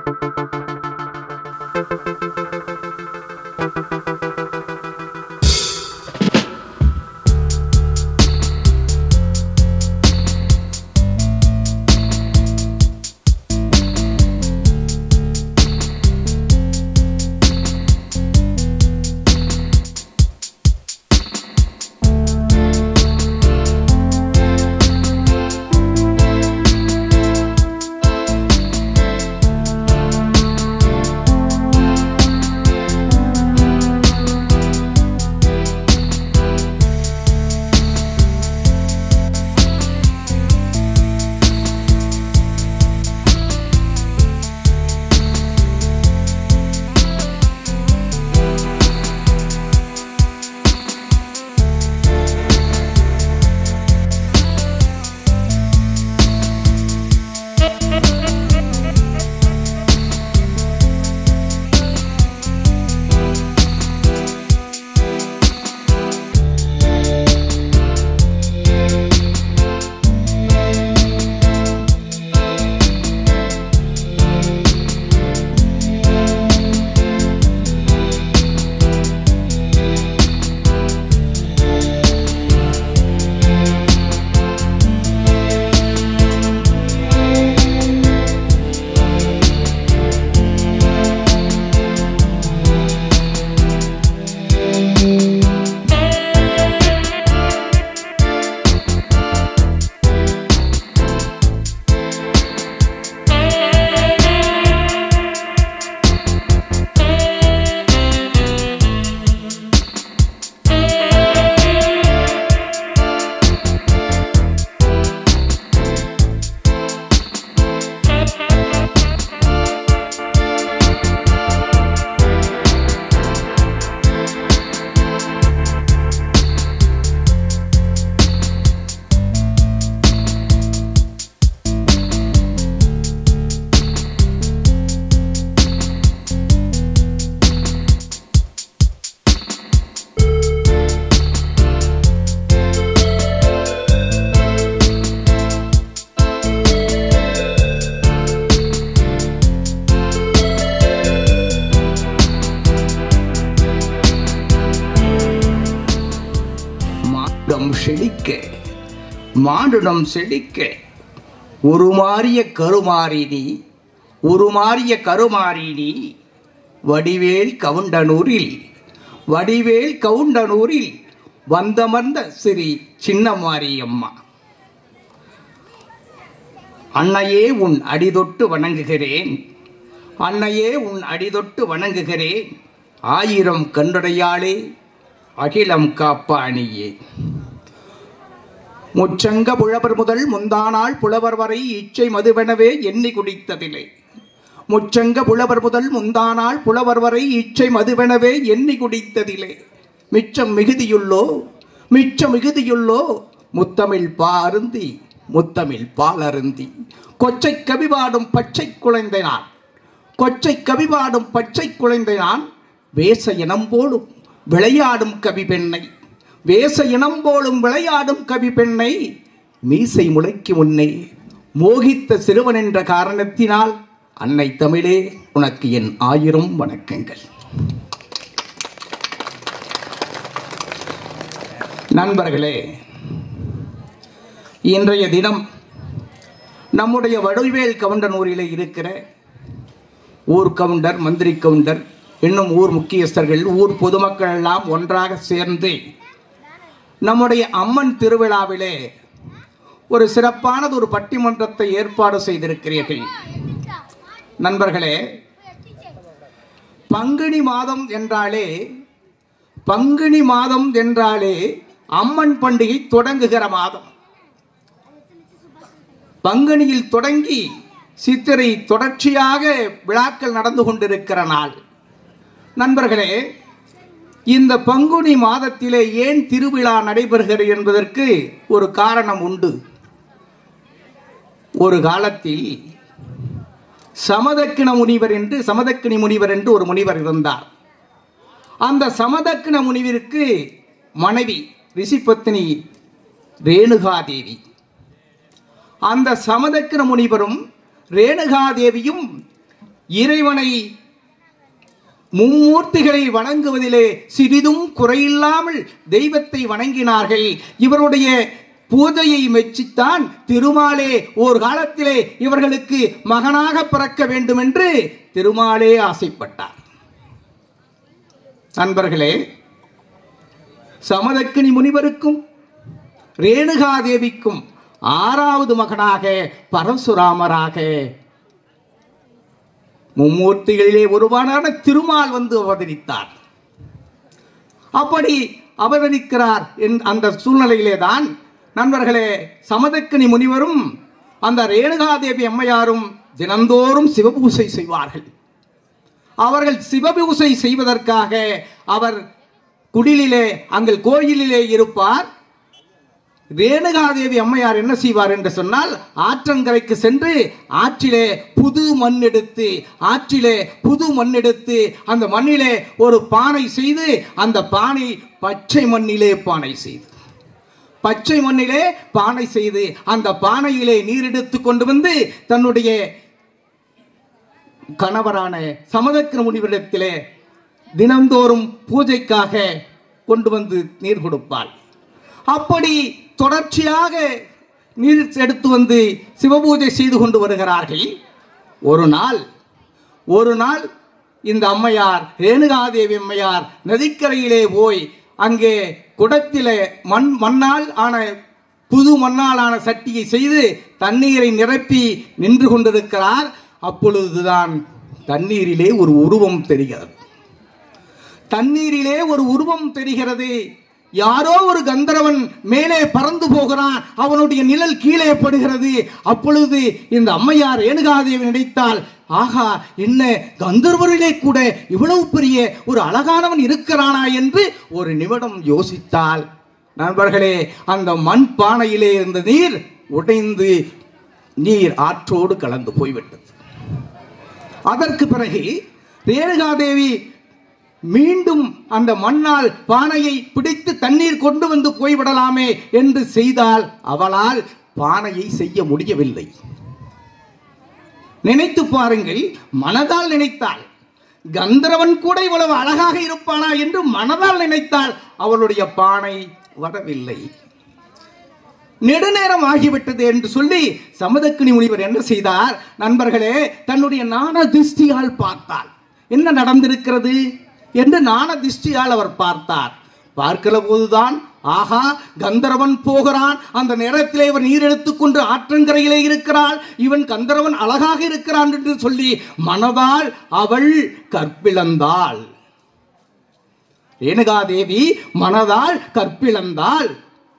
மாடம் செழிக்க மானுடம் செழிக்க உருமாறிய கருமாறினி உருமாறிய கருமாறினி வடிவேல் கவுண்டனூரில் வடிவேல் கவுண்டனூரில் வந்தமர்ந்த சிறி சின்னமாரியம்மா அன்னையே உன் அடிதொட்டு வணங்குகிறேன் அன்னையே உன் அடிதொட்டு வணங்குகிறேன் ஆயிரம் கண்டுடையாளே அகிலம் காப்ப அணியே முச்சங்க புலவர் முதல் முந்தானாள் புலவர் வரை இச்சை மதுவெனவே எண்ணி குடித்ததில்லை முச்சங்க புலவர் முதல் முந்தானாள் புலவர் வரை இச்சை மதுவெனவே எண்ணி குடித்ததிலே மிச்சம் மிகுதியுள்ளோ மிச்சம் மிகுதியுள்ளோ முத்தமிழ் பா அருந்தி முத்தமிழ் பால் அருந்தி கொச்சை கவிபாடும் பச்சை குழந்தை நான் கொச்சை கவிபாடும் பச்சை குழந்தை நான் வேச இனம் போலும் விளையாடும் கவி பெண்ணை வேச இனம் போலும் விளையாடும் கவி பெண்ணை மீசை முளைக்கு முன்னே மோகித்த சிறுவன் என்ற காரணத்தினால் அன்னை தமிழே உனக்கு என் ஆயிரம் வணக்கங்கள் நண்பர்களே இன்றைய தினம் நம்முடைய வடிவேல் கவுண்டனூரில் இருக்கிற ஊர் கவுண்டர் மந்திரி கவுண்டர் இன்னும் ஊர் முக்கியஸ்தர்கள் ஊர் பொதுமக்கள் எல்லாம் ஒன்றாக சேர்ந்து நம்முடைய அம்மன் திருவிழாவிலே ஒரு சிறப்பானது ஒரு பட்டிமன்றத்தை ஏற்பாடு செய்திருக்கிறீர்கள் நண்பர்களே பங்குனி மாதம் என்றாலே பங்குனி மாதம் என்றாலே அம்மன் பண்டிகை தொடங்குகிற மாதம் பங்குனியில் தொடங்கி சித்திரை தொடர்ச்சியாக விழாக்கள் நடந்து கொண்டிருக்கிற நாள் நண்பர்களே இந்த பங்குனி மாதத்திலே ஏன் திருவிழா நடைபெறுகிறது என்பதற்கு ஒரு காரணம் உண்டு ஒரு காலத்தில் சமதக்கின முனிவர் என்று சமதக்கினி முனிவர் என்று ஒரு முனிவர் இருந்தார் அந்த சமதக்கின முனிவருக்கு மனைவி ரிஷிபத்தினி ரேணுகாதேவி அந்த சமதக்கின முனிவரும் ரேணுகாதேவியும் இறைவனை மும்மூர்த்திகளை வணங்குவதிலே சிறிதும் குறையில்லாமல் தெய்வத்தை வணங்கினார்கள் இவருடைய பூஜையை மெச்சித்தான் திருமாலே ஓர் காலத்திலே இவர்களுக்கு மகனாக பிறக்க வேண்டும் என்று திருமாலே ஆசைப்பட்டார் நண்பர்களே சமதக்கினி முனிவருக்கும் ரேணுகாதேவிக்கும் ஆறாவது மகனாக பரசுராமராக மும்மூர்த்திகளிலே ஒருவனான திருமால் வந்து அவதரித்தார் அப்படி அவதரிக்கிறார் என் அந்த சூழ்நிலையிலே தான் நண்பர்களே சமதக்கினி முனிவரும் அந்த ரேணுகாதேவி அம்மையாரும் தினந்தோறும் சிவபூசை செய்வார்கள் அவர்கள் சிவபூசை செய்வதற்காக அவர் குடிலிலே அங்கள் கோயிலிலே இருப்பார் ரேணுகாதேவி அம்மையார் என்ன செய்வார் என்று சொன்னால் ஆற்றங்கரைக்கு சென்று ஆற்றிலே புது மண் எடுத்து ஆற்றிலே புது மண் எடுத்து அந்த மண்ணிலே ஒரு பானை செய்து அந்த பானை பச்சை மண்ணிலே பானை செய்து பச்சை மண்ணிலே பானை செய்து அந்த பானையிலே நீர் எடுத்து கொண்டு வந்து தன்னுடைய கணவரான சமதக்கிர முனிவரிடத்திலே தினந்தோறும் பூஜைக்காக கொண்டு வந்து நீர் கொடுப்பாள் அப்படி தொடர்ச்சியாக நீர் எடுத்து வந்து சிவபூஜை செய்து கொண்டு வருகிறார்கள் ஒரு நாள் ஒரு நாள் இந்த அம்மையார் ரேணுகாதேவி அம்மையார் நதிக்கரையிலே போய் அங்கே குடத்திலே மண் மண்ணால் ஆன புது மண்ணால் ஆன சட்டியை செய்து தண்ணீரை நிரப்பி நின்று கொண்டிருக்கிறார் அப்பொழுதுதான் தண்ணீரிலே ஒரு உருவம் தெரிகிறது தண்ணீரிலே ஒரு உருவம் தெரிகிறது யாரோ ஒரு கந்தரவன் மேலே பறந்து போகிறான் அவனுடைய நிழல் கீழே படுகிறது அப்பொழுது இந்த அம்மையார் ஏனுகாதேவி நினைத்தால் ஆகா என்ன கந்தர்வரிலே கூட இவ்வளவு பெரிய ஒரு அழகானவன் இருக்கிறானா என்று ஒரு நிமிடம் யோசித்தால் நண்பர்களே அந்த மண் பானையிலே இருந்த நீர் உடைந்து நீர் ஆற்றோடு கலந்து போய்விட்டது அதற்கு பிறகு ரேணுகாதேவி மீண்டும் அந்த மண்ணால் பானையை பிடித்து தண்ணீர் கொண்டு வந்து போய்விடலாமே என்று செய்தால் அவளால் பானையை செய்ய முடியவில்லை நினைத்து பாருங்கள் மனதால் நினைத்தாள் கந்தரவன் கூட இவ்வளவு அழகாக இருப்பானா என்று மனதால் நினைத்தால் அவளுடைய பானை வரவில்லை நெடுநேரம் ஆகிவிட்டது என்று சொல்லி சமதக்கினி முனிவர் என்ன செய்தார் நண்பர்களே தன்னுடைய நாண திருஷ்டியால் பார்த்தார் என்ன நடந்திருக்கிறது என்று நாண திருஷ்டியால் அவர் பார்த்தார் பார்க்கிற போதுதான் ஆகா கந்தரவன் போகிறான் அந்த நேரத்திலே இவன் நீர் எடுத்துக்கொண்டு ஆற்றங்கரையிலே இருக்கிறாள் இவன் கந்தரவன் அழகாக இருக்கிறான் என்று சொல்லி மனதால் அவள் கற்பிழந்தாள் ரேணுகாதேவி மனதால் கற்பிழந்தாள்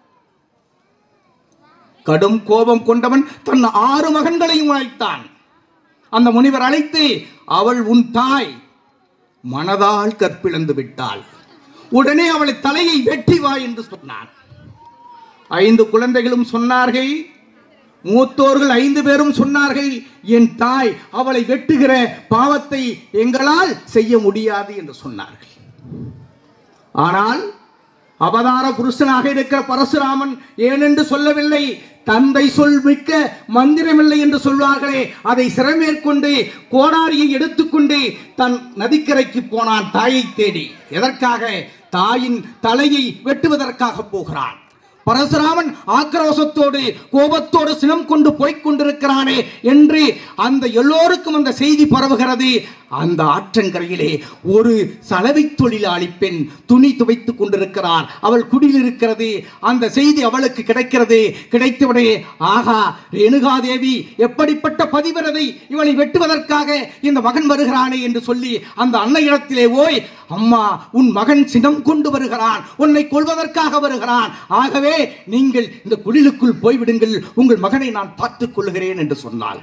கடும் கோபம் கொண்டவன் தன் ஆறு மகன்களையும் அழைத்தான் அந்த முனிவர் அழைத்து அவள் உன் தாய் மனதால் கற்பிழந்து விட்டாள் உடனே அவளை தலையை வெட்டி வா என்று சொன்னான் ஐந்து குழந்தைகளும் சொன்னார்கள் மூத்தோர்கள் ஐந்து பேரும் சொன்னார்கள் என் தாய் அவளை வெட்டுகிற பாவத்தை எங்களால் செய்ய முடியாது என்று சொன்னார்கள் ஆனால் அவதார புருஷனாக இருக்கிற பரசுராமன் ஏனென்று சொல்லவில்லை தந்தை சொல் மிக்க மந்திரமில்லை என்று சொல்வார்களே அதை சிறமேற்கொண்டு கோடாரியை எடுத்துக்கொண்டு தன் நதிக்கரைக்கு போனான் தாயை தேடி எதற்காக தாயின் தலையை வெட்டுவதற்காக போகிறான் பரசுராமன் ஆக்ரோஷத்தோடு கோபத்தோடு சினம் கொண்டு போய்க் கொண்டிருக்கிறானே என்று அந்த எல்லோருக்கும் அந்த செய்தி பரவுகிறது அந்த ஆற்றங்கரையிலே ஒரு சலவை தொழிலாளி பெண் துணி துவைத்துக் கொண்டிருக்கிறார் அவள் குடியில் இருக்கிறது அந்த செய்தி அவளுக்கு கிடைக்கிறது கிடைத்தவுடனே ஆகா ரேணுகாதேவி எப்படிப்பட்ட பதிவிரதை இவளை வெட்டுவதற்காக இந்த மகன் வருகிறானே என்று சொல்லி அந்த அன்னையிடத்திலே ஓய் அம்மா உன் மகன் சினம் கொண்டு வருகிறான் உன்னை கொள்வதற்காக வருகிறான் ஆகவே நீங்கள் இந்த குடிலுக்குள் போய்விடுங்கள் உங்கள் மகனை நான் பார்த்துக் கொள்ளுகிறேன் என்று சொன்னாள்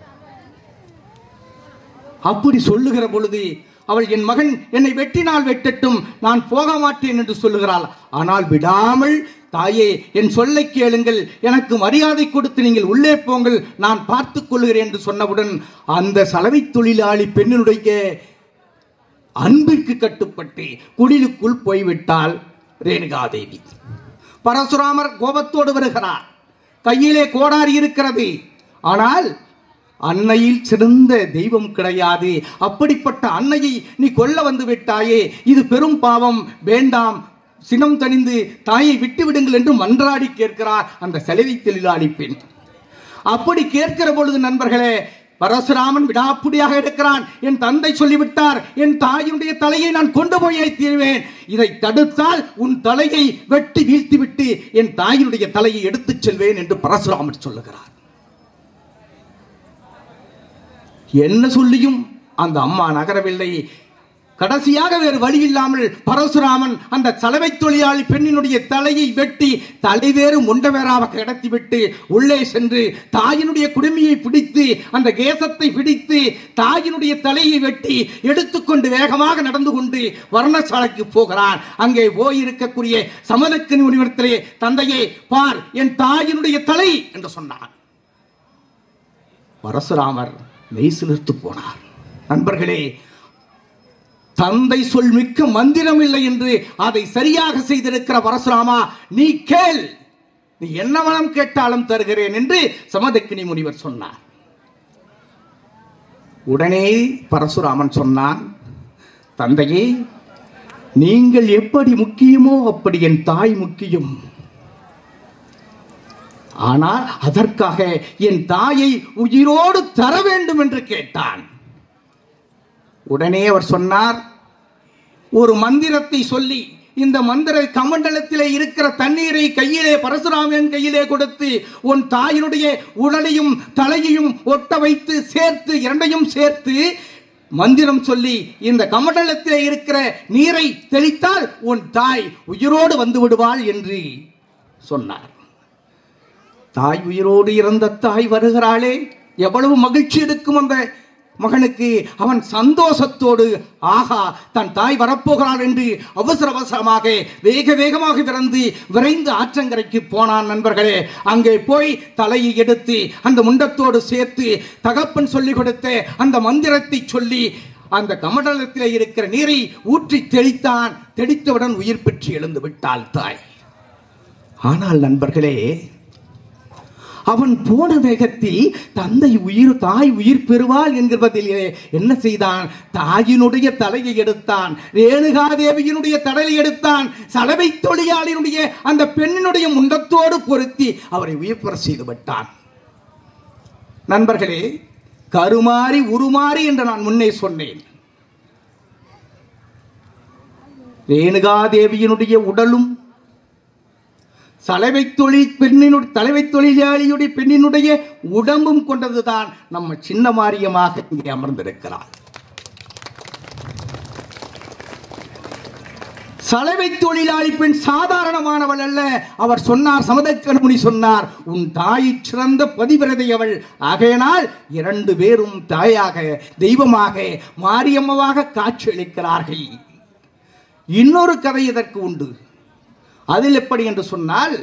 அப்படி சொல்லுகிற பொழுது அவள் என் மகன் என்னை வெட்டினால் வெட்டட்டும் நான் போக மாட்டேன் என்று சொல்லுகிறாள் ஆனால் விடாமல் தாயே என் சொல்லை கேளுங்கள் எனக்கு மரியாதை கொடுத்து நீங்கள் உள்ளே போங்கள் நான் பார்த்துக் கொள்கிறேன் என்று சொன்னவுடன் அந்த சலவை தொழிலாளி பெண்ணினுடைய அன்பிற்கு கட்டுப்பட்டு குடிலுக்குள் போய்விட்டாள் ரேணுகாதேவி பரசுராமர் கோபத்தோடு வருகிறார் கையிலே கோடாரி இருக்கிறது ஆனால் அன்னையில் சிறந்த தெய்வம் கிடையாது அப்படிப்பட்ட அன்னையை நீ கொல்ல வந்து விட்டாயே இது பெரும் பாவம் வேண்டாம் சினம் தணிந்து தாயை விட்டு விடுங்கள் என்று மன்றாடி கேட்கிறார் அந்த செலவை தொழிலாளி பெண் அப்படி கேட்கிற பொழுது நண்பர்களே பரசுராமன் விடாப்புடியாக எடுக்கிறான் என் தந்தை சொல்லிவிட்டார் என் தாயினுடைய தலையை நான் கொண்டு போய் தீர்வேன் இதை தடுத்தால் உன் தலையை வெட்டி வீழ்த்திவிட்டு என் தாயினுடைய தலையை எடுத்துச் செல்வேன் என்று பரசுராமன் சொல்லுகிறார் என்ன சொல்லியும் அந்த அம்மா நகரவில்லை கடைசியாக வேறு வழி இல்லாமல் பரசுராமன் அந்த சலவை தொழிலாளி பெண்ணினுடைய தலையை வெட்டி தலைவேறு முண்டவேறாக கிடத்திவிட்டு உள்ளே சென்று தாயினுடைய குடுமையை பிடித்து அந்த கேசத்தை பிடித்து தாயினுடைய தலையை வெட்டி எடுத்துக்கொண்டு வேகமாக நடந்து கொண்டு வர்ணசாலைக்கு போகிறான் அங்கே போயிருக்கக்கூடிய சமதக்கனி முனிவரத்திலே தந்தையே பார் என் தாயினுடைய தலை என்று சொன்னான் பரசுராமர் மெய் சிலிர்த்து போனார் நண்பர்களே தந்தை சொல் மிக்க மந்திரம் இல்லை என்று அதை சரியாக செய்திருக்கிற பரசுராமா நீ கேள் நீ என்ன வளம் கேட்டாலும் தருகிறேன் என்று சமதக்கினி முனிவர் சொன்னார் உடனே பரசுராமன் சொன்னான் தந்தையே நீங்கள் எப்படி முக்கியமோ அப்படி என் தாய் முக்கியம் ஆனால் அதற்காக என் தாயை உயிரோடு தர வேண்டும் என்று கேட்டான் உடனே அவர் சொன்னார் ஒரு மந்திரத்தை சொல்லி இந்த மந்திர கமண்டலத்திலே இருக்கிற தண்ணீரை கையிலே பரசுராமன் கையிலே கொடுத்து உன் தாயினுடைய உடலையும் தலையையும் ஒட்ட வைத்து சேர்த்து இரண்டையும் சேர்த்து மந்திரம் சொல்லி இந்த கமண்டலத்திலே இருக்கிற நீரை தெளித்தால் உன் தாய் உயிரோடு வந்து விடுவாள் என்று சொன்னார் தாய் உயிரோடு இறந்த தாய் வருகிறாளே எவ்வளவு மகிழ்ச்சி இருக்கும் அந்த மகனுக்கு அவன் சந்தோஷத்தோடு ஆகா தன் தாய் வரப்போகிறாள் என்று அவசர அவசரமாக வேக வேகமாக விரைந்து விரைந்து ஆற்றங்கரைக்கு போனான் நண்பர்களே அங்கே போய் தலையை எடுத்து அந்த முண்டத்தோடு சேர்த்து தகப்பன் சொல்லிக் கொடுத்த அந்த மந்திரத்தை சொல்லி அந்த கமண்டலத்திலே இருக்கிற நீரை ஊற்றி தெளித்தான் தெளித்தவுடன் உயிர் பெற்று எழுந்து விட்டாள் தாய் ஆனால் நண்பர்களே அவன் போன வேகத்தில் தந்தை உயிர் தாய் உயிர் பெறுவாள் என்கிறதிலே என்ன செய்தான் தாயினுடைய தலையை எடுத்தான் ரேணுகாதேவியினுடைய தலையை எடுத்தான் சலவை தொழிலாளியினுடைய அந்த பெண்ணினுடைய முண்டத்தோடு பொருத்தி அவரை உயிர் பெற செய்து விட்டான் நண்பர்களே கருமாறி உருமாறி என்று நான் முன்னே சொன்னேன் ரேணுகாதேவியினுடைய உடலும் சலவை தொழில் பெண்ணினுடைய தலைவை தொழிலாளியுடைய பெண்ணினுடைய உடம்பும் கொண்டதுதான் நம்ம சின்ன மாரியமாக இங்கே அமர்ந்திருக்கிறார் சலவை தொழிலாளி பெண் சாதாரணமானவள் அல்ல அவர் சொன்னார் சமதக்கணமுனி சொன்னார் உன் தாய் சிறந்த பதிவிரதை அவள் ஆகையினால் இரண்டு பேரும் தாயாக தெய்வமாக மாரியம்மவாக காட்சியளிக்கிறார்கள் இன்னொரு கதை இதற்கு உண்டு அதில் எப்படி என்று சொன்னால்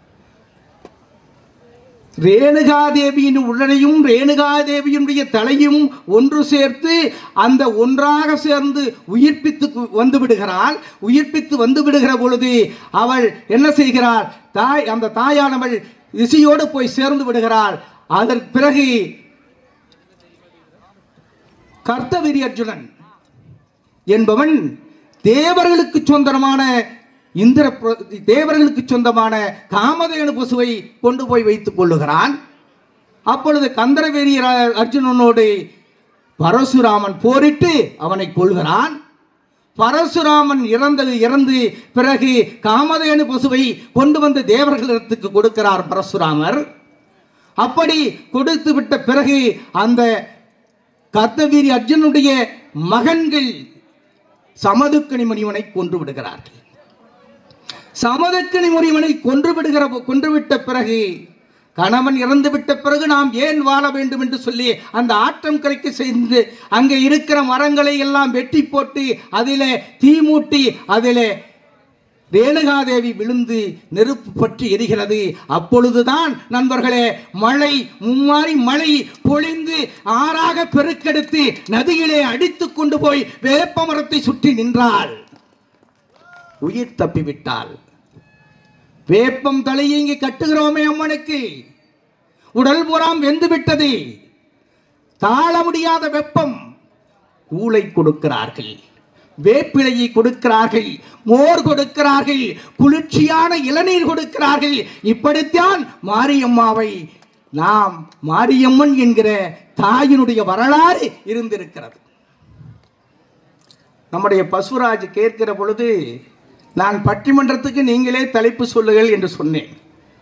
ரேணுகாதேவியின் உடலையும் ரேணுகாதேவியினுடைய தலையும் ஒன்று சேர்த்து அந்த ஒன்றாக சேர்ந்து உயிர்ப்பித்து வந்து விடுகிறாள் உயிர்ப்பித்து வந்து விடுகிற பொழுது அவள் என்ன செய்கிறாள் தாய் அந்த தாயானவள் இசையோடு போய் சேர்ந்து விடுகிறாள் அதற்கு பிறகு கர்த்தவீரி அர்ஜுனன் என்பவன் தேவர்களுக்கு சொந்தமான இந்திர பிர- தேவர்களுக்கு சொந்தமான காமதேனு பசுவை கொண்டு போய் வைத்துக் கொள்ளுகிறான் அப்பொழுது கந்தரவேரி ர- அர்ஜுனனோடு பரசுராமன் போரிட்டு அவனை கொள்கிறான் பரசுராமன் இறந்தது இறந்து பிறகு காமதேனு பசுவை கொண்டு வந்து தேவர்களிடத்துக்கு கொடுக்கிறார் பரசுராமர் அப்படி கொடுத்து விட்ட பிறகு அந்த கர்த்தவீரி அர்ஜுனுடைய மகன்கள் சமதுக்கணி முனிவனை கொன்று விடுகிறார்கள் சமதக்கணி முனிவனை கொன்று விடுகிற கொன்றுவிட்ட பிறகு கணவன் இறந்து விட்ட பிறகு நாம் ஏன் வாழ வேண்டும் என்று சொல்லி அந்த ஆற்றம் கரைக்கு சென்று அங்கே இருக்கிற மரங்களை எல்லாம் வெட்டி போட்டு அதிலே தீ மூட்டி அதிலே ரேணுகாதேவி விழுந்து நெருப்பு பற்றி எரிகிறது அப்பொழுதுதான் நண்பர்களே மழை மும்மாறி மழை பொழிந்து ஆறாக பெருக்கெடுத்து நதியிலே அடித்துக் கொண்டு போய் வேப்ப மரத்தை சுற்றி நின்றாள் உயிர் தப்பிவிட்டாள் வேப்பம் தலையை இங்கே கட்டுகிறோமே அம்மனுக்கு உடல் புறாம் வெந்து விட்டது தாழ முடியாத வெப்பம் கூளை கொடுக்கிறார்கள் வேப்பிலையை கொடுக்கிறார்கள் மோர் கொடுக்கிறார்கள் குளிர்ச்சியான இளநீர் கொடுக்கிறார்கள் இப்படித்தான் மாரியம்மாவை நாம் மாரியம்மன் என்கிற தாயினுடைய வரலாறு இருந்திருக்கிறது நம்முடைய பசுராஜ் கேட்கிற பொழுது நான் பட்டிமன்றத்துக்கு நீங்களே தலைப்பு சொல்லுங்கள் என்று சொன்னேன்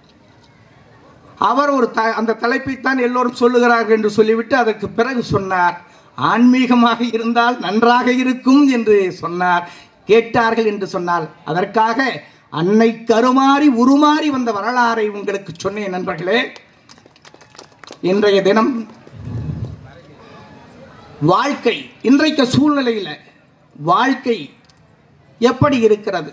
அவர் ஒரு த அந்த தலைப்பைத்தான் எல்லோரும் சொல்லுகிறார்கள் என்று சொல்லிவிட்டு அதற்கு பிறகு சொன்னார் ஆன்மீகமாக இருந்தால் நன்றாக இருக்கும் என்று சொன்னார் கேட்டார்கள் என்று சொன்னால் அதற்காக அன்னை கருமாறி உருமாறி வந்த வரலாறை உங்களுக்கு சொன்னேன் நண்பர்களே இன்றைய தினம் வாழ்க்கை இன்றைக்கு சூழ்நிலையில் வாழ்க்கை எப்படி இருக்கிறது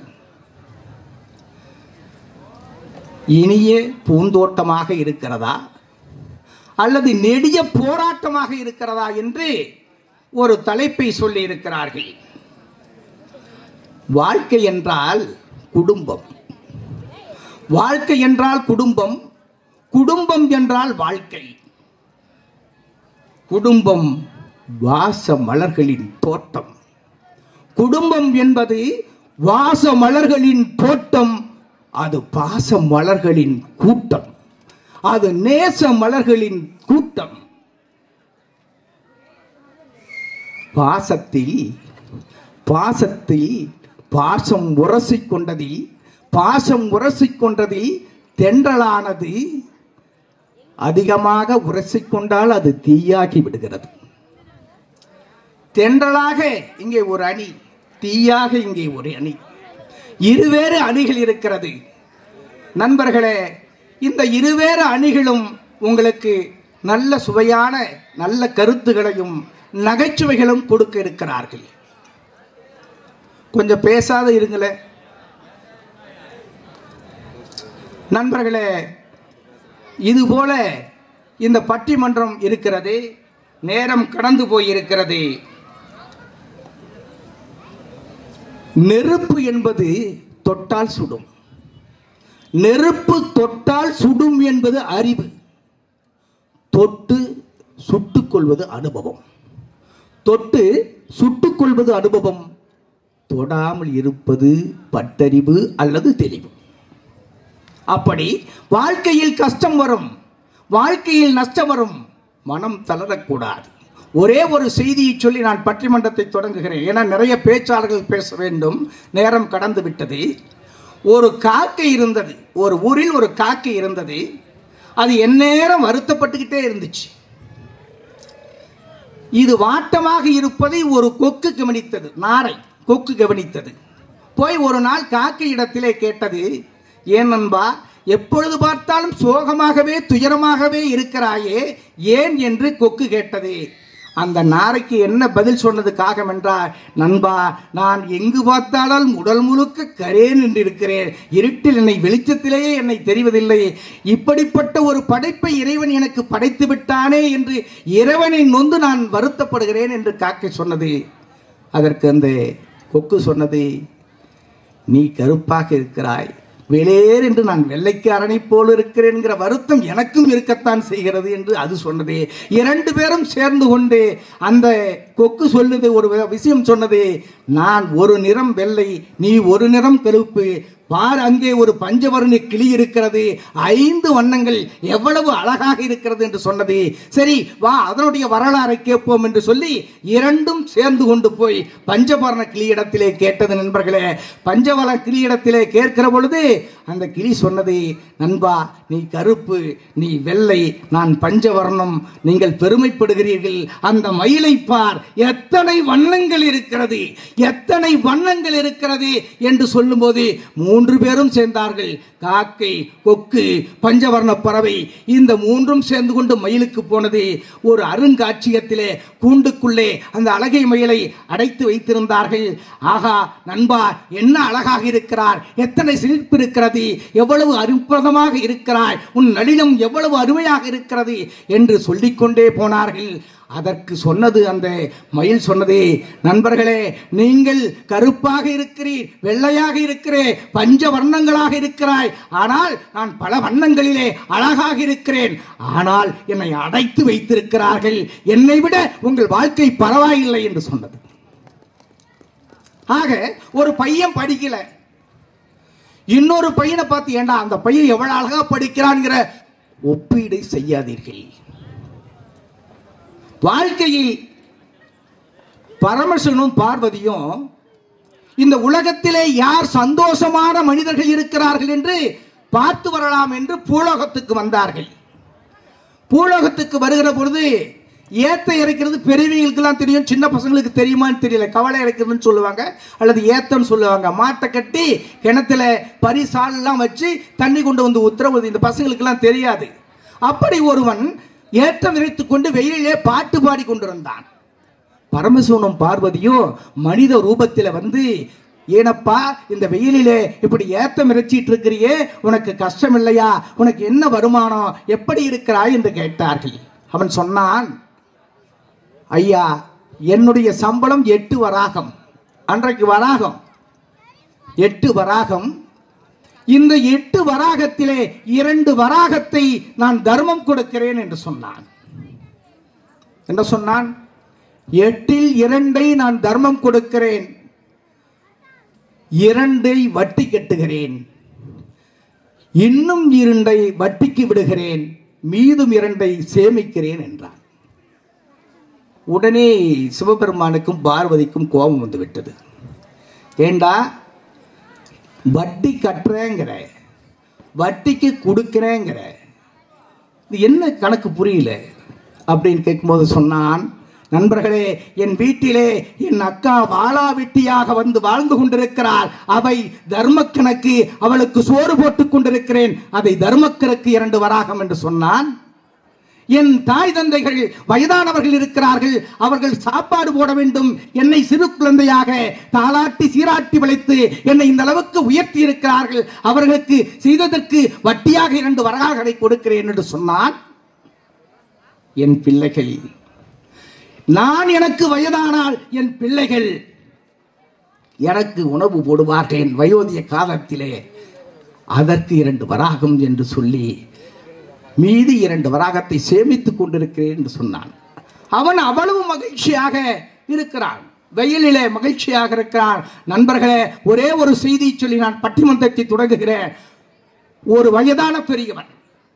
இனிய பூந்தோட்டமாக இருக்கிறதா அல்லது நெடிய போராட்டமாக இருக்கிறதா என்று ஒரு தலைப்பை சொல்லி இருக்கிறார்கள் வாழ்க்கை என்றால் குடும்பம் வாழ்க்கை என்றால் குடும்பம் குடும்பம் என்றால் வாழ்க்கை குடும்பம் வாச மலர்களின் தோட்டம் குடும்பம் என்பது வாச மலர்களின் தோட்டம் அது பாச மலர்களின் கூட்டம் அது நேச மலர்களின் கூட்டம் பாசத்தில் பாசத்தில் பாசம் உரசிக் கொண்டதில் பாசம் உரசிக் கொண்டதில் தென்றலானது அதிகமாக உரசிக்கொண்டால் அது தீயாகி விடுகிறது தென்றலாக இங்கே ஒரு அணி தீயாக இங்கே ஒரு அணி இருவேறு அணிகள் இருக்கிறது நண்பர்களே இந்த இருவேறு அணிகளும் உங்களுக்கு நல்ல சுவையான நல்ல கருத்துகளையும் நகைச்சுவைகளும் கொடுக்க இருக்கிறார்கள் கொஞ்சம் பேசாத இருங்களேன் நண்பர்களே இதுபோல இந்த பட்டிமன்றம் இருக்கிறது நேரம் கடந்து போயிருக்கிறது நெருப்பு என்பது தொட்டால் சுடும் நெருப்பு தொட்டால் சுடும் என்பது அறிவு தொட்டு சுட்டுக்கொள்வது அனுபவம் தொட்டு சுட்டுக்கொள்வது அனுபவம் தொடாமல் இருப்பது பட்டறிவு அல்லது தெளிவு அப்படி வாழ்க்கையில் கஷ்டம் வரும் வாழ்க்கையில் நஷ்டம் வரும் மனம் தளரக்கூடாது ஒரே ஒரு செய்தியை சொல்லி நான் பட்டிமன்றத்தை தொடங்குகிறேன் ஏன்னா நிறைய பேச்சாளர்கள் பேச வேண்டும் நேரம் கடந்து விட்டது ஒரு காக்கை இருந்தது ஒரு ஊரில் ஒரு காக்கை இருந்தது அது எந்நேரம் வருத்தப்பட்டுக்கிட்டே இருந்துச்சு இது வாட்டமாக இருப்பதை ஒரு கொக்கு கவனித்தது நாரை கொக்கு கவனித்தது போய் ஒரு நாள் காக்கை இடத்திலே கேட்டது ஏன் நண்பா எப்பொழுது பார்த்தாலும் சோகமாகவே துயரமாகவே இருக்கிறாயே ஏன் என்று கொக்கு கேட்டது அந்த நாரைக்கு என்ன பதில் சொன்னது காகம் என்றால் நண்பா நான் எங்கு பார்த்தாலும் உடல் முழுக்க கரேன் என்று இருக்கிறேன் இருட்டில் என்னை வெளிச்சத்திலேயே என்னை தெரிவதில்லை இப்படிப்பட்ட ஒரு படைப்பை இறைவன் எனக்கு படைத்து விட்டானே என்று இறைவனை நொந்து நான் வருத்தப்படுகிறேன் என்று காக்கை சொன்னது அதற்கு அந்த கொக்கு சொன்னது நீ கருப்பாக இருக்கிறாய் வெளியேர் என்று நான் வெள்ளைக்காரனை போல் இருக்கிறேன்கிற வருத்தம் எனக்கும் இருக்கத்தான் செய்கிறது என்று அது சொன்னது இரண்டு பேரும் சேர்ந்து கொண்டு அந்த கொக்கு சொல்லுது ஒரு விஷயம் சொன்னது நான் ஒரு நிறம் வெள்ளை நீ ஒரு நிறம் கருப்பு பார் அங்கே ஒரு பஞ்சவர்ண கிளி இருக்கிறது ஐந்து வண்ணங்கள் எவ்வளவு அழகாக இருக்கிறது என்று சொன்னது சரி வா அதனுடைய வரலாறை கேட்போம் என்று சொல்லி இரண்டும் சேர்ந்து கொண்டு போய் பஞ்சவர்ண கிளியிடத்திலே கேட்டது நண்பர்களே பஞ்சவர கிளியிடத்திலே கேட்கிற பொழுது அந்த கிளி சொன்னது நண்பா நீ கருப்பு நீ வெள்ளை நான் பஞ்சவர்ணம் நீங்கள் பெருமைப்படுகிறீர்கள் அந்த மயிலை பார் எத்தனை வண்ணங்கள் இருக்கிறது எத்தனை வண்ணங்கள் இருக்கிறது என்று சொல்லும்போது மூன்று பேரும் சேர்ந்தார்கள் காக்கை கொக்கு பஞ்சவர்ண பறவை இந்த மூன்றும் சேர்ந்து கொண்டு மயிலுக்கு போனது ஒரு அருங்காட்சியகத்திலே கூண்டுக்குள்ளே அந்த அழகை மயிலை அடைத்து வைத்திருந்தார்கள் ஆகா நண்பா என்ன அழகாக இருக்கிறார் எத்தனை சிரிப்பு இருக்கிறது எவ்வளவு அற்புதமாக இருக்கிறாய் உன் நளினம் எவ்வளவு அருமையாக இருக்கிறது என்று சொல்லிக்கொண்டே போனார்கள் அதற்கு சொன்னது அந்த மயில் சொன்னதே நண்பர்களே நீங்கள் கருப்பாக இருக்கிறீர் வெள்ளையாக இருக்கிறேன் பஞ்ச வர்ணங்களாக இருக்கிறாய் ஆனால் நான் பல வண்ணங்களிலே அழகாக இருக்கிறேன் ஆனால் என்னை அடைத்து வைத்திருக்கிறார்கள் என்னை விட உங்கள் வாழ்க்கை பரவாயில்லை என்று சொன்னது ஆக ஒரு பையன் படிக்கல இன்னொரு பையனை பார்த்து ஏண்டா அந்த பையன் எவ்வளவு அழகா படிக்கிறான்ங்கிற ஒப்பீடு செய்யாதீர்கள் வாழ்க்கையில் பரமசிவனும் பார்வதியும் இந்த உலகத்திலே யார் சந்தோஷமான மனிதர்கள் இருக்கிறார்கள் என்று பார்த்து வரலாம் என்று பூலோகத்துக்கு வந்தார்கள் பூலோகத்துக்கு வருகிற பொழுது ஏத்த இறைக்கிறது பெரியவங்களுக்கெல்லாம் தெரியும் சின்ன பசங்களுக்கு தெரியுமான்னு தெரியல கவலை இறைக்கிறதுன்னு சொல்லுவாங்க அல்லது ஏத்தன்னு சொல்லுவாங்க மாட்டை கட்டி கிணத்துல பரிசாலெல்லாம் வச்சு தண்ணி கொண்டு வந்து உத்தரவு இந்த பசங்களுக்கெல்லாம் தெரியாது அப்படி ஒருவன் ஏற்றம் இறைத்துக் கொண்டு வெயிலிலே பாட்டு பாடி கொண்டிருந்தான் பரமசிவனும் பார்வதியும் மனித ரூபத்தில் வந்து ஏனப்பா இந்த வெயிலிலே இப்படி ஏத்தம் இறைச்சிட்டு இருக்கிறியே உனக்கு கஷ்டம் இல்லையா உனக்கு என்ன வருமானம் எப்படி இருக்கிறாய் என்று கேட்டார்கள் அவன் சொன்னான் ஐயா என்னுடைய சம்பளம் எட்டு வராகம் அன்றைக்கு வராகம் எட்டு வராகம் இந்த எட்டு வராகத்திலே இரண்டு வராகத்தை நான் தர்மம் கொடுக்கிறேன் என்று சொன்னான் என்ன சொன்னான் எட்டில் இரண்டை நான் தர்மம் கொடுக்கிறேன் இரண்டை வட்டி கட்டுகிறேன் இன்னும் இரண்டை வட்டிக்கு விடுகிறேன் மீதும் இரண்டை சேமிக்கிறேன் என்றான் உடனே சிவபெருமானுக்கும் பார்வதிக்கும் கோபம் வந்து விட்டது ஏண்டா வட்டி கட்டுறேங்கிற வட்டிக்கு கொடுக்கிறேங்கிற இது என்ன கணக்கு புரியல அப்படின்னு கேட்கும்போது சொன்னான் நண்பர்களே என் வீட்டிலே என் அக்கா வாளா வெட்டியாக வந்து வாழ்ந்து கொண்டிருக்கிறாள் அவை தர்ம கணக்கு அவளுக்கு சோறு போட்டுக் கொண்டிருக்கிறேன் அதை தர்மக்கணக்கு இரண்டு வராகம் என்று சொன்னான் என் தாய் தந்தைகள் வயதானவர்கள் இருக்கிறார்கள் அவர்கள் சாப்பாடு போட வேண்டும் என்னை சிறு குழந்தையாக தாளாட்டி சீராட்டி வளைத்து என்னை இந்த அளவுக்கு உயர்த்தி இருக்கிறார்கள் அவர்களுக்கு செய்ததற்கு வட்டியாக இரண்டு வரகாகளை கொடுக்கிறேன் என்று சொன்னான் என் பிள்ளைகள் நான் எனக்கு வயதானால் என் பிள்ளைகள் எனக்கு உணவு போடுவார்கள் என் வயோதிய காலத்திலே அதற்கு இரண்டு வராகம் என்று சொல்லி மீதி இரண்டு வராகத்தை சேமித்துக் கொண்டிருக்கிறேன் என்று சொன்னான் அவன் அவ்வளவு மகிழ்ச்சியாக இருக்கிறான் வெயிலிலே மகிழ்ச்சியாக இருக்கிறான் நண்பர்களே ஒரே ஒரு செய்தி சொல்லி நான் பட்டிமன்றத்தை தொடங்குகிறேன் ஒரு வயதான பெரியவன்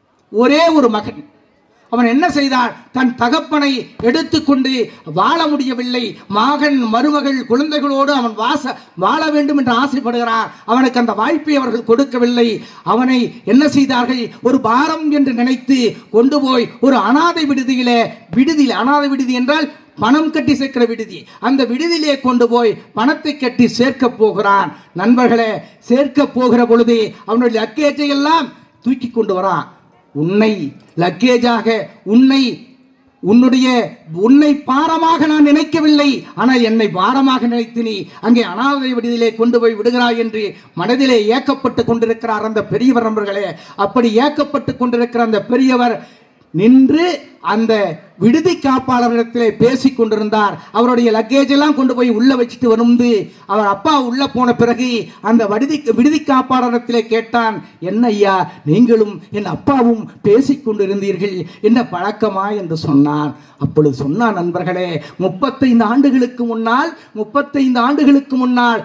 ஒரே ஒரு மகன் அவன் என்ன செய்தான் தன் தகப்பனை எடுத்துக்கொண்டு வாழ முடியவில்லை மகன் மருமகள் குழந்தைகளோடு அவன் வாச வாழ வேண்டும் என்று ஆசைப்படுகிறான் அவனுக்கு அந்த வாய்ப்பை அவர்கள் கொடுக்கவில்லை அவனை என்ன செய்தார்கள் ஒரு பாரம் என்று நினைத்து கொண்டு போய் ஒரு அனாதை விடுதியிலே விடுதியில் அனாதை விடுதி என்றால் பணம் கட்டி சேர்க்கிற விடுதி அந்த விடுதியிலே கொண்டு போய் பணத்தை கட்டி சேர்க்க போகிறான் நண்பர்களே சேர்க்க போகிற பொழுது அவனுடைய லக்கேஜை எல்லாம் தூக்கி கொண்டு வரான் உன்னை லக்கேஜாக உன்னை உன்னுடைய உன்னை பாரமாக நான் நினைக்கவில்லை ஆனால் என்னை பாரமாக நினைத்து நீ அங்கே அனாதை விடுதியிலே கொண்டு போய் விடுகிறாய் என்று மனதிலே ஏக்கப்பட்டு கொண்டிருக்கிறார் அந்த பெரியவர் நண்பர்களே அப்படி ஏக்கப்பட்டு கொண்டிருக்கிற அந்த பெரியவர் நின்று அந்த விடுதி காப்பாளரிடத்திலே பேசிக் கொண்டிருந்தார் அவருடைய லக்கேஜ் எல்லாம் கொண்டு போய் உள்ள வச்சுட்டு வந்து அவர் அப்பா உள்ள போன பிறகு அந்த விடுதி விடுதி காப்பாளரிடத்திலே கேட்டான் என்ன ஐயா நீங்களும் என் அப்பாவும் பேசிக் கொண்டிருந்தீர்கள் என்ன பழக்கமா என்று சொன்னான் அப்பொழுது சொன்னான் நண்பர்களே முப்பத்தைந்து ஆண்டுகளுக்கு முன்னால் முப்பத்தைந்து ஆண்டுகளுக்கு முன்னால்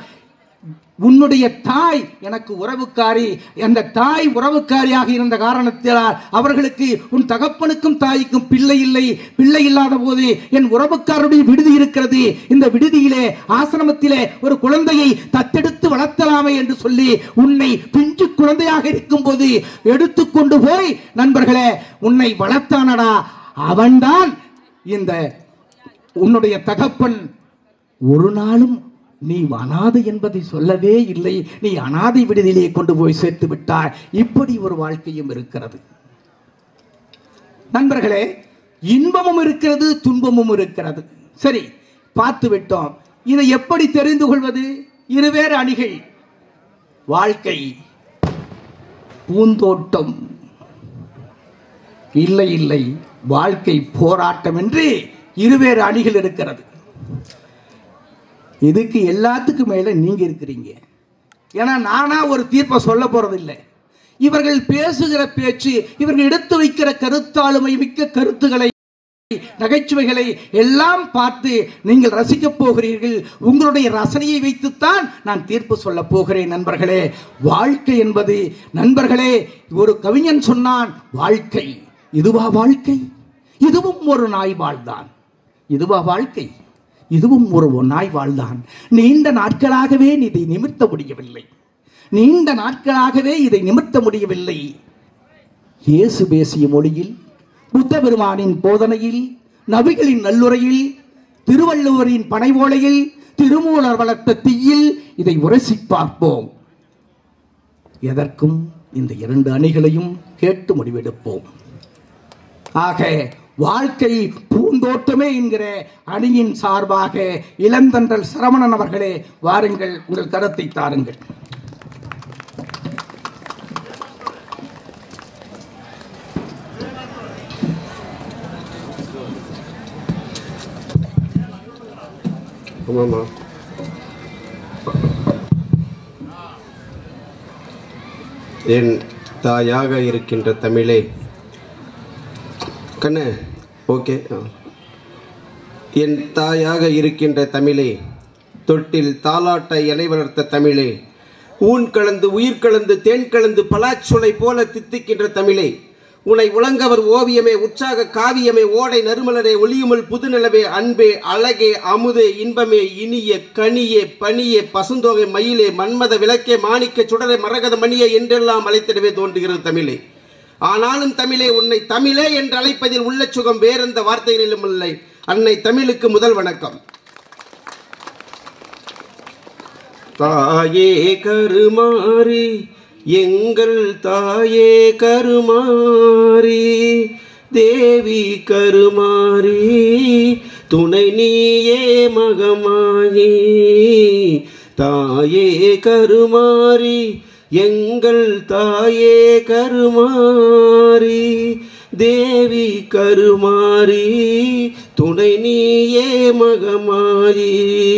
உன்னுடைய தாய் எனக்கு உறவுக்காரி அந்த தாய் உறவுக்காரியாக இருந்த காரணத்தினால் அவர்களுக்கு உன் தகப்பனுக்கும் தாய்க்கும் பிள்ளை இல்லை பிள்ளை இல்லாத போது என் உறவுக்காரருடைய விடுதி இருக்கிறது இந்த விடுதியிலே ஆசிரமத்திலே ஒரு குழந்தையை தத்தெடுத்து வளர்த்தலாமே என்று சொல்லி உன்னை பிஞ்சு குழந்தையாக இருக்கும்போது எடுத்துக்கொண்டு போய் நண்பர்களே உன்னை வளர்த்தானடா அவன்தான் இந்த உன்னுடைய தகப்பன் ஒரு நாளும் நீ அனாதை என்பதை சொல்லவே இல்லை நீ அனாதை விடுதலையே கொண்டு போய் சேர்த்து விட்டாய் இப்படி ஒரு வாழ்க்கையும் இருக்கிறது நண்பர்களே இன்பமும் இருக்கிறது துன்பமும் இருக்கிறது சரி பார்த்து விட்டோம் இதை எப்படி தெரிந்து கொள்வது இருவேறு அணிகள் வாழ்க்கை பூந்தோட்டம் இல்லை இல்லை வாழ்க்கை போராட்டம் என்று இருவேறு அணிகள் இருக்கிறது இதுக்கு எல்லாத்துக்கும் மேல நீங்க இருக்கிறீங்க ஏன்னா நானா ஒரு தீர்ப்பை சொல்ல போறதில்லை இவர்கள் பேசுகிற பேச்சு இவர்கள் எடுத்து வைக்கிற கருத்தாளுமை மிக்க கருத்துக்களை நகைச்சுவைகளை எல்லாம் பார்த்து நீங்கள் ரசிக்கப் போகிறீர்கள் உங்களுடைய ரசனையை வைத்துத்தான் நான் தீர்ப்பு சொல்ல போகிறேன் நண்பர்களே வாழ்க்கை என்பது நண்பர்களே ஒரு கவிஞன் சொன்னான் வாழ்க்கை இதுவா வாழ்க்கை இதுவும் ஒரு நாய் வாழ்தான் இதுவா வாழ்க்கை இதுவும் ஒரு நாய் வாழ்தான் நீண்ட நாட்களாகவே இதை நிமிர்த்த முடியவில்லை நீண்ட நாட்களாகவே இதை நிமிர்த்த முடியவில்லை இயேசு பேசிய மொழியில் புத்த பெருமானின் போதனையில் நபிகளின் நல்லுரையில் திருவள்ளுவரின் பனைவோலையில் திருமூலர் வளர்த்த தீயில் இதை உரசி பார்ப்போம் எதற்கும் இந்த இரண்டு அணிகளையும் கேட்டு முடிவெடுப்போம் ஆக வாழ்க்கை பூந்தோட்டமே என்கிற அணியின் சார்பாக இளந்தன்றல் சரவணன் அவர்களே வாருங்கள் உங்கள் கருத்தை தாருங்கள் ஆமாம்மா என் தாயாக இருக்கின்ற தமிழே கண்ணு ஓகே ஆ. என் தாயாக இருக்கின்ற தமிழே தொட்டில் தாலாட்ட இலை வளர்த்த தமிழே ஊன் கலந்து உயிர் கலந்து தேன் கலந்து பலாச்சுளை போல தித்திக்கின்ற தமிழே உனை உலங்கவர் ஓவியமே உற்சாக காவியமே ஓடை நறுமலரே ஒளியுமல் புதுநிலவே அன்பே அழகே அமுதே இன்பமே இனிய கனியே பனியே பசுந்தோகை மயிலே மன்மத விளக்கே மாணிக்க சுடரே மரகத மணியே என்றெல்லாம் அழைத்திடவே தோன்றுகிறது தமிழே ஆனாலும் தமிழே உன்னை தமிழே என்று அழைப்பதில் உள்ள சுகம் வேறெந்த வார்த்தைகளிலும் இல்லை அன்னை தமிழுக்கு முதல் வணக்கம் தாயே கருமாறி எங்கள் தாயே கருமாறி தேவி கருமாறி துணை நீயே மகமாயி தாயே கருமாறி எங்கள் தாயே கருமாறி தேவி கருமாறி துணை நீயே மகமாயி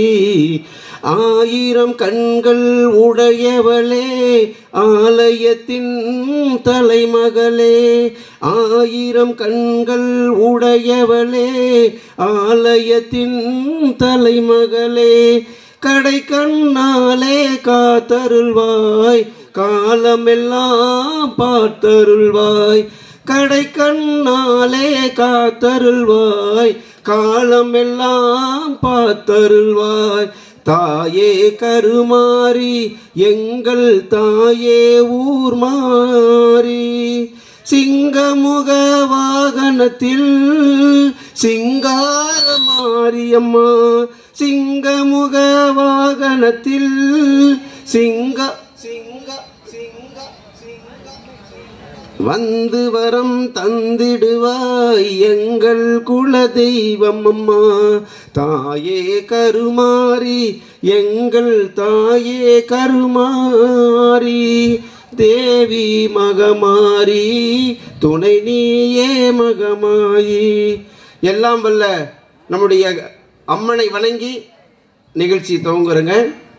ஆயிரம் கண்கள் உடையவளே ஆலயத்தின் தலைமகளே ஆயிரம் கண்கள் உடையவளே ஆலயத்தின் தலைமகளே கடை கண்ணாலே காத்தருள்வாய் காலமெல்லாம் பார்த்தருள்வாய் கடை கண்ணாலே காத்தருள்வாய் காலமெல்லாம் பார்த்தருள்வாய் தாயே கருமாறி எங்கள் தாயே ஊர் மாறி சிங்கமுக வாகனத்தில் சிங்கார மாரியம்மா சிங்கமுக வாகனத்தில் சிங்க சிங்க சிங்க வந்து வரம் தந்திடுவாய் எங்கள் குல தெய்வம் அம்மா தாயே கருமாறி எங்கள் தாயே கருமாறி தேவி மகமாரி துணை நீயே மகமாயி எல்லாம் வல்ல நம்முடைய அம்மனை வணங்கி நிகழ்ச்சி துவங்குறங்க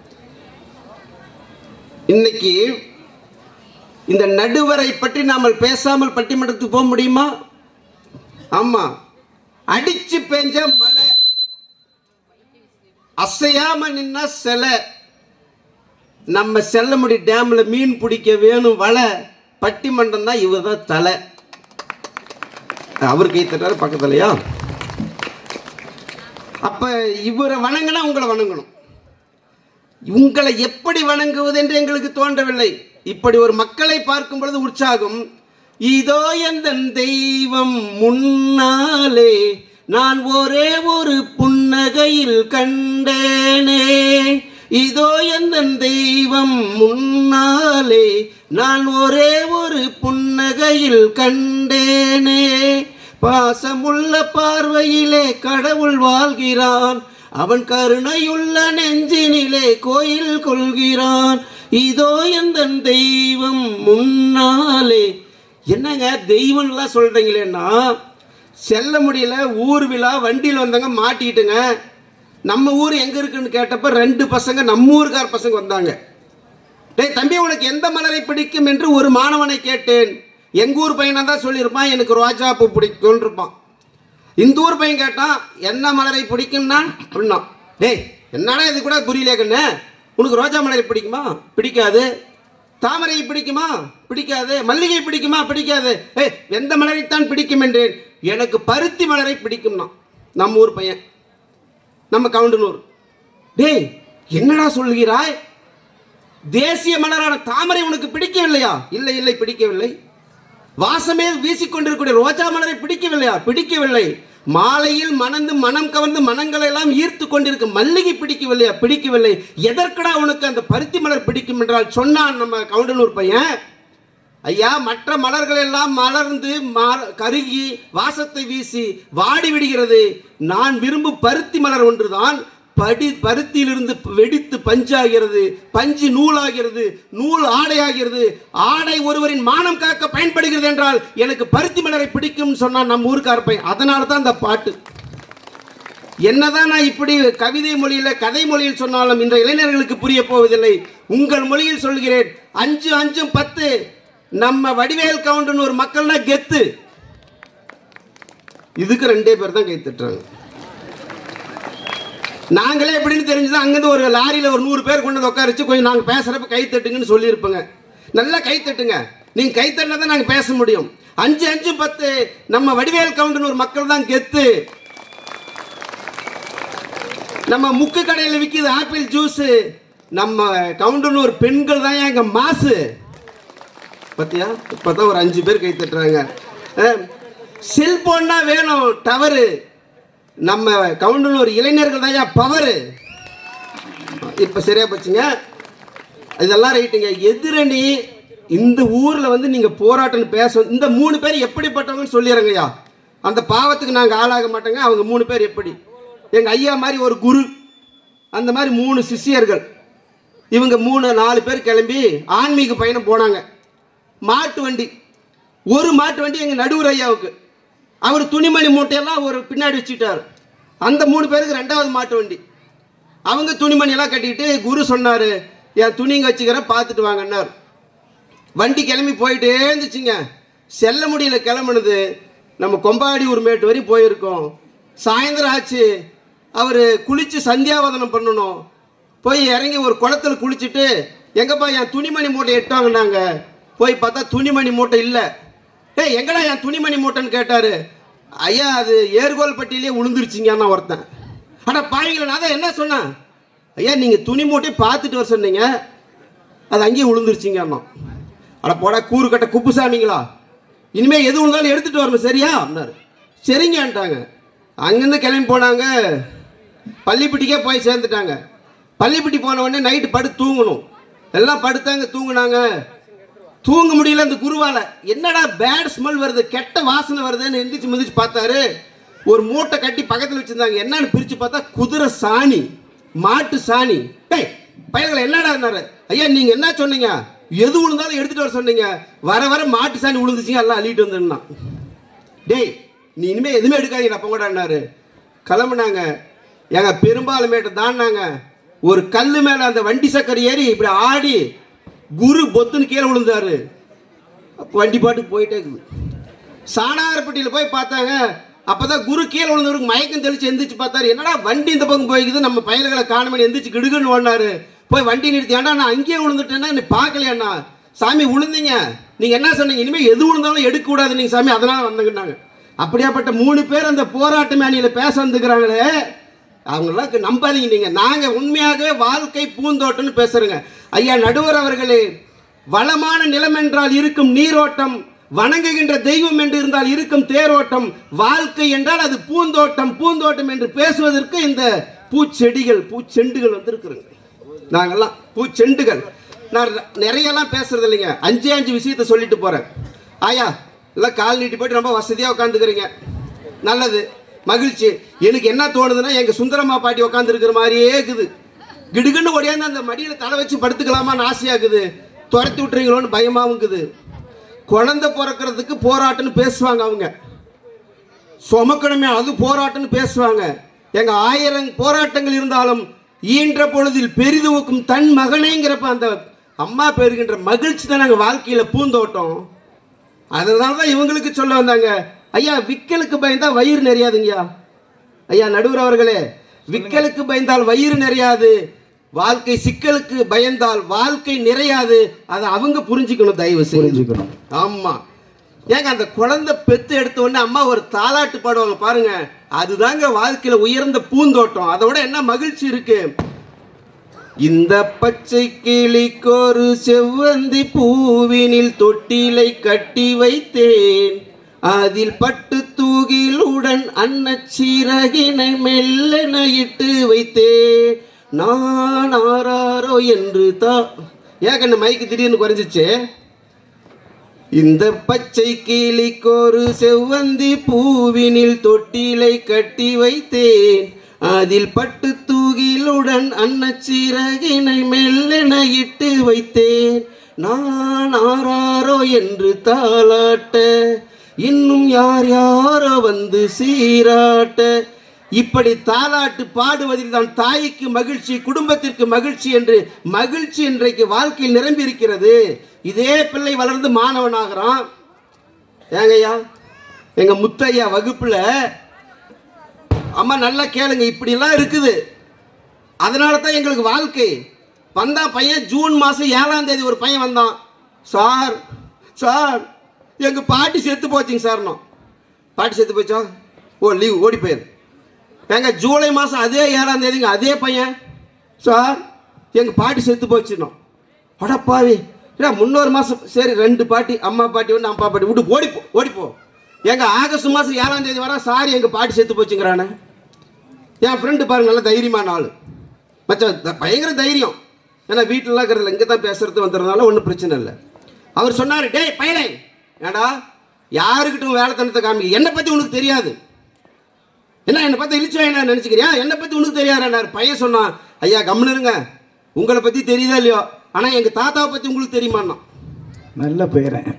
இன்னைக்கு இந்த நடுவரை பற்றி நாமல் பேசாமல் பட்டிமன்றத்துக்கு போக முடியுமா ஆமா அடிச்சு பெஞ்ச மழை அசையாம நின்னா சிலை நம்ம செல்லமுடி டேம்ல மீன் பிடிக்க வேணும் வலை பட்டிமன்றம் தான் இவர் தான் தலை அவர் கை தட்டாரு பக்கத்துலயா அப்ப இவரை வணங்கினா உங்களை வணங்கணும் உங்களை எப்படி வணங்குவது என்று எங்களுக்கு தோன்றவில்லை இப்படி ஒரு மக்களை பார்க்கும் பொழுது உற்சாகம் இதோ எந்த தெய்வம் முன்னாலே நான் ஒரே ஒரு புன்னகையில் கண்டேனே இதோ எந்த தெய்வம் முன்னாலே நான் ஒரே ஒரு புன்னகையில் கண்டேனே பாசமுள்ள பார்வையிலே கடவுள் வாழ்கிறான் அவன் கருணையுள்ள நெஞ்சினிலே கோயில் கொள்கிறான் இதோ எந்த தெய்வம் முன்னாலே என்னங்க தெய்வம்லாம் சொல்றீங்களேன்னா செல்ல முடியல ஊர் விழா வண்டியில் வந்தவங்க மாட்டிட்டுங்க நம்ம ஊர் எங்க இருக்குன்னு கேட்டப்ப ரெண்டு பசங்க நம்ம ஊருக்கார பசங்க வந்தாங்க டேய் தம்பி உனக்கு எந்த மலரை பிடிக்கும் என்று ஒரு மாணவனை கேட்டேன் எங்க ஊர் பையனா தான் சொல்லியிருப்பான் எனக்கு ரோஜா பூ பிடிக்கும்னு இருப்பான் இந்த ஊர் பையன் கேட்டான் என்ன மலரை பிடிக்கும்னா அப்படின்னா டேய் என்னடா இது கூட புரியலையா கண்ணு உனக்கு ரோஜா மலரை பிடிக்குமா பிடிக்காது தாமரை பிடிக்குமா பிடிக்காது மல்லிகை பிடிக்குமா பிடிக்காது ஏய் எந்த மலரைத்தான் பிடிக்கும் என்றேன் எனக்கு பருத்தி மலரை பிடிக்கும்னா நம்ம ஊர் பையன் நம்ம கவுண்டனூர் டேய் என்னடா சொல்கிறாய் தேசிய மலரான தாமரை உனக்கு பிடிக்கவில்லையா இல்லை இல்லை பிடிக்கவில்லை வாசமே வீசிக்கொண்டிருக்கூடிய ரோஜா மலரை பிடிக்கவில்லையா பிடிக்கவில்லை மாலையில் மணந்து மனம் கவர்ந்து மனங்களை எல்லாம் ஈர்த்து கொண்டிருக்கும் மல்லிகை பிடிக்கவில்லையா பிடிக்கவில்லை எதற்கடா உனக்கு அந்த பருத்தி மலர் பிடிக்கும் என்றால் சொன்னான் நம்ம கவுண்டனூர் பையன் ஐயா மற்ற மலர்கள் எல்லாம் மலர்ந்து மா- கருகி வாசத்தை வீசி வாடி விடுகிறது நான் விரும்பும் பருத்தி மலர் ஒன்றுதான் படி பருத்தியிலிருந்து வெடித்து பஞ்சாகிறது பஞ்சு நூலாகிறது நூல் ஆடையாகிறது ஆடை ஒருவரின் மானம் காக்க பயன்படுகிறது என்றால் எனக்கு பருத்தி மலரை பிடிக்கும் சொன்னான் நம்ம ஊருக்கார பையன் அதனால தான் அந்த பாட்டு என்னதான் நான் இப்படி கவிதை மொழியில கதை மொழியில் சொன்னாலும் இந்த இளைஞர்களுக்கு புரிய போவதில்லை உங்கள் மொழியில் சொல்கிறேன் அஞ்சு அஞ்சும் பத்து நம்ம வடிவேல் கவுண்டன் ஒரு மக்கள்னா கெத்து இதுக்கு ரெண்டே பேர் தான் கை தட்டுறாங்க நாங்களே எப்படின்னு தெரிஞ்சுதான் அங்கேருந்து ஒரு லாரியில் ஒரு நூறு பேர் கொண்டு வந்து உட்கார வச்சு கொஞ்சம் நாங்கள் பேசுகிறப்ப கை தட்டுங்கன்னு சொல்லியிருப்போங்க நல்லா கை தட்டுங்க நீங்கள் கை தட்டினா தான் நாங்கள் பேச முடியும் அஞ்சு அஞ்சு பத்து நம்ம வடிவேல் கவுண்டன் ஒரு மக்கள் தான் கெத்து நம்ம முக்கு கடையில் விற்கிது ஆப்பிள் ஜூஸ் நம்ம கவுண்டனூர் பெண்கள் தான் எங்க மாசு பத்தியா இப்பதான் ஒரு அஞ்சு பேர் கை தட்டுறாங்க செல்போன்னா வேணும் டவரு நம்ம கவுண்டனூர் இளைஞர்கள் தான் பவரு இப்ப சரியா போச்சுங்க இதெல்லாம் ரைட்டுங்க எதிரணி இந்த ஊர்ல வந்து நீங்க போராட்டம் பேச இந்த மூணு பேர் எப்படிப்பட்டவங்கன்னு சொல்லிடுறேங்கய்யா அந்த பாவத்துக்கு நாங்க ஆளாக மாட்டோங்க அவங்க மூணு பேர் எப்படி எங்க ஐயா மாதிரி ஒரு குரு அந்த மாதிரி மூணு சிஷ்யர்கள் இவங்க மூணு நாலு பேர் கிளம்பி ஆன்மீக பயணம் போனாங்க மாட்டு வண்டி ஒரு மாட்டு வண்டி எங்க நடுவர் ஐயாவுக்கு அவர் துணிமணி மூட்டையெல்லாம் ஒரு பின்னாடி வச்சுட்டார் அந்த மூணு பேருக்கு ரெண்டாவது மாட்டு வண்டி அவங்க துணிமணி எல்லாம் கட்டிட்டு குரு சொன்னாரு என் துணிங்க வச்சுக்கிறேன் பார்த்துட்டு வாங்கன்னார் வண்டி கிளம்பி போயிட்டே இருந்துச்சுங்க செல்ல முடியல கிளம்புனது நம்ம கொம்பாடி ஒரு மேட்டு வரையும் போயிருக்கோம் சாயந்தரம் ஆச்சு அவர் குளிச்சு சந்தியாவதனம் பண்ணணும் போய் இறங்கி ஒரு குளத்துல குளிச்சுட்டு எங்கப்பா என் துணிமணி மூட்டை எட்டாங்கன்னாங்க போய் பார்த்தா துணிமணி மூட்டை இல்லை ஏய் எங்கடா என் துணிமணி மூட்டைன்னு கேட்டாரு ஐயா அது ஏர்கோல்பட்டியிலே உளுந்துருச்சிங்கன்னா ஒருத்தன் அட பாவிங்கள நான் தான் என்ன சொன்னேன் ஐயா நீங்கள் துணி மூட்டை பார்த்துட்டு வர சொன்னீங்க அது அங்கேயே விழுந்துருச்சிங்க அண்ணா அட போடா கூறு கட்ட குப்புசாமிங்களா இனிமே எது விழுந்தாலும் எடுத்துட்டு வரணும் சரியா அப்படின்னாரு சரிங்கன்ட்டாங்க அங்கேருந்து கிளம்பி போனாங்க பள்ளிப்பட்டிக்கே போய் சேர்ந்துட்டாங்க பள்ளிப்பட்டி போன உடனே நைட்டு படுத்து தூங்கணும் எல்லாம் படுத்தாங்க தூங்குனாங்க தூங்க முடியல அந்த குருவால என்னடா பேட் ஸ்மெல் வருது கெட்ட வாசனை வருதுன்னு எந்திரிச்சு மிதிச்சு பார்த்தாரு ஒரு மூட்டை கட்டி பக்கத்தில் வச்சிருந்தாங்க என்னன்னு பிரிச்சு பார்த்தா குதிரை சாணி மாட்டு சாணி டேய் பயல்களை என்னடா இருந்தாரு ஐயா நீங்க என்ன சொன்னீங்க எது விழுந்தாலும் எடுத்துட்டு வர சொன்னீங்க வர வர மாட்டு சாணி விழுந்துச்சுங்க எல்லாம் அள்ளிட்டு வந்துருந்தான் டேய் நீ இனிமே எதுவுமே எடுக்காதீங்க அப்போ கூடனாரு கிளம்புனாங்க எங்க பெரும்பாலுமேட்டு தாண்டாங்க ஒரு கல் மேல அந்த வண்டி சக்கரை ஏறி இப்படி ஆடி குரு பொத்துன்னு கீழே விழுந்தாரு அப்ப வண்டி பாட்டு போயிட்டே இருக்குது சாணாரப்பட்டியில் போய் பார்த்தாங்க அப்பதான் குரு கீழே விழுந்தவருக்கு மயக்கம் தெளிச்சு எந்திரிச்சு பார்த்தாரு என்னடா வண்டி இந்த பக்கம் போய்க்குது நம்ம பயல்களை காணமணி எந்திரிச்சு கிடுகுன்னு ஓடினாரு போய் வண்டி நிறுத்தி ஏன்டா நான் அங்கேயே விழுந்துட்டேன்னா நீ பார்க்கலையாண்ணா சாமி விழுந்தீங்க நீங்க என்ன சொன்னீங்க இனிமே எது விழுந்தாலும் எடுக்க கூடாது நீங்க சாமி அதனால வந்தங்கன்னாங்க அப்படியாப்பட்ட மூணு பேர் அந்த போராட்ட மேனியில பேச வந்துக்கிறாங்களே அவங்களாம் நம்பாதீங்க நீங்க நாங்க உண்மையாகவே வாழ்க்கை பூந்தோட்டம்னு பேசுறோங்க ஐயா நடுவர் அவர்களே வளமான நிலம் என்றால் இருக்கும் நீரோட்டம் வணங்குகின்ற தெய்வம் என்று இருந்தால் இருக்கும் தேரோட்டம் வாழ்க்கை என்றால் அது பூந்தோட்டம் பூந்தோட்டம் என்று பேசுவதற்கு இந்த பூச்செடிகள் பூச்செண்டுகள் வந்திருக்குறோங்க நாங்கெல்லாம் பூச்செண்டுகள் நான் நிறையெல்லாம் பேசுறது இல்லைங்க அஞ்சே அஞ்சு விஷயத்த சொல்லிட்டு போறேன் ஆயா எல்லாம் கால் நீட்டி போயிட்டு ரொம்ப வசதியாக உட்காந்துக்கிறீங்க நல்லது மகிழ்ச்சி எனக்கு என்ன தோணுதுன்னா எங்க சுந்தரம்மா பாட்டி உட்காந்துருக்கிற மாதிரியே இருக்குது கிடுகுன்னு ஓடியாந்து அந்த மடியில தலை வச்சு படுத்துக்கலாமான்னு ஆசையா இருக்குது துரத்தி விட்டுறீங்களோன்னு பயமாவும் இருக்குது குழந்தை பிறக்கிறதுக்கு போராட்டம்னு பேசுவாங்க அவங்க சுமக்கணுமே அது போராட்டம்னு பேசுவாங்க எங்க ஆயிரம் போராட்டங்கள் இருந்தாலும் ஈன்ற பொழுதில் பெரிதுவுக்கும் தன் மகனேங்கிறப்ப அந்த அம்மா பெறுகின்ற மகிழ்ச்சி தான் நாங்கள் வாழ்க்கையில பூந்தோட்டம் அதனால தான் இவங்களுக்கு சொல்ல வந்தாங்க ஐயா விக்கலுக்கு பயந்தா வயிறு நிறையாதுங்கய்யா ஐயா நடுவர் அவர்களே விக்கலுக்கு பயந்தால் வயிறு நிறையாது வாழ்க்கை சிக்கலுக்கு பயந்தால் வாழ்க்கை நிறையாது அதை அவங்க புரிஞ்சுக்கணும் தயவு செய்து புரிஞ்சுக்கணும் ஆமா ஏங்க அந்த குழந்தை பெத்து எடுத்த உடனே அம்மா ஒரு தாலாட்டு பாடுவாங்க பாருங்க அதுதாங்க வாழ்க்கையில உயர்ந்த பூந்தோட்டம் அதோட என்ன மகிழ்ச்சி இருக்கு இந்த பச்சை கிளிக்கொரு செவ்வந்தி பூவினில் தொட்டிலை கட்டி வைத்தேன் அதில் பட்டு தூகிலுடன் அன்னச்சீரகினை மெல்லென இட்டு வைத்தேன் நான் ஆராரோ என்று தா ஏன் கண்ணு மைக்கு திடீர்னு குறைஞ்சிச்சு இந்த பச்சை கிளிக்கொரு செவ்வந்தி பூவினில் தொட்டிலை கட்டி வைத்தேன் அதில் பட்டு தூகிலுடன் அன்னச்சிறகினை மெல்லென இட்டு வைத்தேன் நான் ஆராரோ என்று தாளாட்ட இன்னும் யார் யாரோ வந்து சீராட்ட இப்படி தாலாட்டு பாடுவதில் தான் தாய்க்கு மகிழ்ச்சி குடும்பத்திற்கு மகிழ்ச்சி என்று மகிழ்ச்சி இன்றைக்கு வாழ்க்கையில் நிரம்பி இருக்கிறது இதே பிள்ளை வளர்ந்து மாணவனாகிறான் ஏங்கய்யா எங்க முத்தையா வகுப்புல அம்மா நல்லா கேளுங்க இப்படிலாம் இருக்குது அதனால தான் எங்களுக்கு வாழ்க்கை வந்தா பையன் ஜூன் மாதம் ஏழாம் தேதி ஒரு பையன் வந்தான் சார் சார் எங்க பாட்டி செத்து போச்சுங்க சார்னோ பாட்டி செத்து போச்சா ஓ லீவ் ஓடி போயிரு ஏங்க ஜூலை மாதம் அதே ஏழாம் தேதிங்க அதே பையன் சார் எங்கள் பாட்டி செத்து போச்சுனோம் அடப்பாவி ஏடா முன்னொரு மாதம் சரி ரெண்டு பாட்டி அம்மா பாட்டி ஒன்று அப்பா பாட்டி விட்டு ஓடிப்போ ஓடிப்போ எங்க ஆகஸ்ட் மாதம் ஏழாம் தேதி வர சாரி எங்கள் பாட்டி செத்து போச்சுங்கிறானே என் ஃப்ரெண்டு பாருங்க நல்ல தைரியமான ஆள் மச்சான் த- பயங்கர தைரியம் ஏன்னா வீட்டிலலாம் இருக்கிறதில்ல இங்கே தான் பேசுறது வந்துடுறதுனால ஒன்றும் பிரச்சனை இல்லை அவர் சொன்னார் டேய் பயலே ஏடா யாருக்கிட்டும் வேலை தனத்தை காமிக்க என்னை பற்றி உனக்கு தெரியாது என்ன என்னை பார்த்து இழிச்சு என்ன நினச்சிக்கிறியா என்னை பற்றி உனக்கு தெரியாதுன்னார் பையன் சொன்னான் ஐயா கம்முன்னு இருங்க உங்களை பற்றி தெரியுதா இல்லையோ ஆனால் எங்கள் தாத்தாவை பற்றி உங்களுக்கு தெரியுமான்னா நல்ல பேரன்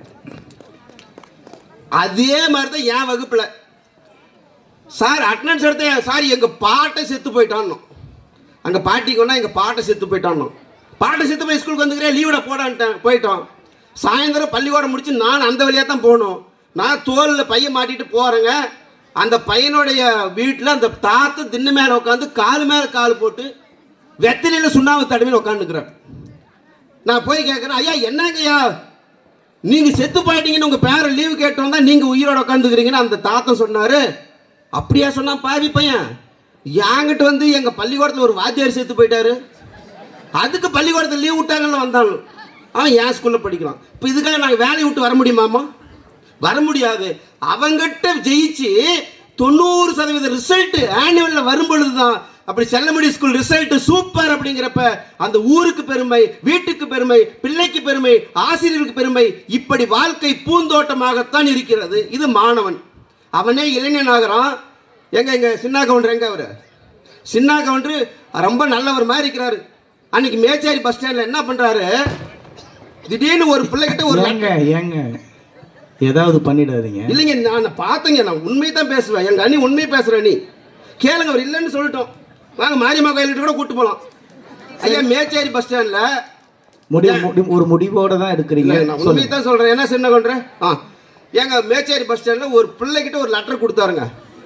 அதே மாதிரி தான் என் வகுப்பில் சார் அட்டனன்ஸ் எடுத்தேன் சார் எங்கள் பாட்டை செத்து போயிட்டான்னு அங்கே பாட்டிக்கு ஒன்றா எங்கள் பாட்டை செத்து போயிட்டான்னு பாட்டை செத்து போய் ஸ்கூலுக்கு வந்துக்கிறேன் லீவோட போடான்ட்டேன் போயிட்டோம் சாயந்தரம் பள்ளிக்கூடம் முடிச்சு நான் அந்த வழியாக தான் போகணும் நான் தோலில் பையன் மாட்டிட்டு போகிறேங்க அந்த பையனுடைய வீட்டில் அந்த தாத்தா திண்ணு மேலே உட்காந்து கால் மேலே கால் போட்டு வெத்தலையில் சுண்ணாம்பு தடவின்னு உட்காந்துக்கிறார் நான் போய் கேட்குறேன் ஐயா என்னங்கய்யா நீங்க செத்து போயிட்டீங்கன்னு உங்க பேர லீவு கேட்டு வந்தா நீங்க உயிரோட உட்காந்துக்கிறீங்கன்னு அந்த தாத்தன் சொன்னாரு அப்படியா சொன்னா பாவி பையன் என்கிட்ட வந்து எங்க பள்ளிக்கூடத்துல ஒரு வாத்தியார் செத்து போயிட்டாரு அதுக்கு பள்ளிக்கூடத்துல லீவ் விட்டாங்கன்னு வந்தாலும் அவன் என் ஸ்கூல்ல படிக்கிறான் இப்போ இதுக்காக நாங்கள் வேலையை விட்டு வர முடியுமாமா வர முடியாது அவங்கிட்ட ஜெயிச்சு தொண்ணூறு சதவீத ரிசல்ட் ஆனுவல்ல வரும் பொழுதுதான் அப்படி செல்லமடி ஸ்கூல் ரிசல்ட் சூப்பர் அப்படிங்கிறப்ப அந்த ஊருக்கு பெருமை வீட்டுக்கு பெருமை பிள்ளைக்கு பெருமை ஆசிரியருக்கு பெருமை இப்படி வாழ்க்கை பூந்தோட்டமாகத்தான் இருக்கிறது இது மாணவன் அவனே இளைஞனாகிறான் எங்க எங்க சின்ன கவுண்டர் எங்க அவரு சின்ன கவுண்டர் ரொம்ப நல்லவர் மாதிரி இருக்கிறாரு அன்னைக்கு மேச்சேரி பஸ் ஸ்டாண்ட்ல என்ன பண்றாரு திடீர்னு ஒரு பிள்ளைகிட்ட ஒரு ஏங்க ஏங்க ஏதாவது பண்ணிடாதீங்க இல்லைங்க நான் பார்த்தேங்க நான் உண்மை தான் பேசுவேன் எங்க அண்ணி உண்மை பேசுற நீ கேளுங்க அவர் இல்லைன்னு சொல்லிட்டோம் வாங்க மாரியம்மா கோயில்கிட்ட கூட கூட்டு போலாம் ஐயா மேச்சேரி பஸ் ஸ்டாண்ட்ல முடிவு முடி- ஒரு முடிவோட தான் எடுக்கிறீங்க நான் உண்மை சொல்லுங்க. தான் சொல்றேன் என்ன சின்ன கொன்ற ஆ ஏங்க மேச்சேரி பஸ் ஸ்டாண்ட்ல ஒரு பிள்ளைகிட்ட ஒரு லெட்டர் கொடுத்தாருங்க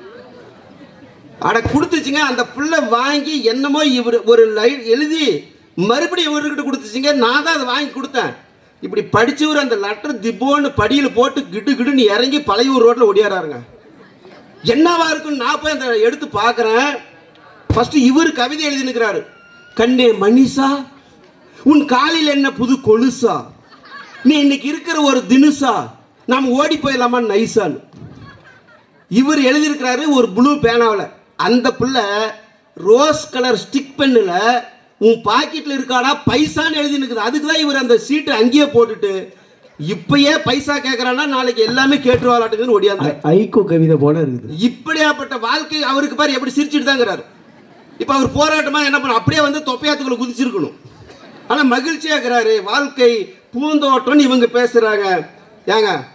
அட கொடுத்துச்சுங்க அந்த பிள்ளை வாங்கி என்னமோ இவர் ஒரு லை எழுதி மறுபடியும் இவர்கிட்ட கொடுத்துச்சுங்க நான் தான் அதை வாங்கி கொடுத்தேன் இப்படி படிச்சவர் அந்த லெட்டர் திப்போன்னு படியில் போட்டு கிடு கிடுன்னு இறங்கி பழையூர் ரோட்டில் ஒடியாராருங்க என்னவா இருக்குன்னு நான் போய் அந்த எடுத்து பார்க்குறேன் ஃபர்ஸ்ட் இவர் கவிதை எழுதினுக்கிறாரு கண்ணே மணிஷா உன் காலில் என்ன புது கொலுசா நீ இன்னைக்கு இருக்கிற ஒரு தினுசா நாம் ஓடி போயிடலாமா நைசான்னு இவர் எழுதியிருக்கிறாரு ஒரு ப்ளூ பேனாவில் அந்த பிள்ளை ரோஸ் கலர் ஸ்டிக் பென்னில் உன் பாக்கெட்டில் இருக்காடா பைசான்னு எழுதினுக்குது அதுக்கு தான் இவர் அந்த சீட்டை அங்கேயே போட்டுட்டு இப்பயே பைசா கேட்குறான்னா நாளைக்கு எல்லாமே கேட்டுருவாளாட்டுக்குன்னு ஒடியாந்தார் ஐ- ஐக்கூ கவிதை போல இருக்குது இப்படியாப்பட்ட வாழ்க்கை அவருக்கு பாரு எப்படி சிரிச்சிட்டு தாங்கிறாரு இப்போ அவர் போராட்டமா என்ன பண்ண அப்படியே வந்து தொப்பையாத்துக்குள்ள குதிச்சிருக்கணும் ஆனா மகிழ்ச்சியா இருக்கிறாரு வாழ்க்கை பூந்தோட்டம்னு இவங்க பேசுறாங்க ஏங்க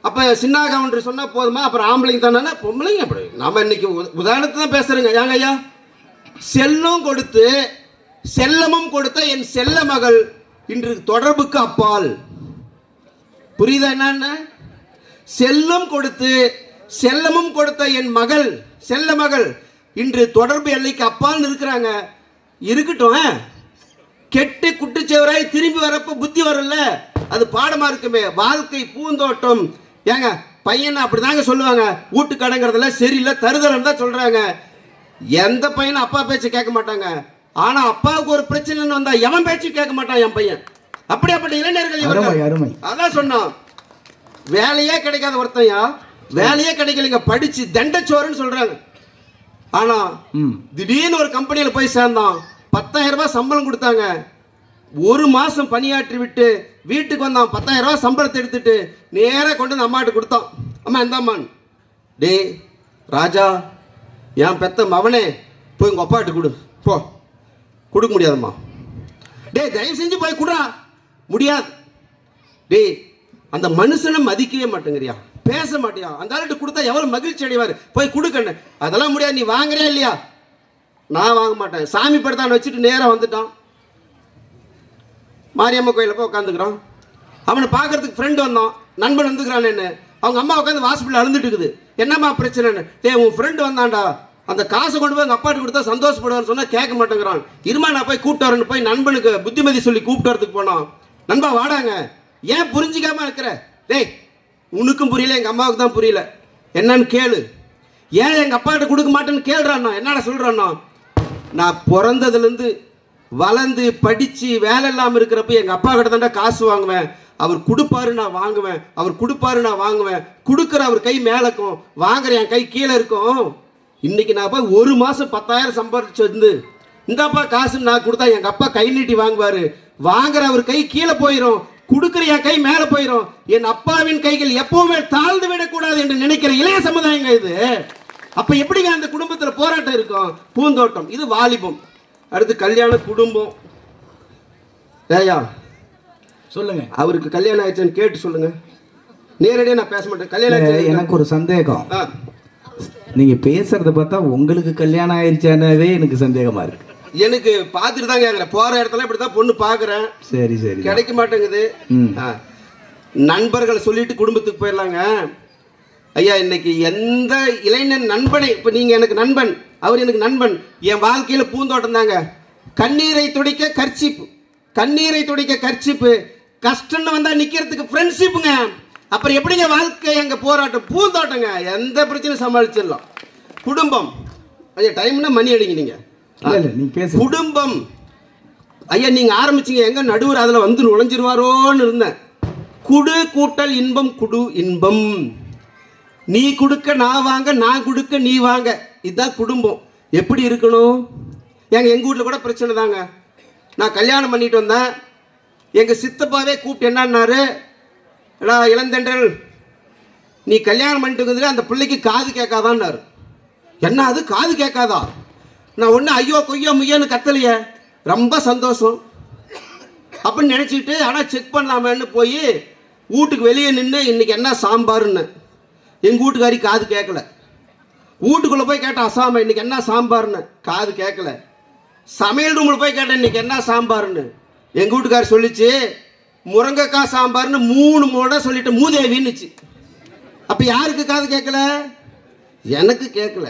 அப்போ சின்ன கவுண்டர் சொன்னால் போதுமா அப்புறம் ஆம்பளைங்க தானே பொம்பளைங்க அப்படி நம்ம இன்னைக்கு உ- உதாரணத்தை தான் பேசுகிறேங்க ஏங்க ஐயா செல்லம் கொடுத்து செல்லமும் கொடுத்த என் செல்ல மகள் இன்று தொடர்புக்கு அப்பால் புரியுதா என்னன்னு செல்லும் கொடுத்து செல்லமும் கொடுத்த என் மகள் செல்ல மகள் இன்று தொடர்பு எல்லைக்கு அப்பால் இருக்கிறாங்க இருக்கட்டும் ஆ? கெட்டு குட்டுச்சவராய் திரும்பி வரப்ப புத்தி வரல அது பாடமா இருக்குமே வாழ்க்கை பூந்தோட்டம் ஏங்க பையனை அப்படிதாங்க சொல்லுவாங்க வீட்டு கடைங்கிறதுல சரியில்லை தருதலன்னு தான் சொல்றாங்க எந்த பையனும் அப்பா பேச்சு கேட்க மாட்டாங்க ஆனா அப்பாவுக்கு ஒரு பிரச்சனைன்னு வந்தா எவன் பேச்சு கேட்க மாட்டான் என் பையன் அப்படியாப்பட்ட இளைஞர்கள் இவர்கள். அருமை, அருமை. அதான் சொன்னான் வேலையே கிடைக்காத ஒருத்தையா வேலையே கிடைக்கலைங்க படிச்சு தண்டச்சோறுன்னு சொல்றாங்க ஆனா ம் திடீர்னு ஒரு கம்பெனியில போய் சேர்ந்தான் பத்தாயிரம் ரூபாய் சம்பளம் கொடுத்தாங்க ஒரு மாசம் பணியாற்றி விட்டு வீட்டுக்கு வந்தான் பத்தாயிரம் ரூபாய் சம்பளத்தை எடுத்துட்டு நேரா கொண்டு வந்து அம்மாட்ட கொடுத்தான் அம்மா இந்தாம்மான் டேய் ராஜா என் பெத்த மவனே போய் உங்க அப்பாட்ட கொடு போ கொடுக்க முடியாதும்மா டேய் தயவு செஞ்சு போய் குடா முடியாது டேய் அந்த மனுஷனை மதிக்கவே மாட்டேங்கிறியா பேச மாட்டியா அந்த ஆள்கிட்ட கொடுத்தா எவ்வளவு மகிழ்ச்சி அடைவார் போய் கொடுக்கண்ணு அதெல்லாம் முடியாது நீ வாங்குறியா இல்லையா நான் வாங்க மாட்டேன் சாமி படத்தான வச்சுட்டு நேரா வந்துட்டான் மாரியம்மா கோயிலில் போய் உட்காந்துக்கிறான் அவனை பார்க்கறதுக்கு ஃப்ரெண்டு வந்தான் நண்பன் வந்துக்கிறான் என்ன அவங்க அம்மா உட்காந்து ஹாஸ்பிட்டல் அழுந்துட்டு இருக்குது என்னம்மா பிரச்சனைன்னு டேய் உன் ஃப்ரெண்டு வந்தான்டா அந்த காசை கொண்டு போய் எங்கள் அப்பாட்டு கொடுத்தா சந்தோஷப்படுவார்னு சொன்னால் கேட்க மாட்டேங்கிறான் இருமா நான் போய் கூப்பிட்டு வரேன்னு போய் நண்பனுக்கு புத்திமதி சொல்லி கூப்பிட்டு வரதுக்கு போனோம் நண்பா வாடாங்க ஏன் புரிஞ்சிக்காம இருக்கிற டேய் உனக்கும் புரியல எங்கள் அம்மாவுக்கு தான் புரியல என்னன்னு கேளு ஏன் எங்கள் அப்பாட்ட கொடுக்க மாட்டேன்னு கேளுறான்னா என்னடா சொல்கிறான்னா நான் பிறந்ததுலேருந்து வளர்ந்து படித்து வேலை இல்லாமல் இருக்கிறப்ப எங்கள் அப்பா கிட்ட தாண்டா காசு வாங்குவேன் அவர் கொடுப்பாரு நான் வாங்குவேன் அவர் கொடுப்பாரு நான் வாங்குவேன் கொடுக்குற அவர் கை மேலக்கும் வாங்குற என் கை கீழே இருக்கும் இன்னைக்கு நான் போய் ஒரு மாதம் பத்தாயிரம் சம்பாதிச்சு வந்து இந்தாப்பா காசு நான் கொடுத்தா எங்கள் அப்பா கை நீட்டி வாங்குவாரு வாங்குற அவர் கை கீழே போயிடும் கொடுக்குற என் கை மேலே போயிடும் என் அப்பாவின் கைகள் எப்பவுமே தாழ்ந்து விடக்கூடாது என்று நினைக்கிற இளைய சமுதாயங்க இது அப்ப எப்படிங்க அந்த குடும்பத்துல போராட்டம் இருக்கும் பூந்தோட்டம் இது வாலிபம் அடுத்து கல்யாண குடும்பம் ஏயா சொல்லுங்க அவருக்கு கல்யாணம் ஆயிடுச்சுன்னு கேட்டு சொல்லுங்க நேரடியாக நான் பேச மாட்டேன் கல்யாணம் ஆயிடுச்சு எனக்கு ஒரு சந்தேகம் ஆ, நீங்க பேசுறத பார்த்தா உங்களுக்கு கல்யாணம் ஆயிடுச்சானவே எனக்கு சந்தேகமா இருக்கு எனக்கு பார்த்துட்டு தான் கேட்குறேன் போற இடத்துல இப்படி தான் பொண்ணு பார்க்குறேன் சரி சரி கிடைக்க மாட்டேங்குது ம். ஆ. நண்பர்கள் சொல்லிட்டு குடும்பத்துக்கு போயிடலாங்க ஐயா இன்னைக்கு எந்த இளைஞன் நண்பனை இப்போ நீங்க எனக்கு நண்பன் அவர் எனக்கு நண்பன் என் வாழ்க்கையில பூந்தோட்டம் தாங்க கண்ணீரை துடைக்க கர்ச்சிப்பு கண்ணீரை துடைக்க கர்ச்சிப்பு கஷ்டம்னு வந்தா நிக்கிறதுக்கு ஃப்ரெண்ட்ஷிப்புங்க அப்புறம் எப்படிங்க வாழ்க்கை எங்க போராட்டம் பூந்தோட்டங்க எந்த பிரச்சனையும் சமாளிச்சிடலாம் குடும்பம் ஐயா டைம்னா மணி அடிங்க நீங்க இல்ல இல்ல நீங்க பேசுங்க குடும்பம் ஐயா நீங்க ஆரம்பிச்சீங்க எங்க நடுவர் அதுல வந்து நுழைஞ்சிருவாரோன்னு இருந்தேன் குடு கூட்டல் இன்பம் குடு இன்பம் நீ கொடுக்க நான் வாங்க நான் கொடுக்க நீ வாங்க இதுதான் குடும்பம் எப்படி இருக்கணும் ஏங்க எங்க வீட்ல கூட பிரச்சனை தாங்க நான் கல்யாணம் பண்ணிட்டு வந்தேன் எங்க சித்தப்பாவே கூப்பிட்டு என்னன்னாரு எடா இளந்தென்றல் நீ கல்யாணம் பண்ணிட்டு இருக்கிறதுல அந்த பிள்ளைக்கு காது கேட்காதான்னாரு என்ன அது காது கேட்காதா நான் ஒன்று ஐயோ கொய்யோ முய்யோன்னு கத்தலையே ரொம்ப சந்தோஷம் அப்படின்னு நினச்சிக்கிட்டு ஆனால் செக் பண்ணலாமேன்னு போய் வீட்டுக்கு வெளியே நின்று இன்னைக்கு என்ன சாம்பார்னு எங்கள் வீட்டுக்காரி காது கேட்கல வீட்டுக்குள்ளே போய் கேட்டேன் அசாம இன்னைக்கு என்ன சாம்பார்னு காது கேட்கல சமையல் ரூமில் போய் கேட்டேன் இன்னைக்கு என்ன சாம்பார்னு எங்கள் வீட்டுக்காரி சொல்லிச்சு முருங்கைக்காய் சாம்பார்னு மூணு முறை சொல்லிட்டு மூதேவின்னுச்சு அப்போ யாருக்கு காது கேட்கல எனக்கு கேட்கல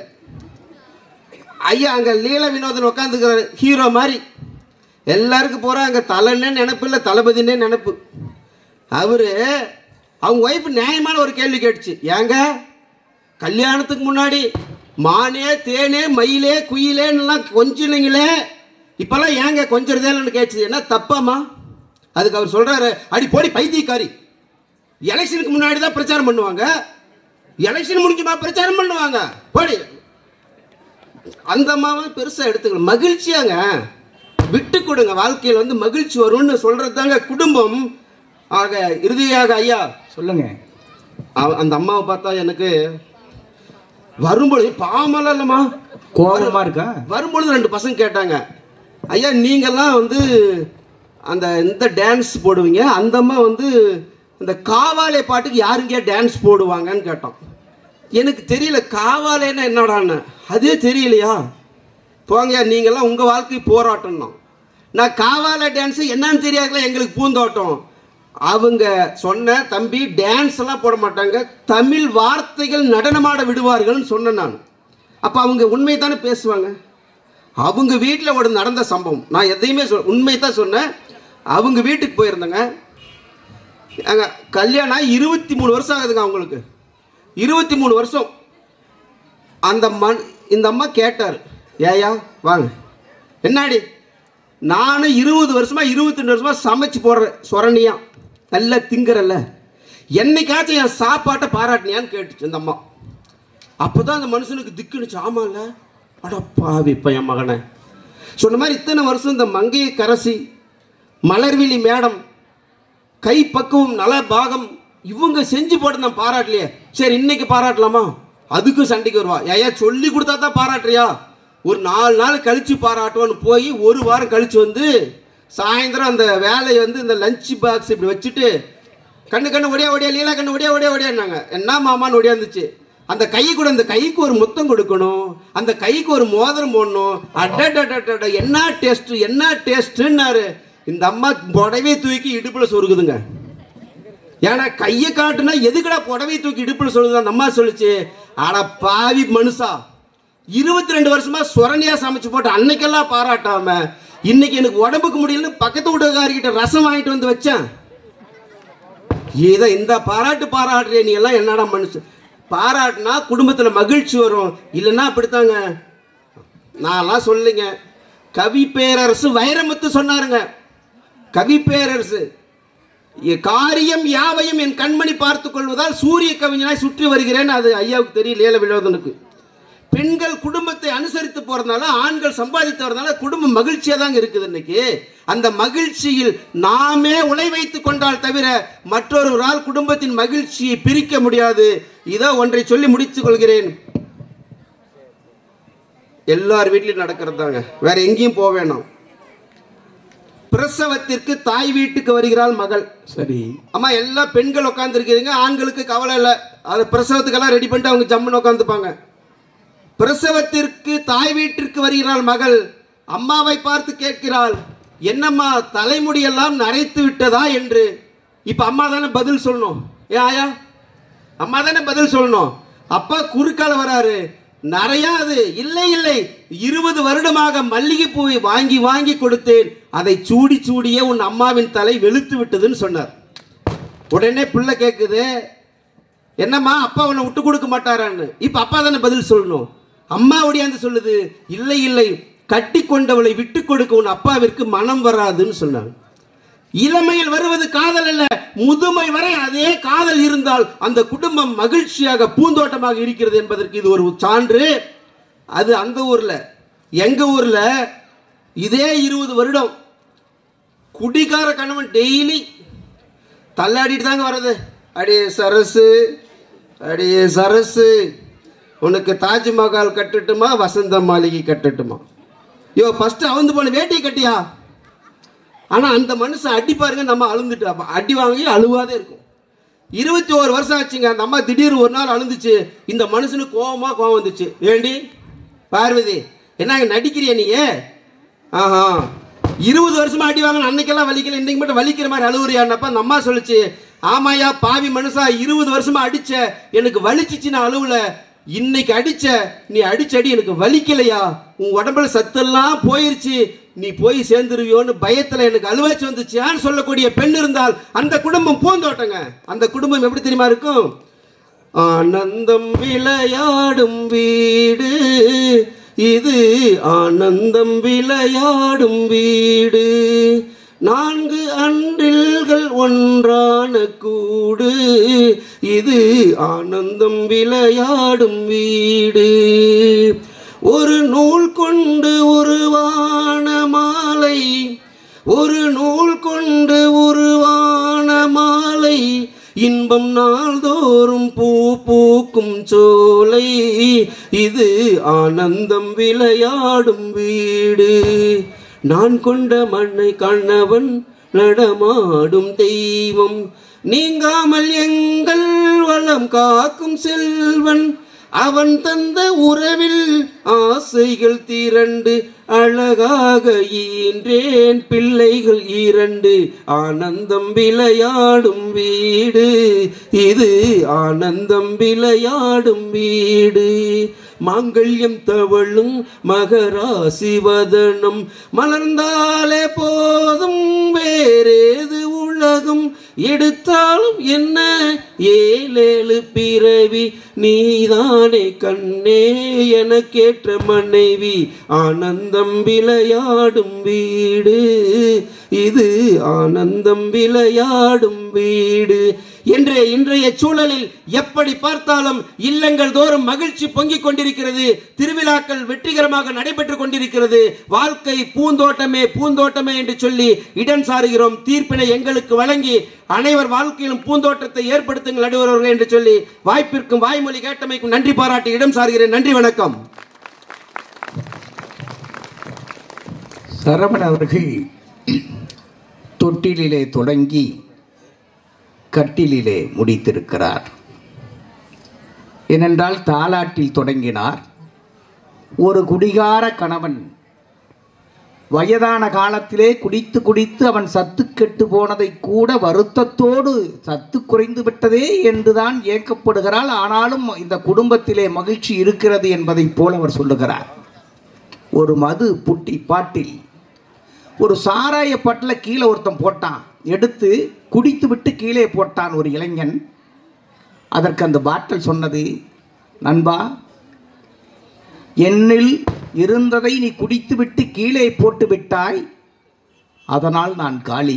ஐயா அங்க லீல வினோதன் உட்காந்துக்கிறாரு ஹீரோ மாதிரி எல்லாருக்கும் போறா அங்க தலைன்னே நினைப்பு இல்லை தளபதினே நினைப்பு அவரு அவங்க ஒய்ஃப் நியாயமான ஒரு கேள்வி கேட்டுச்சு ஏங்க கல்யாணத்துக்கு முன்னாடி மானே தேனே மயிலே குயிலேன்னுலாம் கொஞ்சினீங்களே இப்பெல்லாம் ஏங்க கொஞ்சறதேன்னு கேட்டுச்சு என்ன தப்பாமா அதுக்கு அவர் சொல்றாரு அடி போடி பைத்தியக்காரி எலெக்ஷனுக்கு முன்னாடி தான் பிரச்சாரம் பண்ணுவாங்க எலெக்ஷன் முடிஞ்சுமா பிரச்சாரம் பண்ணுவாங்க போடி அந்த அம்மாவை பெருசாக எடுத்துக்கணும் மகிழ்ச்சியாங்க விட்டு கொடுங்க வாழ்க்கையில் வந்து மகிழ்ச்சி வரும்னு சொல்றது தாங்க குடும்பம் ஆக இறுதியாக ஐயா சொல்லுங்க அவ- அந்த அம்மாவை பார்த்தா எனக்கு வரும்பொழுது பாவமெல்லாம் இல்லைம்மா கோபமா இருக்கா வரும்பொழுது ரெண்டு பசங்க கேட்டாங்க ஐயா நீங்கெல்லாம் வந்து அந்த இந்த டான்ஸ் போடுவீங்க அந்த அம்மா வந்து இந்த காவாலே பாட்டுக்கு யாருங்கயா டான்ஸ் போடுவாங்கன்னு கேட்டோம் எனக்கு தெரியல காவாலேன்னா என்னடான்னு அதே தெரியலையா போங்க நீங்கள்லாம் உங்கள் வாழ்க்கை போராட்டம்னா நான் காவால டான்ஸு என்னன்னு தெரியாதுல எங்களுக்கு பூந்தோட்டம் அவங்க சொன்ன தம்பி டான்ஸ் எல்லாம் போட மாட்டாங்க தமிழ் வார்த்தைகள் நடனமாட விடுவார்கள்னு சொன்னேன் நான் அப்போ அவங்க உண்மை தானே பேசுவாங்க அவங்க வீட்டில் ஒரு நடந்த சம்பவம் நான் எதையுமே சொல் உண்மை தான் சொன்னேன் அவங்க வீட்டுக்கு போயிருந்தேங்க அங்கே கல்யாணம் ஆகி இருபத்தி மூணு வருஷம் ஆகுதுங்க அவங்களுக்கு இருபத்தி மூணு வருஷம் அந்த மண் இந்த அம்மா கேட்டார் ஏயா வாங்க என்னாடி நானும் இருபது வருஷமா இருபத்தி வருஷமா சமைச்சு போடுறேன் சொரணியா நல்லா திங்குறல்ல என்னைக்காச்சும் என் சாப்பாட்டை பாராட்டினியான்னு கேட்டுச்சு இந்த அம்மா அப்பதான் அந்த மனுஷனுக்கு திக்குனுச்சு ஆமால்ல அட பாவி இப்ப என் மகனை சொன்ன மாதிரி இத்தனை வருஷம் இந்த மங்கையை கரசி மலர்விழி மேடம் கை பக்குவம் நல பாகம் இவங்க செஞ்சு போட்டு நான் பாராட்டலையே சரி இன்னைக்கு பாராட்டலாமா அதுக்கும் சண்டைக்கு வருவா ஏயா சொல்லி கொடுத்தா தான் பாராட்டுறியா ஒரு நாலு நாள் கழிச்சு பாராட்டுவோன்னு போய் ஒரு வாரம் கழிச்சு வந்து சாயந்தரம் அந்த வேலையை வந்து இந்த லஞ்ச் பாக்ஸ் இப்படி வச்சுட்டு கண்ணு கண்ணு ஒடியா ஒடியா லீலா கண்ணு ஒடியா ஒடியா ஒடியான்னாங்க என்ன மாமான்னு ஒடியாந்துச்சு அந்த கை கூட அந்த கைக்கு ஒரு முத்தம் கொடுக்கணும் அந்த கைக்கு ஒரு மோதிரம் போடணும் அடடடடட என்ன டேஸ்ட் என்ன டேஸ்ட்னாரு இந்த அம்மா புடவை தூக்கி இடுப்புல சொருகுதுங்க ஏன்னா கையை காட்டுனா எதுக்குடா புடவை தூக்கி இடுப்புல சொல்லுது அந்த அம்மா சொல்லுச்சு ஆனா பாவி மனுஷா இருபத்தி ரெண்டு வருஷமா சுரணியா சமைச்சு போட்டு அன்னைக்கெல்லாம் பாராட்டாம இன்னைக்கு எனக்கு உடம்புக்கு முடியலன்னு பக்கத்து வீட்டுக்காரிக்கிட்ட ரசம் வாங்கிட்டு வந்து வச்சேன் இதை இந்த பாராட்டு பாராட்டுறிய நீ எல்லாம் என்னடா மனுஷன் பாராட்டுனா குடும்பத்துல மகிழ்ச்சி வரும் இல்லைன்னா அப்படித்தாங்க நான்லாம் சொல்லுங்க கவி பேரரசு வைரமுத்து சொன்னாருங்க கவி பேரரசு "எ- காரியம் யாவையும் என் கண்மணி பார்த்துக் கொள்வதால் சூரிய கவிஞனாய் சுற்றி வருகிறேன் அது ஐயாவுக்கு தெரியல ஏல வினோதனுக்கு பெண்கள் குடும்பத்தை அனுசரித்து போறதுனால ஆண்கள் சம்பாதித்து வரதுனால குடும்பம் மகிழ்ச்சியா தாங்க இருக்குது இன்னைக்கு அந்த மகிழ்ச்சியில் நாமே உழை வைத்துக் கொண்டால் தவிர மற்றொருவரால் குடும்பத்தின் மகிழ்ச்சியை பிரிக்க முடியாது இதோ ஒன்றை சொல்லி முடித்துக் கொள்கிறேன் எல்லார் வீட்லயும் நடக்கிறது தாங்க வேற எங்கேயும் போக வேணாம் பிரசவத்திற்கு தாய் வீட்டுக்கு வருகிறாள் மகள் சரி அம்மா எல்லா பெண்கள் உட்காந்துருக்கிறீங்க ஆண்களுக்கு கவலை இல்லை அது பிரசவத்துக்கெல்லாம் ரெடி பண்ணிட்டு அவங்க ஜம்முன்னு உட்காந்துப்பாங்க பிரசவத்திற்கு தாய் வீட்டிற்கு வருகிறாள் மகள் அம்மாவை பார்த்து கேட்கிறாள் என்னம்மா தலைமுடியெல்லாம் நரைத்து விட்டதா என்று இப்ப அம்மா தானே பதில் சொல்லணும் ஏ ஆயா அம்மா தானே பதில் சொல்லணும் அப்பா குறுக்கால வராரு நரையாது இல்லை இல்லை இருபது வருடமாக மல்லிகை பூவை வாங்கி வாங்கி கொடுத்தேன் அதை சூடி சூடியே உன் அம்மாவின் தலை வெளுத்து விட்டதுன்னு சொன்னார் உடனே பிள்ளை கேட்குது என்னம்மா அப்பா உன்னை விட்டு கொடுக்க மாட்டாரான்னு இப்ப அப்பா தானே பதில் சொல்லணும் அம்மா ஒடியாந்து சொல்லுது இல்லை இல்லை கட்டி கொண்டவளை விட்டு கொடுக்க உன் அப்பாவிற்கு மனம் வராதுன்னு சொன்னாங்க இளமையில் வருவது காதல் அல்ல முதுமை வரை அதே காதல் இருந்தால் அந்த குடும்பம் மகிழ்ச்சியாக பூந்தோட்டமாக இருக்கிறது என்பதற்கு இது ஒரு சான்று அது அந்த ஊர்ல எங்க ஊர்ல இதே இருபது வருடம் குடிகார கணவன் டெய்லி தள்ளாடிட்டு தாங்க வர்றது அடியே சரசு அடியே சரசு உனக்கு தாஜ்மஹால் கட்டட்டுமா வசந்த மாளிகை கட்டட்டுமா யோ ஃபர்ஸ்ட் அவந்து போன வேட்டியை கட்டியா ஆனா அந்த மனுஷன் அடி பாருங்க நம்ம அழுந்துட்டு அப்ப அடி வாங்கி அழுவாதே இருக்கும் இருபத்தி ஒரு வருஷம் ஆச்சுங்க அந்த அம்மா திடீர்னு ஒரு நாள் அழுந்துச்சு இந்த மனுஷனுக்கு கோவமா கோவம் வந்துச்சு ஏண்டி பார்வதி என்னங்க நடிக்கிறியா நீ ஆஹா இருபது வருஷமா அடி வாங்கின அன்னைக்கெல்லாம் வலிக்கல இன்னைக்கு மட்டும் வலிக்கிற மாதிரி அழுவுறியான்னப்ப அந்த அம்மா சொல்லுச்சு ஆமாயா பாவி மனுஷா இருபது வருஷமா அடிச்ச எனக்கு வலிச்சிச்சு நான் அழுவல இன்னைக்கு அடிச்ச நீ அடிச்ச அடி எனக்கு வலிக்கலையா உன் உடம்புல சத்தெல்லாம் போயிருச்சு நீ போய் சேர்ந்துருவியோன்னு பயத்துல எனக்கு அழுவாச்சு வந்துச்சுன்னு சொல்லக்கூடிய பெண் இருந்தால் அந்த குடும்பம் பூந்தோட்டங்க அந்த குடும்பம் எப்படி தெரியுமா இருக்கும் ஆனந்தம் விளையாடும் வீடு இது ஆனந்தம் விளையாடும் வீடு நான்கு அன்றில்கள் ஒன்றான கூடு இது ஆனந்தம் விளையாடும் வீடு ஒரு நூல் கொண்டு உருவான மாலை ஒரு நூல் கொண்டு உருவான மாலை இன்பம் நாள்தோறும் பூ பூக்கும் சோலை இது ஆனந்தம் விளையாடும் வீடு நான் கொண்ட மண்ணை கண்ணவன் நடமாடும் தெய்வம் நீங்காமல் எங்கள் வளம் காக்கும் செல்வன் அவன் தந்த உறவில் ஆசைகள் திரண்டு அழகாக ஈன்றேன் பிள்ளைகள் இரண்டு ஆனந்தம் விளையாடும் வீடு இது ஆனந்தம் விளையாடும் வீடு மாங்கல்யம் தவழும் மகராசிவதனம் மலர்ந்தாலே போதும் வேறேது உலகம் எடுத்தாலும் என்ன ஏழேழு பிறவி நீதானே கண்ணே எனக்கேற்ற மனைவி ஆனந்தம் விளையாடும் வீடு இது ஆனந்தம் விளையாடும் வீடு என்று இன்றைய சூழலில் எப்படி பார்த்தாலும் இல்லங்கள் தோறும் மகிழ்ச்சி பொங்கிக் கொண்டிருக்கிறது திருவிழாக்கள் வெற்றிகரமாக நடைபெற்றுக் கொண்டிருக்கிறது வாழ்க்கை பூந்தோட்டமே பூந்தோட்டமே என்று சொல்லி இடம் சாருகிறோம் தீர்ப்பினை எங்களுக்கு வழங்கி அனைவர் வாழ்க்கையிலும் பூந்தோட்டத்தை ஏற்படுத்துங்கள் நடுவர் அவர்களே என்று சொல்லி வாய்ப்பிற்கும் வாய்மொழி கேட்டமைக்கும் நன்றி பாராட்டி இடம் சாருகிறேன் நன்றி வணக்கம் சரவண அவர்கள் தொட்டிலிலே தொடங்கி கட்டிலிலே முடித்திருக்கிறார் ஏனென்றால் தாலாட்டில் தொடங்கினார் ஒரு குடிகார கணவன் வயதான காலத்திலே குடித்து குடித்து அவன் சத்து கெட்டு போனதை கூட வருத்தத்தோடு சத்து குறைந்து விட்டதே என்றுதான் ஏக்கப்படுகிறாள் ஆனாலும் இந்த குடும்பத்திலே மகிழ்ச்சி இருக்கிறது என்பதைப் போல அவர் சொல்லுகிறார் ஒரு மது புட்டி பாட்டில் ஒரு சாராய பாட்டில் கீழே ஒருத்தன் போட்டான் எடுத்து குடித்து விட்டு கீழே போட்டான் ஒரு இளைஞன் அதற்கு அந்த பாட்டில் சொன்னது நண்பா என்னில் இருந்ததை நீ குடித்துவிட்டு கீழே போட்டு விட்டாய் அதனால் நான் காளி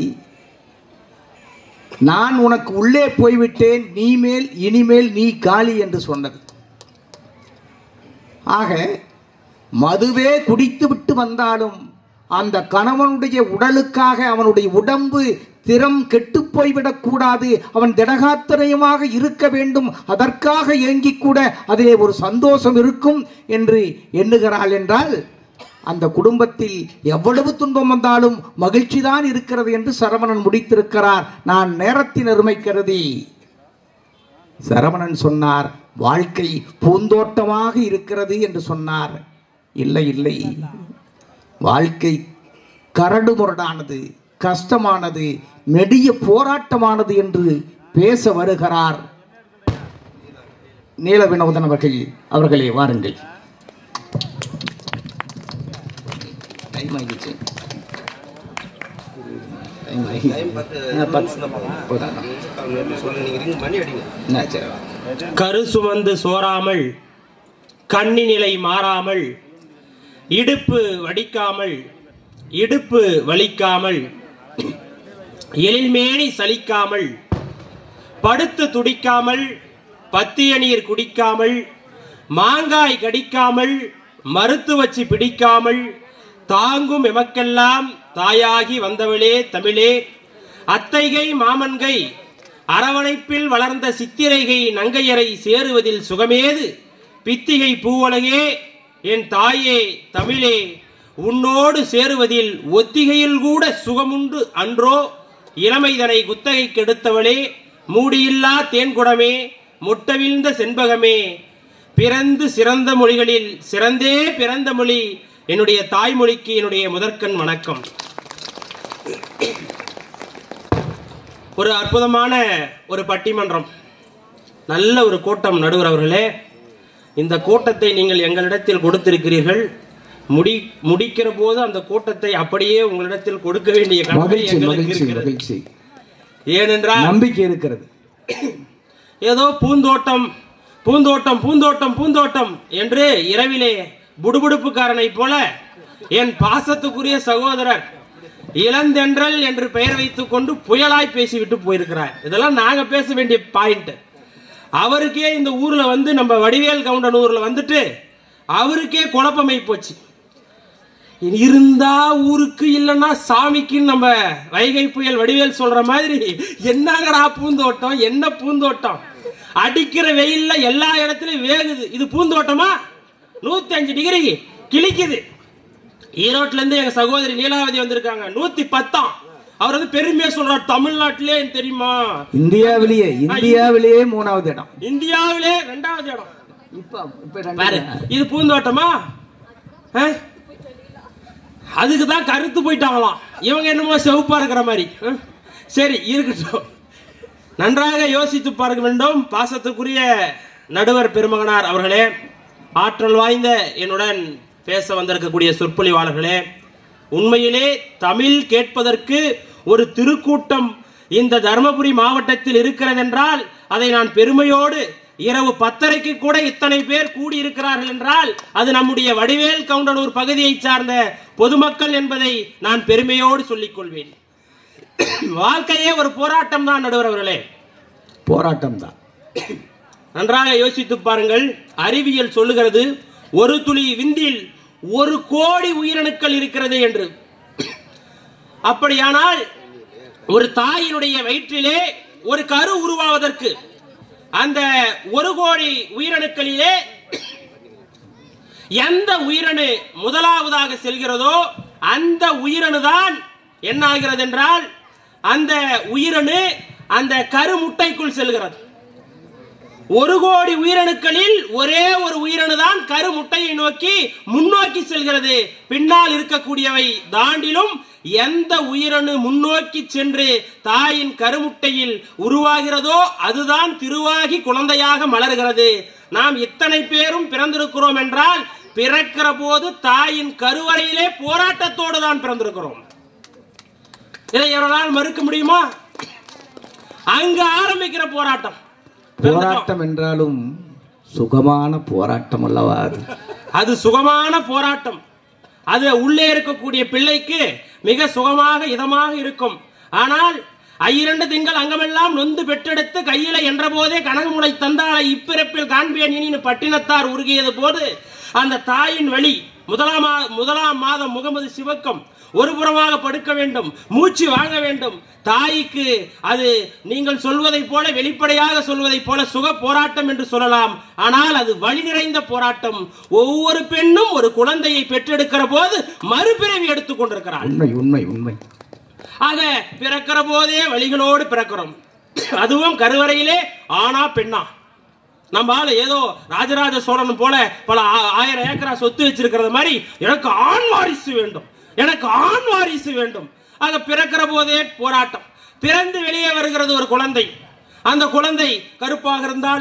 நான் உனக்கு உள்ளே போய்விட்டேன் நீ மேல் இனிமேல் நீ காளி என்று சொன்னது ஆக மதுவே குடித்து விட்டு வந்தாலும் அந்த கணவனுடைய உடலுக்காக அவனுடைய உடம்பு திறம் கெட்டு போய்விடக்கூடாது அவன் திடகாத்திரயமாக இருக்க வேண்டும் அதற்காக ஏங்கிக் கூட அதிலே ஒரு சந்தோஷம் இருக்கும் என்று எண்ணுகிறாள் என்றால் அந்த குடும்பத்தில் எவ்வளவு துன்பம் வந்தாலும் மகிழ்ச்சி தான் இருக்கிறது என்று சரவணன் முடித்திருக்கிறார் நான் நேரத்தின் அருமை கருதி சரவணன் சொன்னார் வாழ்க்கை பூந்தோட்டமாக இருக்கிறது என்று சொன்னார் இல்லை இல்லை வாழ்க்கை கரடு முரடானது கஷ்டமானது நெடிய போராட்டமானது என்று பேச வருகிறார் நீல வினோதன் அவர்கள் அவர்களே வாருங்கள் டைம் ஆகிடுச்சு டைம் ஆகி ஆ, பத்து. போதா. ஆ, சரி. கரு சுமந்து சோராமல் கண்ணி நிலை மாறாமல் இடுப்பு வடிக்காமல் இடுப்பு வலிக்காமல் எழில்மேனி சலிக்காமல் படுத்து துடிக்காமல் பத்திய நீர் குடிக்காமல் மாங்காய் கடிக்காமல் மறுத்து வச்சு பிடிக்காமல் தாங்கும் எமக்கெல்லாம் தாயாகி வந்தவளே தமிழே அத்தைகை மாமன்கை அரவணைப்பில் வளர்ந்த சித்திரைகை நங்கையரை சேருவதில் சுகமேது பித்திகை பூவலகே என் தாயே தமிழே உன்னோடு சேருவதில் ஒத்திகையில் கூட சுகமுண்டு அன்றோ இளமைதனை குத்தகைக்கு எடுத்தவளே மூடியில்லா தேன்குடமே முட்டவிழ்ந்த செண்பகமே பிறந்து சிறந்த மொழிகளில் சிறந்தே பிறந்த மொழி என்னுடைய தாய்மொழிக்கு என்னுடைய முதற்கண் வணக்கம் ஒரு அற்புதமான ஒரு பட்டிமன்றம் நல்ல ஒரு கூட்டம் நடுவர் அவர்களே இந்த கூட்டத்தை நீங்கள் எங்களிடத்தில் கொடுத்திருக்கிறீர்கள் முடி முடிக்கிற போது அந்த கூட்டத்தை அப்படியே உங்களிடத்தில் கொடுக்க வேண்டிய கடமை மகிழ்ச்சி எங்களுக்கு மகிழ்ச்சி இருக்கிறது மகிழ்ச்சி ஏனென்றால் நம்பிக்கை இருக்கிறது ஏதோ பூந்தோட்டம் பூந்தோட்டம் பூந்தோட்டம் பூந்தோட்டம் என்று இரவிலே புடுபுடுப்புக்காரனை போல என் பாசத்துக்குரிய சகோதரர் இளந்தென்றல் என்று பெயர் வைத்துக் கொண்டு புயலாய் பேசிவிட்டு போயிருக்கிறார் இதெல்லாம் நாங்க பேச வேண்டிய பாயிண்ட் அவருக்கே இந்த ஊர்ல வந்து நம்ம வடிவேல் கவுண்டன் ஊர்ல வந்துட்டு அவருக்கே குழப்பமை போச்சு இருந்தா ஊருக்கு இல்லைன்னா சாமிக்குன்னு நம்ம வைகை புயல் வடிவேல் சொல்ற மாதிரி என்னங்கடா பூந்தோட்டம் என்ன பூந்தோட்டம் அடிக்கிற வெயில்ல எல்லா இடத்துலயும் வேகுது இது பூந்தோட்டமா நூத்தி அஞ்சு டிகிரி கிழிக்குது ஈரோட்ல இருந்து எங்க சகோதரி நீலாவதி வந்திருக்காங்க நூத்தி பத்தாம் அவர் வந்து பெருமையா சொல்றார் தமிழ்நாட்டிலே எனக்கு தெரியுமா இந்தியாவிலேயே இந்தியாவிலேயே மூணாவது இடம் இந்தியாவிலே ரெண்டாவது இடம் இப்ப இப்ப பாரு இது பூந்தோட்டமா ஆ? அதுக்கு தான் கருத்து போயிட்டாங்களாம் இவங்க என்னமோ செவப்பா இருக்கிற மாதிரி ஆ? சரி இருக்கட்டும் நன்றாக யோசித்து பார்க்க வேண்டும் பாசத்துக்குரிய நடுவர் பெருமகனார் அவர்களே ஆற்றல் வாய்ந்த என்னுடன் பேச வந்திருக்கக்கூடிய சொற்பொழிவாளர்களே உண்மையிலே தமிழ் கேட்பதற்கு ஒரு திருக்கூட்டம் இந்த தருமபுரி மாவட்டத்தில் இருக்கிறதென்றால் அதை நான் பெருமையோடு இரவு பத்தரைக்கு கூட இத்தனை பேர் கூடியிருக்கிறார்கள் என்றால் அது நம்முடைய வடிவேல் கவுண்டனூர் பகுதியை சார்ந்த பொதுமக்கள் என்பதை நான் பெருமையோடு சொல்லிக் கொள்வேன் வாழ்க்கையே ஒரு போராட்டம் தான் நடுவர் அவர்களே போராட்டம் தான் நன்றாக யோசித்து பாருங்கள் அறிவியல் சொல்லுகிறது ஒரு துளி விந்தில் ஒரு கோடி உயிரணுக்கள் இருக்கிறது என்று அப்படியானால் ஒரு தாயினுடைய வயிற்றிலே ஒரு கரு உருவாவதற்கு அந்த ஒரு கோடி உயிரணுக்களிலே எந்த உயிரணு முதலாவதாக செல்கிறதோ அந்த உயிரணு தான் என்ன ஆகிறது என்றால் அந்த உயிரணு அந்த கருமுட்டைக்குள் செல்கிறது ஒரு கோடி உயிரணுக்களில் ஒரே ஒரு உயிரணு தான் கருமுட்டையை நோக்கி முன்னோக்கி செல்கிறது பின்னால் இருக்கக்கூடியவை தாண்டிலும் எந்த உயிரணு முன்னோக்கி சென்று தாயின் கருமுட்டையில் உருவாகிறதோ அதுதான் திருவாகி குழந்தையாக மலர்கிறது நாம் இத்தனை பேரும் பிறந்திருக்கிறோம் என்றால் பிறக்கிற போது தாயின் கருவறையிலே போராட்டத்தோடு தான் பிறந்திருக்கிறோம் இதை எவரால் மறுக்க முடியுமா அங்க ஆரம்பிக்கிற போராட்டம் போராட்டம் என்றாலும் சுகமான போராட்டம் அல்லவா அது அது சுகமான போராட்டம் அது உள்ளே இருக்கக்கூடிய பிள்ளைக்கு மிக சுகமாக இதமாக இருக்கும் ஆனால் ஐயிரண்டு திங்கள் அங்கமெல்லாம் நொந்து பெற்றெடுத்து கையில என்ற போதே கனகமுளை தந்தாளை இப்பிறப்பில் காண்பேன் இனின்னு பட்டினத்தார் உருகியது போது அந்த தாயின் வழி முதலாம் மா- முதலாம் மாதம் முகமது சிவக்கம் ஒரு புறமாக படுக்க வேண்டும் மூச்சு வாங்க வேண்டும் தாய்க்கு அது நீங்கள் சொல்வதைப் போல வெளிப்படையாக சொல்வதைப் போல சுக போராட்டம் என்று சொல்லலாம் ஆனால் அது வழி நிறைந்த போராட்டம் ஒவ்வொரு பெண்ணும் ஒரு குழந்தையை பெற்றெடுக்கிற போது மறுபிறவி எடுத்துக் கொண்டிருக்கிறாள் உண்மை உண்மை உண்மை ஆக பிறக்கிற போதே வழிகளோடு பிறக்கிறோம் அதுவும் கருவறையிலே ஆனா பெண்ணா நம்ம ஆளு ஏதோ ராஜராஜ சோழன் போல பல ஆ- ஆயிரம் ஏக்கரா சொத்து வச்சிருக்கிறது மாதிரி எனக்கு ஆண் வாரிசு வேண்டும் எனக்கு ஆண் வாரிசு வேண்டும் ஆக பிறக்கிற போதே போராட்டம் பிறந்து வெளியே வருகிறது ஒரு குழந்தை அந்த குழந்தை கருப்பாக இருந்தால்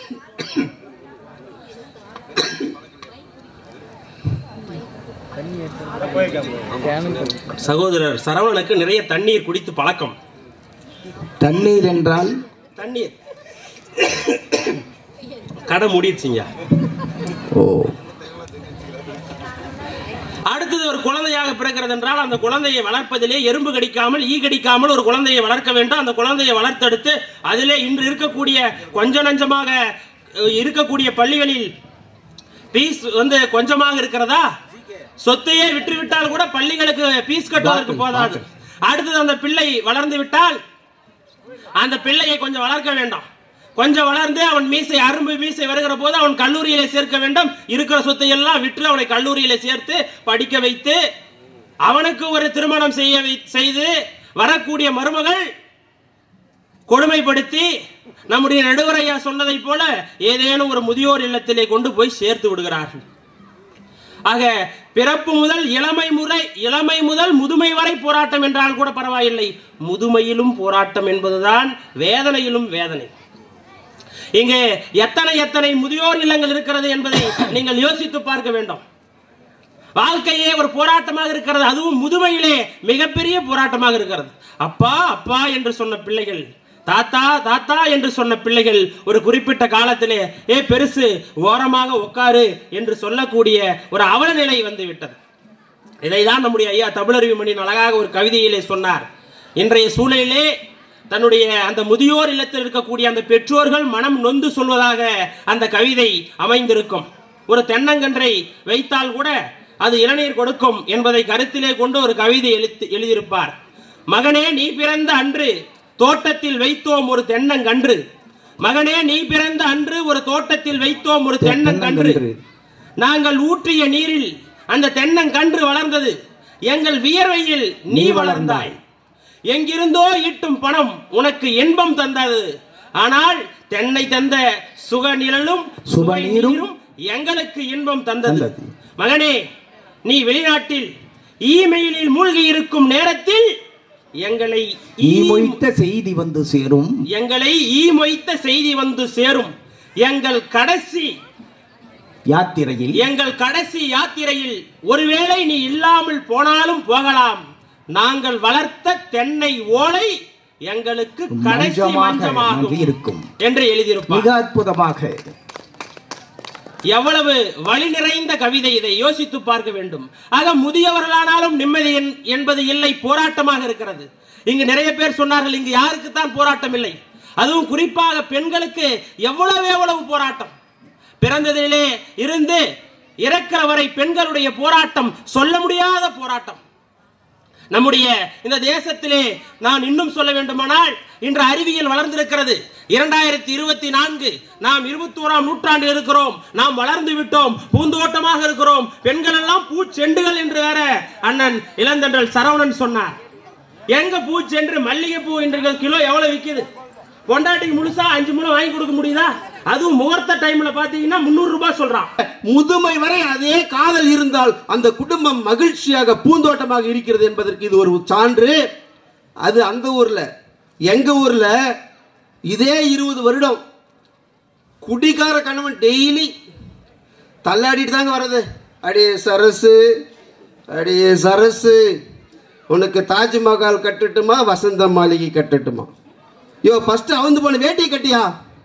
சகோதரர் சரவணனுக்கு நிறைய தண்ணீர் குடித்து பழக்கம் தண்ணீர் என்றால் தண்ணீர் கடை மூடிடுச்சுங்க ஓ அடுத்தது ஒரு குழந்தையாக பிறக்கிறது என்றால் அந்த குழந்தையை வளர்ப்பதிலே எறும்பு கடிக்காமல் ஈ கடிக்காமல் ஒரு குழந்தையை வளர்க்க வேண்டும் அந்த குழந்தையை வளர்த்தெடுத்து அதிலே இன்று இருக்கக்கூடிய கொஞ்ச நஞ்சமாக அஹ், இருக்கக்கூடிய பள்ளிகளில் பீஸ் வந்து கொஞ்சமாக இருக்கிறதா சொத்தையே விட்டுவிட்டால் கூட பள்ளிகளுக்கு பீஸ் கட்டுவதற்கு போதாது அடுத்தது அந்த பிள்ளை வளர்ந்து விட்டால் அந்த பிள்ளையை கொஞ்சம் வளர்க்க வேண்டும் கொஞ்சம் வளர்ந்து அவன் மீசை அரும்பு மீசை வருகிற போது அவன் கல்லூரியிலே சேர்க்க வேண்டும் இருக்கிற சொத்தை எல்லாம் விற்று அவனை கல்லூரியிலே சேர்த்து படிக்க வைத்து அவனுக்கு ஒரு திருமணம் செய்ய வை- செய்து வரக்கூடிய மருமகள் கொடுமைப்படுத்தி நம்முடைய நடுவரையா சொன்னதைப் போல ஏதேனும் ஒரு முதியோர் இல்லத்திலே கொண்டு போய் சேர்த்து விடுகிறார்கள் ஆக பிறப்பு முதல் இளமை முறை இளமை முதல் முதுமை வரை போராட்டம் என்றால் கூட பரவாயில்லை முதுமையிலும் போராட்டம் என்பதுதான் வேதனையிலும் வேதனை இங்கே எத்தனை எத்தனை முதியோர் இல்லங்கள் இருக்கிறது என்பதை நீங்கள் யோசித்து பார்க்க வேண்டும் வாழ்க்கையே ஒரு போராட்டமாக இருக்கிறது அதுவும் முதுமையிலே மிகப்பெரிய போராட்டமாக இருக்கிறது அப்பா அப்பா என்று சொன்ன பிள்ளைகள் தாத்தா தாத்தா என்று சொன்ன பிள்ளைகள் ஒரு குறிப்பிட்ட காலத்திலே ஏ பெருசு ஓரமாக உட்காரு என்று சொல்லக்கூடிய ஒரு அவல நிலை வந்து விட்டது இதைதான் நம்முடைய ஐயா தமிழறிவு மணியின் அழகாக ஒரு கவிதையிலே சொன்னார் இன்றைய சூழலிலே தன்னுடைய அந்த முதியோர் இல்லத்தில் இருக்கக்கூடிய அந்த பெற்றோர்கள் மனம் நொந்து சொல்வதாக அந்த கவிதை அமைந்திருக்கும் ஒரு தென்னங்கன்றை வைத்தால் கூட அது இளநீர் கொடுக்கும் என்பதை கருத்திலே கொண்டு ஒரு கவிதை எழுத்து எழுதியிருப்பார் மகனே நீ பிறந்த அன்று தோட்டத்தில் வைத்தோம் ஒரு தென்னங்கன்று மகனே நீ பிறந்த அன்று ஒரு தோட்டத்தில் வைத்தோம் ஒரு தென்னங்கன்று தென்னங்கன்று. நாங்கள் ஊற்றிய நீரில் அந்த தென்னங்கன்று வளர்ந்தது எங்கள் வியர்வையில் நீ வளர்ந்தாய் எங்கிருந்தோ ஈட்டும் பணம் உனக்கு இன்பம் தந்தது ஆனால் தென்னை தந்த சுக நிழலும் சுப சுவை நீரும் நீரும் எங்களுக்கு இன்பம் தந்தது தந்தது. மகனே நீ வெளிநாட்டில் இமெயிலில் மூழ்கி இருக்கும் நேரத்தில் எங்களை ஈ ஈ- மொய்த்த செய்தி வந்து சேரும் எங்களை ஈ மொய்த்த செய்தி வந்து சேரும் எங்கள் கடைசி யாத்திரையில் எங்கள் கடைசி யாத்திரையில் ஒருவேளை நீ இல்லாமல் போனாலும் போகலாம் நாங்கள் வளர்த்த தென்னை ஓலை எங்களுக்கு கடைசி மஞ்சமாக மஞ்சமாகும் இருக்கும். என்று எழுதியிருப்பார் மிக அற்புதமாக எவ்வளவு வழி நிறைந்த கவிதை இதை யோசித்து பார்க்க வேண்டும் ஆக முதியவர்களானாலும் நிம்மதி என்- என்பது இல்லை போராட்டமாக இருக்கிறது இங்கு நிறைய பேர் சொன்னார்கள் இங்கு யாருக்குத்தான் போராட்டம் இல்லை அதுவும் குறிப்பாக பெண்களுக்கு எவ்வளவு எவ்வளவு போராட்டம் பிறந்ததிலே இருந்து இறக்கிற வரை பெண்களுடைய போராட்டம் சொல்ல முடியாத போராட்டம் நம்முடைய இந்த தேசத்திலே நான் இன்னும் சொல்ல வேண்டுமானால் இன்று அறிவியல் வளர்ந்திருக்கிறது இரண்டாயிரத்தி இருபத்தி நான்கு நாம் இருபத்தி ஓராம் நூற்றாண்டு இருக்கிறோம் நாம் வளர்ந்து விட்டோம் பூந்தோட்டமாக இருக்கிறோம் பெண்கள் எல்லாம் பூச்செண்டுகள் என்று வேற அண்ணன் இளந்தன்றல் சரவணன் சொன்னார் எங்க பூச்சென்று மல்லிகை பூ இன்று கிலோ எவ்வளவு விக்குது பொண்டாட்டிக்கு முழுசா அஞ்சு முழம் வாங்கி கொடுக்க முடியுதா அதுவும் முகூர்த்த டைம்ல பாத்தீங்கன்னா முந்நூறு ரூபாய் சொல்றான் முதுமை வரை அதே காதல் இருந்தால் அந்த குடும்பம் மகிழ்ச்சியாக பூந்தோட்டமாக இருக்கிறது என்பதற்கு இது ஒரு சான்று அது அந்த ஊர்ல எங்க ஊர்ல இதே இருபது வருடம் குடிகார கணவன் டெய்லி தள்ளாடிட்டு தாங்க வர்றது அடியே சரசு அடியே சரசு உனக்கு தாஜ்மஹால் கட்டட்டுமா வசந்த மாளிகை கட்டட்டுமா யோ ஃபர்ஸ்ட் அவந்து போன வேட்டியை கட்டியா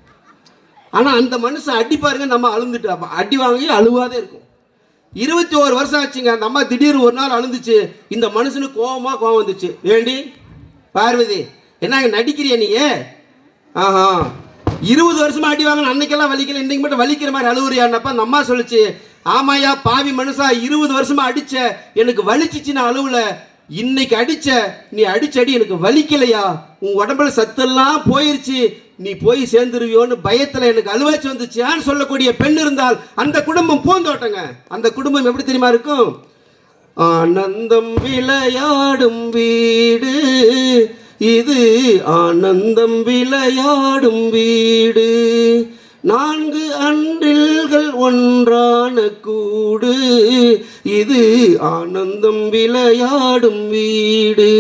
ஆனா அந்த மனுஷன் அடி பாருங்க நம்ம அழுந்துட்டு அடி வாங்கி அழுவாதே இருக்கும் இருபத்தி ஓரு வருஷம் ஆச்சுங்க அந்த அம்மா திடீர்னு ஒரு நாள் அழுந்துச்சு இந்த மனுஷனுக்கு கோவமா கோவம் வந்துச்சு ஏண்டி பார்வதி என்னங்க நடிக்கிறிய நீ ஆஹா இருபது வருஷமா அடி வாங்கணும் அன்னைக்கெல்லாம் வலிக்கல இன்னைக்கு மட்டும் வலிக்கிற மாதிரி அழுவுறியான்னப்ப அந்த அம்மா சொல்லுச்சு ஆமாயா பாவி மனுஷா இருபது வருஷமா அடிச்ச எனக்கு வலிச்சிச்சு நான் அழுவல இன்னைக்கு அடிச்ச நீ அடிச்ச அடி எனக்கு வலிக்கலையா உன் உடம்புல சத்தெல்லாம் போயிருச்சு நீ போய் சேர்ந்துருவியோன்னு பயத்துல எனக்கு அழுவாச்சு வந்துச்சுன்னு சொல்லக்கூடிய பெண் இருந்தால் அந்த குடும்பம் பூந்தோட்டங்க அந்த குடும்பம் எப்படி தெரியுமா இருக்கும் ஆனந்தம் விளையாடும் வீடு இது ஆனந்தம் விளையாடும் வீடு நான்கு அன்றில்கள் ஒன்றான கூடு இது ஆனந்தம் விளையாடும் வீடு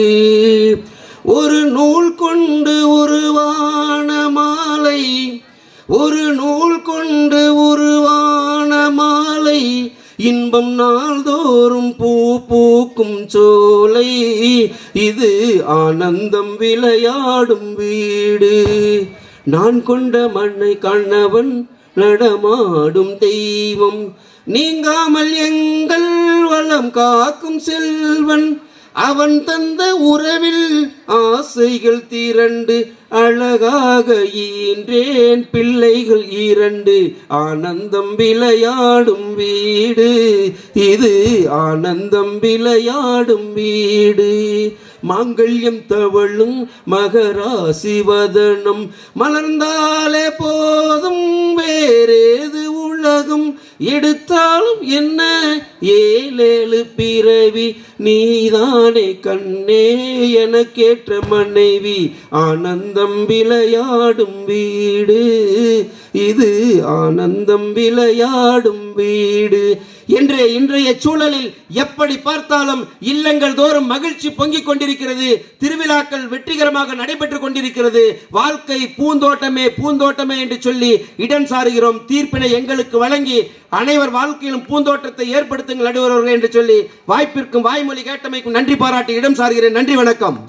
ஒரு நூல் கொண்டு உருவான மாலை ஒரு நூல் கொண்டு உருவான மாலை இன்பம் நாள்தோறும் பூ பூக்கும் சோலை இது ஆனந்தம் விளையாடும் வீடு நான் கொண்ட மண்ணை கண்ணவன் நடமாடும் தெய்வம் நீங்காமல் எங்கள் வளம் காக்கும் செல்வன் அவன் தந்த உறவில் ஆசைகள் திரண்டு அழகாக ஈன்றேன் பிள்ளைகள் இரண்டு ஆனந்தம் விளையாடும் வீடு இது ஆனந்தம் விளையாடும் வீடு மாங்கல்யம் தவழும் மகராசி வதனம் மலர்ந்தாலே போதும் வேறேது உலகம் எடுத்தாலும் என்ன ஏழேழு பிறவி நீதானே கண்ணே எனக்கேற்ற மனைவி ஆனந்தம் விளையாடும் வீடு இது ஆனந்தம் விளையாடும் வீடு என்ற இன்றைய சூழலில் எப்படி பார்த்தாலும் இல்லங்கள் தோறும் மகிழ்ச்சி பொங்கிக் கொண்டிருக்கிறது திருவிழாக்கள் வெற்றிகரமாக நடைபெற்றுக் கொண்டிருக்கிறது வாழ்க்கை பூந்தோட்டமே பூந்தோட்டமே என்று சொல்லி இடம் சாருகிறோம் தீர்ப்பினை எங்களுக்கு வழங்கி அனைவர் வாழ்க்கையிலும் பூந்தோட்டத்தை ஏற்படுத்துங்கள் நடுவர்கள் என்று சொல்லி வாய்ப்பிற்கும் வாய்மொழி கேட்டமைக்கும் நன்றி பாராட்டி இடம் சாருகிறேன் நன்றி வணக்கம்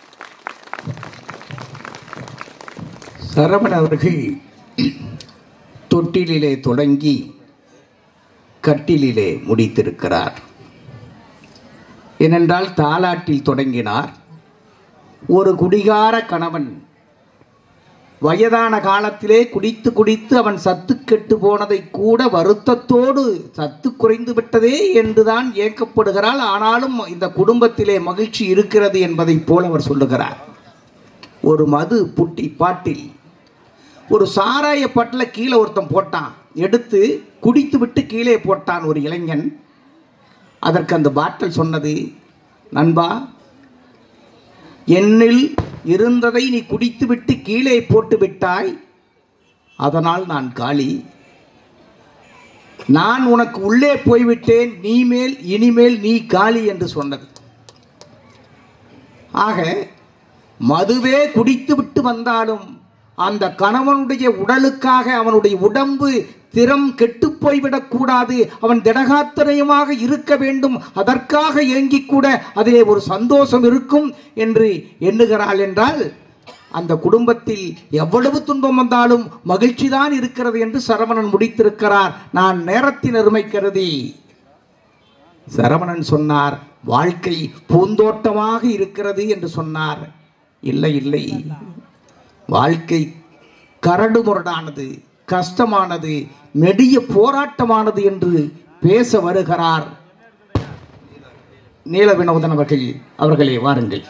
சரவண அவர்கள் தொட்டிலிலே தொடங்கி கட்டிலிலே முடித்திருக்கிறார் ஏனென்றால் தாலாட்டில் தொடங்கினார் ஒரு குடிகார கணவன் வயதான காலத்திலே குடித்து குடித்து அவன் சத்து கெட்டு போனதை கூட வருத்தத்தோடு சத்து குறைந்து விட்டதே என்றுதான் ஏக்கப்படுகிறாள் ஆனாலும் இந்த குடும்பத்திலே மகிழ்ச்சி இருக்கிறது என்பதைப் போல அவர் சொல்லுகிறார் ஒரு மது புட்டி பாட்டில் ஒரு சாராய பாட்டில் கீழே ஒருத்தன் போட்டான் எடுத்து குடித்து விட்டு கீழே போட்டான் ஒரு இளைஞன் அதற்கு அந்த பாட்டில் சொன்னது நண்பா என்னில் இருந்ததை நீ குடித்துவிட்டு கீழே போட்டு விட்டாய் அதனால் நான் காளி நான் உனக்கு உள்ளே போய்விட்டேன் நீ மேல் இனிமேல் நீ காளி என்று சொன்னது ஆக மதுவே குடித்து விட்டு வந்தாலும் அந்த கணவனுடைய உடலுக்காக அவனுடைய உடம்பு திறம் கெட்டுப் போய்விடக் கூடாது அவன் திடகாத்திரயமாக இருக்க வேண்டும் அதற்காக ஏங்கிக் கூட அதிலே ஒரு சந்தோஷம் இருக்கும் என்று எண்ணுகிறாள் என்றால் அந்த குடும்பத்தில் எவ்வளவு துன்பம் வந்தாலும் மகிழ்ச்சி தான் இருக்கிறது என்று சரவணன் முடித்திருக்கிறார் நான் நேரத்தின் அருமை கருதி சரவணன் சொன்னார் வாழ்க்கை பூந்தோட்டமாக இருக்கிறது என்று சொன்னார் இல்லை இல்லை வாழ்க்கை கரடு முரடானது கஷ்டமானது நெடிய போராட்டமானது என்று பேச வருகிறார் நீல வினோதன் அவர்கள் அவர்களே வாருங்கள்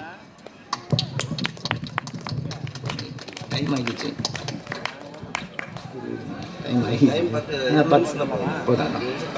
டைம் ஆகிடுச்சு டைம் ஆகி ஆ, பத்து. போதாதா?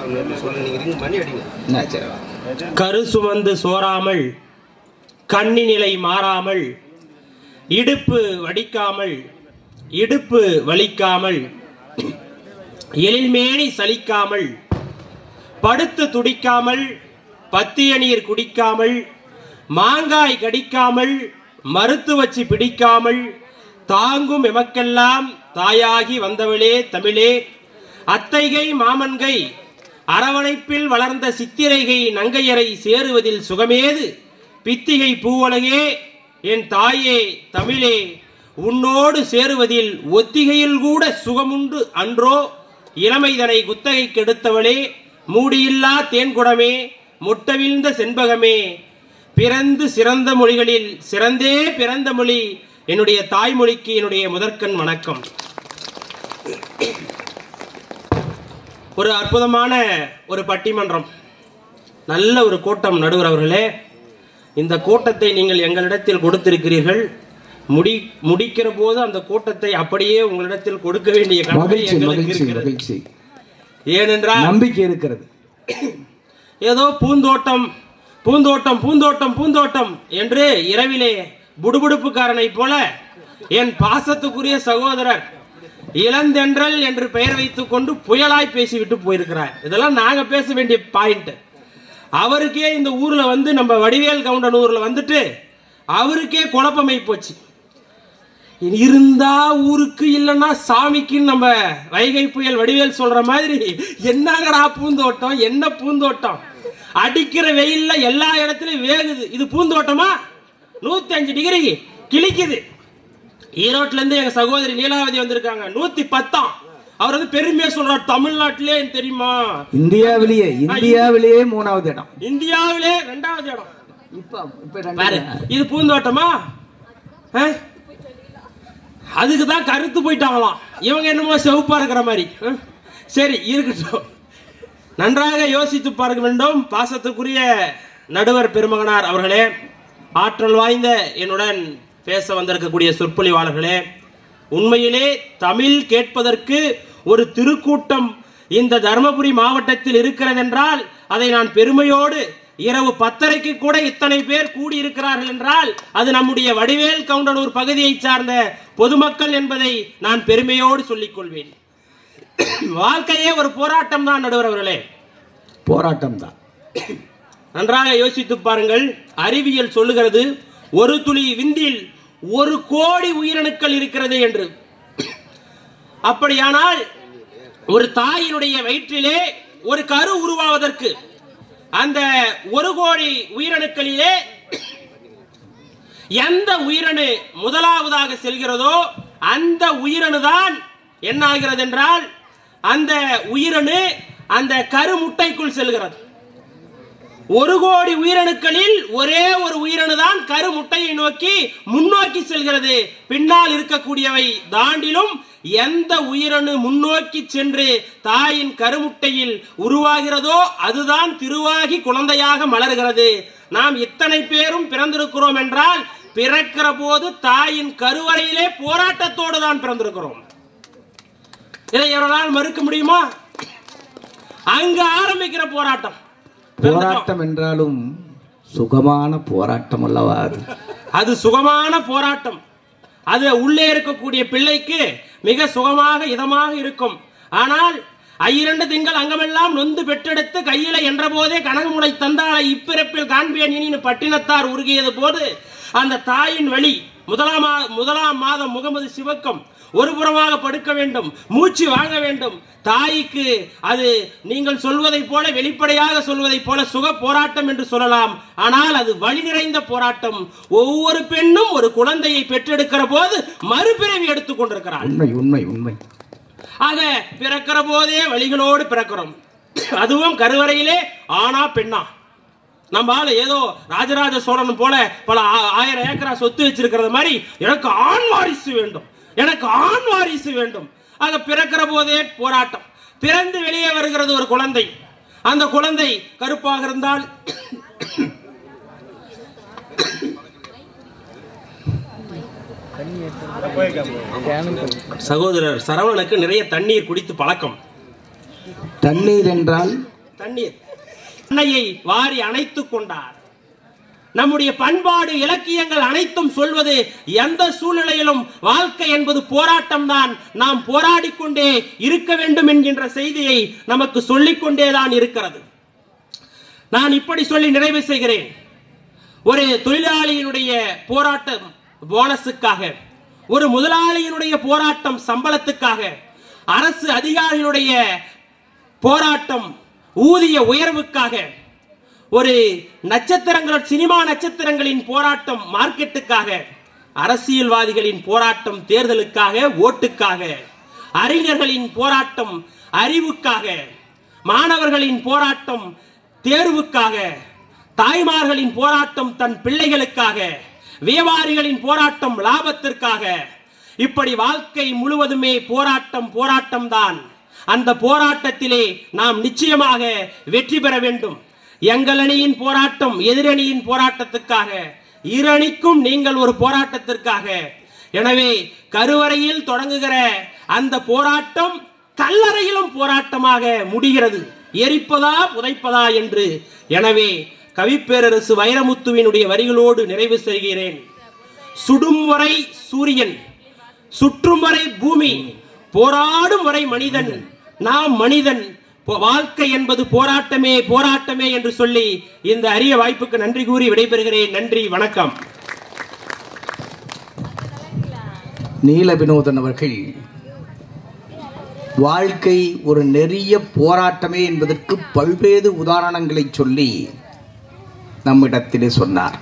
என்ன, சரி, வா. கரு சுமந்து சோராமல் கண்ணி நிலை மாறாமல் இடுப்பு வடிக்காமல் இடுப்பு வலிக்காமல் எழில்மேனி சலிக்காமல் படுத்து துடிக்காமல் பத்திய நீர் குடிக்காமல் மாங்காய் கடிக்காமல் மறுத்து வச்சு பிடிக்காமல் தாங்கும் எமக்கெல்லாம் தாயாகி வந்தவளே தமிழே அத்தைகை மாமன்கை அரவணைப்பில் வளர்ந்த சித்திரைகை நங்கையரை சேருவதில் சுகமேது பித்திகை பூவலகே என் தாயே தமிழே உன்னோடு சேருவதில் ஒத்திகையில் கூட சுகமுண்டு அன்றோ இளமைதனை குத்தகை கெடுத்தவளே மூடியில்லா தேன்குடமே முட்டவிழ்ந்த செண்பகமே பிறந்து சிறந்த மொழிகளில் சிறந்தே பிறந்த மொழி என்னுடைய தாய்மொழிக்கு என்னுடைய முதற்கண் வணக்கம் ஒரு அற்புதமான ஒரு பட்டிமன்றம் நல்ல ஒரு கூட்டம் நடுவர் அவர்களே இந்த கூட்டத்தை நீங்கள் எங்களிடத்தில் கொடுத்திருக்கிறீர்கள் முடி முடிக்கிற போது அந்த கூட்டத்தை அப்படியே உங்களிடத்தில் கொடுக்க வேண்டிய கடமை மகிழ்ச்சி எங்களுக்கு மகிழ்ச்சி இருக்கிறது மகிழ்ச்சி ஏனென்றால் நம்பிக்கை இருக்கிறது ஏதோ பூந்தோட்டம் பூந்தோட்டம் பூந்தோட்டம் பூந்தோட்டம் என்று இரவிலே புடுபுடுப்புக்காரனை போல என் பாசத்துக்குரிய சகோதரர் இளந்தென்றல் என்று பெயர் வைத்துக் கொண்டு புயலாய் பேசிவிட்டு போயிருக்கிறார் இதெல்லாம் நாங்க பேச வேண்டிய பாயிண்ட் அவருக்கே இந்த ஊர்ல வந்து நம்ம வடிவேல் கவுண்டன் ஊர்ல வந்துட்டு அவருக்கே குழப்பமை போச்சு இருந்தா ஊருக்கு இல்லைன்னா சாமிக்குன்னு நம்ம வைகை புயல் வடிவேல் சொல்ற மாதிரி என்னங்கடா பூந்தோட்டம் என்ன பூந்தோட்டம் அடிக்கிற வெயில்ல எல்லா இடத்துலயும் வேகுது இது பூந்தோட்டமா நூத்தி அஞ்சு டிகிரி கிழிக்குது ஈரோட்ல இருந்து எங்க சகோதரி நீலாவதி வந்திருக்காங்க நூத்தி பத்தாம் அவர் வந்து பெருமையா சொல்றார் தமிழ்நாட்டிலே எனக்கு தெரியுமா இந்தியாவிலேயே இந்தியாவிலேயே மூணாவது இடம் இந்தியாவிலே ரெண்டாவது இடம் இப்ப இப்ப பாரு இது பூந்தோட்டமா ஆ? அதுக்கு தான் கருத்து போயிட்டாங்களாம் இவங்க என்னமோ செவப்பா இருக்கிற மாதிரி ஆ? சரி இருக்கட்டும் நன்றாக யோசித்து பார்க்க வேண்டும் பாசத்துக்குரிய நடுவர் பெருமகனார் அவர்களே ஆற்றல் வாய்ந்த என்னுடன் பேச வந்திருக்கக்கூடிய சொற்பொழிவாளர்களே உண்மையிலே தமிழ் கேட்பதற்கு ஒரு திருக்கூட்டம் இந்த தருமபுரி மாவட்டத்தில் இருக்கிறதென்றால் அதை நான் பெருமையோடு இரவு பத்தரைக்கு கூட இத்தனை பேர் கூடியிருக்கிறார்கள் என்றால் அது நம்முடைய வடிவேல் கவுண்டனூர் பகுதியைச் சார்ந்த பொதுமக்கள் என்பதை நான் பெருமையோடு சொல்லிக் கொள்வேன் வாழ்க்கையே ஒரு போராட்டம் தான் நடுவர் அவர்களே போராட்டம் தான் நன்றாக யோசித்து பாருங்கள் அறிவியல் சொல்லுகிறது ஒரு துளி விந்தில் ஒரு கோடி உயிரணுக்கள் இருக்கிறது என்று அப்படியானால் ஒரு தாயினுடைய வயிற்றிலே ஒரு கரு உருவாவதற்கு அந்த ஒரு கோடி உயிரணுக்களிலே எந்த உயிரணு முதலாவதாக செல்கிறதோ அந்த உயிரணு தான் என்ன ஆகிறது என்றால் அந்த உயிரணு அந்த கருமுட்டைக்குள் செல்கிறது ஒரு கோடி உயிரணுக்களில் ஒரே ஒரு உயிரணு தான் கருமுட்டையை நோக்கி முன்னோக்கி செல்கிறது பின்னால் இருக்கக்கூடியவை தாண்டிலும் எந்த உயிரணு முன்னோக்கி சென்று தாயின் கருமுட்டையில் உருவாகிறதோ அதுதான் திருவாகி குழந்தையாக மலர்கிறது நாம் இத்தனை பேரும் பிறந்திருக்கிறோம் என்றால் பிறக்கிற போது தாயின் கருவறையிலே போராட்டத்தோடு தான் பிறந்திருக்கிறோம் இதை எவரால் மறுக்க முடியுமா அங்க ஆரம்பிக்கிற போராட்டம் பிறந்துட்டோம். போராட்டம் என்றாலும் சுகமான போராட்டம் அல்லவா அது அது சுகமான போராட்டம் அது உள்ளே இருக்கக்கூடிய பிள்ளைக்கு மிக சுகமாக இதமாக இருக்கும் ஆனால் ஐயிரண்டு திங்கள் அங்கமெல்லாம் நொந்து பெற்றெடுத்து கையில என்ற போதே கனகமுளை தந்தாளை இப்பிறப்பில் காண்பியன் இனின்னு பட்டினத்தார் உருகியது போது அந்த தாயின் வழி முதலாம் மா- முதலாம் மாதம் முகமது சிவக்கம் ஒரு புறமாக படுக்க வேண்டும் மூச்சு வாங்க வேண்டும் தாய்க்கு அது நீங்கள் சொல்வதைப் போல வெளிப்படையாக சொல்வதைப் போல சுக போராட்டம் என்று சொல்லலாம் ஆனால் அது வழி நிறைந்த போராட்டம் ஒவ்வொரு பெண்ணும் ஒரு குழந்தையை பெற்றெடுக்கிற போது மறுபிறவி எடுத்துக் கொண்டிருக்கிறாள் உண்மை உண்மை உண்மை ஆக பிறக்கிற போதே வழிகளோடு பிறக்கிறோம் அதுவும் கருவறையிலே ஆனா பெண்ணா நம்ம ஆளு ஏதோ ராஜராஜ சோழன் போல பல ஆ- ஆயிரம் ஏக்கரா சொத்து வச்சிருக்கிறது மாதிரி எனக்கு ஆண் வாரிசு வேண்டும் எனக்கு ஆண் வாரிசு வேண்டும் ஆக பிறக்கிற போதே போராட்டம் பிறந்து வெளியே வருகிறது ஒரு குழந்தை அந்த குழந்தை கருப்பாக இருந்தால் சகோதரர் சரவணனுக்கு நிறைய தண்ணீர் குடித்து பழக்கம் தண்ணீர் என்றால் தண்ணீர் அன்னையை வாரி அணைத்துக் கொண்டார் நம்முடைய பண்பாடு இலக்கியங்கள் அனைத்தும் சொல்வது எந்த சூழ்நிலையிலும் வாழ்க்கை என்பது போராட்டம் தான் நாம் போராடிக் கொண்டே இருக்க வேண்டும் என்கின்ற செய்தியை நமக்கு சொல்லிக் கொண்டேதான் இருக்கிறது நான் இப்படி சொல்லி நிறைவு செய்கிறேன் ஒரு தொழிலாளியினுடைய போராட்டம் போனஸுக்காக ஒரு முதலாளியினுடைய போராட்டம் சம்பளத்துக்காக அரசு அதிகாரிகளுடைய போராட்டம் ஊதிய உயர்வுக்காக ஒரு நட்சத்திரங்கள் சினிமா நட்சத்திரங்களின் போராட்டம் மார்க்கெட்டுக்காக அரசியல்வாதிகளின் போராட்டம் தேர்தலுக்காக ஓட்டுக்காக அறிஞர்களின் போராட்டம் அறிவுக்காக மாணவர்களின் போராட்டம் தேர்வுக்காக தாய்மார்களின் போராட்டம் தன் பிள்ளைகளுக்காக வியாபாரிகளின் போராட்டம் லாபத்திற்காக இப்படி வாழ்க்கை முழுவதுமே போராட்டம் போராட்டம் தான் அந்த போராட்டத்திலே நாம் நிச்சயமாக வெற்றி பெற வேண்டும் எங்கள் அணியின் போராட்டம் எதிரணியின் போராட்டத்துக்காக இரு அணிக்கும் நீங்கள் ஒரு போராட்டத்திற்காக எனவே கருவறையில் தொடங்குகிற அந்த போராட்டம் கல்லறையிலும் போராட்டமாக முடிகிறது எரிப்பதா புதைப்பதா என்று எனவே கவிப்பேரரசு வைரமுத்துவினுடைய வரிகளோடு நிறைவு செய்கிறேன் சுடும் வரை சூரியன் சுற்றும் வரை பூமி போராடும் வரை மனிதன் நாம் மனிதன் போ- வாழ்க்கை என்பது போராட்டமே போராட்டமே என்று சொல்லி இந்த அரிய வாய்ப்புக்கு நன்றி கூறி விடைபெறுகிறேன் நன்றி வணக்கம் நீல வினோதன் அவர்கள் வாழ்க்கை ஒரு நெறிய போராட்டமே என்பதற்கு பல்வேறு உதாரணங்களை சொல்லி நம்மிடத்திலே சொன்னார்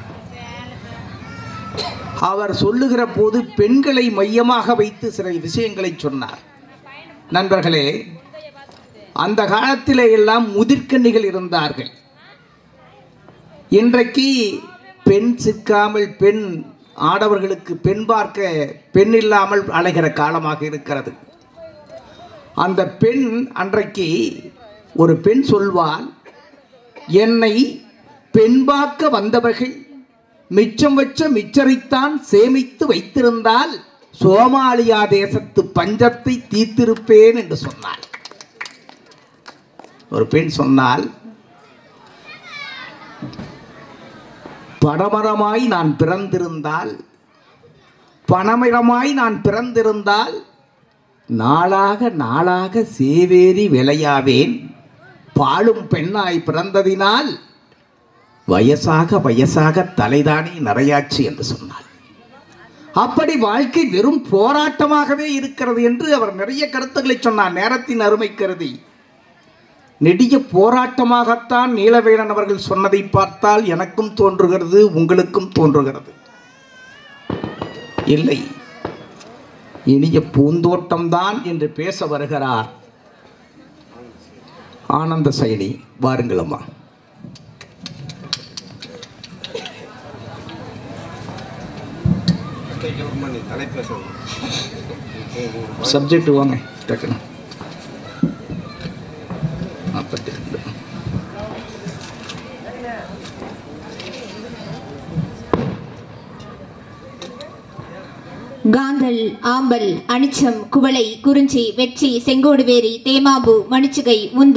அவர் சொல்லுகிற போது பெண்களை மையமாக வைத்து சில விஷயங்களை சொன்னார் நண்பர்களே அந்த காலத்திலே எல்லாம் முதிர்கன்னிகள் இருந்தார்கள் இன்றைக்கு பெண் சிக்காமல் பெண் ஆடவர்களுக்கு பெண் பார்க்க பெண் இல்லாமல் அலைகிற காலமாக இருக்கிறது அந்த பெண் அன்றைக்கு ஒரு பெண் சொல்வாள் என்னை பெண் பார்க்க வந்தவர்கள் மிச்சம் வச்ச மிச்சரைத்தான் சேமித்து வைத்திருந்தால் சோமாலியா தேசத்து பஞ்சத்தை தீர்த்திருப்பேன் என்று சொன்னாள் ஒரு பெண் சொன்னால் படமரமாய் நான் பிறந்திருந்தால் பணமரமாய் நான் பிறந்திருந்தால் நாளாக நாளாக சேவேரி விளையாவேன் பாழும் பெண்ணாய் பிறந்ததினால் வயசாக வயசாக தலைதானே நிறையாச்சு என்று சொன்னார் அப்படி வாழ்க்கை வெறும் போராட்டமாகவே இருக்கிறது என்று அவர் நிறைய கருத்துக்களை சொன்னார் நேரத்தின் அருமை கருதி நெடிய போராட்டமாகத்தான் நீலவேலன் அவர்கள் சொன்னதை பார்த்தால் எனக்கும் தோன்றுகிறது உங்களுக்கும் தோன்றுகிறது இல்லை இனிய பூந்தோட்டம்தான் என்று பேச வருகிறார் ஆனந்த சைனி வாருங்களம்மா சப்ஜெக்ட் வாங்க டக்குன்னு நாற்பத்தி ரெண்டு காந்தல் ஆம்பல் அனிச்சம் குவளை குறிஞ்சி வெற்றி செங்கோடுவேரி தேமாம்பு மணிச்சுகை உந்துள்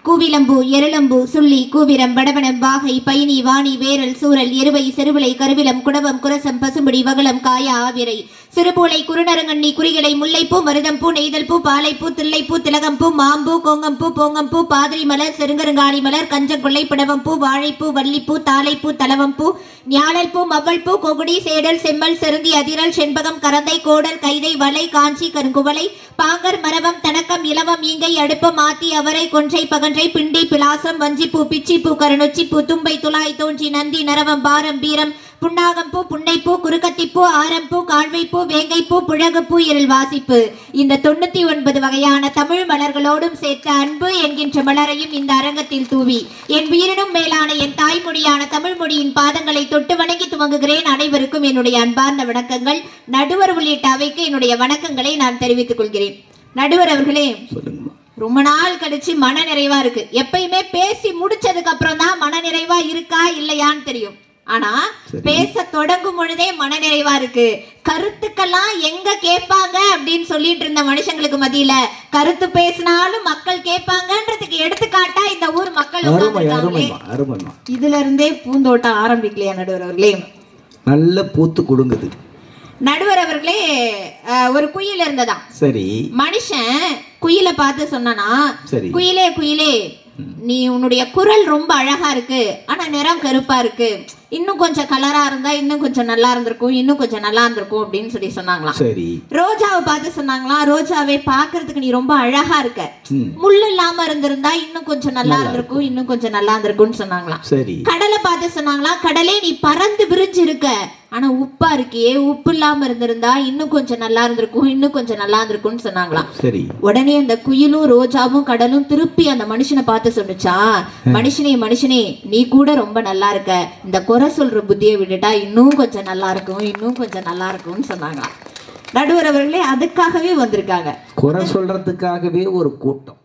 கூவிலம்பு எருளம்பு சுள்ளி கூவிரம் வடவனம் வாகை பைனி வாணி வேரல் சூரல் எருவை செருவிலை கருவிலம் குடவம் குரசம் பசும்புடி வகலம் காய ஆவிரை சிறுபூளை குறுநரங்கண்ணி குறிகளை முல்லைப்பூ மருதம்பூ நெய்தல்பூ பாலைப்பூ தில்லைப்பூ திலகம்பூ மாம்பூ கோங்கம்பூ போங்கம்பூ பாதிரி மலர் செருங்கருங்காலி மலர் கஞ்சங்கொள்ளை பிடவம்பூ வாழைப்பூ வள்ளிப்பூ தாளைப்பூ தலவம்பூ ஞாழல்பூ மவ்வள்பூ கொகுடி சேடல் செம்மல் செருந்தி அதிரல் செண்பகம் கரந்தை கோடல் கைதை வலை காஞ்சி கருங்குவலை பாங்கர் மரவம் தனக்கம் இலவம் ஈங்கை அடுப்பம் மாத்தி அவரை கொன்றை பகன்றை பிண்டி பிலாசம் வஞ்சிப்பூ பிச்சிப்பூ கருணொச்சிப்பூ தும்பை துளாய் தோன்றி நந்தி நரவம் பாரம் பீரம் புன்னாகம்பூ புன்னைப்பூ குறுக்கத்திப்பூ ஆரம்பூ காழ்வைப்பூ வேங்கைப்பூ புழகுப்பூ இருள் வாசிப்பு இந்த தொண்ணூத்தி ஒன்பது வகையான தமிழ் மலர்களோடும் சேர்த்த அன்பு என்கின்ற மலரையும் இந்த அரங்கத்தில் தூவி என் உயிரினும் மேலான என் தாய்மொழியான தமிழ் மொழியின் பாதங்களை தொட்டு வணங்கி துவங்குகிறேன் அனைவருக்கும் என்னுடைய அன்பார்ந்த வணக்கங்கள் நடுவர் உள்ளிட்ட அவைக்கு என்னுடைய வணக்கங்களை நான் தெரிவித்துக் கொள்கிறேன் நடுவர் அவர்களே சொல்லுங்கம்மா ரொம்ப நாள் கழிச்சு மன நிறைவா இருக்கு எப்பயுமே பேசி முடிச்சதுக்கு அப்புறம் தான் மன நிறைவா இருக்கா இல்லையான்னு தெரியும் ஆனா பேச தொடங்கும் பொழுதே மன நிறைவா இருக்கு கருத்துக்கெல்லாம் எங்க கேட்பாங்க அப்படின்னு சொல்லிட்டு இருந்த மனுஷங்களுக்கு மத்தியில கருத்து பேசினாலும் மக்கள் கேட்பாங்கன்றதுக்கு எடுத்துக்காட்டா இந்த ஊர் மக்கள் அருமை உட்கார்ந்திருக்காங்களே. அருமைம்மா அருமைம்மா இதுல இருந்தே பூந்தோட்டம் ஆரம்பிக்கலையா நடுவர் அவர்களே நல்ல பூத்து கொடுங்குது நடுவர் அவர்களே அஹ், ஒரு குயில் இருந்ததாம் சரி மனுஷன் குயிலை பார்த்து சொன்னானா சரி. குயிலே குயிலே நீ உன்னுடைய குரல் ரொம்ப அழகா இருக்கு ஆனா நிறம் கருப்பா இருக்கு இன்னும் கொஞ்சம் கலரா இருந்தா இன்னும் கொஞ்சம் நல்லா இருந்திருக்கும் இன்னும் கொஞ்சம் நல்லா இருந்திருக்கும் அப்படின்னு சொல்லி சொன்னாங்களாம் சரி ரோஜாவை பார்த்து சொன்னாங்களாம் ரோஜாவே பாக்குறதுக்கு நீ ரொம்ப அழகா இருக்க ம் முள்ளு இல்லாம இருந்திருந்தா இன்னும் கொஞ்சம் நல்லா இருந்திருக்கும் இன்னும் கொஞ்சம் நல்லா இருந்திருக்கும்னு சொன்னாங்களாம் சரி கடலை பார்த்து சொன்னாங்களா கடலே நீ பறந்து விரிஞ்சு இருக்க ஆனா உப்பா இருக்கியே உப்பு இல்லாம இருந்திருந்தா இன்னும் கொஞ்சம் நல்லா இருந்திருக்கும் இன்னும் கொஞ்சம் நல்லா இருந்திருக்கும்னு சொன்னாங்களாம் சரி உடனே அந்த குயிலும் ரோஜாவும் கடலும் திருப்பி அந்த மனுஷனை பார்த்து சொன்னுச்சா மனுஷனே மனுஷனே நீ கூட ரொம்ப நல்லா இருக்க இந்த குறை சொல்ற புத்தியை விட்டுட்டா இன்னும் கொஞ்சம் நல்லா இருக்கும் இன்னும் கொஞ்சம் நல்லா இருக்கும்னு சொன்னாங்களாம் நடுவர் அவர்களே அதுக்காகவே வந்திருக்காங்க குறை சொல்றதுக்காகவே ஒரு கூட்டம்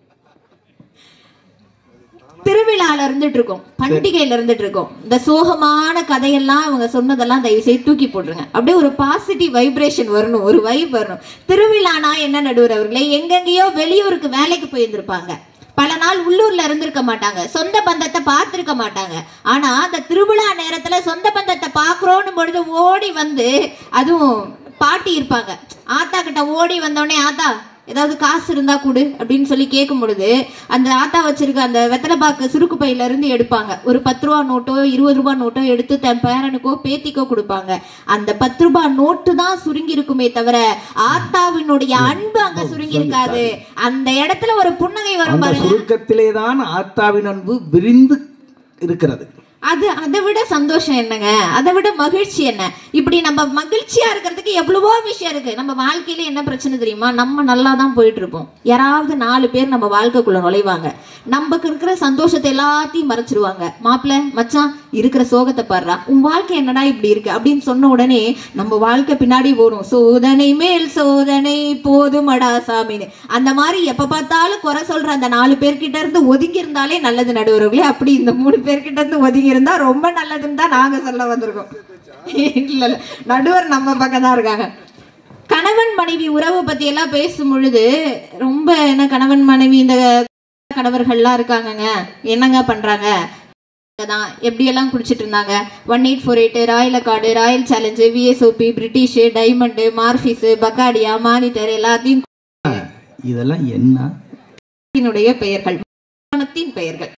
திருவிழால இருந்துட்டு இருக்கோம் பண்டிகையில இருந்துட்டு இருக்கோம் இந்த சோகமான கதையெல்லாம் அவங்க சொன்னதெல்லாம் தயவு செய்து தூக்கி போட்டுருங்க அப்படியே ஒரு பாசிட்டிவ் வைப்ரேஷன் வரணும் ஒரு வைப் வரணும் திருவிழானா என்ன நடுவர் அவர்களே எங்கெங்கேயோ வெளியூருக்கு வேலைக்கு போயிருந்திருப்பாங்க பல நாள் உள்ளூர்ல இருந்திருக்க மாட்டாங்க சொந்த பந்தத்தை பார்த்திருக்க மாட்டாங்க ஆனா அந்த திருவிழா நேரத்துல சொந்த பந்தத்தை பாக்குறோன்னு பொழுது ஓடி வந்து அதுவும் பாட்டி இருப்பாங்க ஆத்தா கிட்ட ஓடி வந்தோடனே ஆத்தா ஏதாவது காசு இருந்தா கொடு அப்படின்னு சொல்லி கேட்கும் பொழுது அந்த ஆத்தா வச்சிருக்க அந்த வெத்தலைப்பாக்கு சுருக்கு பையில இருந்து எடுப்பாங்க ஒரு பத்து ரூபா நோட்டோ இருபது ரூபா நோட்டோ எடுத்து தன் பேரனுக்கோ பேத்திக்கோ கொடுப்பாங்க அந்த பத்து ரூபாய் நோட்டு தான் சுருங்கி இருக்குமே தவிர ஆத்தாவினுடைய அன்பு அங்க சுருங்கி இருக்காது அந்த இடத்துல ஒரு புன்னகை வரும் அந்த பாருங்க சுருக்கத்திலே தான் ஆத்தாவின் அன்பு விரிந்து இருக்கிறது அது அதை விட சந்தோஷம் என்னங்க அதை விட மகிழ்ச்சி என்ன இப்படி நம்ம மகிழ்ச்சியா இருக்கிறதுக்கு எவ்வளவோ விஷயம் இருக்கு நம்ம வாழ்க்கையில என்ன பிரச்சனை தெரியுமா நம்ம நல்லா தான் போயிட்டு இருப்போம் யாராவது நாலு பேர் நம்ம வாழ்க்கைக்குள்ள நுழைவாங்க நமக்கு இருக்கிற சந்தோஷத்தை எல்லாத்தையும் மறைச்சிருவாங்க மாப்பிள்ள மச்சான் இருக்கிற சோகத்தை பாடுறா உன் வாழ்க்கை என்னடா இப்படி இருக்கு அப்படின்னு சொன்ன உடனே நம்ம வாழ்க்கை பின்னாடி வரும் சோதனை மேல் சோதனை போதுமடா சாமின்னு அந்த மாதிரி எப்ப பார்த்தாலும் குறை சொல்ற அந்த நாலு பேர்கிட்ட இருந்து ஒதுங்கி இருந்தாலே நல்லது நடுவர்களே அப்படி இந்த மூணு பேர்கிட்ட இருந்து ஒதுங்கி இருந்தா ரொம்ப நல்லதுன்னு தான் நாங்க சொல்ல வந்திருக்கோம் இல்ல இல்ல நடுவர் நம்ம பக்கம் தான் இருக்காங்க கணவன் மனைவி உறவு பத்தி எல்லாம் பேசும் பொழுது ரொம்ப என்ன கணவன் மனைவி இந்த கணவர்கள்லாம் இருக்காங்கங்க என்னங்க பண்றாங்க தான் எப்படியெல்லாம் குடிச்சிட்டு இருந்தாங்க one eight four eight Royal Accord Royal Challenge VSOP British Diamond Morpheus பக்காடியா மானிட்டர் எல்லாத்தையும் இதெல்லாம் என்ன குடியினுடைய பெயர்கள் வாகனத்தின் பெயர்கள்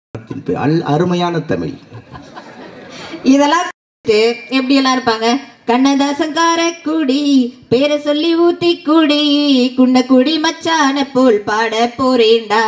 அல் அருமையான தமிழ் இதெல்லாம் குடிச்சிட்டு எப்படியெல்லாம் இருப்பாங்க கண்ணதாசங்கார குடி பேரை சொல்லி ஊத்தி குடி குண்ட குடி மச்சான போல் பாட போறேண்டா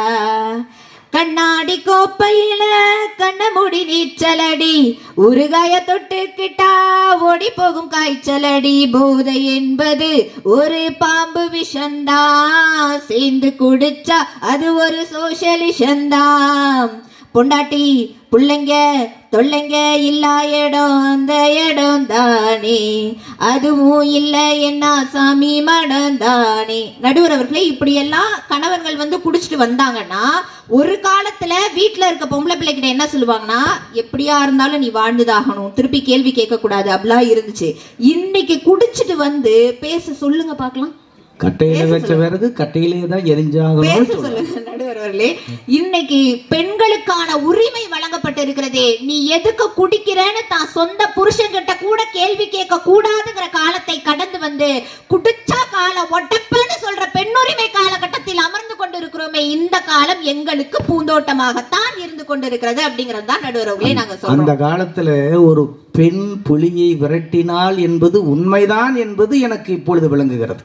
கண்ணாடி கோப்பையில கண்ண மூடி நீச்சலடி உருகாய தொட்டுக்கிட்டா ஓடி போகும் காய்ச்சலடி போதை என்பது ஒரு பாம்பு விஷந்தா சேர்ந்து குடிச்சா அது ஒரு சோஷலிஷந்தான் பொண்டாட்டி புள்ளைங்க தொல்லைங்க இல்லா இடம் அந்த இடம் தானே அதுவும் இல்லை என்ன சாமி மடம் தானே நடுவர் அவர்களே இப்படியெல்லாம் கணவர்கள் வந்து குடிச்சிட்டு வந்தாங்கன்னா ஒரு காலத்துல வீட்ல இருக்க பொம்பளை பிள்ளைகிட்ட என்ன சொல்லுவாங்கன்னா எப்படியா இருந்தாலும் நீ வாழ்ந்துதாகணும் திருப்பி கேள்வி கேட்க கூடாது அப்படிலாம் இருந்துச்சு இன்னைக்கு குடிச்சிட்டு வந்து பேச சொல்லுங்க பார்க்கலாம் கட்டையில வச்ச விறகு கட்டையிலே தான் எரிஞ்சாகணும் பேச சொல்லுங்க நடுவர் நடுவர் அவர்களே இன்னைக்கு பெண்களுக்கான உரிமை வழங்கப்பட்டிருக்கிறதே நீ எதுக்கு குடிக்கிறேன்னு தான் சொந்த புருஷன்கிட்ட கூட கேள்வி கேட்க கூடாதுங்கிற காலத்தை கடந்து வந்து குடிச்சா கால ஒட்டப்பன்னு சொல்ற பெண்ணுரிமை காலகட்டத்தில் அமர்ந்து கொண்டிருக்கிறோமே இந்த காலம் எங்களுக்கு பூந்தோட்டமாகத்தான் இருந்து கொண்டிருக்கிறது அப்படிங்கிறது தான் நடுவர் அவர்களே நாங்க அந்த சொல்றோம் காலத்துல ஒரு பெண் புலியை விரட்டினாள் என்பது உண்மைதான் என்பது எனக்கு இப்பொழுது விளங்குகிறது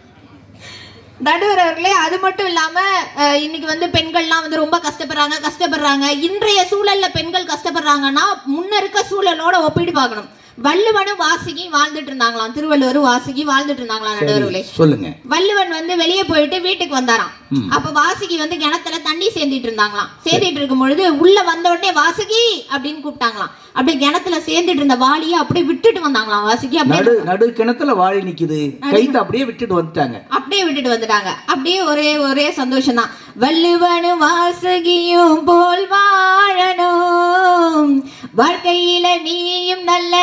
நடுவர் அவர்களே அது மட்டும் இல்லாம அஹ், இன்னைக்கு வந்து பெண்கள்லாம் வந்து ரொம்ப கஷ்டப்படுறாங்க கஷ்டப்படுறாங்க இன்றைய சூழல்ல பெண்கள் கஷ்டப்படுறாங்கன்னா முன்ன இருக்க சூழலோட ஒப்பிட்டு பார்க்கணும் வள்ளுவனும் வாசுகி வாழ்ந்துட்டு இருந்தாங்களாம் திருவள்ளுவர் வாசுகி வாழ்ந்துட்டு இருந்தாங்களாம் நடுவர்களே சொல்லுங்க வள்ளுவன் வந்து வெளியே போயிட்டு வீட்டுக்கு வந்தாராம் அப்ப வாசுகி வந்து கிணத்துல தண்ணி சேர்ந்துட்டு இருந்தாங்களாம் சேர்ந்துட்டு இருக்கும் பொழுது உள்ள வந்த உடனே வாசுகி அப்படின்னு கூப்பிட்டாங்களாம் அப்படியே கிணத்துல சேர்ந்துட்டு இருந்த வாளியை அப்படியே விட்டுட்டு வந்தாங்களாம் வாசுகி அப்படியே நடு நடு கிணத்துல வாழி நிக்குது கைத்தை அப்படியே விட்டுட்டு வந்துட்டாங்க அப்படியே விட்டுட்டு வந்துட்டாங்க அப்படியே ஒரே ஒரே சந்தோஷம் தான் வள்ளுவனும் வாசகியும் போல் வாழணும் வாழ்க்கையில நீயும் நல்ல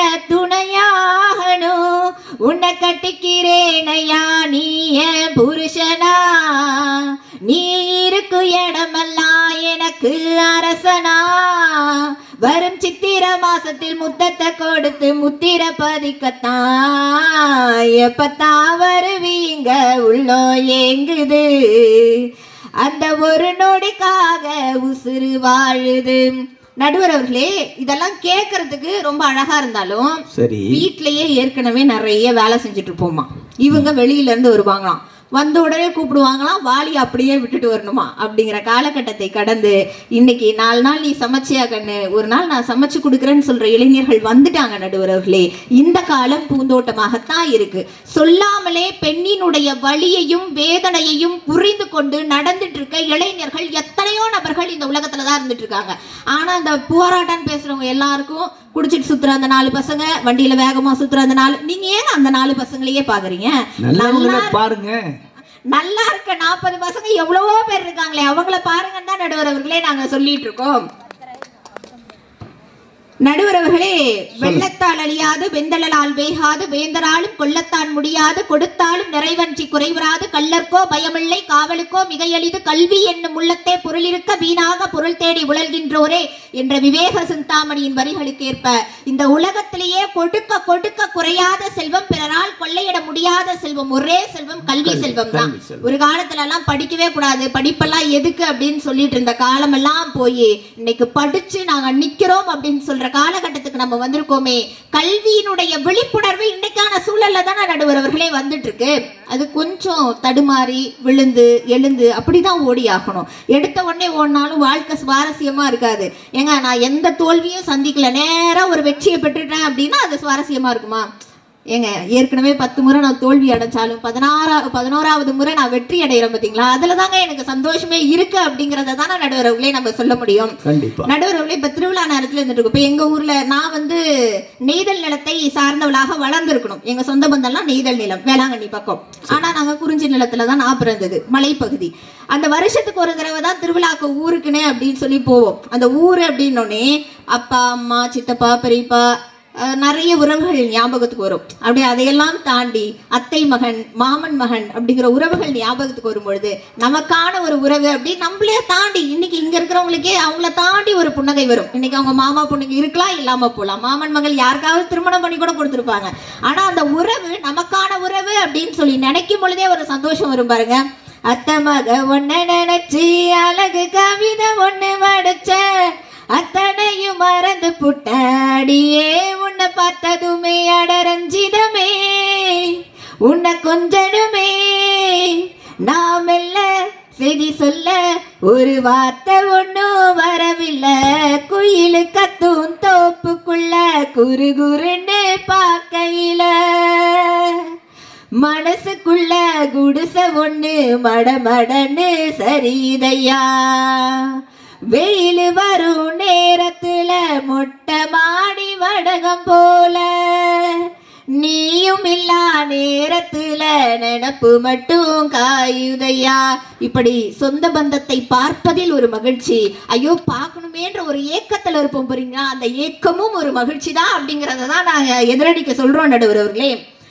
துணையாகணும் உன்னை கட்டிக்கிறேனையா நீ என் புருஷனா நீ இருக்கும் இடமெல்லாம் எனக்கு அரசனா வரும் சித்திர மாசத்தில் முத்தத்தை கொடுத்து முத்திர பதிக்கத்தான் எப்பத்தான் வருவீங்க உள்ளோ ஏங்குது அந்த ஒரு நொடிக்காக உசுறு வாழுது நடுவர் அவர்களே இதெல்லாம் கேட்கறதுக்கு ரொம்ப அழகா இருந்தாலும் சரி வீட்லயே ஏற்கனவே நிறைய வேலை செஞ்சுட்டு இருப்போமா இவங்க வெளியில இருந்து வருவாங்களாம் வந்த உடனே கூப்பிடுவாங்களாம் வாளி அப்படியே விட்டுட்டு வரணுமா அப்படிங்கிற காலகட்டத்தை கடந்து இன்னைக்கு நாலு நாள் நீ சமைச்சியா கண்ணு ஒரு நாள் நான் சமைச்சு கொடுக்குறேன்னு சொல்ற இளைஞர்கள் வந்துட்டாங்க நடுவர்களே இந்த காலம் பூந்தோட்டமாகத்தான் இருக்கு சொல்லாமலே பெண்ணினுடைய வலியையும் வேதனையையும் புரிந்து கொண்டு நடந்துட்டு இருக்க இளைஞர்கள் எத்தனையோ நபர்கள் இந்த உலகத்துல தான் இருந்துட்டு இருக்காங்க ஆனா இந்த போராட்டம் பேசுறவங்க எல்லாருக்கும் குடிச்சிட்டு சுத்துற அந்த நாலு பசங்க வண்டியில வேகமா சுத்துற அந்த நாலு நீங்க ஏன் அந்த நாலு பசங்களையே பாக்குறீங்க நல்லவங்கள பாருங்க நல்லா இருக்க நாற்பது பசங்க எவ்வளவோ பேர் இருக்காங்களே அவங்கள பாருங்கன்னு தான் நடுவர் அவர்களே நாங்க சொல்லிட்டு இருக்கோம் நடுவர் அவர்களே வெள்ளத்தால் அழியாது வெந்தழலால் வேகாது வேந்தராலும் கொல்லத்தான் முடியாது கொடுத்தாலும் நிறைவன்றி குறைவராது கள்ளர்க்கோ பயமில்லை காவலுக்கோ மிகையளிது கல்வி என்னும் உள்ளத்தே பொருளிருக்க வீணாக பொருள் தேடி உழல்கின்றோரே என்ற விவேக சிந்தாமணியின் வரிகளுக்கேற்ப இந்த உலகத்திலேயே கொடுக்க கொடுக்க குறையாத செல்வம் பிறரால் கொள்ளையிட முடியாத செல்வம் ஒரே செல்வம் கல்வி செல்வம் தான் கல்வி செல்வம். ஒரு காலத்துல எல்லாம் படிக்கவே கூடாது படிப்பெல்லாம் எதுக்கு அப்படின்னு சொல்லிட்டு இருந்த காலமெல்லாம் போய் இன்னைக்கு படிச்சு நாங்க நிக்கிறோம் அப்படின்னு சொல்ற காலகட்டத்துக்கு நம்ம வந்திருக்கோமே கல்வியினுடைய விழிப்புணர்வு இன்னைக்கான சூழல்ல தானே நடுவர் அவர்களே வந்துட்டு இருக்கு அது கொஞ்சம் தடுமாறி விழுந்து எழுந்து அப்படிதான் ஓடி ஆகணும் எடுத்த உடனே ஓடினாலும் வாழ்க்கை சுவாரஸ்யமா இருக்காது ஏங்க நான் எந்த தோல்வியும் சந்திக்கல நேரா ஒரு வெற்றியை பெற்றுட்டேன் அப்படின்னா அது சுவாரஸ்யமா இருக்குமா ஏங்க ஏற்கனவே பத்து முறை நான் தோல்வி அடைஞ்சாலும் பதினாறா பதினோராவது முறை நான் வெற்றி அடைகிறேன் பாத்தீங்களா அதுல தாங்க எனக்கு சந்தோஷமே இருக்கு அப்படிங்கறத தானே நடுவரவுகளே நம்ம சொல்ல முடியும் கண்டிப்பா நடுவரவுகளே இப்ப திருவிழா நேரத்துல இருந்துட்டு இருக்கும் இப்ப எங்க ஊர்ல நான் வந்து நெய்தல் நிலத்தை சார்ந்தவளாக வளர்ந்திருக்கணும் எங்க சொந்த பந்தம்லாம் நெய்தல் நிலம் வேளாங்கண்ணி பக்கம் ஆனா நாங்க குறிஞ்சி நிலத்துல தான் நான் பிறந்தது மலைப்பகுதி அந்த வருஷத்துக்கு ஒரு தடவை தான் திருவிழாக்கு ஊருக்குன்னு அப்படின்னு சொல்லி போவோம் அந்த ஊரு அப்படின்னோடனே அப்பா அம்மா சித்தப்பா பெரியப்பா அஹ், நிறைய உறவுகள் ஞாபகத்துக்கு வரும் அப்படி அதையெல்லாம் தாண்டி அத்தை மகன் மாமன் மகன் அப்படிங்கிற உறவுகள் ஞாபகத்துக்கு வரும் பொழுது நமக்கான ஒரு உறவு அப்படி நம்மளே தாண்டி இன்னைக்கு இங்க இருக்கிறவங்களுக்கே அவங்கள தாண்டி ஒரு புன்னகை வரும் இன்னைக்கு அவங்க மாமா பொண்ணுங்க இருக்கலாம் இல்லாம போலாம் மாமன் மகள் யாருக்காவது திருமணம் பண்ணி கூட கொடுத்துருப்பாங்க ஆனா அந்த உறவு நமக்கான உறவு அப்படின்னு சொல்லி நினைக்கும் பொழுதே ஒரு சந்தோஷம் வரும் பாருங்க அத்தை மக ஒன்ன நினைச்சு அழகு கவிதை ஒண்ணு வடிச்ச அத்தனையும் மறந்து புட்டாடியே உன்னை பார்த்ததுமே அடரஞ்சிதமே உன்னை கொஞ்சனுமே நாம் இல்ல செய்தி சொல்ல ஒரு வார்த்தை ஒண்ணும் வரவில்லை குயிலு கத்தும் தோப்புக்குள்ள குறு குருன்னு பார்க்கையில மனசுக்குள்ள குடிச ஒண்ணு மடமடன்னு சரிதையா வெயில் வரும் நேரத்துல மொட்டை மாடி வடகம் போல நீயும் இல்லா நேரத்துல நினப்பு மட்டும் காயுதையா இப்படி சொந்த பந்தத்தை பார்ப்பதில் ஒரு மகிழ்ச்சி ஐயோ பார்க்கணுமேன்ற ஒரு ஏக்கத்துல இருப்போம் போறீங்க அந்த ஏக்கமும் ஒரு மகிழ்ச்சி தான் அப்படிங்கறத தான் நாங்க எதிரடிக்க சொல்றோம் நடுவர் அவர்களே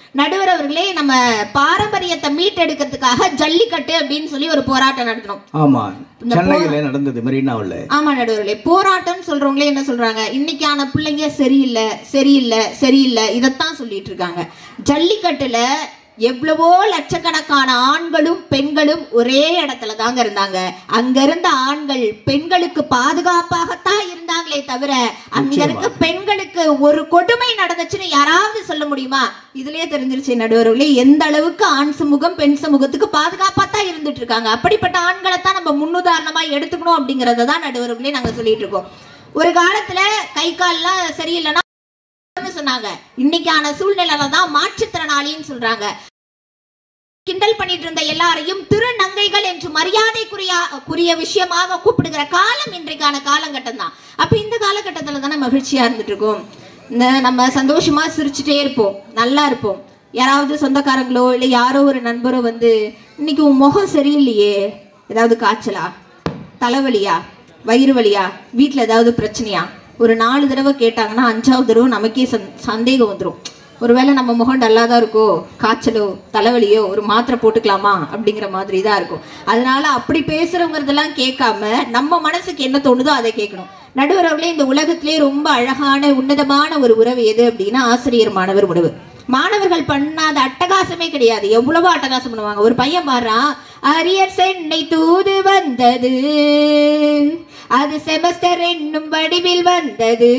நடுவர் அவர்களே நம்ம பாரம்பரியத்தை மீட்டெடுக்கிறதுக்காக ஜல்லிக்கட்டு அப்படின்னு சொல்லி ஒரு போராட்டம் நடத்தணும் ஆமா சென்னையில நடந்தது மெரினாவில் ஆமா நடுவர்களே போராட்டம்னு சொல்றவங்களே என்ன சொல்றாங்க இன்னைக்கான பிள்ளைங்க சரியில்லை சரியில்லை சரியில்லை இதைத்தான் சொல்லிட்டு இருக்காங்க ஜல்லிக்கட்டுல எவ்வளவோ லட்சக்கணக்கான ஆண்களும் பெண்களும் ஒரே இடத்துல தாங்க இருந்தாங்க அங்க இருந்த ஆண்கள் பெண்களுக்கு பாதுகாப்பாகத்தான் இருந்தாங்களே தவிர அங்க இருக்க பெண்களுக்கு ஒரு கொடுமை நடந்துச்சுன்னு யாராவது சொல்ல முடியுமா இதுலயே தெரிஞ்சிருச்சு நடுவர்களே எந்த அளவுக்கு ஆண் சமூகம் பெண் சமூகத்துக்கு பாதுகாப்பா தான் இருந்துட்டு இருக்காங்க அப்படிப்பட்ட ஆண்களை தான் நம்ம முன்னுதாரணமா எடுத்துக்கணும் அப்படிங்கறத தான் நடுவர்களே நாங்க சொல்லிட்டு இருக்கோம் ஒரு காலத்துல கை கால்லாம் சரியில்லைன்னா சொன்னாங்க இன்னைக்கான சூழ்நிலையில தான் மாற்றுத்திறனாளின்னு சொல்றாங்க கிண்டல் பண்ணிட்டு இருந்த எல்லாரையும் திருநங்கைகள் என்று மரியாதைக்குரிய குறிய விஷயமாக கூப்பிடுகிற காலம் இன்றைக்கான காலகட்டம் தான் அப்ப இந்த காலகட்டத்துல தானே மகிழ்ச்சியா இருந்துட்டு இருக்கோம் இந்த நம்ம சந்தோஷமா சிரிச்சுட்டே இருப்போம் நல்லா இருப்போம் யாராவது சொந்தக்காரங்களோ இல்லை யாரோ ஒரு நண்பரோ வந்து இன்னைக்கு உன் முகம் சரியில்லையே ஏதாவது காய்ச்சலா தலைவலியா வயிறு வலியா வீட்டில் ஏதாவது பிரச்சனையா ஒரு நாலு தடவை கேட்டாங்கன்னா அஞ்சாவது தடவை நமக்கே சந் சந்தேகம் வந்துடும் ஒருவேளை நம்ம முகம் டல்லா தான் இருக்கோ காய்ச்சலோ தலைவலியோ ஒரு மாத்திரை போட்டுக்கலாமா அப்படிங்கிற மாதிரி தான் இருக்கும் அதனால அப்படி பேசுறவங்கிறதெல்லாம் கேட்காம நம்ம மனசுக்கு என்ன தோணுதோ அதை கேட்கணும் நடுவர் அவர்களே இந்த உலகத்திலே ரொம்ப அழகான உன்னதமான ஒரு உறவு எது அப்படின்னா ஆசிரியர் மாணவர் உறவு மாணவர்கள் பண்ணாத அட்டகாசமே கிடையாது எவ்வளவோ அட்டகாசம் பண்ணுவாங்க ஒரு பையன் பாடுறான் அரியர் சென்னை தூது வந்தது அது செமஸ்டர் என்னும் வடிவில் வந்தது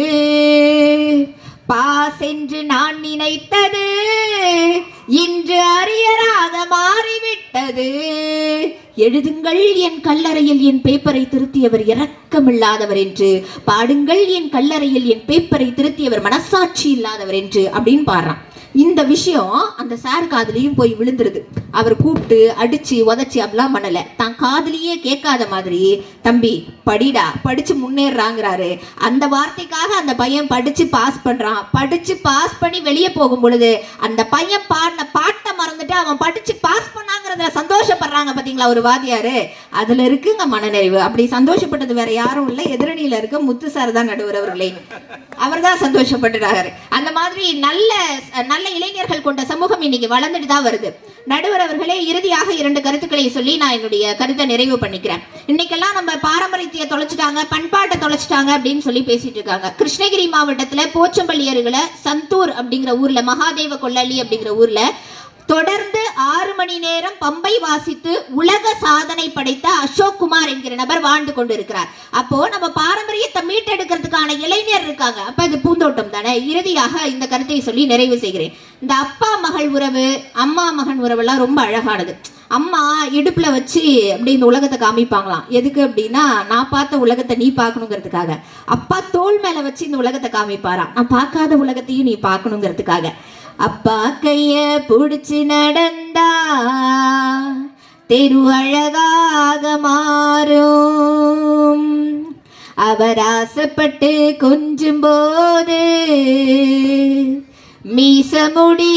பாஸ் என்று நான் நினைத்தது இன்று அரியராக மாறிவிட்டது எழுதுங்கள் என் கல்லறையில் என் பேப்பரை திருத்தியவர் இரக்கமில்லாதவர் என்று பாடுங்கள் என் கல்லறையில் என் பேப்பரை திருத்தியவர் மனசாட்சி இல்லாதவர் என்று அப்படின்னு பாடுறான் இந்த விஷயம் அந்த சார் காதுலயும் போய் விழுந்துருது அவர் கூப்பிட்டு அடிச்சு உதச்சி அப்படிலாம் பண்ணல தான் காதுலயே கேட்காத மாதிரி தம்பி படிடா படிச்சு முன்னேறாங்கிறாரு அந்த வார்த்தைக்காக அந்த பையன் படிச்சு பாஸ் பண்றான் படிச்சு பாஸ் பண்ணி வெளியே போகும் பொழுது அந்த பையன் பாடின பாட்டை மறந்துட்டு அவன் படிச்சு பாஸ் பண்ணாங்கிறதுல சந்தோஷப்படுறாங்க பாத்தீங்களா ஒரு வாதியாரு அதுல இருக்குங்க மனநிறைவு அப்படி சந்தோஷப்பட்டது வேற யாரும் இல்லை எதிரணியில இருக்க முத்து சார் தான் நடுவர் அவர்களே அவர் தான் சந்தோஷப்பட்டுறாரு அந்த மாதிரி நல்ல நல்ல இளைஞர்கள் கொண்ட சமூகம் இன்னைக்கு வளர்ந்துட்டு தான் வருது நடுவர் அவர்களே இறுதியாக இரண்டு கருத்துக்களை சொல்லி நான் என்னுடைய கருத்தை நிறைவு பண்ணிக்கிறேன் இன்னைக்கெல்லாம் நம்ம பாரம்பரியத்தை தொலைச்சிட்டாங்க பண்பாட்டை தொலைச்சிட்டாங்க அப்படின்னு சொல்லி பேசிட்டு இருக்காங்க கிருஷ்ணகிரி மாவட்டத்துல போச்சம்பள்ளி அருகில சந்தூர் அப்படிங்கிற ஊர்ல மகாதேவ கொள்ளலி அப்படிங்கிற ஊர்ல தொடர்ந்து ஆறு மணி நேரம் பம்பை வாசித்து உலக சாதனை படைத்த அசோக் குமார் என்கிற நபர் வாழ்ந்து கொண்டிருக்கிறார் அப்போ நம்ம பாரம்பரியத்தை மீட்டெடுக்கிறதுக்கான இளைஞர் இருக்காங்க அப்ப இது பூந்தோட்டம் தானே இறுதியாக இந்த கருத்தை சொல்லி நிறைவு செய்கிறேன் இந்த அப்பா மகள் உறவு அம்மா மகன் உறவெல்லாம் ரொம்ப அழகானது அம்மா இடுப்புல வச்சு அப்படி இந்த உலகத்தை காமிப்பாங்களாம் எதுக்கு அப்படின்னா நான் பார்த்த உலகத்தை நீ பார்க்கணுங்கிறதுக்காக அப்பா தோல் மேல வச்சு இந்த உலகத்தை காமிப்பாராம் நான் பார்க்காத உலகத்தையும் நீ பார்க்கணுங்கிறதுக்காக அப்பா கைய புடிச்சு நடந்தா தெரு அழகாக மாறும் அவர் ஆசைப்பட்டு கொஞ்சும் போது மீச முடி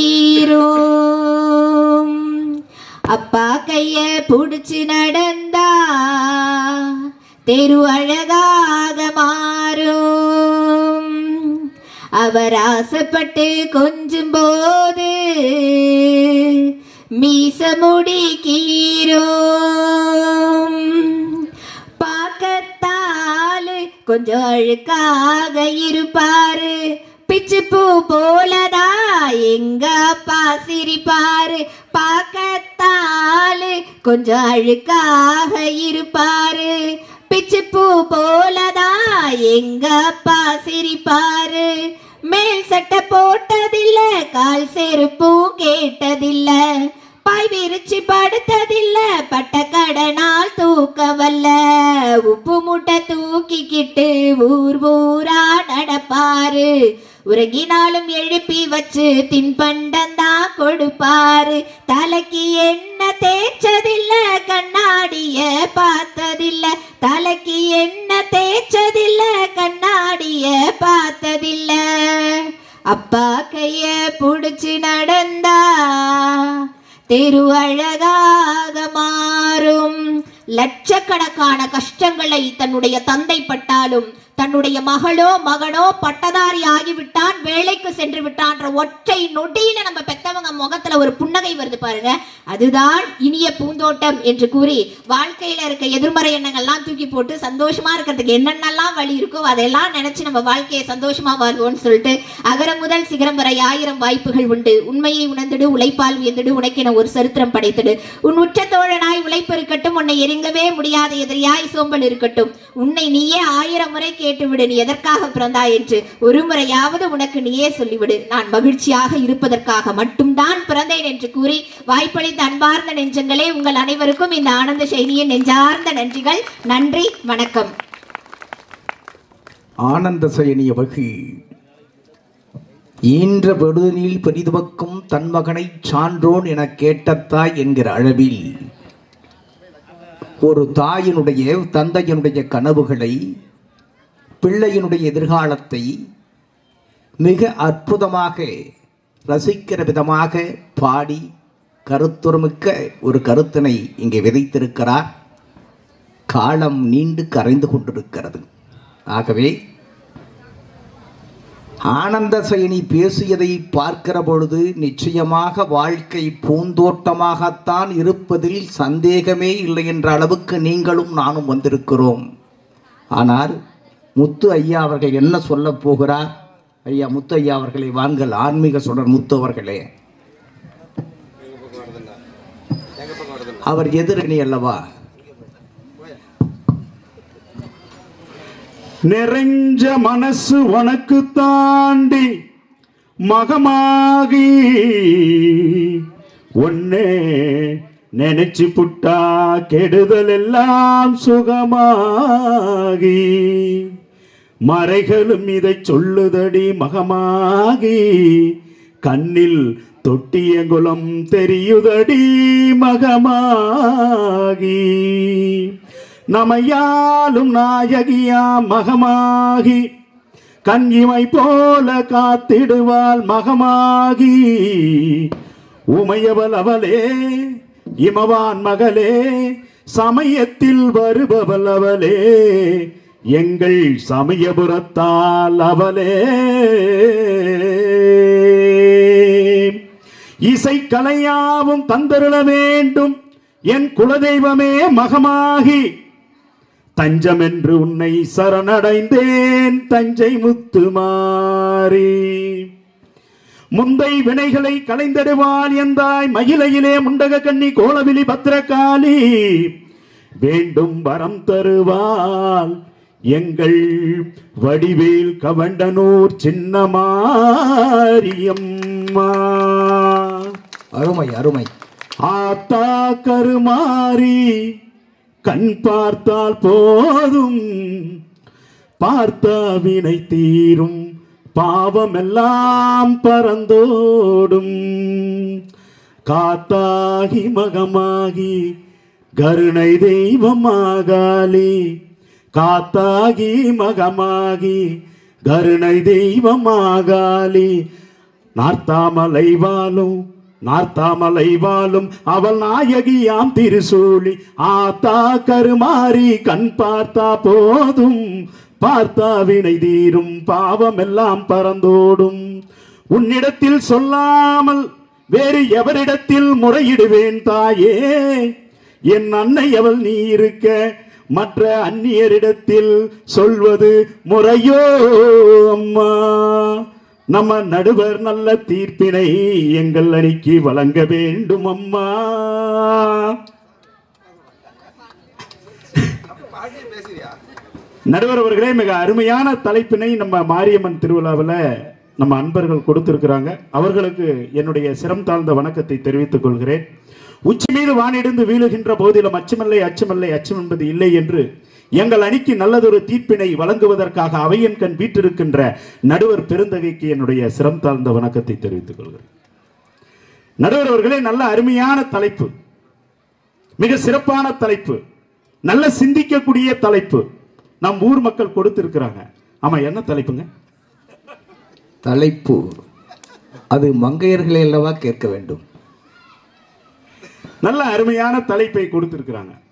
கீரும் அப்பா கைய புடிச்சு நடந்தா தெரு அழகாக மாறும் அவர் ஆசைப்பட்டு கொஞ்சும் போது மீச முடி கீரும் பார்க்கத்தாலு கொஞ்சம் அழுக்காக இருப்பாரு பிச்சு பூ போலதா எங்க அப்பா சிரிப்பாரு பார்க்கத்தாலு கொஞ்சம் அழுக்காக இருப்பாரு பிச்சு பூ போலதா எங்க அப்பா சிரிப்பாரு மேல் சட்டை போட்டதில்ல கால் செருப்பும் கேட்டதில்ல பாய் விரிச்சு படுத்ததில்ல பட்ட கடனால் தூக்க வல்ல உப்பு மூட்டை தூக்கிக்கிட்டு ஊர் ஊரா நடப்பாரு உறங்கினாலும் எழுப்பி வச்சு தின்பண்டந்தான் கொடுப்பாரு தலைக்கு என்ன தேய்ச்சதில்ல கண்ணாடிய பார்த்ததில்ல தலைக்கு என்ன தேய்ச்சதில்ல கண்ணாடிய பார்த்ததில்ல அப்பா கைய புடிச்சு நடந்தா தெரு அழகாக மாறும் லட்சக்கணக்கான கஷ்டங்களை தன்னுடைய தந்தை பட்டாலும் தன்னுடைய மகளோ மகனோ பட்டதாரி ஆகிவிட்டான் வேலைக்கு சென்று விட்டான்ற ஒற்றை நொடியில நம்ம பெத்தவங்க முகத்துல ஒரு புன்னகை வருது பாருங்க அதுதான் இனிய பூந்தோட்டம் என்று கூறி வாழ்க்கையில இருக்க எதிர்மறை எண்ணங்கள்லாம் தூக்கி போட்டு சந்தோஷமா இருக்கிறதுக்கு என்னென்னலாம் வழி இருக்கோ அதெல்லாம் நினைச்சு நம்ம வாழ்க்கையை சந்தோஷமா வாழ்வோம்னு சொல்லிட்டு அகர முதல் சிகரம் வரை ஆயிரம் வாய்ப்புகள் உண்டு உண்மையை உணர்ந்திடு உழைப்பால் உயர்ந்திடு உனக்கென ஒரு சரித்திரம் படைத்திடு உன் உற்ற தோழனாய் உழைப்பு இருக்கட்டும் உன்னை எரிங்கவே முடியாத எதிரியாய் சோம்பல் இருக்கட்டும் உன்னை நீயே ஆயிரம் முறை கேட்டுவிடு நீ எதற்காக பிறந்தாய் என்று ஒரு முறையாவது உனக்கு நீயே சொல்லிவிடு நான் மகிழ்ச்சியாக இருப்பதற்காக மட்டும்தான் பிறந்தேன் என்று கூறி வாய்ப்பளித்த அன்பார்ந்த நெஞ்சங்களே உங்கள் அனைவருக்கும் இந்த ஆனந்த செய்தியின் நெஞ்சார்ந்த நன்றிகள் நன்றி வணக்கம் ஆனந்த சயனிய வகி ஈன்ற விடுதலில் பெரிதுவக்கும் தன் மகனை சான்றோன் என கேட்டத்தாய் என்கிற அளவில் ஒரு தாயினுடைய தந்தையினுடைய கனவுகளை பிள்ளையினுடைய எதிர்காலத்தை மிக அற்புதமாக ரசிக்கிற விதமாக பாடி கருத்துரமிக்க ஒரு கருத்தினை இங்கே விதைத்திருக்கிறார் காலம் நீண்டு கரைந்து கொண்டிருக்கிறது ஆகவே ஆனந்த செயனி பேசியதை பார்க்கிற பொழுது நிச்சயமாக வாழ்க்கை பூந்தோட்டமாகத்தான் இருப்பதில் சந்தேகமே இல்லை என்ற அளவுக்கு நீங்களும் நானும் வந்திருக்கிறோம் ஆனால் முத்து ஐயா அவர்கள் என்ன சொல்ல போகிறார் ஐயா முத்து ஐயா அவர்களை வாங்கள் ஆன்மீக சுடர் முத்து அவர்களே அவர் எதிரணி அல்லவா நிறைஞ்ச மனசு உனக்கு தாண்டி மகமாகி ஒன்னே நினைச்சு புட்டா கெடுதல் எல்லாம் சுகமாகி மறைகளும் இதை சொல்லுதடி மகமாகி கண்ணில் தொட்டியங்குளம் தெரியுதடி மகமாகி நமையாலும் நாயகியா மகமாகி கன்னிமை போல காத்திடுவாள் மகமாகி உமையவள் அவளே இமவான் மகளே சமயத்தில் வருபவள் அவளே எங்கள் சமயபுரத்தால் அவளே இசை கலையாவும் தந்தருள வேண்டும் என் குலதெய்வமே மகமாகி தஞ்சம் என்று உன்னை சரணடைந்தேன் தஞ்சை முத்துமாரி முந்தை வினைகளை களைந்திடுவாள் எந்தாய் மயிலையிலே முண்டக கண்ணி கோலவிலி பத்திரகாளி வேண்டும் வரம் தருவாள் எங்கள் வடிவேல் கவண்டனூர் சின்னமாரியம்மா அருமை அருமை ஆத்தா கருமாறி கண் பார்த்தால் போதும் பார்த்தா வினை தீரும் பாவமெல்லாம் பறந்தோடும் காத்தாகி மகமாகி கருணை தெய்வமாகாலி காத்தாகி மகமாகி கருணை தெய்வமாகாலி நார்த்தாமலை வாழும் நார்த்தாமலை வாழும் அவள் நாயகியாம் திருசூலி ஆத்தா கருமாறி கண் பார்த்தா போதும் பார்த்தா வினை தீரும் பாவம் எல்லாம் பறந்தோடும் உன்னிடத்தில் சொல்லாமல் வேறு எவரிடத்தில் முறையிடுவேன் தாயே என் அன்னை அவள் நீ இருக்க மற்ற அந்நியரிடத்தில் சொல்வது முறையோ அம்மா நம்ம நடுவர் நல்ல தீர்ப்பினை எங்கள் அணிக்கு வழங்க வேண்டும் அம்மா நடுவர் அவர்களே மிக அருமையான தலைப்பினை நம்ம மாரியம்மன் திருவிழாவில் நம்ம அன்பர்கள் கொடுத்திருக்கிறாங்க அவர்களுக்கு என்னுடைய சிரம் தாழ்ந்த வணக்கத்தை தெரிவித்துக் கொள்கிறேன் உச்சி மீது வானிடிந்து வீழுகின்ற போதிலும் அச்சமில்லை அச்சமில்லை அச்சம் என்பது இல்லை என்று எங்கள் அணிக்கு நல்லதொரு தீர்ப்பினை வழங்குவதற்காக அவையன் கண் வீட்டிருக்கின்ற நடுவர் பெருந்தகைக்கு என்னுடைய சிரம் தாழ்ந்த வணக்கத்தை தெரிவித்துக் கொள்கிறேன் நடுவர் அவர்களே நல்ல அருமையான தலைப்பு மிக சிறப்பான தலைப்பு நல்ல சிந்திக்கக்கூடிய தலைப்பு நம் ஊர் மக்கள் கொடுத்திருக்கிறாங்க ஆமா என்ன தலைப்புங்க தலைப்பு அது மங்கையர்களை அல்லவா கேட்க வேண்டும் நல்ல அருமையான தலைப்பை கொடுத்திருக்கிறாங்க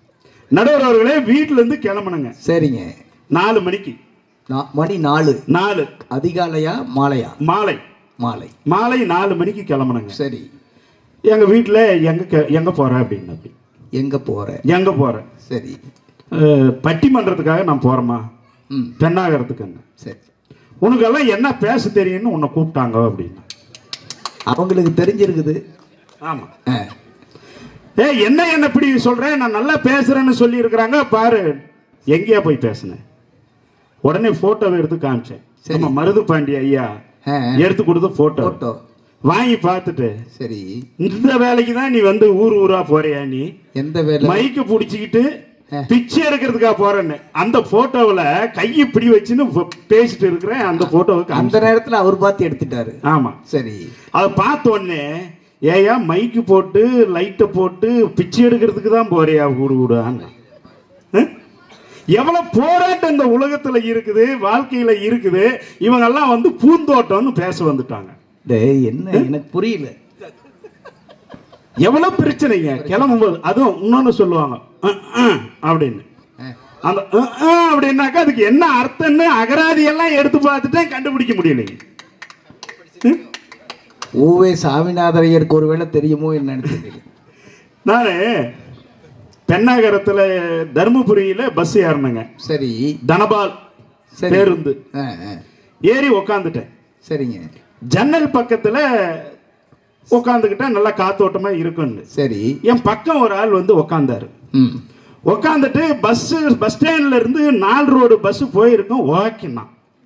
நடுவர் அவர்களே வீட்டுல இருந்து கிளம்பணுங்க சரிங்க நாலு மணிக்கு நா- மணி நாலு நாலு அதிகாலையா மாலையா மாலை மாலை மாலை நாலு மணிக்கு கிளம்பணுங்க சரி எங்க வீட்டுல எங்க கே- எங்க போற அப்படின்னு அப்படி எங்க போற எங்க போறேன் சரி அஹ், பட்டிமன்றத்துக்காக நான் போறேமா ம் பெண்ணாகிறதுக்குங்க சரி உனக்கெல்லாம் என்ன பேச தெரியும்னு உன்னை கூப்பிட்டாங்க அப்படின்னு அவங்களுக்கு தெரிஞ்சிருக்குது ஆமா ஆ, ஏ என்ன என்ன இப்படி சொல்றேன் நான் நல்லா பேசுறேன்னு சொல்லி இருக்கிறாங்க பாரு எங்கேயா போய் பேசினேன் உடனே போட்டோவை எடுத்து காமிச்சேன் சரி. நம்ம மருது பாண்டி ஐயா ஆ. எடுத்து கொடுத்த போட்டோ போட்டோ வாங்கி பார்த்துட்டு சரி இந்த வேலைக்கு தான் நீ வந்து ஊர் ஊரா போறியா நீ எந்த வேலை மைக்கு புடிச்சுக்கிட்டு ஆ. பிச்சை எடுக்கிறதுக்காக போறேன்னு அந்த போட்டோவுல கையை இப்படி வச்சுன்னு ப- பேசிட்டு இருக்கிறேன் அந்த போட்டோவுக்கு அந்த நேரத்துல அவர் பார்த்து எடுத்துட்டாரு ஆமா சரி அதை பார்த்த உடனே ஏயா மைக்கு போட்டு லைட்டை போட்டு பிச்சை எடுக்கிறதுக்கு தான் போறியா ஊடு ஊடான்னு அஹ்? எவ்வளவு போராட்டம் இந்த உலகத்துல இருக்குது வாழ்க்கையில இருக்குது இவங்கெல்லாம் வந்து பூந்தோட்டம்னு பேச வந்துட்டாங்க டேய் என்ன எனக்கு புரியல எவ்வளவு பிரச்சனைங்க கிளம்பும்போது அதுவும் இன்னொன்னு சொல்லுவாங்க அஹ், அஹ் அப்படின்னு அந்த அஹ், அஹ் அப்படின்னாக்கா அதுக்கு என்ன அர்த்தம்னு அகராதி எல்லாம் எடுத்து பார்த்துட்டேன் கண்டுபிடிக்க முடியலைங்க ஓவே சாமிநாதர் ஐயருக்கு ஒருவேளை தெரியுமோ என்னன்னு தெரியல நான் பெண்ணாகரத்துல தருமபுரியில பஸ் ஏறினேங்க சரி தனபால் சரி. பேருந்து ஆ, ஆ. ஏறி உக்காந்துட்டேன் சரிங்க ஜன்னல் பக்கத்துல உக்காந்துக்கிட்டா நல்லா காத்தோட்டமா இருக்குன்னு சரி என் பக்கம் ஒரு ஆள் வந்து உக்காந்தாரு ம் உக்காந்துட்டு பஸ் பஸ் ஸ்டாண்ட்ல இருந்து நாலு ரோடு பஸ் போயிருக்கும் ஓகேண்ணா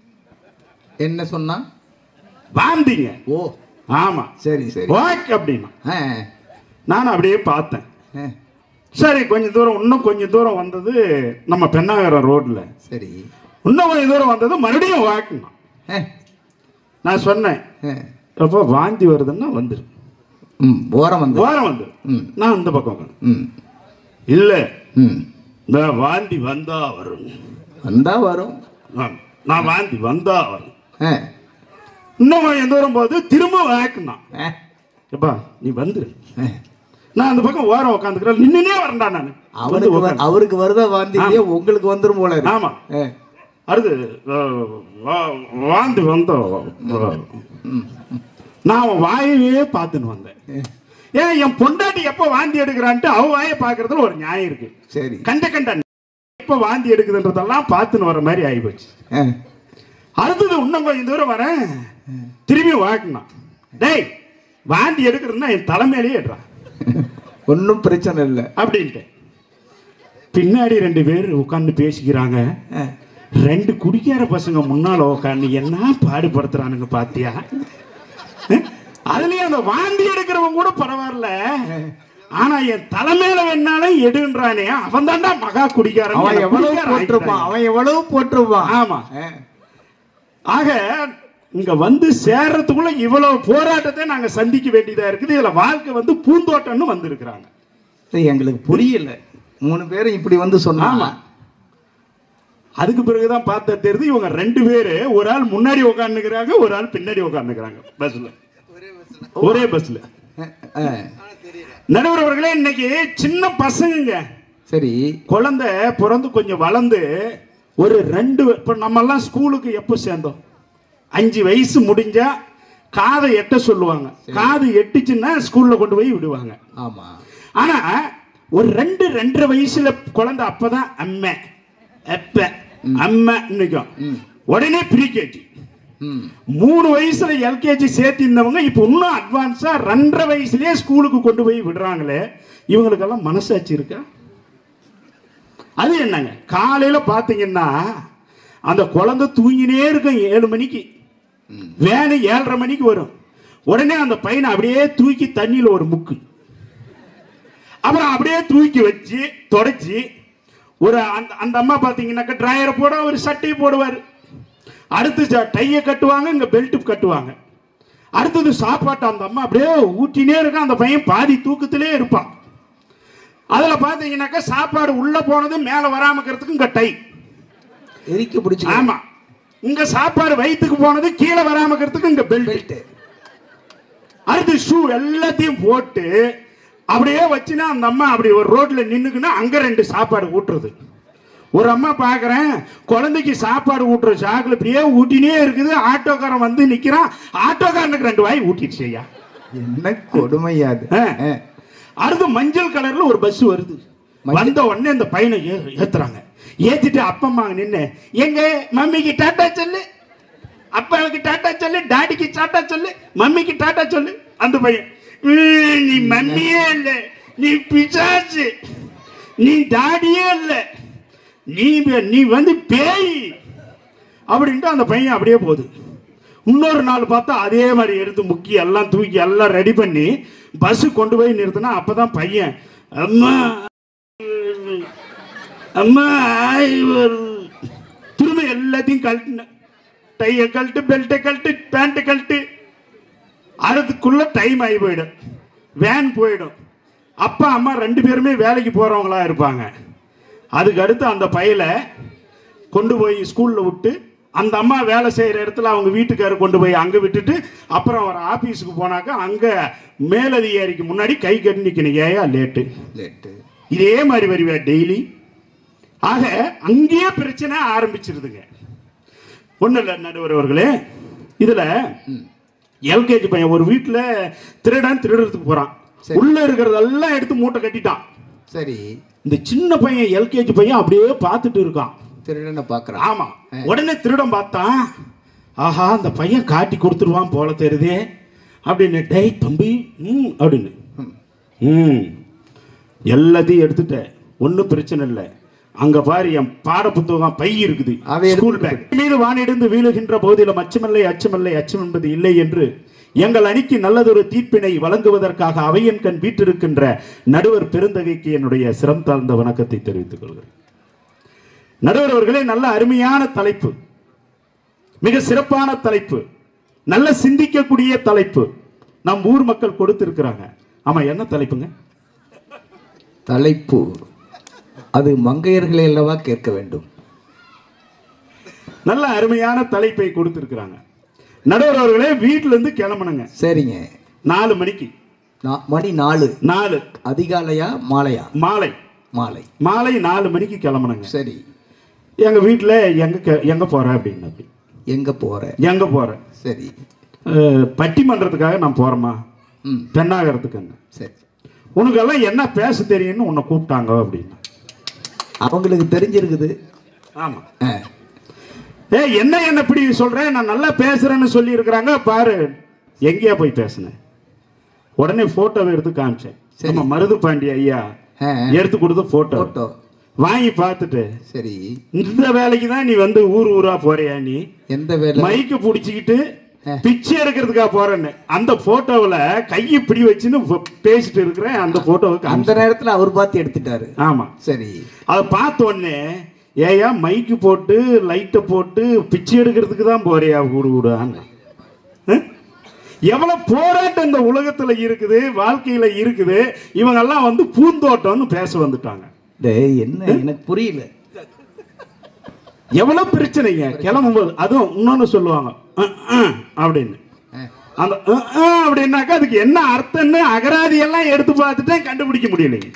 என்ன சொன்னா வாந்திங்க ஓ ஆமா சரி சரி ஓகே அப்படின்னா ஆ, நான் அப்படியே பார்த்தேன் ஆ, சரி கொஞ்சம் தூரம் இன்னும் கொஞ்சம் தூரம் வந்தது நம்ம பெண்ணாகரம் ரோட்ல சரி இன்னும் கொஞ்சம் தூரம் வந்தது மறுபடியும் வாக்குண்ணா ஆ, நான் சொன்னேன் ஆ. அப்போ வாந்தி வருதுன்னா வந்துரு ம் ஓரம் வந்து ஓரம் வந்துரு ம். நான் அந்த பக்கம் உட்கார்ந்தேன். ம் இல்ல ம் இந்த வாந்தி வந்தா வரும் வந்தா வரும் ஆம். நான் வாந்தி வந்தா வரும் ஆ, இன்னும் கொஞ்சம் தூரம் போது திரும்ப வாக்குண்ணா ஆ, எப்பா நீ வந்துரு ஆ. நான் அந்த பக்கம் ஓரம் உட்காந்துக்கிறேன் நின்னுனே வரேன்டா நான் அவனுக்கு வ- அவருக்கு வருதா வாந்தி இல்லையா உங்களுக்கு வந்துரும் போல இருக்கு. ஆமா ஆ, அடுத்து அஹ், வா- வாந்தி வந்தா வரும். நான் அவன் வாயவே பார்த்துன்னு வந்தேன் ஏன் என் பொண்டாட்டி எப்ப வாந்தி எடுக்கிறான்ட்டு அவ வாயை பார்க்கறதுல ஒரு நியாயம் இருக்கு சரி கண்ட கண்ட எப்ப வாந்தி எடுக்குதுன்றதெல்லாம் பார்த்துன்னு வர மாதிரி ஆயிப்போச்சு ஆ, அடுத்தது இன்னும் கொஞ்சம் தூரம் வரேன் திரும்பி வாக்கணும் டேய் வாந்தி எடுக்கிறதுன்னா என் தலைமையிலேயே எடுறான் ஒன்றும் பிரச்சனை இல்லை அப்படின்ட்டு பின்னாடி ரெண்டு பேர் உட்காந்து பேசிக்கிறாங்க ஆ, ரெண்டு குடிக்கார பசங்க முன்னால உட்காந்து என்ன பாடுபடுத்துறானுங்க பாத்தியா அஹ்? அதுலயும் அந்த வாந்தி எடுக்கிறவன் கூட பரவாயில்ல ஆனா என் தலைமையில வேணாலும் எடுன்றானே அவன் தான்டா மகா குடிக்காரன் அவன் என்னை எவ்வளவு குடிகாரன் போட்டிருப்பான் ஆக்கிட்டான். அவன் எவ்வளவு போட்டிருப்பான் ஆமா ஆ, ஆக இங்க வந்து சேர்றதுக்குள்ள இவ்வளவு போராட்டத்தை நாங்க சந்திக்க வேண்டியதா இருக்குது இதுல வாழ்க்கை வந்து பூந்தோட்டம்னு வந்திருக்கிறாங்க இது எங்களுக்கு புரியல மூணு பேரும் இப்படி வந்து சொன்னாங்க ஆமா. அதுக்கு பிறகுதான் பார்த்தா தெரியுது இவங்க ரெண்டு பேரு ஒரு ஆள் முன்னாடி உட்காந்துக்கிறாங்க ஒரு ஆள் பின்னாடி உட்காந்துக்கிறாங்க பஸ்ல ஒரே பஸ்ல ஆ, நடுவர் அவர்களே இன்னைக்கு சின்ன பசங்க சரி குழந்தை பிறந்து கொஞ்சம் வளர்ந்து ஒரு ரெண்டு இப்போ நம்மெல்லாம் ஸ்கூலுக்கு எப்போ சேர்ந்தோம் அஞ்சு வயசு முடிஞ்சா காதை எட்ட சொல்லுவாங்க காது எட்டுச்சுன்னா ஸ்கூல்ல கொண்டு போய் விடுவாங்க ஆமா ஆனா ஒரு ரெண்டு ரெண்டரை வயசுல குழந்தை அப்பதான் அம்மை எப்ப அம்மா நிற்கும் உடனே ப்ரீகேஜி ம் மூணு வயசுல எல்கேஜி சேர்த்திருந்தவங்க இப்போ இன்னும் அட்வான்ஸா ரெண்டரை வயசுலயே ஸ்கூலுக்கு கொண்டு போய் விடுறாங்களே இவங்களுக்கெல்லாம் மனசாட்சி இருக்கா அது என்னங்க காலையில பாத்தீங்கன்னா அந்த குழந்தை தூங்கினே இருக்கும் ஏழு மணிக்கு வேனு ஏழரை மணிக்கு வரும் உடனே அந்த பையனை அப்படியே தூக்கி தண்ணியில ஒரு முக்கு அப்புறம் அப்படியே தூக்கி வச்சு தொடச்சி ஒரு அந்த அந்த அம்மா பார்த்தீங்கன்னாக்கா ட்ராயரை போட ஒரு சட்டையை போடுவார் அடுத்து ஜ- டையை கட்டுவாங்க இங்கே பெல்ட் கட்டுவாங்க அடுத்தது சாப்பாட்டு அந்த அம்மா அப்படியே ஊட்டினே இருக்கும் அந்த பையன் பாதி தூக்கத்திலே இருப்பான் அதில் பார்த்தீங்கன்னாக்கா சாப்பாடு உள்ளே போனது மேலே வராம இருக்கிறதுக்கு இங்கே டை எரிக்க பிடிச்சி ஆமா இங்க சாப்பாடு வயிற்றுக்கு போனது கீழே வராம இருக்கிறதுக்கு இங்க பெல்ட் பெல்ட் அடுத்து ஷூ எல்லாத்தையும் போட்டு அப்படியே வச்சுனா அந்த அம்மா அப்படி ஒரு ரோட்ல நின்னுக்குன்னா அங்க ரெண்டு சாப்பாடு ஊட்டுறது ஒரு அம்மா பார்க்கறேன் குழந்தைக்கு சாப்பாடு ஊட்டுற சாக்குல இப்படியே ஊட்டினே இருக்குது ஆட்டோக்காரன் வந்து நிக்கிறான் ஆட்டோக்காரனுக்கு ரெண்டு வாய் ஊட்டிடுச்சு ஐயா என்ன கொடுமையாது ஆ. அடுத்து மஞ்சள் கலர்ல ஒரு பஸ் வருது வந்த உடனே அந்த பையனை ஏ- ஏத்துறாங்க ஏத்திட்டு அப்பம்மா நின்னு எங்க மம்மிக்கு டாட்டா சொல்லு அப்பாவுக்கு டாட்டா சொல்லு டாடிக்கு டாட்டா சொல்லு மம்மிக்கு டாட்டா சொல்லு அந்த பையன் "ம், நீ மம்மியே இல்ல நீ பிசாசு நீ டாடியே இல்ல நீ வ- நீ வந்து பேய் அப்படின்ட்டு அந்த பையன் அப்படியே போகுது இன்னொரு நாள் பார்த்தா அதே மாதிரி எடுத்து முக்கி எல்லாம் தூக்கி எல்லாம் ரெடி பண்ணி பஸ் கொண்டு போய் நிறுத்தினா அப்பதான் பையன் அம்மா அம்மா ஆய் வரு." திரும்ப எல்லாத்தையும் கழட்டின டைய கழட்டு பெல்ட்டை கழட்டு பேண்ட்டை கழட்டு அதுக்குள்ள டைம் ஆகி போயிடும் வேன் போயிடும் அப்பா அம்மா ரெண்டு பேருமே வேலைக்கு போறவங்களா இருப்பாங்க அதுக்கு அடுத்து அந்த பையலை கொண்டு போய் ஸ்கூல்ல விட்டு அந்த அம்மா வேலை செய்யற இடத்துல அவங்க வீட்டுக்காரர் கொண்டு போய் அங்க விட்டுட்டு அப்புறம் அவர் ஆபீஸுக்கு போனாக்கா அங்க மேலதிகாரிக்கு முன்னாடி கை கட்டி நிக்கணும் ஏயா லேட்டு லேட்டு இதே மாதிரி வருவா டெய்லி ஆக அங்கேயே பிரச்சனை ஆரம்பிச்சிருதுங்க ஒன்றும் இல்லை நடுவர் அவர்களே இதுல எல்கேஜி பையன் ஒரு வீட்டில் திருடன் திருடுறதுக்கு போறான் சரி. உள்ள இருக்கிறதெல்லாம் எடுத்து மூட்டை கட்டிட்டான் சரி இந்த சின்ன பையன் எல்கேஜி பையன் அப்படியே பார்த்துட்டு இருக்கான் திருடனை பார்க்கறான் ஆமா உடனே திருடன் பார்த்தான் ஆஹா அந்த பையன் காட்டி கொடுத்துருவான் போல தெரியுதே அப்படின்னு டேய் தம்பி ம் அப்படின்னு ம் எல்லாத்தையும் எடுத்துட்டேன் ஒன்றும் பிரச்சனை இல்லை அங்க பாரு என் பாட புத்தகம் பை இருக்குது அதை எடுத்து ஸ்கூல் பேக் மீது வானிடிந்து வீழுகின்ற போதிலும் அச்சமில்லை அச்சமில்லை அச்சம் என்பது இல்லை என்று எங்கள் அணிக்கு நல்லதொரு தீர்ப்பினை வழங்குவதற்காக அவையன் கண் வீட்டிருக்கின்ற நடுவர் பெருந்தகைக்கு என்னுடைய சிரம் தாழ்ந்த வணக்கத்தை தெரிவித்துக் கொள்கிறேன் நடுவர் அவர்களே நல்ல அருமையான தலைப்பு மிக சிறப்பான தலைப்பு நல்ல சிந்திக்கக்கூடிய தலைப்பு நம் ஊர் மக்கள் கொடுத்திருக்கிறாங்க ஆமா என்ன தலைப்புங்க தலைப்பு அது மங்கையர்களை அல்லவா கேட்க வேண்டும் நல்ல அருமையான தலைப்பை கொடுத்திருக்கிறாங்க நடுவர் அவர்களே வீட்டுல இருந்து கிளம்பணுங்க சரிங்க நாலு மணிக்கு நா- மணி நாலு நாலு அதிகாலையா மாலையா மாலை மாலை மாலை நாலு மணிக்கு கிளம்பணுங்க சரி எங்க வீட்டுல எங்க கே- எங்க போற அப்படின்னு அப்படி எங்க போற எங்க போறேன் சரி அஹ், பட்டிமன்றத்துக்காக நான் போறேமா ம் பெண்ணாகிறதுக்குங்க சரி உனக்கெல்லாம் என்ன பேச தெரியும்னு உன்னை கூப்பிட்டாங்க அப்படின்னு அவங்களுக்கு தெரிஞ்சிருக்குது ஆமா ஆ, ஏ என்ன என்ன இப்படி சொல்றேன் நான் நல்லா பேசுறேன்னு சொல்லி இருக்கிறாங்க பாரு எங்கேயா போய் பேசினேன் உடனே போட்டோவை எடுத்து காமிச்சேன் சரி. நம்ம மருது பாண்டி ஐயா ஆ. எடுத்து கொடுத்த போட்டோ போட்டோ வாங்கி பார்த்துட்டு சரி இந்த வேலைக்கு தான் நீ வந்து ஊர் ஊரா போறியா நீ எந்த வேலை மைக்கு புடிச்சுக்கிட்டு ஆ. பிச்சை எடுக்கிறதுக்காக போறேன்னு அந்த போட்டோவுல கையை இப்படி வச்சுன்னு ப- பேசிட்டு இருக்கிறேன் அந்த போட்டோவை அந்த காமிச்சேன். நேரத்துல அவர் பார்த்து எடுத்துட்டாரு ஆமா சரி அதை பார்த்த உடனே ஏயா மைக்கு போட்டு லைட்டை போட்டு பிச்சை எடுக்கிறதுக்கு தான் போறியா ஊடு ஊடான்னு அஹ்? எவ்வளவு போராட்டம் இந்த உலகத்துல இருக்குது வாழ்க்கையில இருக்குது இவங்கெல்லாம் வந்து பூந்தோட்டம்னு பேச வந்துட்டாங்க டேய் என்ன எனக்கு புரியல எவ்வளவு பிரச்சனைங்க கிளம்பும்போது அதுவும் இன்னொன்னு சொல்லுவாங்க அஹ், அஹ் அப்படின்னு ஆ, அந்த அஹ், அஹ் அப்படின்னாக்கா அதுக்கு என்ன அர்த்தம்னு அகராதி எல்லாம் எடுத்து பார்த்துட்டேன் கண்டுபிடிக்க முடியலைங்க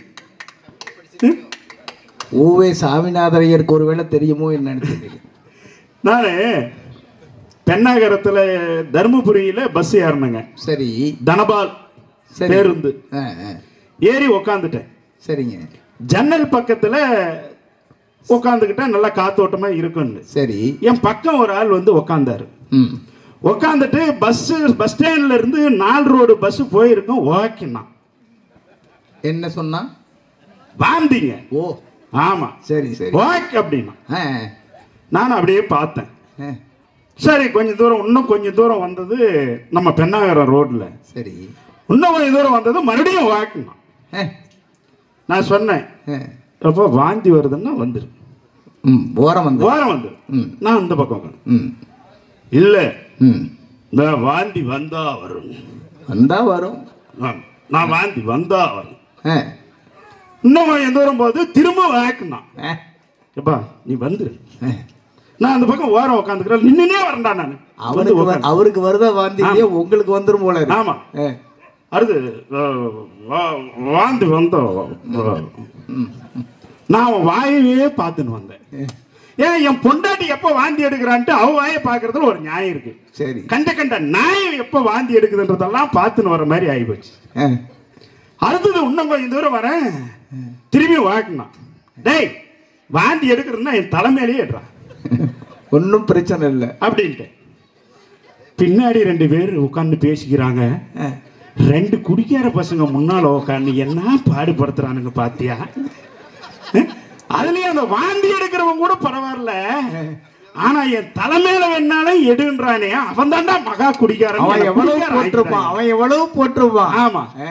ஓவே சாமிநாதரையருக்கு ஒருவேளை தெரியுமோ என்னன்னு தெரியல நான் பெண்ணாகரத்துல தருமபுரியில பஸ் ஏறினேங்க சரி தனபால் சரி. பேருந்து ஆ, ஆ, ஏறி உக்காந்துட்டேன் சரிங்க ஜன்னல் பக்கத்துல உக்காந்துக்கிட்டா நல்லா காத்தோட்டமா இருக்குன்னு சரி என் பக்கம் ஒரு ஆள் வந்து உக்காந்தாரு ம் உக்காந்துட்டு பஸ் பஸ் ஸ்டாண்ட்ல இருந்து நாலு ரோடு பஸ் போயிருக்கும் ஓகேண்ணா என்ன சொன்னா வாந்திங்க ஓ ஆமா சரி சரி ஓகே அப்படின்னா ஆ, நான் அப்படியே பார்த்தேன் ஆ, சரி கொஞ்சம் தூரம் இன்னும் கொஞ்சம் தூரம் வந்தது நம்ம பெண்ணாகரம் ரோட்ல சரி இன்னும் கொஞ்சம் தூரம் வந்தது மறுபடியும் வாக்குனா ஆ, நான் சொன்னேன் ஆ, அப்போ வாந்தி வருதுன்னா வந்துரு ம் ஓரம் வந்து ஓரம் வந்துரு ம். நான் அந்த பக்கம் உட்கார்ந்தேன். ம் இல்ல ம் இந்த வாந்தி வந்தா வரும் வந்தா வரும் ஆம். நான் வாந்தி வந்தா வரும் ஆ, இன்னும் கொஞ்சம் தூரம் போது திரும்ப வாக்குனா ஆ, எப்பா நீ வந்துரு ஆ. நான் அந்த பக்கம் ஓரம் உட்காந்துக்கிறேன் நின்னுனே வரேன்டா நான் அவனுக்கு வ- அவருக்கு வருதா வாந்தி இல்லையா உங்களுக்கு வந்துரும் போல இருக்கு. ஆமா ஆ, அடுத்து அஹ், வா- வாந்தி வந்தோம் அஹ், நான் அவன் வாயவே பார்த்துன்னு வந்தேன் ஏன் என் பொண்டாட்டி எப்போ வாந்தி எடுக்கிறான்ட்டு அவ வாயை பார்க்கறதுல ஒரு நியாயம் இருக்கு சரி கண்ட கண்ட நாய் எப்போ வாந்தி எடுக்குதுன்றதெல்லாம் பார்த்துன்னு வர மாதிரி ஆகிப்போச்சு ஆ, அடுத்தது இன்னும் கொஞ்சம் தூரம் வரேன் திரும்பி வாக்கினான் டேய் வாந்தி எடுக்கிறதுன்னா என் தலைமையிலேயே எடுறான் ஒன்றும் பிரச்சனை இல்லை அப்படின்ட்டு பின்னாடி ரெண்டு பேர் உட்காந்து பேசிக்கிறாங்க ஆ, ரெண்டு குடிக்கார பசங்க முன்னால உட்காந்து என்ன பாடுபடுத்துறானுங்க பாத்தியா அஹ்? அதுலயும் அந்த வாந்தி எடுக்கிறவன் கூட பரவாயில்ல ஆனா என் தலைமையில வேணாலும் எடுன்றானே அவன் தான்டா மகா குடிக்காரன் அவன் என்னை எவ்வளவு குடிகாரன் போட்டிருப்பான் ஆக்கிட்டான். அவன் எவ்வளவு போட்டிருப்பான் ஆமா ஆ,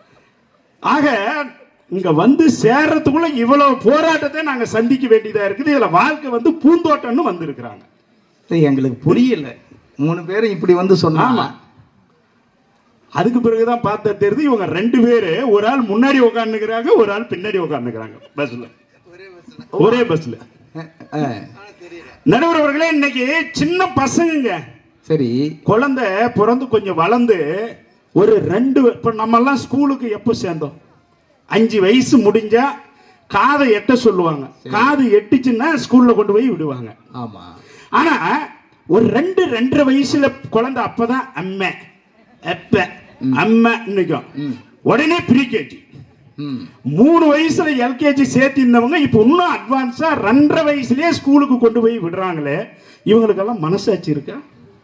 ஆக இங்க வந்து சேர்றதுக்குள்ள இவ்வளவு போராட்டத்தை நாங்க சந்திக்க வேண்டியதா இருக்குது இதுல வாழ்க்கை வந்து பூந்தோட்டம்னு வந்திருக்கிறாங்க இது எங்களுக்கு புரியல மூணு பேரும் இப்படி வந்து சொன்னாங்க ஆமா. அதுக்கு பிறகுதான் பார்த்தா தெரியுது இவங்க ரெண்டு பேரு ஒரு ஆள் முன்னாடி உட்காந்துக்கிறாங்க ஒரு ஆள் பின்னாடி உட்காந்துக்கிறாங்க பஸ்ல ஒரே பஸ்ல ஆ, நடுவர் அவர்களே இன்னைக்கு சின்ன பசங்க சரி குழந்தை பிறந்து கொஞ்சம் வளர்ந்து ஒரு ரெண்டு இப்போ நம்மெல்லாம் ஸ்கூலுக்கு எப்போ சேர்ந்தோம் அஞ்சு வயசு முடிஞ்சா காதை எட்ட சொல்லுவாங்க காது எட்டுச்சுன்னா ஸ்கூல்ல கொண்டு போய் விடுவாங்க ஆமா ஆனா ஒரு ரெண்டு ரெண்டரை வயசுல குழந்தை அப்பதான் அம்மை எப்ப அம்மா நினைக்கும் உடனே ப்ரீகேஜி ம் மூணு வயசுல எல்கேஜி சேர்த்திருந்தவங்க இப்போ இன்னும் அட்வான்ஸா ரெண்டரை வயசுலயே ஸ்கூலுக்கு கொண்டு போய் விடுறாங்களே இவங்களுக்கெல்லாம் மனசாட்சி இருக்கா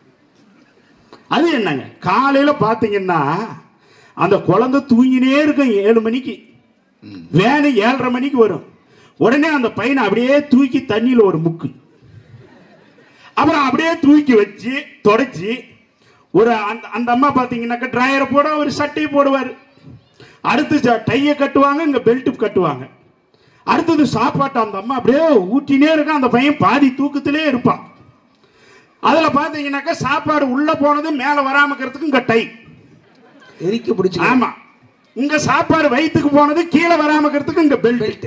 அது என்னங்க காலையில பாத்தீங்கன்னா அந்த குழந்தை தூங்கினே இருக்கும் ஏழு மணிக்கு வேனு ஏழரை மணிக்கு வரும் உடனே அந்த பையனை அப்படியே தூக்கி தண்ணியில ஒரு முக்கு அப்புறம் அப்படியே தூக்கி வச்சு தொடச்சி ஒரு அந்த அந்த அம்மா பார்த்தீங்கன்னாக்கா ட்ராயரை போட ஒரு சட்டையை போடுவார் அடுத்து ச- டையை கட்டுவாங்க இங்கே பெல்ட் கட்டுவாங்க அடுத்தது சாப்பாட்டை அந்த அம்மா அப்படியே ஊட்டினே இருக்கும் அந்த பையன் பாதி தூக்கத்திலே இருப்பான் அதில் பார்த்தீங்கன்னாக்கா சாப்பாடு உள்ளே போனது மேலே வராம இருக்கிறதுக்கு இங்கே டை எரிக்க பிடிச்சி ஆமா இங்க சாப்பாடு வயிற்றுக்கு போனது கீழே வராம இருக்கிறதுக்கு இங்க பெல்ட் பெல்ட்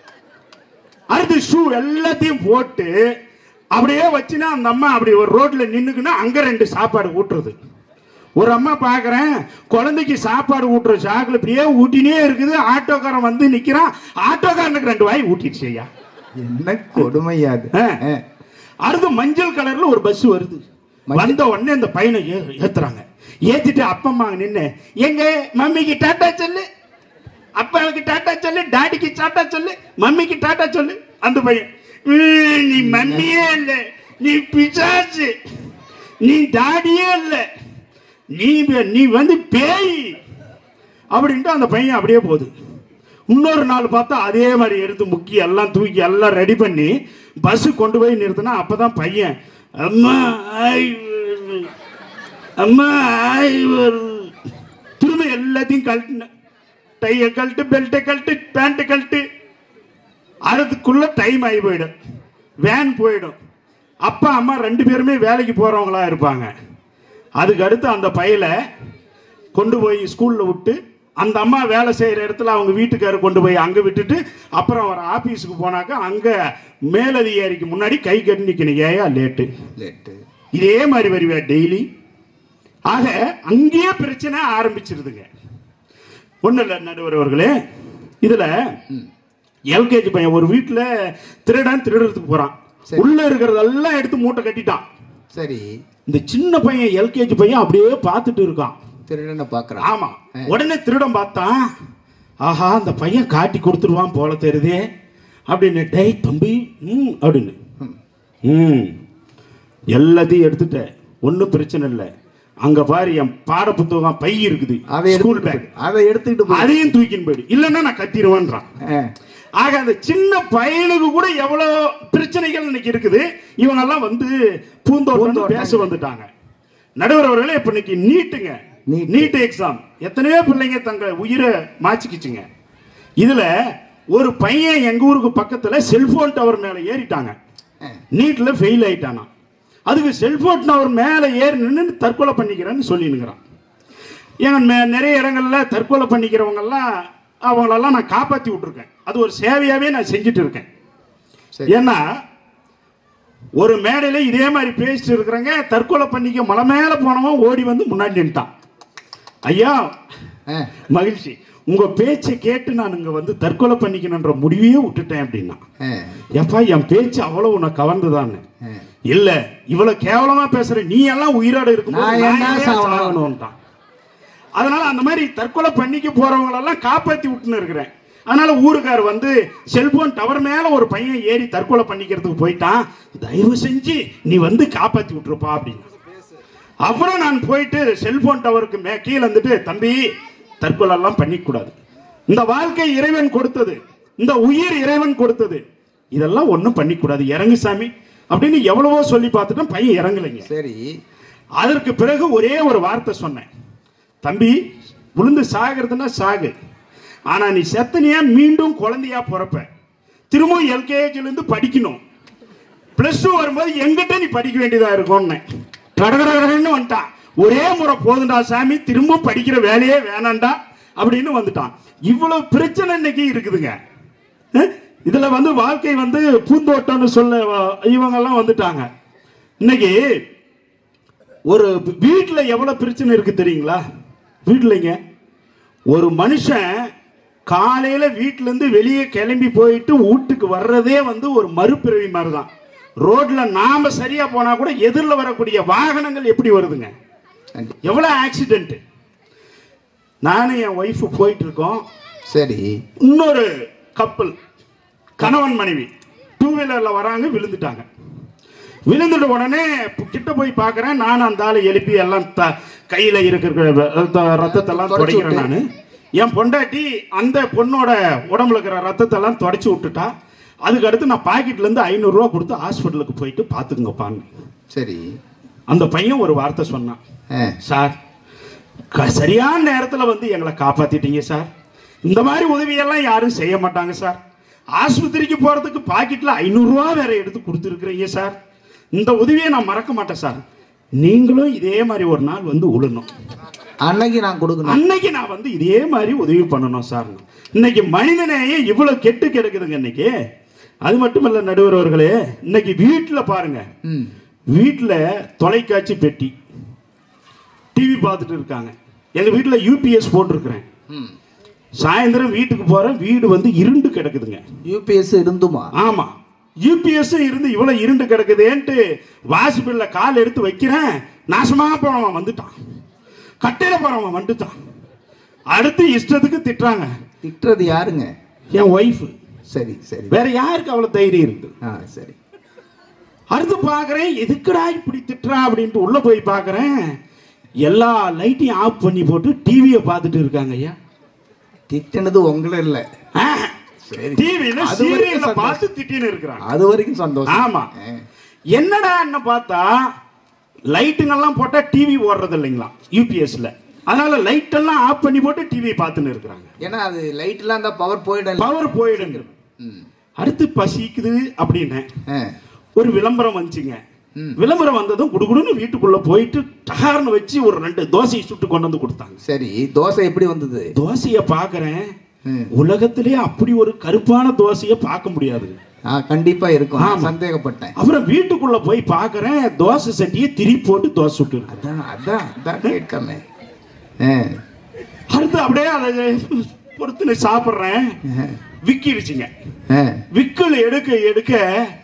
அடுத்து ஷூ எல்லாத்தையும் போட்டு அப்படியே வச்சுனா அந்த அம்மா அப்படி ஒரு ரோட்ல நின்னுக்குன்னா அங்க ரெண்டு சாப்பாடு ஊட்டுறது ஒரு அம்மா பார்க்கறேன் குழந்தைக்கு சாப்பாடு ஊட்டுற சாக்குல இப்படியே ஊட்டினே இருக்குது ஆட்டோக்காரன் வந்து நிக்கிறான் ஆட்டோக்காரனுக்கு ரெண்டு வாய் ஊட்டிடுச்சு ஐயா என்ன கொடுமையாது ஆ. அடுத்து மஞ்சள் கலர்ல ஒரு பஸ் வருது வந்த உடனே அந்த பையனை ஏ- ஏத்துறாங்க ஏத்திட்டு அப்பம்மா நின்னு எங்க மம்மிக்கு டாட்டா சொல்லு அப்பாவுக்கு டாட்டா சொல்லு டாடிக்கு டாட்டா சொல்லு மம்மிக்கு டாட்டா சொல்லு அந்த பையன் "ம், நீ மம்மியே இல்ல நீ பிசாசு நீ டாடியே இல்ல நீ வ- நீ வந்து பேய் அப்படின்ட்டு அந்த பையன் அப்படியே போகுது இன்னொரு நாள் பார்த்தா அதே மாதிரி எடுத்து முக்கி எல்லாம் தூக்கி எல்லாம் ரெடி பண்ணி பஸ் கொண்டு போய் நிறுத்தினா அப்பதான் பையன் அம்மா ஆய் வருது. அம்மா ஆய் வருது." திரும்ப எல்லாத்தையும் கழட்டின டைய கழட்டு பெல்ட்டை கழட்டு பேண்ட்டை கழட்டு அதுக்குள்ள டைம் ஆகி போயிடும் வேன் போயிடும் அப்பா அம்மா ரெண்டு பேருமே வேலைக்கு போறவங்களா இருப்பாங்க அதுக்கு அடுத்து அந்த பையல கொண்டு போய் ஸ்கூல்ல விட்டு அந்த அம்மா வேலை செய்யற இடத்துல அவங்க வீட்டுக்காரர் கொண்டு போய் அங்க விட்டுட்டு அப்புறம் அவர் ஆபீஸுக்கு போனாக்கா அங்க மேலதிகாரிக்கு முன்னாடி கை கட்டி நிக்கணும் ஏயா லேட்டு லேட்டு இதே மாதிரி வருவா டெய்லி ஆக அங்கேயே பிரச்சனை ஆரம்பிச்சிருதுங்க ஒன்றும் இல்லை நடுவர் அவர்களே இதில் எல்கேஜி பையன் ஒரு வீட்டில் திருடன் திருடுறதுக்கு போகிறான் சரி. உள்ள இருக்கிறதெல்லாம் எடுத்து மூட்டை கட்டிட்டான் சரி இந்த சின்ன பையன் எல்கேஜி பையன் அப்படியே பார்த்துட்டு இருக்கான் திருடனை பார்க்கறான் ஆமா உடனே திருடன் பார்த்தான் ஆஹா அந்த பையன் காட்டி கொடுத்துருவான் போல தெரியுதே அப்படின்னு டேய் தம்பி ம் அப்படின்னு ம் எல்லாத்தையும் எடுத்துட்டேன் ஒன்றும் பிரச்சனை இல்லை அங்க பாரு என் பாட புத்தகம் பை இருக்குது அதை ஸ்கூல் எடுத்துக்கிட்டு பேக் போய்- அதை எடுத்துக்கிட்டு போய் அதையும் தூக்கின்னு போயிடு இல்லைன்னா நான் கத்திடுவேன்றான் ஆ, ஆக அந்த சின்ன பையனுக்கு கூட எவ்வளவு பிரச்சனைகள் இன்னைக்கு இருக்குது இவங்க எல்லாம் வந்து பூந்தோட்டம் பூந்தோட்டம். பேச வந்துட்டாங்க நடுவர் அவர்களே இப்ப இன்னைக்கு நீட்டுங்க நீட். நீட் எக்ஸாம் எத்தனையோ பிள்ளைங்க தங்க உயிரை மாச்சிக்கிச்சுங்க இதுல ஒரு பையன் எங்க ஊருக்கு பக்கத்துல செல்போன் டவர் மேல ஏறிட்டாங்க நீட்ல ஃபெயில் ஆயிட்டானா அதுக்கு செல்போன் டவர் மேல ஏறி நின்று தற்கொலை பண்ணிக்கிறேன்னு சொல்லினுங்கிறான் ஏங்க மே- நிறைய இடங்கள்ல தற்கொலை பண்ணிக்கிறவங்க எல்லாம் அவங்களெல்லாம் நான் காப்பாத்தி விட்டுருக்கேன் அது ஒரு சேவையாவே நான் செஞ்சுட்டு இருக்கேன் சரி. ஏன்னா ஒரு மேடையில இதே மாதிரி பேசிட்டு இருக்கிறவங்க தற்கொலை பண்ணிக்க மலை மேல போனவன் ஓடி வந்து முன்னாடி நின்ட்டான் ஐயா ஆ. மகிழ்ச்சி உங்க பேச்சை கேட்டு நான் இங்க வந்து தற்கொலை பண்ணிக்கணுன்ற முடிவையே விட்டுட்டேன் அப்படின்னா ஆ, எப்பா என் பேச்சு அவ்வளவு உன்னை கவர்ந்துதான்னு ஆ. இல்ல இவ்வளவு கேவலமா பேசுற நீ எல்லாம் உயிரோட இருக்கும்போது நான் நான் என்ன ஏன் சாவணும்? சாகணும்ன்ட்டான். அதனால அந்த மாதிரி தற்கொலை பண்ணிக்க போறவங்களெல்லாம் காப்பாத்தி விட்டுன்னு இருக்கிறேன் அதனால ஊருக்கார் வந்து செல்போன் டவர் மேல ஒரு பையன் ஏறி தற்கொலை பண்ணிக்கிறதுக்கு போயிட்டான் தயவு செஞ்சு நீ வந்து காப்பாத்தி விட்டுருப்பா அப்படின்னு அப்புறம் நான் போயிட்டு செல்போன் டவருக்கு மே கீழே வந்துட்டு தம்பி தற்கொலை எல்லாம் பண்ணிக்க கூடாது இந்த வாழ்க்கை இறைவன் கொடுத்தது இந்த உயிர் இறைவன் கொடுத்தது இதெல்லாம் ஒன்றும் பண்ணிக்கூடாது இறங்கு சாமி அப்படின்னு எவ்வளவோ சொல்லி பார்த்துட்டோம் பையன் இறங்கலைங்க சரி அதற்கு பிறகு ஒரே ஒரு வார்த்தை சொன்னேன் தம்பி விழுந்து சாகிறதுனா சாகு ஆனா நீ செத்தனியா மீண்டும் குழந்தையா பிறப்ப திரும்பவும் எல்கேஜில இருந்து படிக்கணும் பிளஸ் டூ வரும்போது எங்கிட்ட நீ படிக்க வேண்டியதா இருக்கும்னு கடகடகடன்னு வந்துட்டான் ஒரே முறை போதுண்டா சாமி திரும்ப படிக்கிற வேலையே வேணாண்டா அப்படின்னு வந்துட்டான் இவ்வளவு பிரச்சனை இன்னைக்கு இருக்குதுங்க அஹ்? இதுல வந்து வாழ்க்கை வந்து பூந்தோட்டம்னு சொல்ல இவங்க எல்லாம் வந்துட்டாங்க இன்னைக்கு ஒரு வீட்டில் எவ்வளவு பிரச்சனை இருக்கு தெரியுங்களா வீட்டிலைங்க ஒரு மனுஷன் காலையில வீட்டுல இருந்து வெளியே கிளம்பி போயிட்டு வீட்டுக்கு வர்றதே வந்து ஒரு மறுபிறவி மாதிரி தான் ரோட்ல நாம சரியா போனா கூட எதிரில் வரக்கூடிய வாகனங்கள் எப்படி வருதுங்க எவ்வளவு ஆக்சிடென்ட் நானும் என் ஒய்ஃபு போயிட்டு இருக்கோம் சரி இன்னொரு கப்பல் கணவன் மனைவி டூ வீலர்ல வராங்க விழுந்துட்டாங்க விழுந்துட்ட உடனே பு- கிட்ட போய் பார்க்கறேன் நான் அந்த ஆளை எழுப்பி எல்லாம் த கையில இருக்கிற ரத்த- ரத்தத்தெல்லாம் தொடச்சு துடைக்கிறேன் நான் என் பொண்டாட்டி அந்த பொண்ணோட உடம்புல இருக்கிற ரத்தத்தெல்லாம் தொடச்சி விட்டுட்டா அதுக்கு அடுத்து நான் பாக்கெட்ல இருந்து ஐநூறு ரூபா கொடுத்து ஹாஸ்பிட்டலுக்கு போயிட்டு பாத்துக்குங்கப்பான்னு சரி அந்த பையன் ஒரு வார்த்தை சொன்னான் ஆ, சார் க- சரியான நேரத்தில் வந்து எங்களை காப்பாத்திட்டீங்க சார் இந்த மாதிரி உதவியெல்லாம் யாரும் செய்ய மாட்டாங்க சார் ஆஸ்பத்திரிக்கு போறதுக்கு பாக்கெட்ல ஐநூறுரூவா வேற எடுத்து கொடுத்துருக்குறீங்க சார் இந்த உதவியை நான் மறக்க மாட்டேன் சார் நீங்களும் இதே மாதிரி ஒரு நாள் வந்து உழணும் அன்னைக்கு நான் கொடுக்கணும் அன்னைக்கு நான் வந்து இதே மாதிரி உதவி பண்ணணும் சார் இன்னைக்கு மனிதநேயே இவ்வளவு கெட்டு கிடக்குதுங்க இன்னைக்கு அது மட்டும் இல்ல நடுவர் அவர்களே இன்னைக்கு வீட்டில் பாருங்க ம் வீட்டில் தொலைக்காட்சி பெட்டி டிவி பார்த்துட்டு இருக்காங்க எங்க வீட்டில் யூபிஎஸ் போட்டிருக்கிறேன் ம் சாயந்தரம் வீட்டுக்கு போறேன் வீடு வந்து இருண்டு கிடக்குதுங்க யூபிஎஸ் இருந்துமா ஆமா யூபிஎஸ் இருந்து இவ்வளவு இருண்டு கிடக்குதேன்ட்டு வாசிப்பில்ல கால் எடுத்து வைக்கிறேன் நாசமா போனவன் வந்துட்டான் கட்டையில போறவன் வந்துட்டான் அடுத்து இஷ்டத்துக்கு திட்டுறாங்க திட்டுறது யாருங்க என் ஒய்ஃப் சரி சரி வேற யாருக்கு அவ்வளவு தைரியம் இருக்கு ஆ சரி அடுத்து பார்க்கறேன் எதுக்குடா இப்படி திட்டுறா அப்படின்ட்டு உள்ள போய் பார்க்கறேன் எல்லா லைட்டையும் ஆஃப் பண்ணி போட்டு டிவியை பார்த்துட்டு இருக்காங்க ஐயா திட்டினது உங்களை இல்ல சரி டிவியில அது வரைக்கும் சீரியல்ல சந்தோஷம். பார்த்து திட்டின்னு இருக்கிறாங்க அது வரைக்கும் சந்தோஷம் ஆமா ஆ, என்னடா என்ன பார்த்தா லைட்டுங்கெல்லாம் போட்டா டிவி ஓடுறது இல்லைங்களா யூபிஎஸ்ல அதனால லைட் எல்லாம் ஆஃப் பண்ணி போட்டு டிவி பார்த்துன்னு இருக்கிறாங்க ஏன்னா அது லைட்லாம் இருந்தா பவர் போயிடும் பவர் போயிடுங்க ம். அடுத்து பசிக்குது அப்படின்னேன் ஆ, ஒரு விளம்பரம் வந்துச்சுங்க ம். விளம்பரம் வந்ததும் குடுகுடுன்னு வீட்டுக்குள்ள போயிட்டு டகார்னு வச்சு ஒரு ரெண்டு தோசையை சுட்டு கொண்டு வந்து கொடுத்தாங்க சரி தோசை எப்படி வந்தது தோசையை பார்க்கறேன் ம். உலகத்திலே அப்படி ஒரு கருப்பான தோசையை பார்க்க முடியாது ஆ கண்டிப்பா இருக்கும் நான் ஆமா. சந்தேகப்பட்டேன் அப்புறம் வீட்டுக்குள்ள போய் பார்க்கறேன் தோசை சட்டியை திரி போட்டு தோசை சுட்டு இருக்கு. அதான் அதான் அதான் கேட்காம ஆ, அடுத்து அப்படியே அதை பொறுத்து சாப்பிட்றேன் விக்கிடுச்சுங்க ஆ, விக்கல் எடுக்க எடுக்க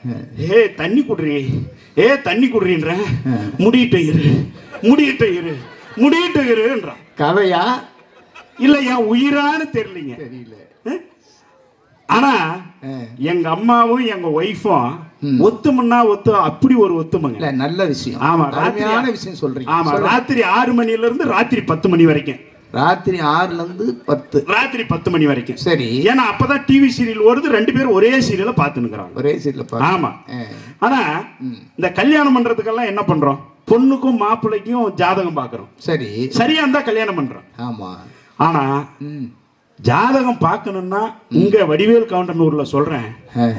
ஏ தண்ணி குடுறி ஏ தண்ணி குடுறீன்ற முடியிட்ட இரு முடியிட்ட இரு முடியிட்ட இருன்றான் கதையா இல்ல என் உயிரான்னு தெரியலீங்க தெரியல அஹ்? ஆனா ஆ. எங்க அம்மாவும் எங்க ஒய்ஃபும் ஒத்துமன்னா ஒத்து அப்படி ஒரு ஒத்துமைங்க இல்ல நல்ல விஷயம் ஆமா அருமையான ராத்திரி- விஷயம் சொல்றீங்க ஆமா சொல்லுங்க. ராத்திரி ஆறு மணில இருந்து ராத்திரி பத்து மணி வரைக்கும் ராத்திரி ஆறுல இருந்து பத்து ராத்திரி பத்து மணி வரைக்கும் சரி ஏன்னா அப்பதான் டிவி சீரியல் ஓடுது ரெண்டு பேரும் ஒரே சீரியலை பார்த்துனுக்குறாங்க ஒரே சீட்ல ஆமா ஆனா இந்த கல்யாணம் பண்றதுக்கெல்லாம் என்ன பண்றோம் பொண்ணுக்கும் மாப்பிள்ளைக்கும் ஜாதகம் பார்க்கறோம் சரி சரியா இருந்தா கல்யாணம் பண்றோம் ஆமா ஆனா ம். ஜாதகம் பார்க்கணும்னா இங்க வடிவேல் கவுண்டனூர்ல சொல்றேன் ஆ,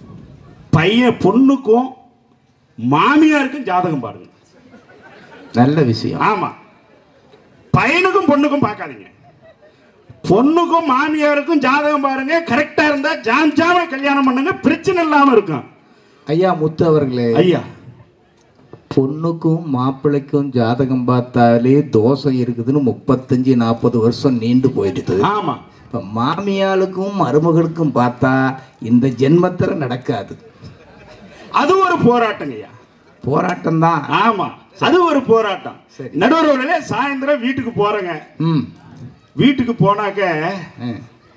பையன் பொண்ணுக்கும் மாமியாருக்கும் ஜாதகம் பாருங்க நல்ல விஷயம் ஆமா பையனுக்கும் பொண்ணுக்கும் பார்க்காதீங்க பொண்ணுக்கும் மாமியாருக்கும் ஜாதகம் பாருங்க கரெக்டா இருந்தா ஜாம் ஜாம கல்யாணம் பண்ணுங்க பிரச்சனை இல்லாம இருக்கும் ஐயா முத்து அவர்களே ஐயா பொண்ணுக்கும் மாப்பிள்ளைக்கும் ஜாதகம் பார்த்தாலே தோஷம் இருக்குதுன்னு முப்பத்தஞ்சு நாற்பது வருஷம் நீண்டு போயிடுது ஆமா இப்போ மாமியாளுக்கும் மருமகளுக்கும் பார்த்தா இந்த ஜென்மத்தில் நடக்காது அது ஒரு போராட்டங்கய்யா போராட்டம் தான் ஆமா அது ஒரு போராட்டம் சரி. நடுவர்களே சாயந்தரம் வீட்டுக்கு போறேங்க ம் வீட்டுக்கு போனாக்க ஆ.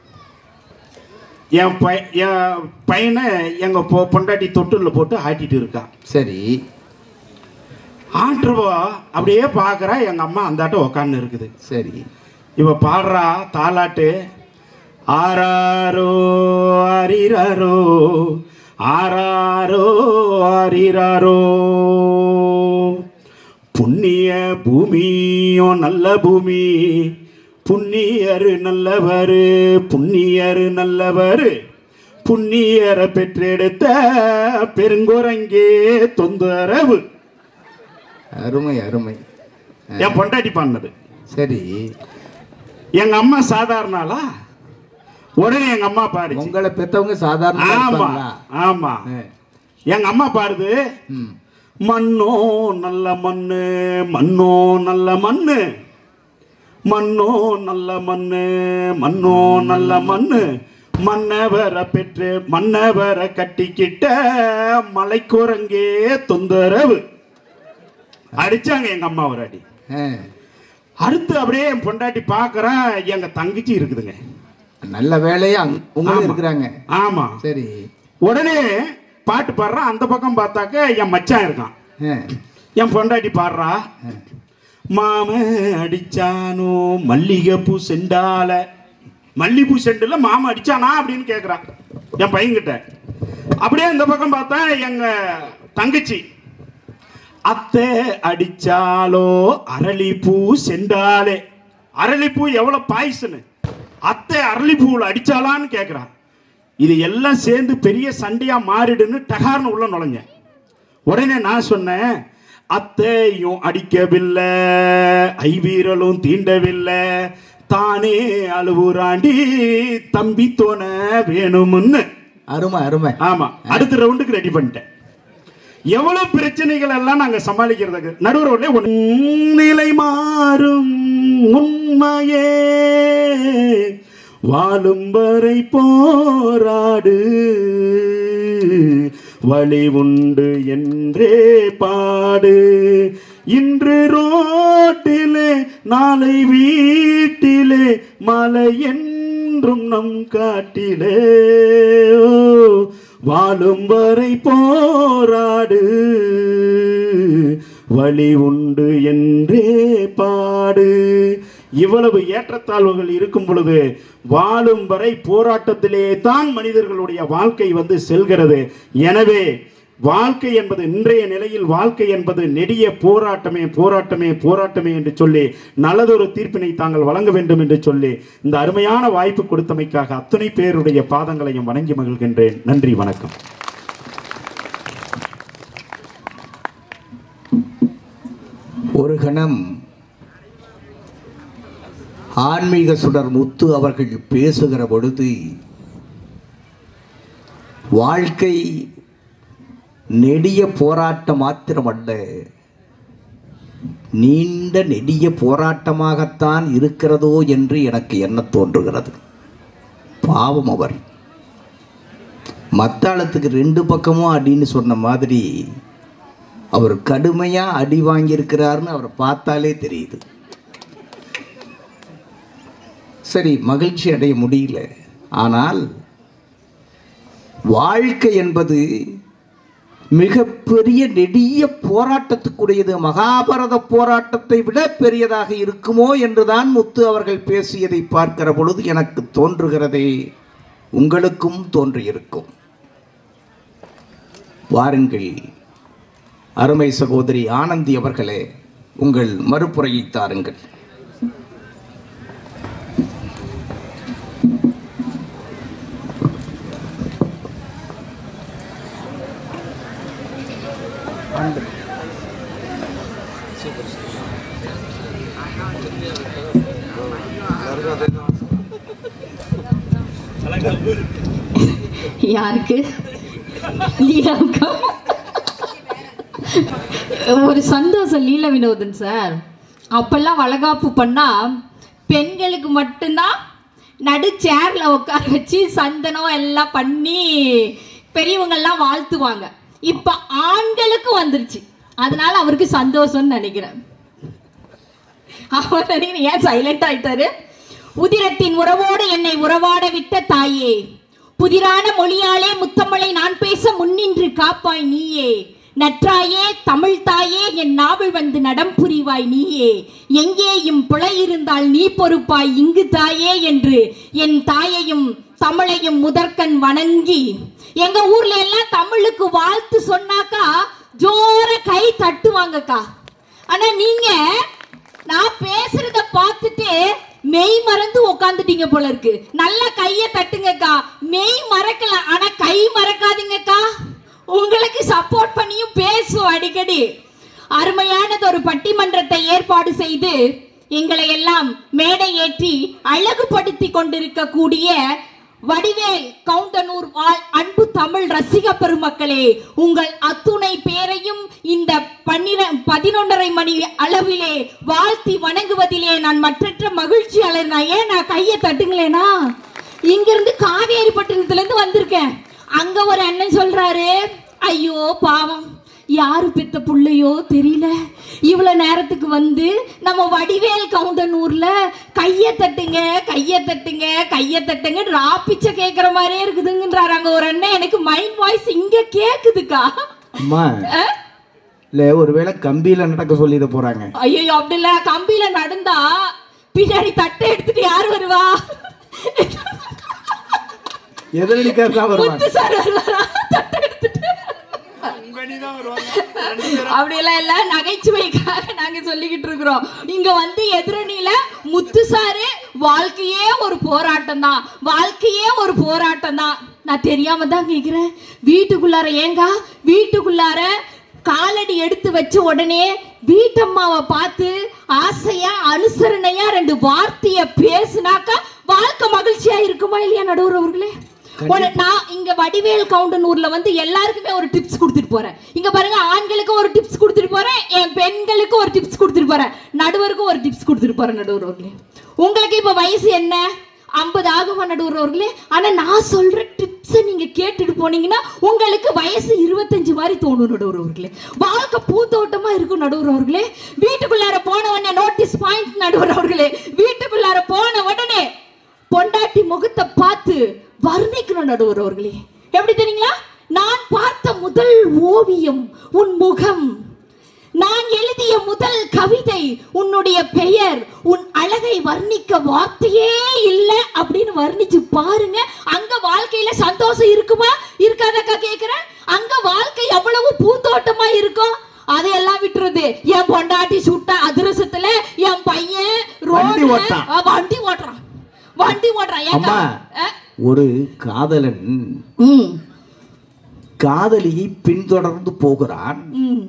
என் பை என் பையனை எங்க பொ- பொண்டாட்டி தொட்டில்ல போட்டு ஆட்டிட்டு இருக்கான் சரி ஆட்டுருவா அப்படியே பார்க்கறா எங்க அம்மா அந்தாட்ட உக்காந்து இருக்குது சரி இவ பாடுறா தாலாட்டு ஆராரோ அரிராரோ ஆராரோ அரிராரோ புண்ணிய பூமியோ நல்ல பூமி புண்ணியரு நல்லவரு புண்ணியரு நல்லவரு புண்ணியரை பெற்றெடுத்த பெருங்குரங்கே தொந்தரவு அருமை அருமை என் பொண்டாட்டி பாடினது சரி எங்க அம்மா சாதாரணாளா உடனே எங்க அம்மா பாடுச்சு உங்களை பெத்தவங்க சாதாரண ஆமா ஆமா எங்க அம்மா பாடுது ம் மண்ணோ நல்ல மண்ணு மண்ணோ நல்ல மண்ணு மண்ணோ நல்ல மண்ணு மண்ணோ நல்ல மண்ணு மன்னவரை பெற்று மன்னவரை கட்டிக்கிட்ட மலைக்குரங்கே தொந்தரவு அடிச்சாங்க எங்க அம்மா ஒரு அடி ஆ. அடுத்து அப்படியே என் பொண்டாட்டி பார்க்கறேன் எங்க தங்கச்சி இருக்குதுங்க நல்ல வேலையா அங்க- உங்களும் ஆமா. இருக்கிறாங்க ஆமா சரி உடனே பாட்டு பாடுறான் அந்த பக்கம் பார்த்தாக்க என் மச்சான் இருக்கான் ஆ. என் பொண்டாட்டி பாடுறா மாம அடிச்சானோ மல்லிகைப்பூ செண்டால மல்லிகைப்பூ செண்டுல மாம அடிச்சானா அப்படின்னு கேக்குறான் என் பையன்கிட்ட அப்படியே இந்த பக்கம் பார்த்தா எங்க தங்கச்சி அத்தை அடிச்சாலோ அரளிப்பூ செண்டாலே அரளிப்பூ எவ்வளவு பாய்சனு அத்தை அரளிப்பூவில் அடிச்சாலான்னு கேக்குறான் இது எல்லாம் சேர்ந்து பெரிய சண்டையா மாறிடுன்னு டகார்னு உள்ள நுழைஞ்சேன் உடனே நான் சொன்னேன் அத்தையும் அடிக்கவில்லை ஐவீரலும் தீண்டவில்லை தானே அழுவுராண்டி தம்பி தோண வேணும்னு அருமை அருமை ஆமா அடுத்த ரவுண்டுக்கு ரெடி பண்ணிட்டேன் எவ்வளவு பிரச்சனைகள் எல்லாம் நாங்க சமாளிக்கிறதுக்கு நடுவர் நிலை மாறும் உண்மையே வாழும் வரை போராடு வழி உண்டு என்றே பாடு இன்று ரோட்டிலே நாளை வீட்டிலே மலை என்றும் நம் காட்டிலே ஓ, வாழும் வரை போராடு வழி உண்டு என்றே பாடு இவ்வளவு ஏற்றத்தாழ்வுகள் இருக்கும் பொழுது வாழும் வரை போராட்டத்திலே தான் மனிதர்களுடைய வாழ்க்கை வந்து செல்கிறது எனவே வாழ்க்கை என்பது இன்றைய நிலையில் வாழ்க்கை என்பது நெடிய போராட்டமே போராட்டமே போராட்டமே என்று சொல்லி நல்லதொரு தீர்ப்பினை தாங்கள் வழங்க வேண்டும் என்று சொல்லி இந்த அருமையான வாய்ப்பு கொடுத்தமைக்காக அத்தனை பேருடைய பாதங்களையும் வணங்கி மகிழ்கின்றேன் நன்றி வணக்கம் ஒரு கணம் ஆன்மீக சுடர் முத்து அவர்கள் பேசுகிற பொழுது வாழ்க்கை நெடிய போராட்டம் மாத்திரமல்ல நீண்ட நெடிய போராட்டமாகத்தான் இருக்கிறதோ என்று எனக்கு எண்ண தோன்றுகிறது பாவம் அவர் மத்தாளத்துக்கு ரெண்டு பக்கமும் அடின்னு சொன்ன மாதிரி அவர் கடுமையா அடி வாங்கியிருக்கிறாருன்னு அவரை பார்த்தாலே தெரியுது சரி மகிழ்ச்சி அடைய முடியல ஆனால் வாழ்க்கை என்பது மிகப்பெரிய நெடிய போராட்டத்துக்குரியது மகாபாரத போராட்டத்தை விட பெரியதாக இருக்குமோ என்றுதான் முத்து அவர்கள் பேசியதை பார்க்கிற பொழுது எனக்கு தோன்றுகிறதே உங்களுக்கும் தோன்றியிருக்கும் வாருங்கள் அருமை சகோதரி ஆனந்தி அவர்களே உங்கள் மறுப்புரையை தாருங்கள் யாருக்கு லீலாவுக்கா ஒரு சந்தோஷம் லீல வினோதன் சார் அப்பெல்லாம் வளகாப்பு பண்ணா பெண்களுக்கு மட்டும்தான் நடு சேர்ல உட்கார வச்சு சந்தனம் எல்லாம் பண்ணி பெரியவங்கெல்லாம் வாழ்த்துவாங்க இப்ப ஆண்களுக்கு வந்துருச்சு அதனால அவருக்கு சந்தோஷம்னு நினைக்கிறேன் அவர் நினைக்கிறேன் ஏன் சைலண்ட் ஆயிட்டாரு உதிரத்தின் உறவோடு என்னை உறவாட விட்ட தாயே புதிரான மொழியாலே முத்தமலை நான் பேச முன்னின்று காப்பாய் நீயே நற்றாயே தமிழ் தாயே என் நாவல் வந்து நடம் புரிவாய் நீயே எங்கேயும் பிழை இருந்தால் நீ பொறுப்பாய் இங்கு தாயே என்று என் தாயையும் தமிழையும் முதற்கண் வணங்கி எங்க ஊர்ல எல்லாம் தமிழுக்கு வாழ்த்து சொன்னாக்கா ஜோர கை தட்டுவாங்கக்கா ஆனா நீங்க நான் பேசுறத பார்த்துட்டு மெய் மறந்து உக்காந்துட்டீங்க போல இருக்கு நல்லா கைய தட்டுங்கக்கா மெய் மறக்கல ஆனா கை மறக்காதீங்கக்கா உங்களுக்கு சப்போர்ட் பண்ணியும் பேசுவோம் அடிக்கடி அருமையானது ஒரு பட்டிமன்றத்தை ஏற்பாடு செய்து எங்களை எல்லாம் மேடை ஏற்றி அழகுபடுத்தி கொண்டிருக்கக்கூடிய வடிவேல் கவுண்டனூர் வாழ் அன்பு தமிழ் ரசிக பெருமக்களே உங்கள் அத்துணை பேரையும் இந்த பன்னிர பதினொன்றரை மணி அளவிலே வாழ்த்தி வணங்குவதிலே நான் மற்றற்ற மகிழ்ச்சி அலைனா ஏன் நான் கையை தட்டுங்களேனா இங்கிருந்து காவேரி பட்டினத்துல இருந்து வந்திருக்கேன் அங்க ஒரு அண்ணன் சொல்றாரு ஐயோ பாவம் யாரு பெத்த புள்ளையோ தெரியல இவ்வளவு நேரத்துக்கு வந்து நம்ம வடிவேல் கவுண்டனூர்ல கைய தட்டுங்க கைய தட்டுங்க கைய தட்டுங்க ராப்பிச்ச கேக்குற மாதிரியே இருக்குதுங்கன்றாரு அங்க ஒரு அண்ணன் எனக்கு மைண்ட் வாய்ஸ் இங்க கேக்குதுக்கா அம்மா அஹ்? இல்ல ஒருவேளை கம்பியில நடக்க சொல்லிட போறாங்க ஐயோ அப்படி இல்ல கம்பியில நடந்தா பின்னாடி தட்டை எடுத்துட்டு யார் வருவா எதிரணிக்கார் தான் வருவாங்க முத்து சார் வருவாரா தட்டை எடுத்துட்டு அப்படியெல்லாம் இல்ல நகைச்சுவைக்காக நாங்க சொல்லிக்கிட்டு இருக்கிறோம் இங்க வந்து எதிரணியில முத்து சாரு வாழ்க்கையே ஒரு போராட்டம் தான் வாழ்க்கையே ஒரு போராட்டம் தான் நான் தெரியாம தான் கேக்குறேன் வீட்டுக்குள்ளார ஏங்கா வீட்டுக்குள்ளார காலடி எடுத்து வச்ச உடனே வீட்டம்மாவை பார்த்து ஆசையா அனுசரணையா ரெண்டு வார்த்தைய பேசுனாக்கா வாழ்க்கை மகிழ்ச்சியா இருக்குமா இல்லையா நடுவர் அவர்களே உன- நான் இங்க வடிவேல் கவுண்டனூர்ல வந்து எல்லாருக்குமே ஒரு டிப்ஸ் கொடுத்துட்டு போறேன் இங்க பாருங்க ஆண்களுக்கு ஒரு டிப்ஸ் கொடுத்துட்டு போறேன் என் பெண்களுக்கு ஒரு டிப்ஸ் கொடுத்துட்டு போறேன் நடுவருக்கும் ஒரு டிப்ஸ் கொடுத்துட்டு போறேன் நடுவர் அவர்களே உங்களுக்கு இப்ப வயசு என்ன ஐம்பது ஆகுமா நடுவர் அவர்களே ஆனா நான் சொல்ற டிப்ஸை நீங்க கேட்டுட்டு போனீங்கன்னா உங்களுக்கு வயசு இருபத்தஞ்சு மாதிரி தோணும் நடுவர் அவர்களே வாழ்க்கை பூந்தோட்டமா இருக்கும் நடுவர் அவர்களே வீட்டுக்குள்ளார போன உடனே நோட்டீஸ் பாயிண்ட் நடுவர் அவர்களே வீட்டுக்குள்ளார போன உடனே பொண்டாட்டி முகத்தை பார்த்து வர்ணிக்கணும் நடுவர் அவர்களே எப்படி தெரியுங்களா நான் பார்த்த முதல் ஓவியம் உன் முகம் நான் எழுதிய முதல் கவிதை உன்னுடைய பெயர் உன் அழகை வர்ணிக்க வார்த்தையே இல்ல அப்படின்னு வர்ணிச்சு பாருங்க அங்க வாழ்க்கையில சந்தோஷம் இருக்குமா இருக்காதக்கா கேக்குறேன் அங்க வாழ்க்கை எவ்வளவு பூந்தோட்டமா இருக்கும் அதையெல்லாம் விட்டுறது என் பொண்டாட்டி சுட்ட அதிரசத்துல என் பையன் வண்டி ரோட்ல ஓட்டுறான். ஆ, வண்டி ஓட்டுறான் வண்டி ஓட்டுறான் ஏக்கா அம்மா அஹ், ஒரு காதலன் ம், காதலியை பின்தொடர்ந்து போகிறான் ம்,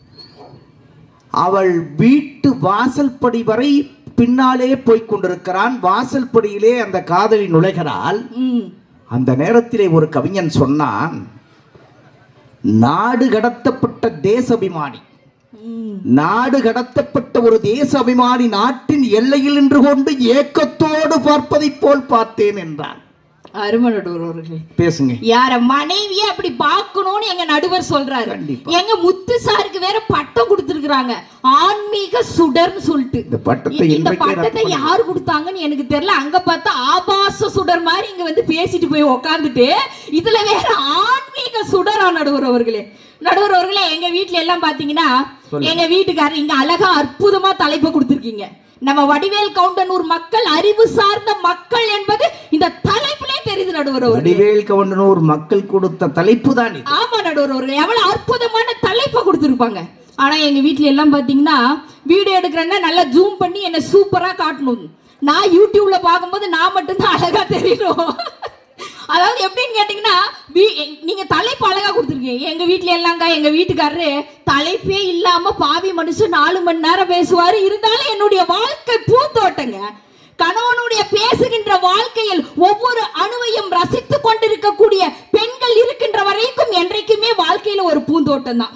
அவள் வீட்டு வாசல்படி வரை பின்னாலே போய்க் கொண்டிருக்கிறான் வாசல்படியிலே அந்த காதலி நுழைகிறாள் ம். அந்த நேரத்திலே ஒரு கவிஞன் சொன்னான் நாடு கடத்தப்பட்ட தேசபிமானி நாடு கடத்தப்பட்ட ஒரு தேச அபிமானி நாட்டின் எல்லையில் நின்று கொண்டு ஏக்கத்தோடு பார்ப்பதைப் போல் பார்த்தேன் என்றான் அருமை நடுவர் அவர்களே பேசுங்க யார மனைவிய அப்படி பார்க்கணும்னு எங்க நடுவர் சொல்றாரு கண்டிப்பா. எங்க முத்து சாருக்கு வேற பட்டம் கொடுத்திருக்காங்க ஆன்மீக சுடர்னு சொல்லிட்டு இந்த பட்டத்தை இந்த இன்றைக்கே பட்டத்தை ரத்து யாரு கொடுத்தாங்கன்னு எனக்கு தெரியல அங்க பார்த்தா ஆபாச சுடர் மாதிரி இங்க வந்து பேசிட்டு போய் உக்காந்துட்டு இதுல வேற ஆன்மீக சுடரா நடுவர் அவர்களே நடுவர் அவர்களே எங்க வீட்ல எல்லாம் பாத்தீங்கன்னா எங்க வீட்டுக்காரர் இங்க அழகா அற்புதமா தலைப்பு கொடுத்திருக்கீங்க நம்ம வடிவேல் கவுண்டனூர் மக்கள் அறிவு சார்ந்த மக்கள் என்பது இந்த தலைப்பிலே தெரியுது நடுவர் அவர்களே வடிவேல் கவுண்டனூர் மக்கள் கொடுத்த தலைப்பு தான் இது ஆமா நடுவர் அவர்களே எவ்வளவு அற்புதமான தலைப்பை கொடுத்திருப்பாங்க ஆனா எங்க வீட்ல எல்லாம் பாத்தீங்கன்னா வீடியோ எடுக்கிறேன்னா நல்லா ஜூம் பண்ணி என்ன சூப்பரா காட்டணும் நான் யூடியூப்ல பார்க்கும்போது நான் மட்டும்தான் அழகா தெரியணும் அதாவது எப்படின்னு கேட்டீங்கன்னா வீ- நீங்க தலைப்பு அழகா கொடுத்துருக்கீங்க எங்க வீட்ல எல்லாங்க எங்க வீட்டுக்காரரு தலைப்பே இல்லாம பாவி மனுஷன் நாலு மணி நேரம் பேசுவாரு இருந்தாலும் என்னுடைய வாழ்க்கை பூந்தோட்டங்க கணவனுடைய பேசுகின்ற வாழ்க்கையில் ஒவ்வொரு அணுவையும் ரசித்துக் கொண்டிருக்கக்கூடிய பெண்கள் இருக்கின்ற வரைக்கும் என்றைக்குமே வாழ்க்கையில ஒரு பூந்தோட்டம் தான்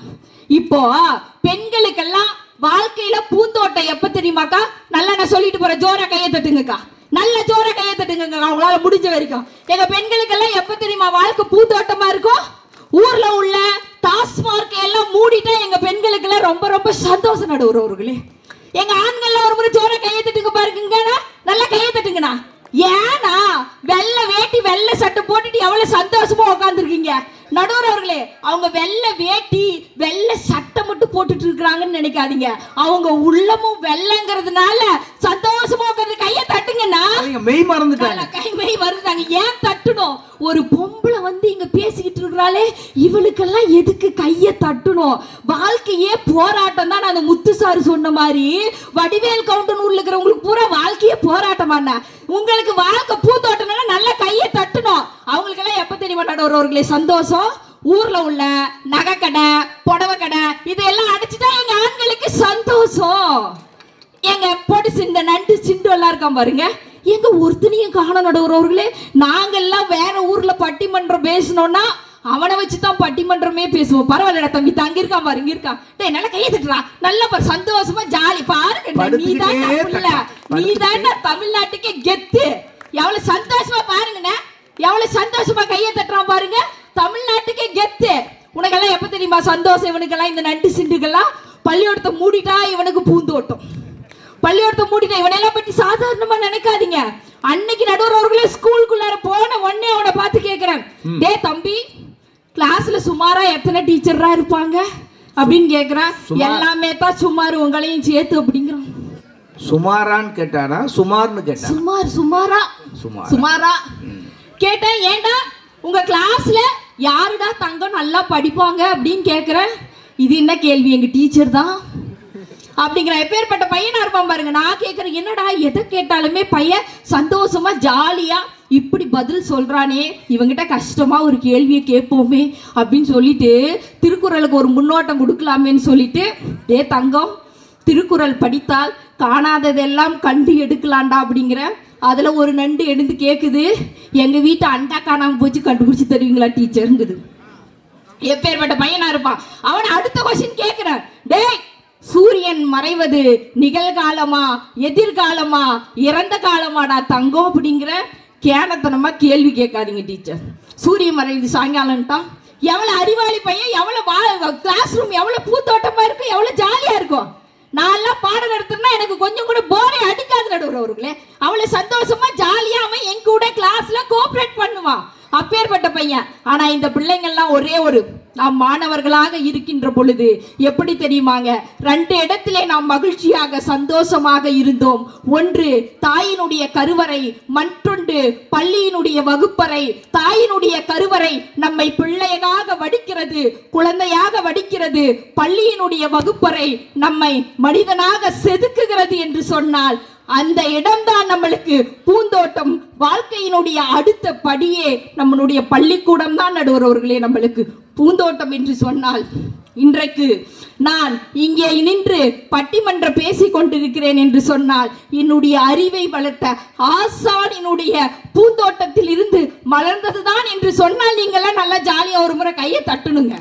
இப்போ பெண்களுக்கெல்லாம் வாழ்க்கையில பூந்தோட்டம் எப்ப தெரியுமாக்கா நல்லா நான் சொல்லிட்டு போறேன் ஜோரா கையை தட்டுங்கக்கா நல்ல ஜோர கையை தட்டுங்கக்கா அவங்களால முடிஞ்ச வரைக்கும் எங்க பெண்களுக்கெல்லாம் எப்ப தெரியுமா வாழ்க்கை பூந்தோட்டமா இருக்கும் ஊர்ல உள்ள டாஸ்மார்க் எல்லாம் மூடிட்டா எங்க பெண்களுக்கு எல்லாம் ரொம்ப ரொம்ப சந்தோஷம் நடுவுறவர்களே எங்க ஆண்கள்லாம் ஒரு முறை ஜோர கையை தட்டுங்க பாருங்கண்ணா நல்லா கையை தட்டுங்கண்ணா ஏன்னா வெள்ளை வேட்டி வெள்ளை சட்டை போட்டுட்டு எவ்வளவு சந்தோஷமா உட்காந்துருக்கீங்க நடுவர் அவர்களே அவங்க வெள்ளை வேட்டி வெள்ளை சட்டை மட்டும் போட்டுட்டு இருக்கிறாங்கன்னு நினைக்காதீங்க அவங்க உள்ளமும் வெள்ளைங்கிறதுனால சந்தோஷமா உட்காந்து கையை தட்டுங்கண்ணா அவங்க மெய் மறந்துட்டாங்க கை மை வருதாங்க ஏன் தட்டணும் ஒரு பொம்பளை வந்து இங்க பேசிக்கிட்டு இருக்கிறாளே இவளுக்கெல்லாம் எதுக்கு கைய தட்டணும் வாழ்க்கையே போராட்டம் தான் அந்த முத்து சார் சொன்ன மாதிரி வடிவேல் கவுண்டன் ஊர்ல இருக்கிறவங்களுக்கு பூரா வாழ்க்கையே போராட்டமாண்ணா உங்களுக்கு வாழ்க்கை பூந்தோட்டம்னா நல்லா கையை தட்டணும் அவங்களுக்கெல்லாம் எப்ப தெரியுமா நடுவர்களே சந்தோஷம் ஊர்ல உள்ள நகைக்கடை புடவை கடை இதெல்லாம் அடைச்சிட்டா எங்க ஆண்களுக்கு சந்தோஷம் எங்க பொடிசு இந்த நண்டு சிண்டு எல்லாம் இருக்கான் பாருங்க எங்க ஒருத்தனையும் காண நடுவுறவர்களே நாங்கெல்லாம் வேற ஊர்ல பட்டிமன்றம் பேசணும்னா அவனை வச்சு தான் பட்டிமன்றமே பேசுவோம் பரவாயில்லடா தம்பி தங்க இருக்கான் பாரு இங்க இருக்கான் டேய் நல்லா கையை தட்டுறா நல்லா பாரு சந்தோஷமா ஜாலி பாருங்க நீ படுத்துக்கிட்டே தான் நீ தட்டா, தமிழ்நாட்டுக்கே கெத்து எவ்வளவு சந்தோஷமா பாருங்கண்ணே எவ்வளவு சந்தோஷமா கையை தட்டுறான் பாருங்க தமிழ்நாட்டுக்கே கெத்து உனக்கெல்லாம் எப்ப தெரியுமா சந்தோஷம் இவனுக்கெல்லாம் இந்த நண்டு சிண்டுகள்லாம் பள்ளியோடத்தை மூடிட்டா இவனுக்கு பூந்தோட்டம் பள்ளியோடத்தை மூடிட்டா இவனெல்லாம் பத்தி சாதாரணமா நினைக்காதீங்க அன்னைக்கு நடுவர் அவர்களே ஸ்கூலுக்குள்ளார போன உடனே அவனை பார்த்து கேக்குறேன் டே தம்பி கிளாஸ்ல சுமாரா எத்தனை டீச்சரா இருப்பாங்க அப்படின்னு கேக்குறான் எல்லாமே தான் சுமார் உங்களையும் சேர்த்து அப்படிங்கிறான் சுமாரான்னு கேட்டானா சுமார்னு கேட்டான் சுமார் சுமாரா சுமாரா. சுமாரா கேட்டேன் ஏன்டா உங்க கிளாஸ்ல யாருடா தங்கம் நல்லா படிப்பாங்க அப்படின்னு கேக்குறேன் இது என்ன கேள்வி எங்க டீச்சர் தான் அப்படிங்கிற எப்பேற்பட்ட பையனா இருப்பான் பாருங்க நான் கேக்குறேன் என்னடா எதை கேட்டாலுமே பையன் சந்தோஷமா ஜாலியா இப்படி பதில் சொல்றானே இவங்கிட்ட கஷ்டமா ஒரு கேள்வியை கேட்போமே அப்படின்னு சொல்லிட்டு திருக்குறளுக்கு ஒரு முன்னோட்டம் கொடுக்கலாமேன்னு சொல்லிட்டு டே தங்கம் திருக்குறள் படித்தால் காணாததெல்லாம் கண்டு எடுக்கலாம்டா அப்படிங்கிற அதுல ஒரு நண்டு எடுத்து கேக்குது எங்க வீட்டு அண்டா காணாம போச்சு கண்டுபிடிச்சு தருவீங்களா டீச்சருங்குது எப்பேற்பட்ட பையனா இருப்பான் அவன் அடுத்த கொஸ்டின் கேக்குறான் டேய் சூரியன் மறைவது நிகழ்காலமா எதிர்காலமா இறந்த காலமாடா தங்கம் அப்படிங்கிற கேனத்தனமா கேள்வி கேட்காதீங்க டீச்சர் சூரியன் மறைவது சாயங்காலம்ட்டான் எவ்வளவு அறிவாளி பையன் எவ்வளவு கிளாஸ் ரூம் எவ்வளவு பூத்தோட்டமா இருக்கும் எவ்வளவு ஜாலியா இருக்கும் நான் எல்லாம் பாடம் நடத்துனா எனக்கு கொஞ்சம் கூட போரே அடிக்காது நடுவுறவர்களே அவளை சந்தோஷமா ஜாலியா அவன் என் கூட கிளாஸ்ல கோஆபரேட் பண்ணுவான் அப்பேற்பட்ட பையன் ஆனா இந்த பிள்ளைங்கள்லாம் ஒரே ஒரு நாம் மாணவர்களாக இருக்கின்ற பொழுது எப்படி தெரியுமாங்க ரெண்டு இடத்திலே நாம் மகிழ்ச்சியாக சந்தோஷமாக இருந்தோம் ஒன்று தாயினுடைய கருவறை மற்றொன்று பள்ளியினுடைய வகுப்பறை தாயினுடைய கருவறை நம்மை பிள்ளையாக வடிக்கிறது குழந்தையாக வடிக்கிறது பள்ளியினுடைய வகுப்பறை நம்மை மனிதனாக செதுக்குகிறது என்று சொன்னால் அந்த இடம்தான் நம்மளுக்கு பூந்தோட்டம் வாழ்க்கையினுடைய அடுத்த படியே நம்மளுடைய பள்ளிக்கூடம் தான் நடுவரவர்களே நம்மளுக்கு பூந்தோட்டம் என்று சொன்னால் இன்றைக்கு நான் இங்கே நின்று பட்டிமன்ற பேசிக் கொண்டிருக்கிறேன் என்று சொன்னால் என்னுடைய அறிவை வளர்த்த ஆசானினுடைய பூந்தோட்டத்தில் இருந்து மலர்ந்ததுதான் என்று சொன்னால் நீங்கெல்லாம் நல்லா ஜாலியா ஒரு முறை கையை தட்டணுங்க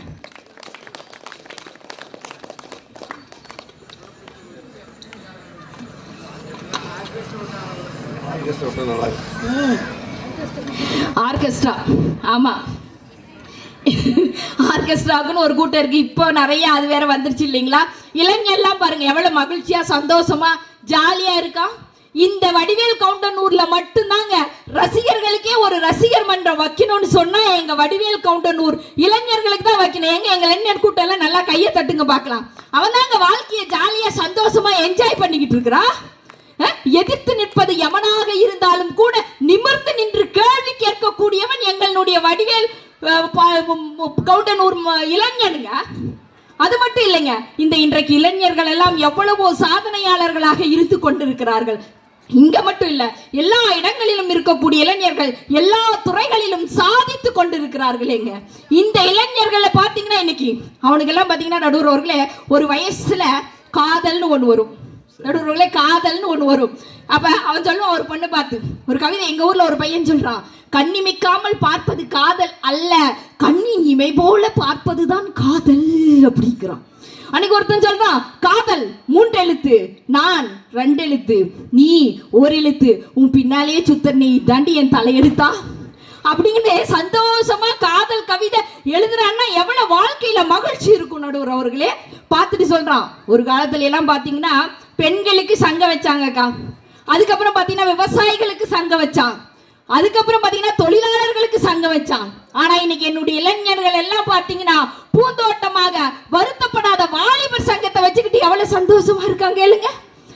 ஆர்கெஸ்ட்ரா ஆமா ஆர்கெஸ்ட்ராக்குன்னு ஒரு கூட்டம் இருக்கு இப்போ நிறைய அது வேற வந்துருச்சு இல்லைங்களா இளைஞர்லாம் பாருங்க எவ்வளவு மகிழ்ச்சியா சந்தோஷமா ஜாலியா இருக்கா இந்த வடிவேல் கவுண்டனூர்ல மட்டும்தாங்க ரசிகர்களுக்கே ஒரு ரசிகர் மன்றம் வைக்கணும்னு சொன்னா எங்க வடிவேல் கவுண்டனூர் இளைஞர்களுக்கு தான் வைக்கணும் எங்க எங்க இளைஞர் கூட்டம் எல்லாம் நல்லா கையை தட்டுங்க பார்க்கலாம் அவன் தாங்க வாழ்க்கையை ஜாலியா சந்தோஷமா என்ஜாய் பண்ணிக்கிட்டு இருக்கிறா அஹ், எதிர்த்து நிற்பது எவனாக இருந்தாலும் கூட நிமிர்ந்து நின்று கேள்வி கேட்கக்கூடியவன் எங்களுடைய வடிவேல் அஹ், ப- ம- கவுண்டனூர் ம- இளைஞனுங்க அது மட்டும் இல்லைங்க இந்த இன்றைக்கு இளைஞர்கள் எல்லாம் எவ்வளவோ சாதனையாளர்களாக இருந்து கொண்டிருக்கிறார்கள் இங்க மட்டும் இல்ல எல்லா இடங்களிலும் இருக்கக்கூடிய இளைஞர்கள் எல்லா துறைகளிலும் சாதித்து கொண்டிருக்கிறார்களேங்க இந்த இளைஞர்களை பாத்தீங்கன்னா இன்னைக்கு அவனுக்கு எல்லாம் பாத்தீங்கன்னா நடுவுறவர்களே ஒரு வயசுல காதல்னு ஒண்ணு வரும் நடுவுறவர்களே காதல்னு ஒண்ணு வரும் அப்ப அவன் சொல்லுவான் ஒரு பொண்ணு பார்த்து ஒரு கவிதை எங்க ஊர்ல ஒரு பையன் சொல்றான் கண்ணிமைக்காமல் பார்ப்பது காதல் அல்ல கண்ணின் இமை போல பார்ப்பதுதான் காதல் அப்படிங்கிறான் அன்னைக்கு ஒருத்தன் சொல்றான் காதல் மூன்று எழுத்து நான் ரெண்டு எழுத்து நீ ஒரு எழுத்து உன் பின்னாலேயே சுத்த நீ தாண்டி என் தலையெழுத்தா அப்படின்னு சந்தோஷமா காதல் கவிதை எழுதுறான்னா எவ்வளவு வாழ்க்கையில மகிழ்ச்சி இருக்கும் நடுவர் அவர்களே பார்த்துட்டு சொல்றான் ஒரு காலத்துல எல்லாம் பாத்தீங்கன்னா பெண்களுக்கு சங்கம் வச்சாங்கக்கா அதுக்கப்புறம் பாத்தீங்கன்னா விவசாயிகளுக்கு சங்கம் வச்சான் அதுக்கப்புறம் பாத்தீங்கன்னா தொழிலாளர்களுக்கு சங்கம் வச்சான் ஆனா இன்னைக்கு என்னுடைய இளைஞர்கள் எல்லாம் பாத்தீங்கன்னா பூந்தோட்டமாக வருத்தப்படாத வாலிபர் சங்கத்தை வச்சுக்கிட்டு எவ்வளவு சந்தோஷமா இருக்காங்க கேளுங்க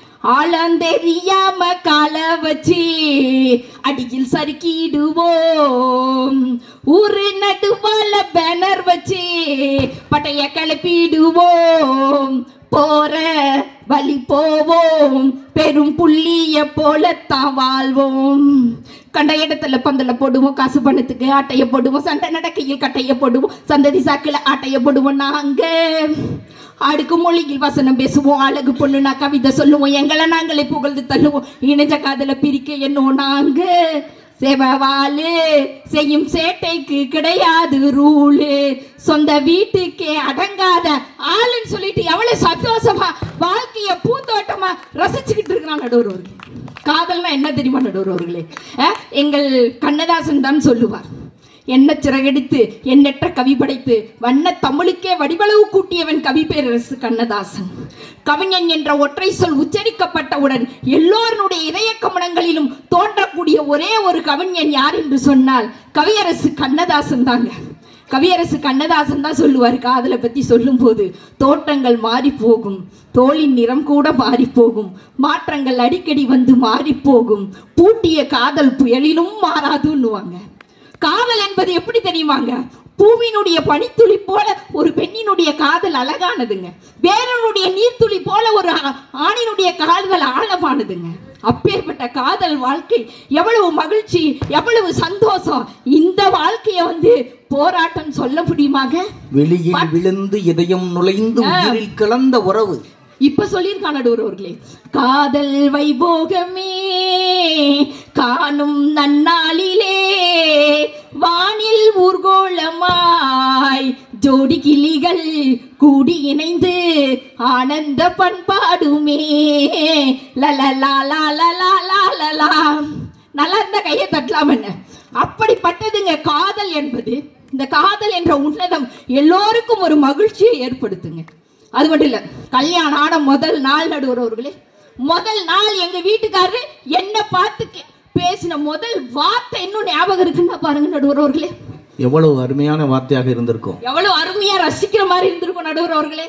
ஆளந்தெரியாம கால வச்சு அடியில் சறுக்கிடுவோம் ஊரு நடுவால பேனர் வச்சு பட்டைய கிளப்பிடுவோம் போற வழி போவோம் பெரும் புள்ளிய போலத்தான் வாழ்வோம் கண்ட இடத்துல பந்தல போடுவோம் காசு பணத்துக்கு ஆட்டைய போடுவோம் சண்டை நடக்கையில் கட்டைய போடுவோம் சந்ததி சாக்குல ஆட்டைய போடுவோம் நாங்க அடுக்கு மொழியில் வசனம் பேசுவோம் அழகு பொண்ணுனா கவிதை சொல்லுவோம் எங்களை நாங்களே புகழ்ந்து தள்ளுவோம் இணைஞ்ச காதல பிரிக்க என்னோம் நாங்க செவவாளு செய்யும் சேட்டைக்கு கிடையாது ரூலு சொந்த வீட்டுக்கே அடங்காத ஆளுன்னு சொல்லிட்டு எவ்வளவு சந்தோஷமா வாழ்க்கைய பூந்தோட்டமா ரசிச்சுக்கிட்டு இருக்கிறான் நடுவர் அவர்களே காதல்னா என்ன தெரியுமா நடுவர் அவர்களே அஹ், எங்கள் கண்ணதாசன் தான் சொல்லுவார் என்ன சிறகெடுத்து எண்ணற்ற கவி படைத்து வண்ண தமிழுக்கே வடிவளவு கூட்டியவன் கவி பேரரசு கண்ணதாசன் கவிஞன் என்ற ஒற்றை சொல் உச்சரிக்கப்பட்டவுடன் எல்லோருடைய இதய கமனங்களிலும் தோன்றக்கூடிய ஒரே ஒரு கவிஞன் யார் என்று சொன்னால் கவியரசு கண்ணதாசன் தாங்க கவியரசு கண்ணதாசன் தான் சொல்லுவார் காதலை பத்தி சொல்லும்போது தோட்டங்கள் மாறி போகும் தோளின் நிறம் கூட மாறி போகும் மாற்றங்கள் அடிக்கடி வந்து மாறி போகும் பூட்டிய காதல் புயலிலும் மாறாதுன்னுவாங்க காதல் என்பது எப்படி தெரியுமாங்க பூவினுடைய பனித்துளி போல ஒரு பெண்ணினுடைய காதல் அழகானதுங்க வேறனுடைய நீர்த்துளி போல ஒரு ஆ- ஆணினுடைய காதல் ஆழமானதுங்க அப்பேற்பட்ட காதல் வாழ்க்கை எவ்வளவு மகிழ்ச்சி எவ்வளவு சந்தோஷம் இந்த வாழ்க்கைய வந்து போராட்டம் சொல்ல முடியுமாங்க வெளியில் விழுந்து இதயம் நுழைந்து ஆ. உயிரில் கலந்த உறவு இப்ப சொல்லியிருக்கான் நடுவர் அவர்களே காதல் வைபோகமே காணும் நன்னாளிலே வானில் ஊர்கோளமாய் ஜோடி கிளிகள் கூடி இணைந்து ஆனந்த பண்பாடுமே லலலா லலலா லலலா நல்லா இருந்த கையை தட்டலாம் என்ன அப்படிப்பட்டதுங்க காதல் என்பது இந்த காதல் என்ற உன்னதம் எல்லோருக்கும் ஒரு மகிழ்ச்சியை ஏற்படுத்துங்க அது மட்டும் இல்ல கல்யாணம் ஆன முதல் நாள் நடுவர் அவர்களே முதல் நாள் எங்க வீட்டுக்காரரு என்ன பார்த்து கே- பேசின முதல் வார்த்தை இன்னும் ஞாபகம் இருக்குன்னா பாருங்க நடுவர் அவர்களே எவ்வளவு அருமையான வார்த்தையாக இருந்திருக்கும் எவ்வளவு அருமையா ரசிக்கிற மாதிரி இருந்திருக்கும் நடுவர் அவர்களே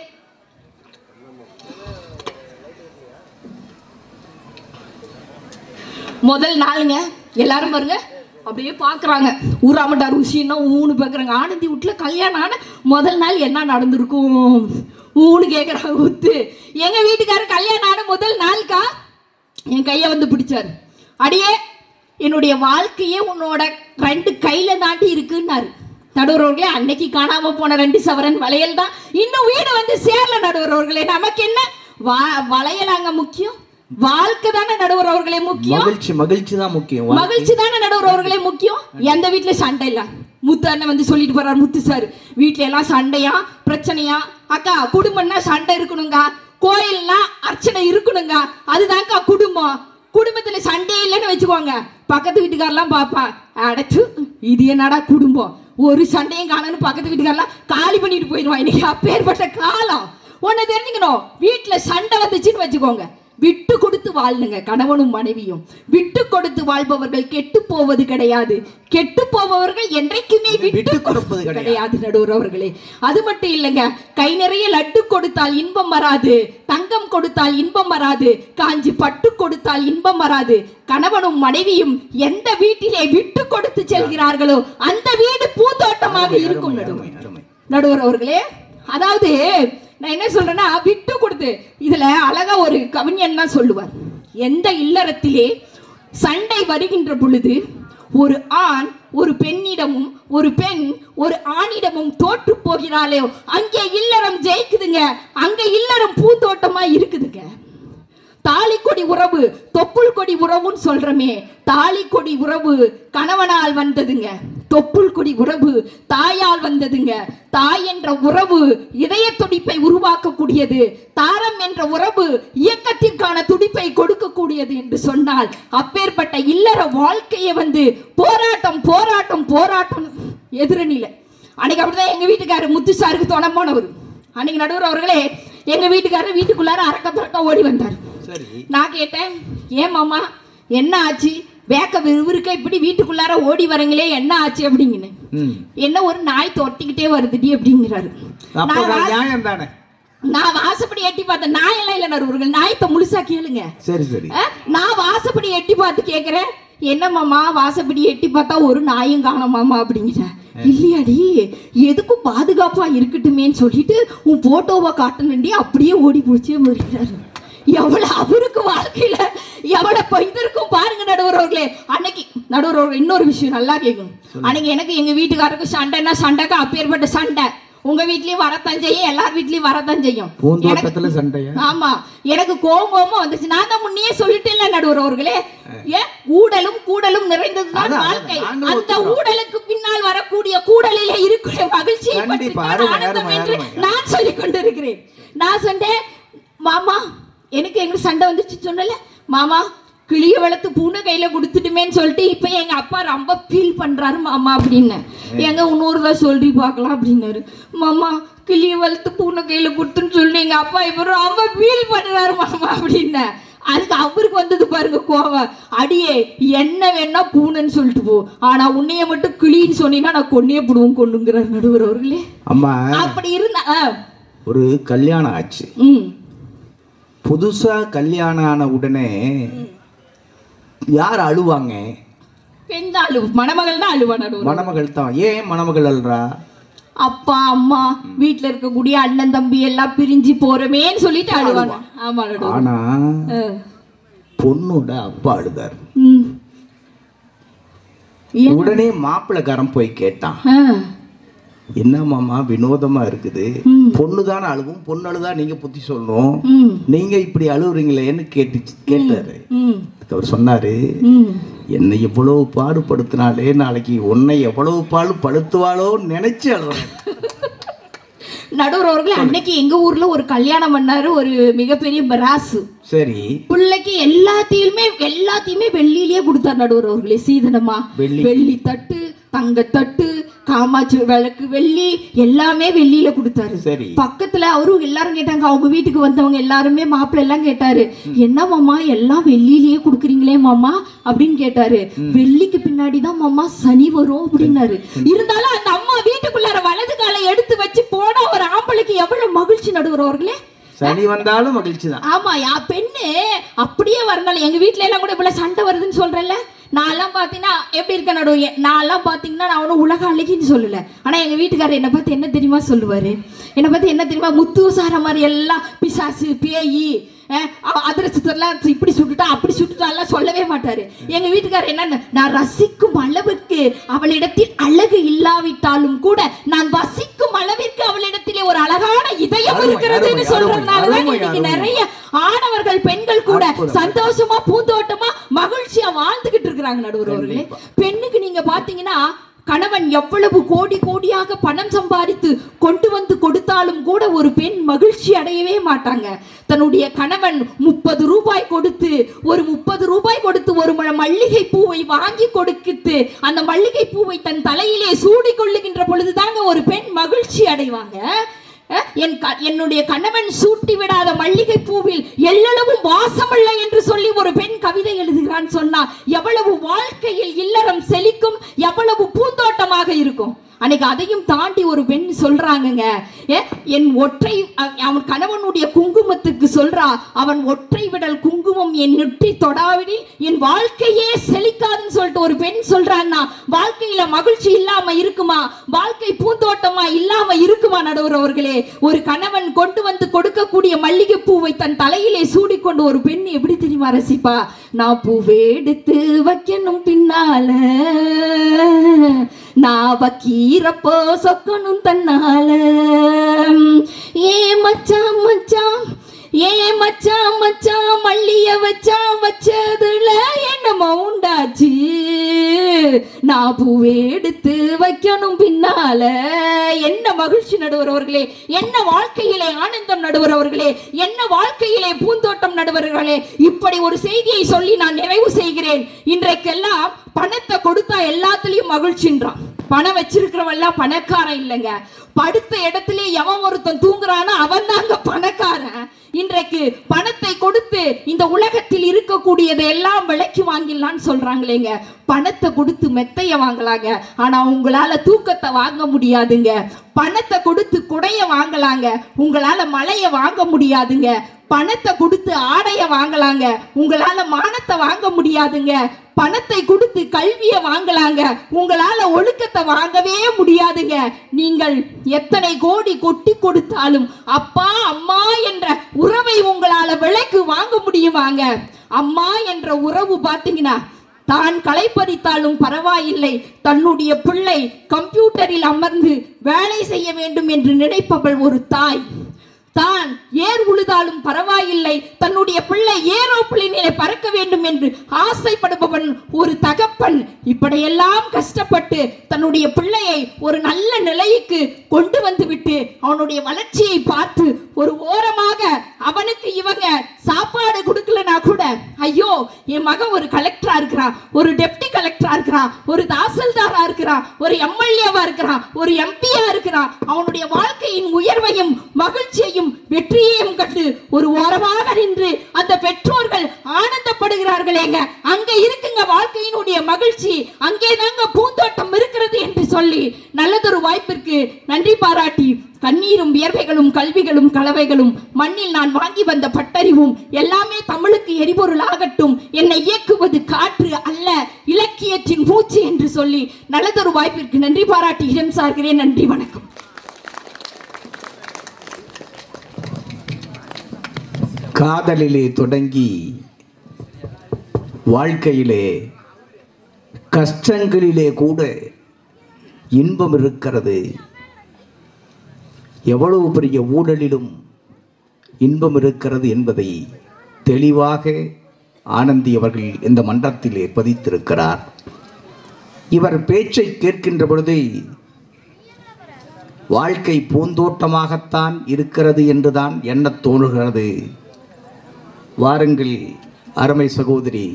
முதல் நாளுங்க எல்லாரும் பாருங்க அப்படியே பாக்குறாங்க ஊராமட்டா ருசின்னா ஊனு பாக்குறாங்க ஆனந்தி வீட்டுல கல்யாணம் ஆன முதல் நாள் என்ன நடந்திருக்கும் ஊனு கேக்குறாங்க உத்து எங்க வீட்டுக்காரர் கல்யாணம் ஆன முதல் நாள்க்கா என் கைய வந்து பிடிச்சாரு அடியே என்னுடைய வாழ்க்கையே உன்னோட ரெண்டு கையில தாண்டி இருக்குன்னாரு நடுவர்களே அன்னைக்கு காணாம போன ரெண்டு சவரன் வளையல் தான் இன்னும் வீடு வந்து சேரல நடுவர்களே நமக்கு என்ன வா- வளையல் அங்க முக்கியம் வாழ்க்கை தானே நடுவர் அவர்களே முக்கியம் மகிழ்ச்சி மகிழ்ச்சி தான் முக்கியம் மகிழ்ச்சி தானே நடுவர் அவர்களே முக்கியம் எந்த வீட்ல சண்டை இல்ல முத்து அண்ணன் வந்து சொல்லிட்டு போறாரு முத்து சார் வீட்ல எல்லாம் சண்டையா பிரச்சனையா அக்கா குடும்பம்னா சண்டை இருக்கணுங்க கோயில்னா அர்ச்சனை இருக்கணுங்க அதுதான்க்கா குடும்பம் குடும்பத்துல சண்டே இல்லைன்னு வச்சுக்கோங்க பக்கத்து வீட்டுக்காரெல்லாம் பாப்பா அடைச்சு இது என்னடா குடும்பம் ஒரு சண்டையும் காணன்னு பக்கத்து வீட்டுக்காரெல்லாம் காலி பண்ணிட்டு போயிடுவான் இன்னைக்கு அப்பேற்பட்ட காலம் ஒண்ணு தெரிஞ்சுக்கணும் வீட்டுல சண்டை வந்துச்சுன்னு வச்சுக்கோங்க விட்டு கொடுத்து வாழ்னுங்க கணவனும் மனைவியும் விட்டு கொடுத்து வாழ்பவர்கள் கெட்டு போவது கிடையாது கெட்டு போபவர்கள் என்றைக்குமே விட்டு விட்டுக் கொடுப்பது கொடுப்பது கிடையாது நடுவர் அவர்களே அது மட்டும் இல்லைங்க கை நிறைய லட்டு கொடுத்தால் இன்பம் வராது தங்கம் கொடுத்தால் இன்பம் வராது காஞ்சி பட்டு கொடுத்தால் இன்பம் வராது கணவனும் மனைவியும் எந்த வீட்டிலே விட்டு கொடுத்து செல்கிறார்களோ அந்த வீடு பூந்தோட்டமாக இருக்கும் நடுவர் அருமை நடுவர் அவர்களே அதாவது நான் என்ன சொல்றேன்னா விட்டு கொடுத்து இதுல அழகா ஒரு கவிஞன் தான் சொல்லுவார் எந்த இல்லறத்திலே சண்டை வருகின்ற பொழுது ஒரு ஆண் ஒரு பெண்ணிடமும் ஒரு பெண் ஒரு ஆணிடமும் தோற்று போகிறாளோ அங்கே இல்லறம் ஜெயிக்குதுங்க அங்க இல்லறம் பூந்தோட்டமா இருக்குதுங்க தாலி கொடி உறவு தொப்புள் கொடி உறவுன்னு சொல்றமே தாலி கொடி உறவு கணவனால் வந்ததுங்க தொப்புள் கொடி உறவு தாயால் வந்ததுங்க தாய் என்ற உறவு இதய துடிப்பை உருவாக்கக்கூடியது தாரம் என்ற உறவு இயக்கத்திற்கான துடிப்பை கொடுக்கக்கூடியது என்று சொன்னால் அப்பேற்பட்ட இல்லற வாழ்க்கையை வந்து போராட்டம் போராட்டம் போராட்டம் எதிரணியில அன்னைக்கு அப்படிதான் எங்க வீட்டுக்காரர் முத்து சாருக்கு துணை போனவர் அன்னைக்கு நடுவர் அவர்களே எங்க வீட்டுக்காரர் வீட்டுக்குள்ளார அரக்க துறக்க ஓடி வந்தார் சரி நான் கேட்டேன் ஏன் மாமா என்ன ஆச்சு வேக்க விறுவிறுக்க இப்படி வீட்டுக்குள்ளார ஓடி வரீங்களே என்ன ஆச்சு அப்படிங்கன்னு ம் என்ன ஒரு நாய் தொட்டிக்கிட்டே வருதுடி அப்படிங்கிறாரு அப்போ நான் வா- நியாயம் தானே நான் வாசப்படி எட்டி பார்த்தேன் நாய் எல்லாம் இல்ல நடுவர்கள் நாயத்தை முழுசா கேளுங்க சரி சரி அஹ், நான் வாசப்படி எட்டி பார்த்து கேக்குறேன் என்ன மாமா வாசப்படி எட்டி பார்த்தா ஒரு நாயும் காணோமாமா அப்படிங்கிற இல்லையாடி எதுக்கும் பாதுகாப்பா இருக்கட்டுமேன்னு சொல்லிட்டு உன் போட்டோவை காட்டணுண்டி அப்படியே ஓடி போச்சே முடிக்கிறாரு எவ்வளவு அவருக்கு வாழ்க்கையில எவ்வளவு பைதருக்கும் பாருங்க நடுவர் அவர்களே அன்னைக்கு நடுவர் அவர்கள் இன்னொரு விஷயம் நல்லா கேட்கணும் அன்னைக்கு எனக்கு எங்க வீட்டுக்காரருக்கு சண்டைன்னா சண்டைக்கு அப்பேற்பட்ட சண்டை உங்க வீட்லயும் வரத்தான் செய்யும் எல்லார் வீட்லயும் வரத்தான் செய்யும் பூந்தோட்டத்துல சண்டையா ஆமா எனக்கு கோவம் கோவமா வந்துச்சு நான் தான் முன்னையே சொல்லிட்டேன்ல நடுவர் அவர்களே ஏன் ஊடலும் கூடலும் நிறைந்ததுதான் அதான், வாழ்க்கை அதான், நாங்களும் அந்த ஒத்துக்கிறோம். ஊடலுக்கு பின்னால் வரக்கூடிய கூடலிலே இருக்கிற மகிழ்ச்சியை பற்றி கண்டிப்பா, தான் அருமை, ஆனந்தம் அருமை, என்று அருமை. நான் சொல்லிக் கொண்டிருக்கிறேன் நான் சொன்னேன் மாமா எனக்கு எங்க சண்டை வந்துச்சு சொன்னல மாமா கிளிய வளர்த்து பூனை கையில கொடுத்துட்டுமேன்னு சொல்லிட்டு இப்ப எங்க அப்பா ரொம்ப ஃபீல் பண்றாரு மாமா அப்படின்னு எங்க இன்னொரு தான் சொல்லி பார்க்கலாம் அப்படின்னாரு மாமா கிளிய வளர்த்து பூனை கையில கொடுத்துன்னு சொல்லி எங்க அப்பா இப்ப ரொம்ப ஃபீல் பண்றாரு மாமா அப்படின்னு அதுக்கு அவருக்கு வந்தது பாருங்க கோவம் அடியே என்ன வேணா பூனைன்னு சொல்லிட்டு போ ஆனா உன்னைய மட்டும் கிளின்னு சொன்னீங்கன்னா நான் கொன்னே போடுவோம் கொண்டுங்கிறார் நடுவர் அவர்களே அம்மா அப்படி இருந்தா ஆ, ஒரு கல்யாணம் ஆச்சு ம் புதுசா கல்யாணம் ஆன உடனே யார் அழுவாங்க பெண் தான் அழுவு மணமகள் தான் அழுவா நடுவர் மணமகள் தான் ஏன் மணமகள் அழுறா அப்பா அம்மா வீட்ல இருக்கக்கூடிய அண்ணன் தம்பி எல்லாம் பிரிஞ்சு போறமேன்னு சொல்லிட்டு அழுவாங்க ஆமா நடுவர் ஆனா ஆ. பொண்ணோட அப்பா அழுதார் ம். ஏன்? உடனே மாப்பிள்ளைக்காரன் போய் கேட்டான் ஆ. என்ன மாமா வினோதமா இருக்குது ம். பொண்ணு தானே அழுவும் பொண்ணு அழுதா நீங்க புத்தி சொல்லணும் ம். நீங்க இப்படி அழுவுறீங்களேன்னு கேட்டு கேட்டாரு ம். அதுக்கு அவர் சொன்னாரு ம். என்னை எவ்வளவு பாடுபடுத்தினாலே நாளைக்கு உன்னை எவ்வளவு பாடு படுத்துவாளோ நினைச்சு அழுவேன் நடுவர் அவர்கள் அன்னைக்கு எங்க ஊர்ல ஒரு கல்யாணம் பண்ணாரு ஒரு மிகப்பெரிய பராசு சரி பிள்ளைக்கு எல்லாத்தையுமே எல்லாத்தையுமே வெள்ளியிலேயே கொடுத்தார் நடுவர் அவர்களே சீதனமா வெள்ளி. வெள்ளி தட்டு தங்க தட்டு காமாட்சி விளக்கு வெள்ளி எல்லாமே வெள்ளியில கொடுத்தாரு சரி. பக்கத்துல அவரும் எல்லாரும் கேட்டாங்க அவங்க வீட்டுக்கு வந்தவங்க எல்லாருமே மாப்பிள்ளை எல்லாம் கேட்டாரு என்ன மாமா எல்லாம் வெள்ளியிலேயே கொடுக்குறீங்களே மாமா அப்படின்னு கேட்டாரு வெள்ளிக்கு பின்னாடி தான் மாமா சனி வரும் அப்படின்னாரு இருந்தாலும் அந்த அம்மா வீட்டுக்குள்ளார வலது காலை எடுத்து வச்சு போனா ஒரு ஆம்பளைக்கு எவ்வளவு மகிழ்ச்சி நடுவர் அவர்களே சனி வந்தாலும் மகிழ்ச்சி தான் ஆமா யா பெண்ணு அப்படியே வரனால எங்க வீட்ல எல்லாம் கூட இவ்வளவு சண்டை வருதுன்னு சொல்றேன்ல நான் எல்லாம் பாத்தீங்கன்னா எப்படி இருக்க நடுவு நான் எல்லாம் பாத்தீங்கன்னா நான் ஒன்றும் உலக அழகின்னு சொல்லல ஆனா எங்க வீட்டுக்காரர் என்ன பார்த்து என்ன தெரியுமா சொல்லுவாரு என்ன பார்த்து என்ன தெரியுமா முத்து சார மாதிரி எல்லாம் பிசாசு பேயி அஹ், அ- அதிரசத்தெல்லாம் இப்படி சுட்டுட்டா அப்படி சுட்டுட்டா எல்லாம் சொல்லவே மாட்டாரு எங்க வீட்டுக்காரர் என்ன நான் ரசிக்கும் அளவுக்கு அவளிடத்தில் அழகு இல்லாவிட்டாலும் கூட நான் வசிக்கும் அளவிற்கு அவளிடத்திலே ஒரு அழகான இதயம் அருமை, இருக்கிறதுன்னு அருமை, சொல்றதுனாலதான் அருமை, இன்னைக்கு அருமை. நிறைய ஆடவர்கள் பெண்கள் கூட அற்புதம். சந்தோஷமா பூந்தோட்டமா மகிழ்ச்சியா வாழ்ந்துகிட்டு இருக்கிறாங்க நடுவர் அவர்களே கண்டிப்பா. பெண்ணுக்கு நீங்க பாத்தீங்கன்னா கணவன் எவ்வளவு கோடி கோடியாக பணம் சம்பாதித்து கொண்டு வந்து கொடுத்தாலும் கூட ஒரு பெண் மகிழ்ச்சி அடையவே மாட்டாங்க தன்னுடைய கணவன் முப்பது ரூபாய் கொடுத்து ஒரு முப்பது ரூபாய் கொடுத்து ஒரு முழம் மல்லிகை பூவை வாங்கி கொடுக்கித்து அந்த மல்லிகை பூவை தன் தலையிலே சூடிக் கொள்ளுகின்ற பொழுதுதாங்க ஒரு பெண் மகிழ்ச்சி அடைவாங்க அஹ், என் க- என்னுடைய கணவன் சூட்டி விடாத மல்லிகை பூவில் எல்லளவும் வாசமல்ல என்று சொல்லி ஒரு பெண் கவிதை எழுதுகிறான் சொன்னா எவ்வளவு வாழ்க்கையில் இல்லறம் செழிக்கும் எவ்வளவு பூந்தோட்டமாக இருக்கும் அன்னைக்கு அதையும் தாண்டி ஒரு பெண் சொல்றாங்கங்க ஏ, என் ஒற்றை அ- அவன் கணவனுடைய குங்குமத்துக்கு சொல்றா அவன் ஒற்றை விடல் குங்குமம் என் நெற்றி தொடாவிடில் என் வாழ்க்கையே செழிக்காதுன்னு சொல்லிட்டு ஒரு பெண் சொல்றான்னா வாழ்க்கையில மகிழ்ச்சி இல்லாம இருக்குமா வாழ்க்கை பூந்தோட்டமா இல்லாம இருக்குமா நடுவர் அவர்களே ஒரு கணவன் கொண்டு வந்து கொடுக்கக்கூடிய மல்லிகை பூவை தன் தலையிலே சூடிக்கொண்டு ஒரு பெண் எப்படி தெரியுமா ரசிப்பா நான் பூவே எடுத்து வைக்கணும் பின்னால நான் வக்கீரப்போ சொக்கணும் தன்னால ஏ மச்சான் மச்சான் ஏன் மச்சான் மச்சான் மல்லிய வச்சான் வச்சதுல என்ன மவுண்டாச்சு நான் பூவே எடுத்து வைக்கணும் பின்னால என்ன மகிழ்ச்சி நடுவர் அவர்களே என்ன வாழ்க்கையிலே ஆனந்தம் நடுவர் அவர்களே என்ன வாழ்க்கையிலே பூந்தோட்டம் நடுவர்களே இப்படி ஒரு செய்தியை சொல்லி நான் நிறைவு செய்கிறேன் இன்றைக்கெல்லாம் பணத்தை கொடுத்தா எல்லாத்துலயும் மகிழ்ச்சின்றான் பணம் வச்சிருக்கிறவெல்லாம் பணக்காரன் இல்லைங்க படுத்த இடத்துல எவன் ஒருத்தன் தூங்குறானோ அவன் தாங்க பணக்காரன் இன்றைக்கு பணத்தை கொடுத்து இந்த உலகத்தில் இருக்கக்கூடியதை எல்லாம் விலைக்கு வாங்கிடலாம்னு சொல்றாங்களேங்க பணத்தை கொடுத்து மெத்தைய வாங்கலாங்க ஆனா உங்களால தூக்கத்தை வாங்க முடியாதுங்க பணத்தை கொடுத்து குடைய வாங்கலாங்க உங்களால மழைய வாங்க முடியாதுங்க பணத்தை கொடுத்து ஆடைய வாங்கலாங்க உங்களால மானத்தை வாங்க முடியாதுங்க பணத்தை கொடுத்து கல்வியை வாங்கலாங்க உங்களால ஒழுக்கத்தை வாங்கவே முடியாதுங்க நீங்கள் எத்தனை கோடி கொட்டி கொடுத்தாலும் அப்பா அம்மா என்ற உறவை உங்களால விலைக்கு வாங்க முடியுமாங்க அம்மா என்ற உறவு பாத்தீங்கன்னா தான் களைப்பறித்தாலும் பரவாயில்லை தன்னுடைய பிள்ளை கம்ப்யூட்டரில் அமர்ந்து வேலை செய்ய வேண்டும் என்று நினைப்பவள் ஒரு தாய் தான் ஏர் உழுதாலும் பரவாயில்லை தன்னுடைய பிள்ளை ஏரோப்ளேனிலே பறக்க வேண்டும் என்று ஆசைப்படுபவன் ஒரு தகப்பன் இப்படியெல்லாம் கஷ்டப்பட்டு தன்னுடைய பிள்ளையை ஒரு நல்ல நிலைக்கு கொண்டு வந்து விட்டு அவனுடைய வளர்ச்சியை பார்த்து ஒரு ஓரமாக அவனுக்கு இவங்க சாப்பாடு கொடுக்கலனா கூட ஐயோ என் மகன் ஒரு கலெக்டரா இருக்கிறான் ஒரு டெப்டி கலெக்டரா இருக்கிறான் ஒரு தாசில்தாரா இருக்கிறான் ஒரு எம்எல்ஏவா இருக்கிறான் ஒரு எம்பியா இருக்கிறான் அவனுடைய வாழ்க்கையின் உயர்வையும் மகிழ்ச்சியையும் வெற்றியையும் கண்டு ஒரு ஓரமாக நின்று அந்த பெற்றோர்கள் ஆனந்தப்படுகிறார்களேங்க அங்க இருக்குங்க வாழ்க்கையினுடைய மகிழ்ச்சி அங்கே தாங்க பூந்தோட்டம் இருக்கிறது என்று சொல்லி நல்லதொரு வாய்ப்பிற்கு நன்றி பாராட்டி கண்ணீரும் வியர்வைகளும் கல்விகளும் கலவைகளும் மண்ணில் நான் வாங்கி வந்த பட்டறிவும் எல்லாமே தமிழுக்கு எரிபொருள் ஆகட்டும் என்னை இயக்குவது காற்று அல்ல இலக்கியத்தின் மூச்சு என்று சொல்லி நல்லதொரு வாய்ப்பிற்கு நன்றி பாராட்டி இடம் சார்கிறேன் நன்றி வணக்கம் காதலிலே தொடங்கி வாழ்க்கையிலே கஷ்டங்களிலே கூட இன்பம் இருக்கிறது எவ்வளவு பெரிய ஊழலிலும் இன்பம் இருக்கிறது என்பதை தெளிவாக ஆனந்தி அவர்கள் இந்த மன்றத்திலே பதித்திருக்கிறார் இவர் பேச்சை கேட்கின்ற பொழுது வாழ்க்கை பூந்தோட்டமாகத்தான் இருக்கிறது என்றுதான் எண்ணத் தோணுகிறது வாருங்கள் அருமை சகோதரி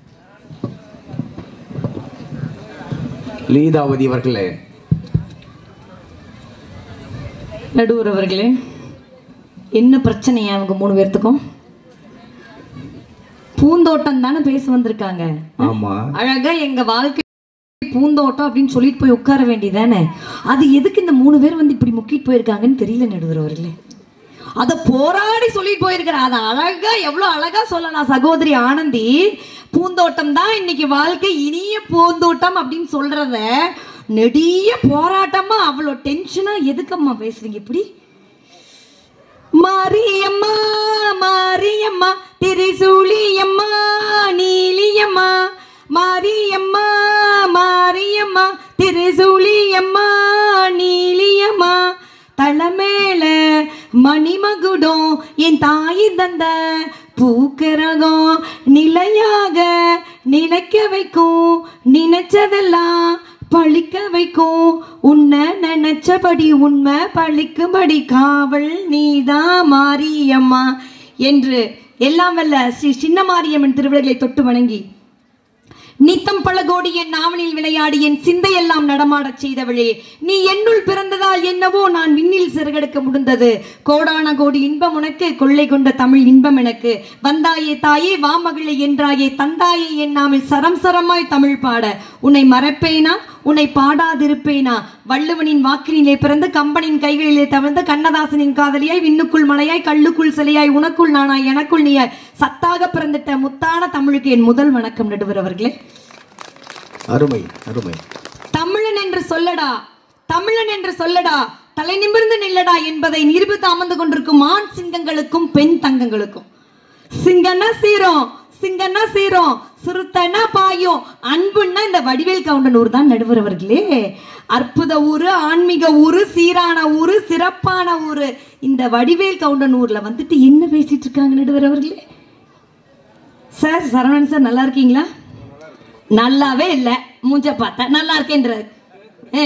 லீதாவதி அவர்களே நடுவர் அவர்களே என்ன பிரச்சனையா அவங்க மூணு பேர்த்துக்கும் பூந்தோட்டம் தானே பேச வந்திருக்காங்க ஆமா அழகா எங்க வாழ்க்கை பூந்தோட்டம் அப்படின்னு சொல்லிட்டு போய் உட்கார வேண்டியதானே அது எதுக்கு இந்த மூணு பேர் வந்து இப்படி முக்கிட்டு போயிருக்காங்கன்னு தெரியல நடுவர் அவர்களே அத போராடி சொல்லிட்டு போயிருக்கிற அத அழகா எவ்வளவு அழகா சொல்லலாம் சகோதரி ஆனந்தி பூந்தோட்டம் தான் இன்னைக்கு வாழ்க்கை இனிய பூந்தோட்டம் அப்படின்னு சொல்றத நெடிய போராட்டமா அவ்வளோ டென்ஷனா எதுக்கம்மா பேசுறீங்க இப்படி மாரியம்மா மாரியம்மா திரிசூலியம்மா நீலியம்மா மாரியம்மா மாரியம்மா திரிசூலியம்மா நீலியம்மா தலைமேல மணிமகுடம் என் தாய் தந்த பூக்கரகம் நிலையாக நிலைக்க வைக்கும் நினைச்சதெல்லாம் பழிக்க வைக்கும் உன்னை நினைச்சபடி உண்மை பழிக்கும்படி காவல் நீதான் மாரியம்மா என்று எல்லாம் வல்ல ஸ்ரீ சின்ன மாரியம்மன் திருவிழாவை தொட்டு வணங்கி நித்தம் பல கோடி என் நாவலில் விளையாடி என் சிந்தையெல்லாம் நடமாடச் செய்தவளே நீ என்னுள் பிறந்ததால் என்னவோ நான் விண்ணில் சிறகெடுக்க முடிந்தது கோடான கோடி இன்பம் உனக்கு கொள்ளை கொண்ட தமிழ் இன்பம் எனக்கு வந்தாயே தாயே வாமகளே என்றாயே தந்தாயே என்னாமல் சரம் சரமாய் தமிழ் பாட உன்னை மறப்பேனா உன்னை பாடாதிருப்பேனா வள்ளுவனின் வாக்கினிலே பிறந்து கம்பனின் கைகளிலே தவிர்ந்த கண்ணதாசனின் காதலியாய் விண்ணுக்குள் மலையாய் கல்லுக்குள் சிலையாய் உனக்குள் நானாய் எனக்குள் நீயாய் சத்தாக பிறந்திட்ட முத்தான தமிழுக்கு என் முதல் வணக்கம் நடுவர் அவர்களே அருமை அருமை தமிழன் என்று சொல்லடா தமிழன் என்று சொல்லடா தலை நிமிர்ந்து நில்லடா என்பதை நிரூபித்து அமர்ந்து கொண்டிருக்கும் ஆண் சிங்கங்களுக்கும் பெண் தங்கங்களுக்கும் சிங்கன்னா சீரம் சிங்கன்னா சீரம் சுருத்தனா பாயும் அன்புன்னா இந்த வடிவேல் கவுண்டனூர் தான் நடுவர் அவர்களே அற்புத ஊரு ஆன்மீக ஊரு சீரான ஊரு சிறப்பான ஊரு இந்த வடிவேல் கவுண்டன் ஊர்ல வந்துட்டு என்ன பேசிட்டு இருக்காங்க நடுவர் அவர்களே சார் சரவணன் சார் நல்லா இருக்கீங்களா நல்லாவே இல்லை மூஞ்ச பார்த்தா நல்லா இருக்கேன்றாரு ஏ,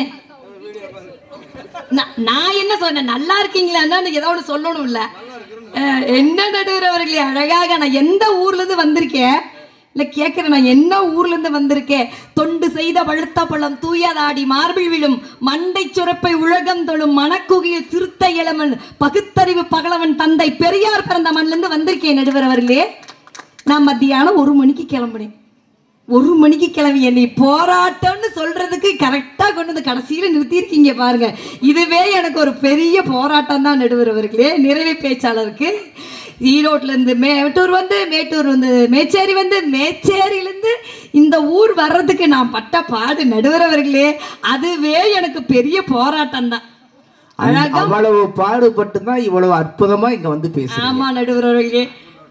நான் நான் என்ன சொன்னேன் நல்லா இருக்கீங்களான்னு ஏதோ ஒன்று சொல்லணும்ல அஹ், என்ன நடுவர் அவர்களே அழகாக நான் எந்த ஊர்ல இருந்து வந்திருக்கேன் இல்ல கேட்கிறேன் நான் என்ன ஊர்ல இருந்து வந்திருக்கேன் தொண்டு செய்த பழுத்த பழம் தூயதாடி மார்பிள் விழும் மண்டை சுரப்பை உலகம் தொழும் மணக்குகையில் சிறுத்தை இளமன் பகுத்தறிவு பகலவன் தந்தை பெரியார் பிறந்த மண்ணில இருந்து வந்திருக்கேன் நடுவர் அவர்களே நான் மத்தியானம் ஒரு மணிக்கு கிளம்புனேன் ஒரு மணிக்கு கிளம்பி என்னை போராட்டம்னு சொல்றதுக்கு கரெக்டா கொண்டு வந்து கடைசியில நிறுத்தியிருக்கீங்க பாருங்க இதுவே எனக்கு ஒரு பெரிய போராட்டம் தான் நடுவர் அவர்களே நிறைவு பேச்சாளருக்கு ஈரோட்ல இருந்து மேட்டூர் வந்து மேட்டூர் வந்து மேச்சேரி வந்து மேச்சேரியில இருந்து இந்த ஊர் வர்றதுக்கு நான் பட்ட பாடு நடுவர் அவர்களே அதுவே எனக்கு பெரிய போராட்டம் தான் அழகா அவ்வளவு பாடுபட்டு தான் இவ்வளவு அற்புதமா இங்க வந்து பேசுறீங்க ஆமா நடுவர் அவர்களே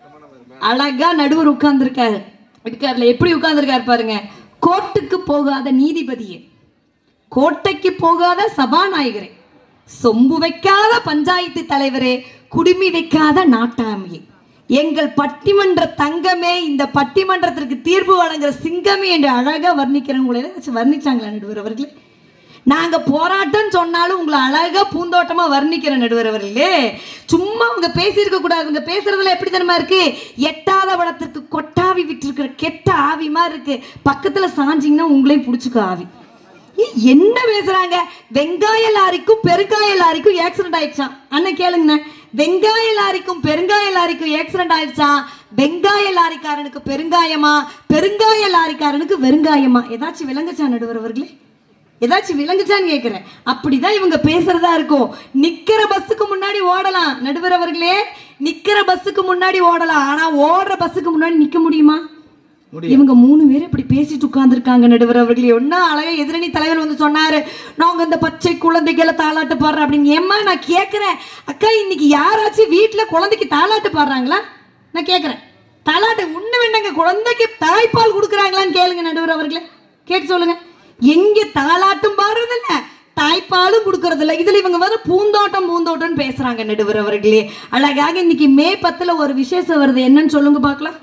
அழகா நடுவர் உட்கார்ந்துருக்காரு இருக்காருல எப்படி உட்கார்ந்துருக்காரு பாருங்க கோர்ட்டுக்கு போகாத நீதிபதியே கோட்டைக்கு போகாத சபாநாயகரே சொம்பு வைக்காத பஞ்சாயத்து தலைவரே குடுமி வைக்காத நாட்டாமையே எங்கள் பட்டிமன்ற தங்கமே இந்த பட்டிமன்றத்திற்கு தீர்ப்பு வழங்குற சிங்கமே என்று அழகா வர்ணிக்கிறவங்களை ஏதாச்சும் வர்ணிச்சாங்களா நடுவர் அவர்களே நாங்க போராட்டம் சொன்னாலும் உங்களை அழகா பூந்தோட்டமா வர்ணிக்கிற நடுவர் அவர்களே சும்மா அவங்க பேசியிருக்க கூடாது அவங்க பேசுறதுல எப்படி தெரியுமா இருக்கு எட்டாத வளத்திற்கு கொட்டாவி விட்டுருக்கிற கெட்ட ஆவி மாதிரி இருக்கு பக்கத்துல சாஞ்சிங்கன்னா உங்களையும் பிடிச்சிக்க ஆவி ஏய், என்ன பேசுறாங்க வெங்காய லாரிக்கும் பெருங்காய லாரிக்கும் ஆக்சிடென்ட் ஆயிடுச்சான் அண்ணன் கேளுங்கண்ணே வெங்காய லாரிக்கும் பெருங்காய லாரிக்கும் ஆக்சிடென்ட் ஆயிடுச்சான் வெங்காய லாரிக்காரனுக்கு பெருங்காயமா பெருங்காய லாரிக்காரனுக்கு வெறுங்காயமா ஏதாச்சும் விளங்குச்சா நடுவர் அவர்களே ஏதாச்சும் விளங்குச்சான்னு கேக்குறேன் அப்படிதான் இவங்க பேசுறதா இருக்கும் நிக்கிற பஸ்ஸுக்கு முன்னாடி ஓடலாம் நடுவர் அவர்களே நிக்கிற பஸ்ஸுக்கு முன்னாடி ஓடலாம் ஆனா ஓடுற பஸ்ஸுக்கு முன்னாடி நிக்க முடியுமா இவங்க மூணு பேரும் இப்படி பேசிட்டு உட்கார்ந்துருக்காங்க நடுவர் அவர்களே ஒன்னா அழகா எதிரணி தலைவர் வந்து சொன்னாரு நாங்க இந்த பச்சை குழந்தைகளை தாளாட்டு பாடுறோம் அப்படின்னு ஏம்மா நான் கேக்குறேன் அக்கா இன்னைக்கு யாராச்சும் வீட்டுல குழந்தைக்கு தாளாட்டு பாடுறாங்களா நான் கேக்குறேன் தாளாட்டு உண்ணு வேண்டாங்க குழந்தைக்கு தாய்ப்பால் கொடுக்குறாங்களான்னு கேளுங்க நடுவர் அவர்களே கேட்டு சொல்லுங்க எங்க தாளாட்டும் பாடுறது இல்ல தாய்ப்பாலும் கொடுக்கறது இல்ல இதுல இவங்க வந்து பூந்தோட்டம் பூந்தோட்டம்னு பேசுறாங்க நடுவர் அவர்களே அழகாக இன்னைக்கு மே பத்துல ஒரு விசேஷம் வருது என்னன்னு சொல்லுங்க பார்க்கலாம்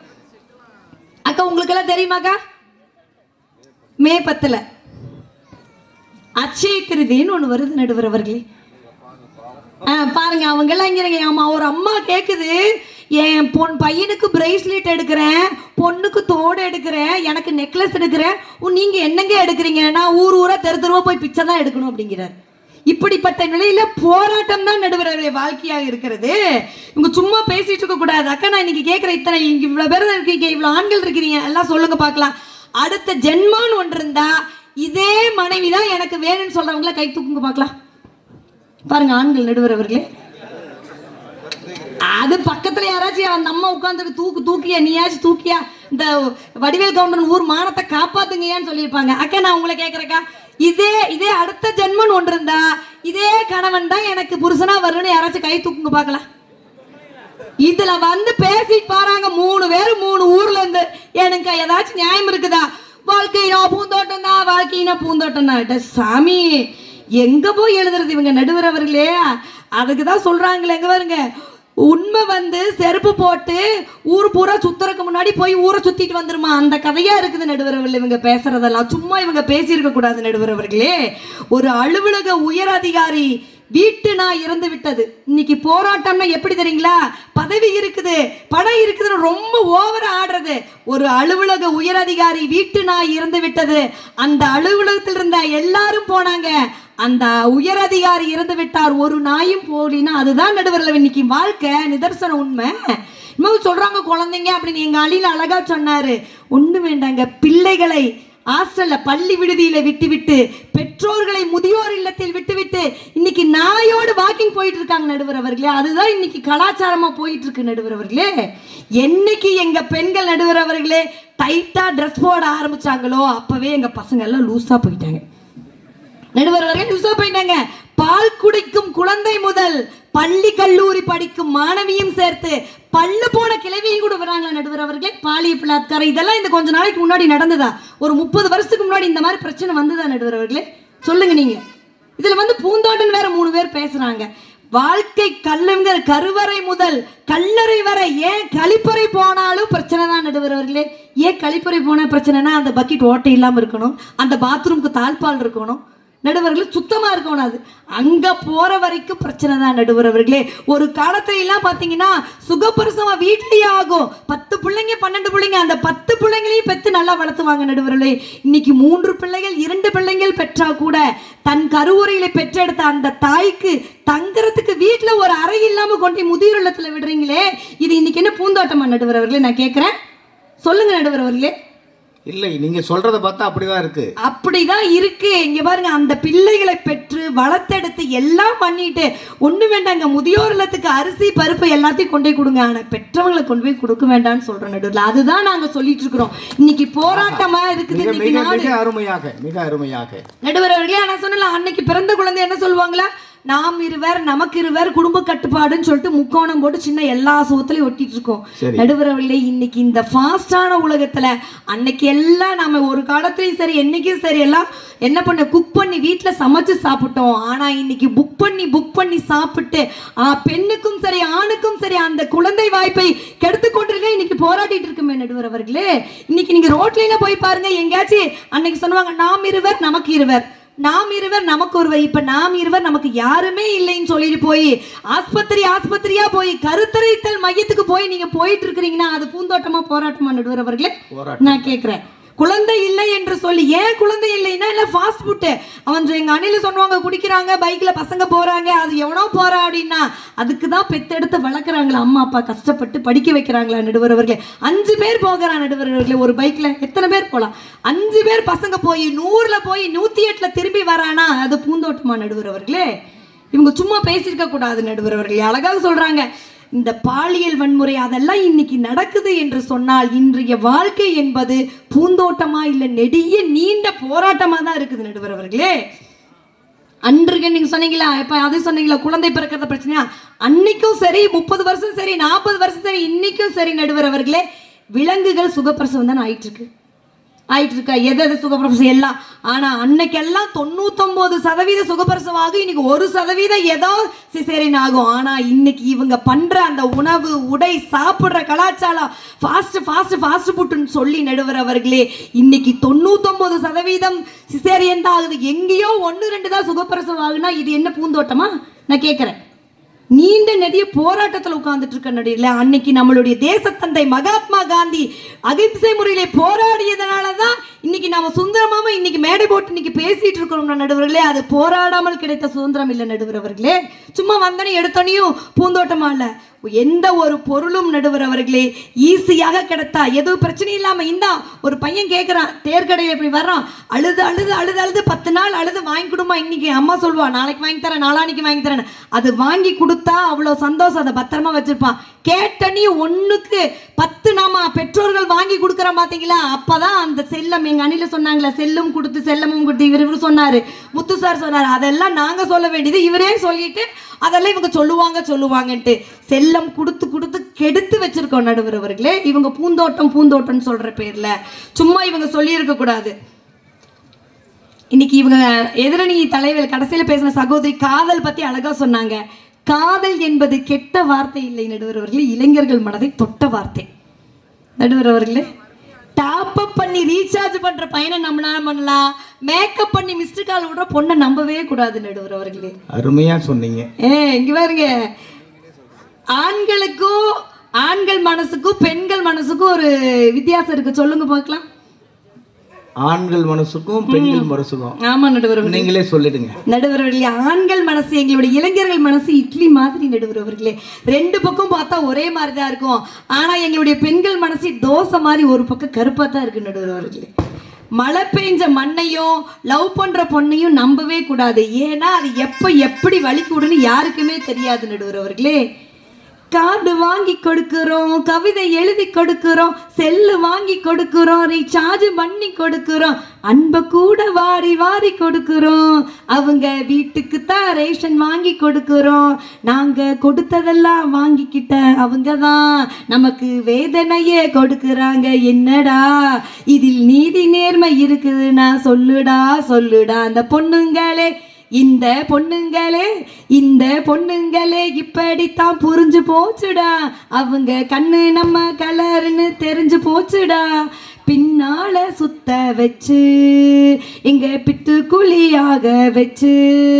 அக்கா உங்களுக்கு எல்லாம் தெரியுமாக்கா மே பத்துல அச்சய திருதின்னு ஒண்ணு வருது நடுவர் அவர்களே ஆ, பாருங்க அவங்க எல்லாம் இங்க இருங்க. ஆமா ஒரு அம்மா கேக்குது என் பொன் பையனுக்கு பிரேஸ்லெட் எடுக்கிறேன் பொண்ணுக்கு தோடு எடுக்கிறேன் எனக்கு நெக்லஸ் எடுக்கிறேன் உன் நீங்க என்னங்க எடுக்கிறீங்க நான் ஊர் ஊரா தெரு தெருவா போய் பிச்சை தான் எடுக்கணும் அப்படிங்கிறார் இப்படிப்பட்ட நிலையில போராட்டம் தான் நடுவருடைய வாழ்க்கையாக இருக்கிறது இவங்க சும்மா பேசிட்டு இருக்க கூடாது அக்கா நான் இன்னைக்கு கேட்கிறேன் இத்தனை இவ்வளவு பேர் இருக்கீங்க இவ்வளவு ஆண்கள் இருக்கிறீங்க எல்லாம் சொல்லுங்க பார்க்கலாம் அடுத்த ஜென்மான்னு ஒன்று இருந்தா இதே மனைவி தான் எனக்கு வேணும்னு சொல்றவங்கள கை தூக்குங்க பார்க்கலாம் பாருங்க ஆண்கள் நடுவர் அவர்களே அது பக்கத்துல யாராச்சும் அந்த அம்மா உட்காந்துட்டு தூக்கு தூக்கியா நீயாச்சும் தூக்கியா இந்த வடிவேல் கவுண்டன் ஊர் மானத்தை காப்பாத்துங்கயான்னு சொல்லியிருப்பாங்க அக்கா நான் உங்களை கேக்குறேக்கா இதே இதே அடுத்த ஜென்மன் ஒன்று இருந்தா இதே கணவன் தான் எனக்கு புருஷனா வரணும்னு யாராச்சும் கை தூக்குங்க பார்க்கலாம் இதுல வந்து பேசிட்டு பாருங்க மூணு பேர் மூணு ஊர்ல இருந்து எனக்கு ஏதாச்சும் நியாயம் இருக்குதா வாழ்க்கையினா பூந்தோட்டம் தான் வாழ்க்கையினா பூந்தோட்டம் தான் சாமி எங்க போய் எழுதுறது இவங்க நடுவர் அவர்களே அதுக்கு தான் சொல்றாங்களே எங்க பாருங்க உண்மை வந்து செருப்பு போட்டு ஊர் பூரா சுத்துறதுக்கு முன்னாடி போய் ஊரை சுத்திட்டு வந்துருமா அந்த கதையா இருக்குது நடுவர் அவர்கள் இவங்க பேசுறதெல்லாம் சும்மா இவங்க பேசியிருக்க கூடாது நடுவர் அவர்களே ஒரு அலுவலக உயர் அதிகாரி வீட்டு நாய் இறந்து விட்டது இன்னைக்கு போராட்டம்னா எப்படி தெரியுங்களா பதவி இருக்குது பணம் இருக்குதுன்னு ரொம்ப ஓவரா ஆடுறது ஒரு அலுவலக உயர் அதிகாரி வீட்டு நாய் இறந்து விட்டது அந்த அலுவலகத்தில் இருந்த எல்லாரும் போனாங்க அந்த உயர் அதிகாரி இறந்து விட்டார் ஒரு நாயும் போலினா அதுதான் நடுவரில் இன்னைக்கு வாழ்க்கை நிதர்சன உண்மை இன்னும் சொல்றாங்க குழந்தைங்க அப்படின்னு எங்க அழியில அழகா சொன்னாரு ஒண்ணு வேண்டாங்க பிள்ளைகளை ஹாஸ்டல்ல பள்ளி விடுதியில விட்டுவிட்டு பெற்றோர்களை முதியோர் இல்லத்தில் விட்டுவிட்டு இன்னைக்கு நாயோடு வாக்கிங் போயிட்டு இருக்காங்க நடுவர் அவர்களே அதுதான் இன்னைக்கு கலாச்சாரமா போயிட்டு இருக்கு நடுவர் அவர்களே என்னைக்கு எங்க பெண்கள் நடுவர் அவர்களே டைட்டா ட்ரெஸ் போட ஆரம்பிச்சாங்களோ அப்பவே எங்க பசங்க எல்லாம் லூஸா போயிட்டாங்க நடுவர் அவர்கள் லூஸா போயிட்டாங்க பால் குடிக்கும் குழந்தை முதல் பள்ளி கல்லூரி படிக்கும் மாணவியும் சேர்த்து பல்லு போன கிளவியும் கூட வராங்களா நடுவர் அவர்களே பாலிய பலாத்காரம் இதெல்லாம் இந்த கொஞ்ச நாளைக்கு முன்னாடி நடந்ததா ஒரு முப்பது வருஷத்துக்கு முன்னாடி இந்த மாதிரி பிரச்சனை வந்ததா நடுவர் அவர்களே சொல்லுங்க நீங்க இதுல வந்து பூந்தோட்டம் வேற மூணு பேர் பேசுறாங்க வாழ்க்கை கல்லுங்கிற கருவறை முதல் கல்லறை வரை ஏன் கழிப்பறை போனாலும் பிரச்சனை தான் நடுவரவர்களே ஏன் கழிப்பறை போனா பிரச்சனைனா அந்த பக்கெட் ஓட்டை இல்லாம இருக்கணும் அந்த பாத்ரூம்க்கு தாழ்பால் இருக்கணும் நடுவர்கள் சுத்தமா இருக்கணும் அது அங்க போற வரைக்கும் பிரச்சனை தான் நடுவரவர்களே ஒரு காலத்துல எல்லாம் பாத்தீங்கன்னா சுகப்பிரசவா வீட்லயே ஆகும் பத்து பிள்ளைங்க பன்னெண்டு பிள்ளைங்க அந்த பத்து பிள்ளைங்களையும் பெத்து நல்லா வளர்த்துவாங்க நடுவர்களே இன்னைக்கு மூன்று பிள்ளைகள் இரண்டு பிள்ளைகள் பெற்றா கூட தன் கருவுரையில பெற்றெடுத்த அந்த தாய்க்கு தங்குறதுக்கு வீட்டுல ஒரு அறை இல்லாம கொண்டு போய் முதியோர் இல்லத்துல விடுறீங்களே இது இன்னைக்கு என்ன பூந்தோட்டமா நடுவரவர்களே நான் கேக்குறேன் சொல்லுங்க நடுவரவர்களே இல்லை நீங்க சொல்றத பார்த்தா அப்படிதான் இருக்கு அப்படிதான் இருக்கு இங்க பாருங்க அந்த பிள்ளைகளை பெற்று வளர்த்தெடுத்து எல்லாம் பண்ணிட்டு ஒண்ணு வேண்டாங்க முதியோர் இல்லத்துக்கு அரிசி பருப்பு எல்லாத்தையும் கொண்டு போய் கொடுங்க ஆனா பெற்றவங்களை கொண்டு போய் கொடுக்க வேண்டாம்னு சொல்றோம் நடுவில் அதுதான் நாங்க சொல்லிட்டு இருக்கிறோம் இன்னைக்கு போராட்டமா இருக்குது மிக இன்னைக்கு மிக நாடு மிக அருமையாக மிக அருமையாக நடுவர் அவர்களே நான் சொன்னல அன்னைக்கு பிறந்த குழந்தை என்ன சொல்லுவாங்களா நாம் இருவர் நமக்கு இருவர் குடும்ப கட்டுப்பாடுன்னு சொல்லிட்டு முக்கோணம் போட்டு சின்ன எல்லா சுகத்திலையும் ஒட்டிட்டு இருக்கோம் சரி. நடுவர் அவர்களே இன்னைக்கு இந்த ஃபாஸ்டான உலகத்துல அன்னைக்கு எல்லாம் நாம ஒரு காலத்துலயும் சரி என்னைக்கும் சரி எல்லாம் என்ன பண்ண குக் பண்ணி வீட்ல சமைச்சு சாப்பிட்டோம் ஆனா இன்னைக்கு புக் பண்ணி புக் பண்ணி சாப்பிட்டு ஆ, பெண்ணுக்கும் சரி ஆணுக்கும் சரி அந்த குழந்தை வாய்ப்பை கெடுத்து கொண்டிருக்க இன்னைக்கு போராடிட்டு இருக்குமே நடுவர் அவர்களே இன்னைக்கு நீங்க ரோட்ல எல்லாம் போய் பாருங்க எங்கேயாச்சும் அன்னைக்கு சொல்லுவாங்க நாம் இருவர் நமக்கு இருவர் நாம் இருவர் நமக்கு ஒருவர் இப்ப நாம் இருவர் நமக்கு யாருமே இல்லைன்னு சொல்லிட்டு போய் ஆஸ்பத்திரி ஆஸ்பத்திரியா போய் கருத்தரித்தல் மையத்துக்கு போய் நீங்க போயிட்டு இருக்கிறீங்கன்னா அது பூந்தோட்டமா போராட்டமா நடுவர் அவர்களே நான் கேக்குறேன் குழந்தை இல்லை என்று சொல்லி ஏன் குழந்தை இல்லைன்னா இல்ல ஃபாஸ்ட் ஃபுட்டு அவன் எங்க அணில சொன்னவங்க குடிக்கிறாங்க பைக்ல பசங்க போறாங்க அது எவனோ போறா அப்படின்னா அதுக்கு தான் பெத்தெடுத்து வளர்க்குறாங்களா அம்மா அப்பா கஷ்டப்பட்டு படிக்க வைக்கிறாங்களா நடுவர் அவர்களே அஞ்சு பேர் போகிறான் நடுவர் அவர்களே ஒரு பைக்ல எத்தனை பேர் போலாம் அஞ்சு பேர் பசங்க போய் நூறுல போய் நூத்தி எட்டுல திரும்பி வரானா அது பூந்தோட்டமா நடுவர் அவர்களே இவங்க சும்மா பேசியிருக்க கூடாது நடுவர் அவர்களே அழகாக சொல்றாங்க இந்த பாலியல் வன்முறை அதெல்லாம் இன்னைக்கு நடக்குது என்று சொன்னால் இன்றைய வாழ்க்கை என்பது பூந்தோட்டமா இல்ல நெடிய நீண்ட போராட்டமா தான் இருக்குது நடுவர் அவர்களே அன்றைக்கு நீங்க சொன்னீங்களா இப்ப அது சொன்னீங்களா குழந்தை பிறக்கிறத பிரச்சனையா அன்னைக்கும் சரி முப்பது வருஷம் சரி நாற்பது வருஷம் சரி இன்னைக்கும் சரி நடுவர் அவர்களே விலங்குகள் சுகப்பிரசவம் தான் ஆயிட்டு இருக்கு ஆயிட்டு இருக்கா எது எது சுகப்பிரசவம் எல்லாம் ஆனா அன்னைக்கெல்லாம் தொண்ணூத்தொன்பது சதவீத சுகப்பிரசவம் ஆகும் இன்னைக்கு ஒரு சதவீதம் ஏதோ சிசேரின் ஆகும் ஆனா இன்னைக்கு இவங்க பண்ற அந்த உணவு உடை சாப்பிடுற கலாச்சாரம் ஃபாஸ்ட் ஃபாஸ்ட் ஃபாஸ்ட் ஃபுட்னு சொல்லி நடுவர் அவர்களே இன்னைக்கு தொண்ணூத்தொன்பது சதவீதம் சிசேரியன் தான் ஆகுது எங்கேயோ ஒன்று ரெண்டு தான் சுகப்பிரசவம் ஆகுனா இது என்ன பூந்தோட்டமா நான் கேட்கறேன் நீண்ட நெடிய போராட்டத்துல உட்கார்ந்துட்டு இருக்க நடிகல அன்னைக்கு நம்மளுடைய தேசத்தந்தை மகாத்மா காந்தி அகிம்சை முறையிலே போராடியதனாலதான் இன்னைக்கு நாம சுதந்திரமாம இன்னைக்கு மேடை போட்டு இன்னைக்கு பேசிட்டு இருக்கிறோம் நடுவர்களே அது போராடாமல் கிடைத்த சுதந்திரம் இல்ல நடுவர் அவர்களே சும்மா வந்தனே எடுத்தனையும் பூந்தோட்டமா இல்ல எந்த ஒரு பொருளும் நடுவர் அவர்களே ஈஸியாக கிடைத்தா எதுவும் பிரச்சனை இல்லாம இந்தா ஒரு பையன் கேட்கறான் தேர்க்கடையில் இப்படி வர்றான் அழுது அழுது அழுது அழுது பத்து நாள் அழுது வாங்கி கொடுமா இன்னைக்கு அம்மா சொல்லுவா நாளைக்கு வாங்கி தரேன் நாளானிக்கு வாங்கி தரேன் அது வாங்கி கொடுத்தா அவ்வளவு சந்தோஷம் அதை பத்திரமா வச்சிருப்பான் கேட்ட நீ ஒண்ணுக்கு பத்து நாம பெற்றோர்கள் வாங்கி கொடுக்குறோம் பாத்தீங்களா அப்பதான் அந்த செல்லம் எங்க அணில சொன்னாங்களே செல்லும் கொடுத்து செல்லமும் கொடுத்து இவர் இவர் சொன்னாரு முத்து சார் சொன்னாரு அதெல்லாம் நாங்க சொல்ல வேண்டியது இவரே சொல்லிட்டு அதெல்லாம் இவங்க சொல்லுவாங்க சொல்லுவாங்கன்ட்டு செல்லம் கொடுத்து கொடுத்து கெடுத்து வச்சிருக்கோம் நடுவர் அவர்களே இவங்க பூந்தோட்டம் பூந்தோட்டம்னு சொல்ற பேர்ல சும்மா இவங்க சொல்லி இருக்க கூடாது இன்னைக்கு இவங்க எதிரணி தலைவர் கடைசியில பேசின சகோதரி காதல் பத்தி அழகா சொன்னாங்க காதல் என்பது கெட்ட வார்த்தை இல்லை நடுவர் அவர்களே இளைஞர்கள் மனதை தொட்ட வார்த்தை நடுவர் அவர்களே டாப் அப் பண்ணி ரீசார்ஜ் பண்ற பையனை நம்பினா பண்ணலாம் மேக்கப் பண்ணி மிஸ்டு கால் விடுற பொண்ணை நம்பவே கூடாது நடுவர் அவர்களே அருமையா சொன்னீங்க ஏ இங்க பாருங்க ஆண்களுக்கும் ஆண்கள் மனசுக்கும் பெண்கள் மனசுக்கும் ஒரு வித்தியாசம் இருக்கு சொல்லுங்க பார்க்கலாம் ஆண்கள் மனசுக்கும் பெண்கள் மனசுக்கும் ஆமா நடுவர் அவர்களே. நீங்களே சொல்லிடுங்க நடுவர்களே ஆண்கள் மனசு எங்களுடைய இளைஞர்கள் மனசு இட்லி மாதிரி நடுவர்களே ரெண்டு பக்கம் பார்த்தா ஒரே மாதிரி தான் இருக்கும் ஆனா எங்களுடைய பெண்கள் மனசு தோசை மாதிரி ஒரு பக்கம் கருப்பா தான் இருக்கு நடுவர்களே மழை பெஞ்ச மண்ணையும் லவ் பண்ற பொண்ணையும் நம்பவே கூடாது ஏன்னா அது எப்ப எப்படி வலிக்கூடுன்னு யாருக்குமே தெரியாது நடுவர்களே கார்டு வாங்கி கொடுக்கிறோம் கவிதை எழுதி கொடுக்கிறோம் செல்லு வாங்கி கொடுக்கிறோம் ரீசார்ஜ் பண்ணி கொடுக்கிறோம் அன்பை கூட வாரி வாரி கொடுக்கிறோம் அவங்க வீட்டுக்கு தான் ரேஷன் வாங்கி கொடுக்கிறோம் நாங்க கொடுத்ததெல்லாம் வாங்கிக்கிட்ட அவங்க தான் நமக்கு வேதனையே கொடுக்கறாங்க என்னடா இதில் நீதி நேர்மை இருக்குதுன்னா சொல்லுடா சொல்லுடா அந்த பொண்ணுங்களே இந்த பொண்ணுங்களே இந்த பொண்ணுங்களே இப்படித்தான் புரிஞ்சு போச்சுடா அவங்க கண்ணு நம்ம கலர்னு தெரிஞ்சு போச்சுடா பின்னால சுத்த வச்சு எங்க பிட்டு குழியாக வச்சு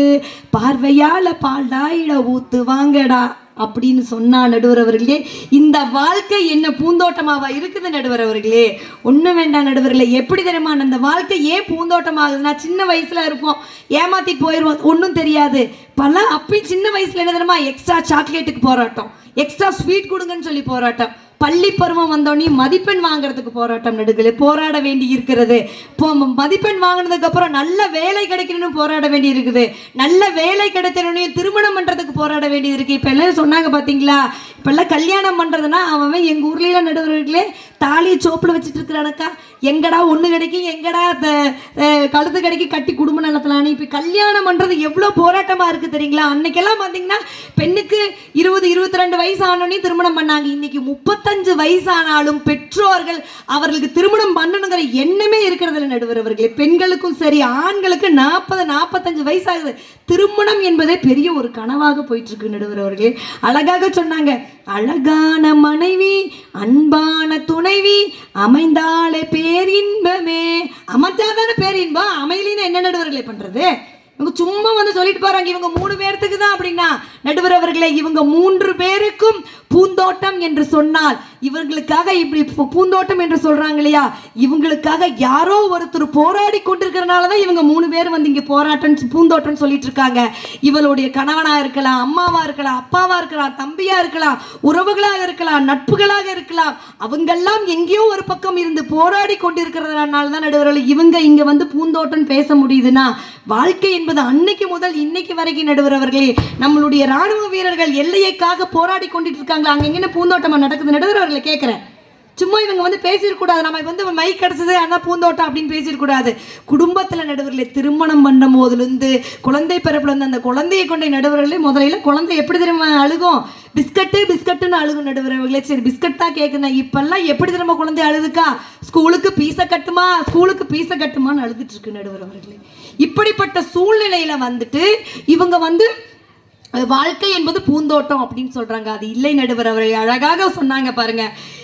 பார்வையால பால்டாயிட ஊத்து வாங்கடா அப்படின்னு சொன்னா நடுவர் அவர்களே இந்த வாழ்க்கை என்ன பூந்தோட்டமாவா இருக்குது நடுவர் அவர்களே ஒண்ணும் வேண்டாம் நடுவர்களே எப்படி தெரியுமா அந்த வாழ்க்கை ஏன் பூந்தோட்டமாகுதுன்னா சின்ன வயசுல இருப்போம் ஏமாத்திட்டு போயிடுவோம் ஒன்றும் தெரியாது பல அப்பயும் சின்ன வயசுல என்ன தெரியுமா எக்ஸ்ட்ரா சாக்லேட்டுக்கு போராட்டம் எக்ஸ்ட்ரா ஸ்வீட் கொடுங்கன்னு சொல்லி போராட்டம் பள்ளி பருவம் வந்தோடனே மதிப்பெண் வாங்குறதுக்கு போராட்டம் நடுகளே போராட வேண்டி இருக்கிறது இப்போ மதிப்பெண் வாங்கினதுக்கு அப்புறம் நல்ல வேலை கிடைக்கணும்னு போராட வேண்டி இருக்குது நல்ல வேலை கிடைக்கணும்னு திருமணம் பண்றதுக்கு போராட வேண்டியது இருக்கு இப்ப எல்லாம் சொன்னாங்க பாத்தீங்களா இப்ப எல்லாம் கல்யாணம் பண்றதுன்னா அவன் எங்க ஊர்ல எல்லாம் நடுவர்களே தாலியை சோப்புல வச்சுட்டு இருக்கிறானக்கா எங்கடா ஒண்ணு கிடைக்கும் எங்கடா த- அஹ் கழுத்து கிடைக்கி கட்டி குடும்ப நடத்தலான்னு இப்ப கல்யாணம் பண்றது எவ்வளவு போராட்டமா இருக்கு தெரியுங்களா அன்னைக்கெல்லாம் பாத்தீங்கன்னா பெண்ணுக்கு இருபது இருபத்தி ரெண்டு வயசு ஆனோடனே திருமணம் பண்ணாங்க இன்னைக்கு முப்பத்தஞ்சு வயசானாலும் பெற்றோர்கள் அவர்களுக்கு திருமணம் பண்ணணுங்கிற எண்ணமே இருக்கிறது இல்லை நடுவர் அவர்களே பெண்களுக்கும் சரி ஆண்களுக்கு நாற்பது நாற்பத்தஞ்சு வயசாகுது திருமணம் என்பதே பெரிய ஒரு கனவாக போயிட்டு இருக்கு நடுவர் அவர்களே அழகாக சொன்னாங்க அழகான மனைவி அன்பான துணைவி அமைந்தாலே பேரின்பமே அமைச்சாதானே பேரின்பம் அமையலின்னு என்ன நடுவர்களே பண்றது இவங்க சும்மா வந்து சொல்லிட்டு போறாங்க இவங்க மூணு பேர்த்துக்கு தான் அப்படின்னா நடுவர் அவர்களே இவங்க மூன்று பேருக்கும் பூந்தோட்டம் என்று சொன்னால் இவர்களுக்காக இப்படி பூ- பூந்தோட்டம் என்று சொல்றாங்க இல்லையா இவங்களுக்காக யாரோ ஒருத்தர் போராடி கொண்டிருக்கிறனால தான் இவங்க மூணு பேர் வந்து இங்க போராட்டம் பூந்தோட்டம் சொல்லிட்டு இருக்காங்க இவளுடைய கணவனா இருக்கலாம் அம்மாவா இருக்கலாம் அப்பாவா இருக்கலாம் தம்பியா இருக்கலாம் உறவுகளாக இருக்கலாம் நட்புகளாக இருக்கலாம் அவங்கெல்லாம் எங்கேயோ ஒரு பக்கம் இருந்து போராடி கொண்டிருக்கிறதுனால தான் நடுவர்கள் இவங்க இங்க வந்து பூந்தோட்டம் பேச முடியுதுன்னா வாழ்க்கை என்பது அன்னைக்கு முதல் இன்னைக்கு வரைக்கும் நடுவர் அவர்களே நம்மளுடைய ராணுவ வீரர்கள் எல்லையைக்காக போராடி கொண்டிட்டு இருக்காங்களா அங்க எங்கன்னு பூந்தோட்டமா நடக்குது நடுவர் அவர்களை கேட்கிறேன் சும்மா இவங்க வந்து பேசிடக்கூடாது நம்ம வந்து மை கிடைச்சது ஆனால் பூந்தோட்டம் அப்படின்னு பேசிடக்கூடாது குடும்பத்தில் நடுவர்களே திருமணம் பண்ணும் போதுலேருந்து குழந்தை பிறப்புல இருந்து அந்த குழந்தையை கொண்ட நடுவர்களே முதல்ல குழந்தை எப்படி திரும்ப அழுகும் பிஸ்கட்டு பிஸ்கட்டுன்னு அழுகும் நடுவர்களே சரி பிஸ்கட் தான் கேட்குறேன் இப்பெல்லாம் எப்படி திரும்ப குழந்தை அழுதுக்கா ஸ்கூலுக்கு பீஸை கட்டுமா ஸ்கூலுக்கு பீஸை கட்டுமான்னு அழுதுட்டு இருக்கு நடுவர் அவர்களே இப்படிப்பட்ட சூழ்நிலையில வந்துட்டு இவங்க வந்து அஹ், வாழ்க்கை என்பது பூந்தோட்டம் அப்படின்னு சொல்றாங்க அது இல்லை நடுவர் அவர்கள் அழகாக சொன்னாங்க பாருங்க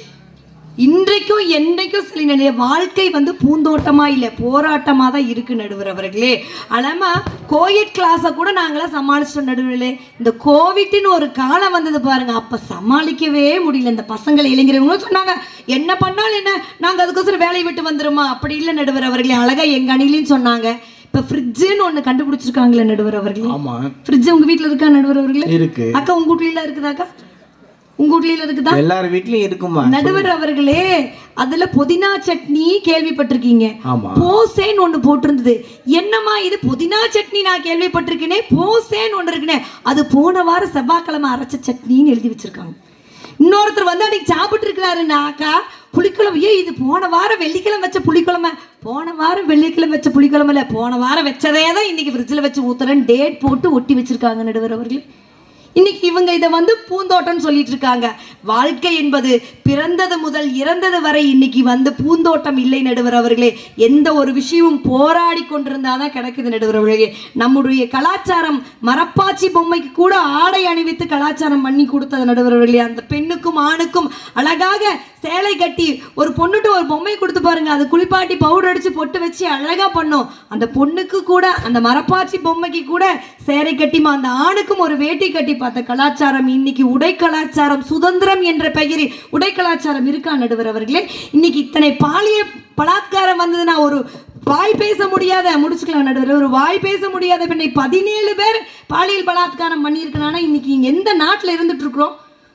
இன்றைக்கும் என்றைக்கும் சில நிறைய வாழ்க்கை வந்து பூந்தோட்டமா இல்லை போராட்டமா தான் இருக்கு நடுவர் அவர்களே அலாமா கோவிட் கிளாஸை கூட நாங்களாம் சமாளிச்சிட்டோம் நடுவர்களே இந்த கோவிட்னு ஒரு காலம் வந்தது பாருங்க அப்ப சமாளிக்கவே முடியல இந்த பசங்களை இளைஞர்களும் சொன்னாங்க என்ன பண்ணாலும் என்ன நாங்க அதுக்கோசரம் வேலையை விட்டு வந்துருமா அப்படி இல்லை நடுவர் அவர்களே அழகா எங்க அணிலையும் சொன்னாங்க இப்ப ஃப்ரிட்ஜுன்னு ஒண்ணு கண்டுபிடிச்சிருக்காங்களே நடுவர் அவர்களே ஆமா ஃப்ரிட்ஜ் உங்க வீட்ல இருக்கா நடுவர் அவர்களே இருக்கு அக்கா உங்க வீட்ல இருக்குதாக்கா உங்க வீட்ல இருக்குதா எல்லார் வீட்லயும் இருக்குமா நடுவர் அவர்களே அதுல புதினா சட்னி கேள்விப்பட்டிருக்கீங்க ஆமா. போசேன்னு ஒண்ணு போட்டிருந்தது என்னம்மா இது புதினா சட்னி நான் கேள்விப்பட்டிருக்கேனே போசேன்னு ஒண்ணு இருக்குனே அது போன வாரம் செவ்வாய்க்கிழமை அரைச்ச சட்னின்னு எழுதி வச்சிருக்காங்க இன்னொருத்தர் வந்து அன்னைக்கு சாப்பிட்டு இருக்கிறாரு நாக்கா புளிக்குழம்பு ஏய் இது போன வாரம் வெள்ளிக்கிழமை வச்ச புளிக்குழம்பு போன வாரம் வெள்ளிக்கிழமை வச்ச புளிக்குழம்புல போன வாரம் வச்சதே தான் இன்னைக்கு ஃப்ரிட்ஜில் வச்சு ஊத்துறேன்னு டேட் போட்டு ஒட்டி வச்சிருக்காங்க நடுவர் அவர்களே இன்னைக்கு இவங்க இதை வந்து பூந்தோட்டம்னு சொல்லிட்டு இருக்காங்க வாழ்க்கை என்பது பிறந்தது முதல் இறந்தது வரை இன்னைக்கு வந்து பூந்தோட்டம் இல்லை நடுவர் அவர்களே எந்த ஒரு விஷயமும் போராடி கொண்டிருந்தாதான் கிடைக்குது நடுவர் அவர்களே நம்முடைய கலாச்சாரம் மரப்பாச்சி பொம்மைக்கு கூட ஆடை அணிவித்து கலாச்சாரம் பண்ணி கொடுத்தது நடுவர் அவர்களே அந்த பெண்ணுக்கும் ஆணுக்கும் அழகாக சேலை கட்டி ஒரு பொண்ணுட்டு ஒரு பொம்மை கொடுத்து பாருங்க அது குளிப்பாட்டி பவுடர் அடிச்சு பொட்டு வச்சு அழகா பண்ணும் அந்த பொண்ணுக்கு கூட அந்த மரப்பாச்சி பொம்மைக்கு கூட சேலை கட்டிமா அந்த ஆணுக்கும் ஒரு வேட்டி கட்டி பார்த்த கலாச்சாரம் இன்னைக்கு உடை கலாச்சாரம் சுதந்திரம் என்ற பெயரில் உடை கலாச்சாரம் இருக்கா நடுவர் அவர்களே இன்னைக்கு இத்தனை பாலிய பலாத்காரம் வந்ததுன்னா ஒரு வாய் பேச முடியாத முடிச்சுக்கலாம் நடுவர் ஒரு வாய் பேச முடியாத பெண்ணை பதினேழு பேர் பாலியல் பலாத்காரம் பண்ணியிருக்கனால இன்னைக்கு இங்க எந்த நாட்டுல இருந்துட்டு இருக்கிறோம்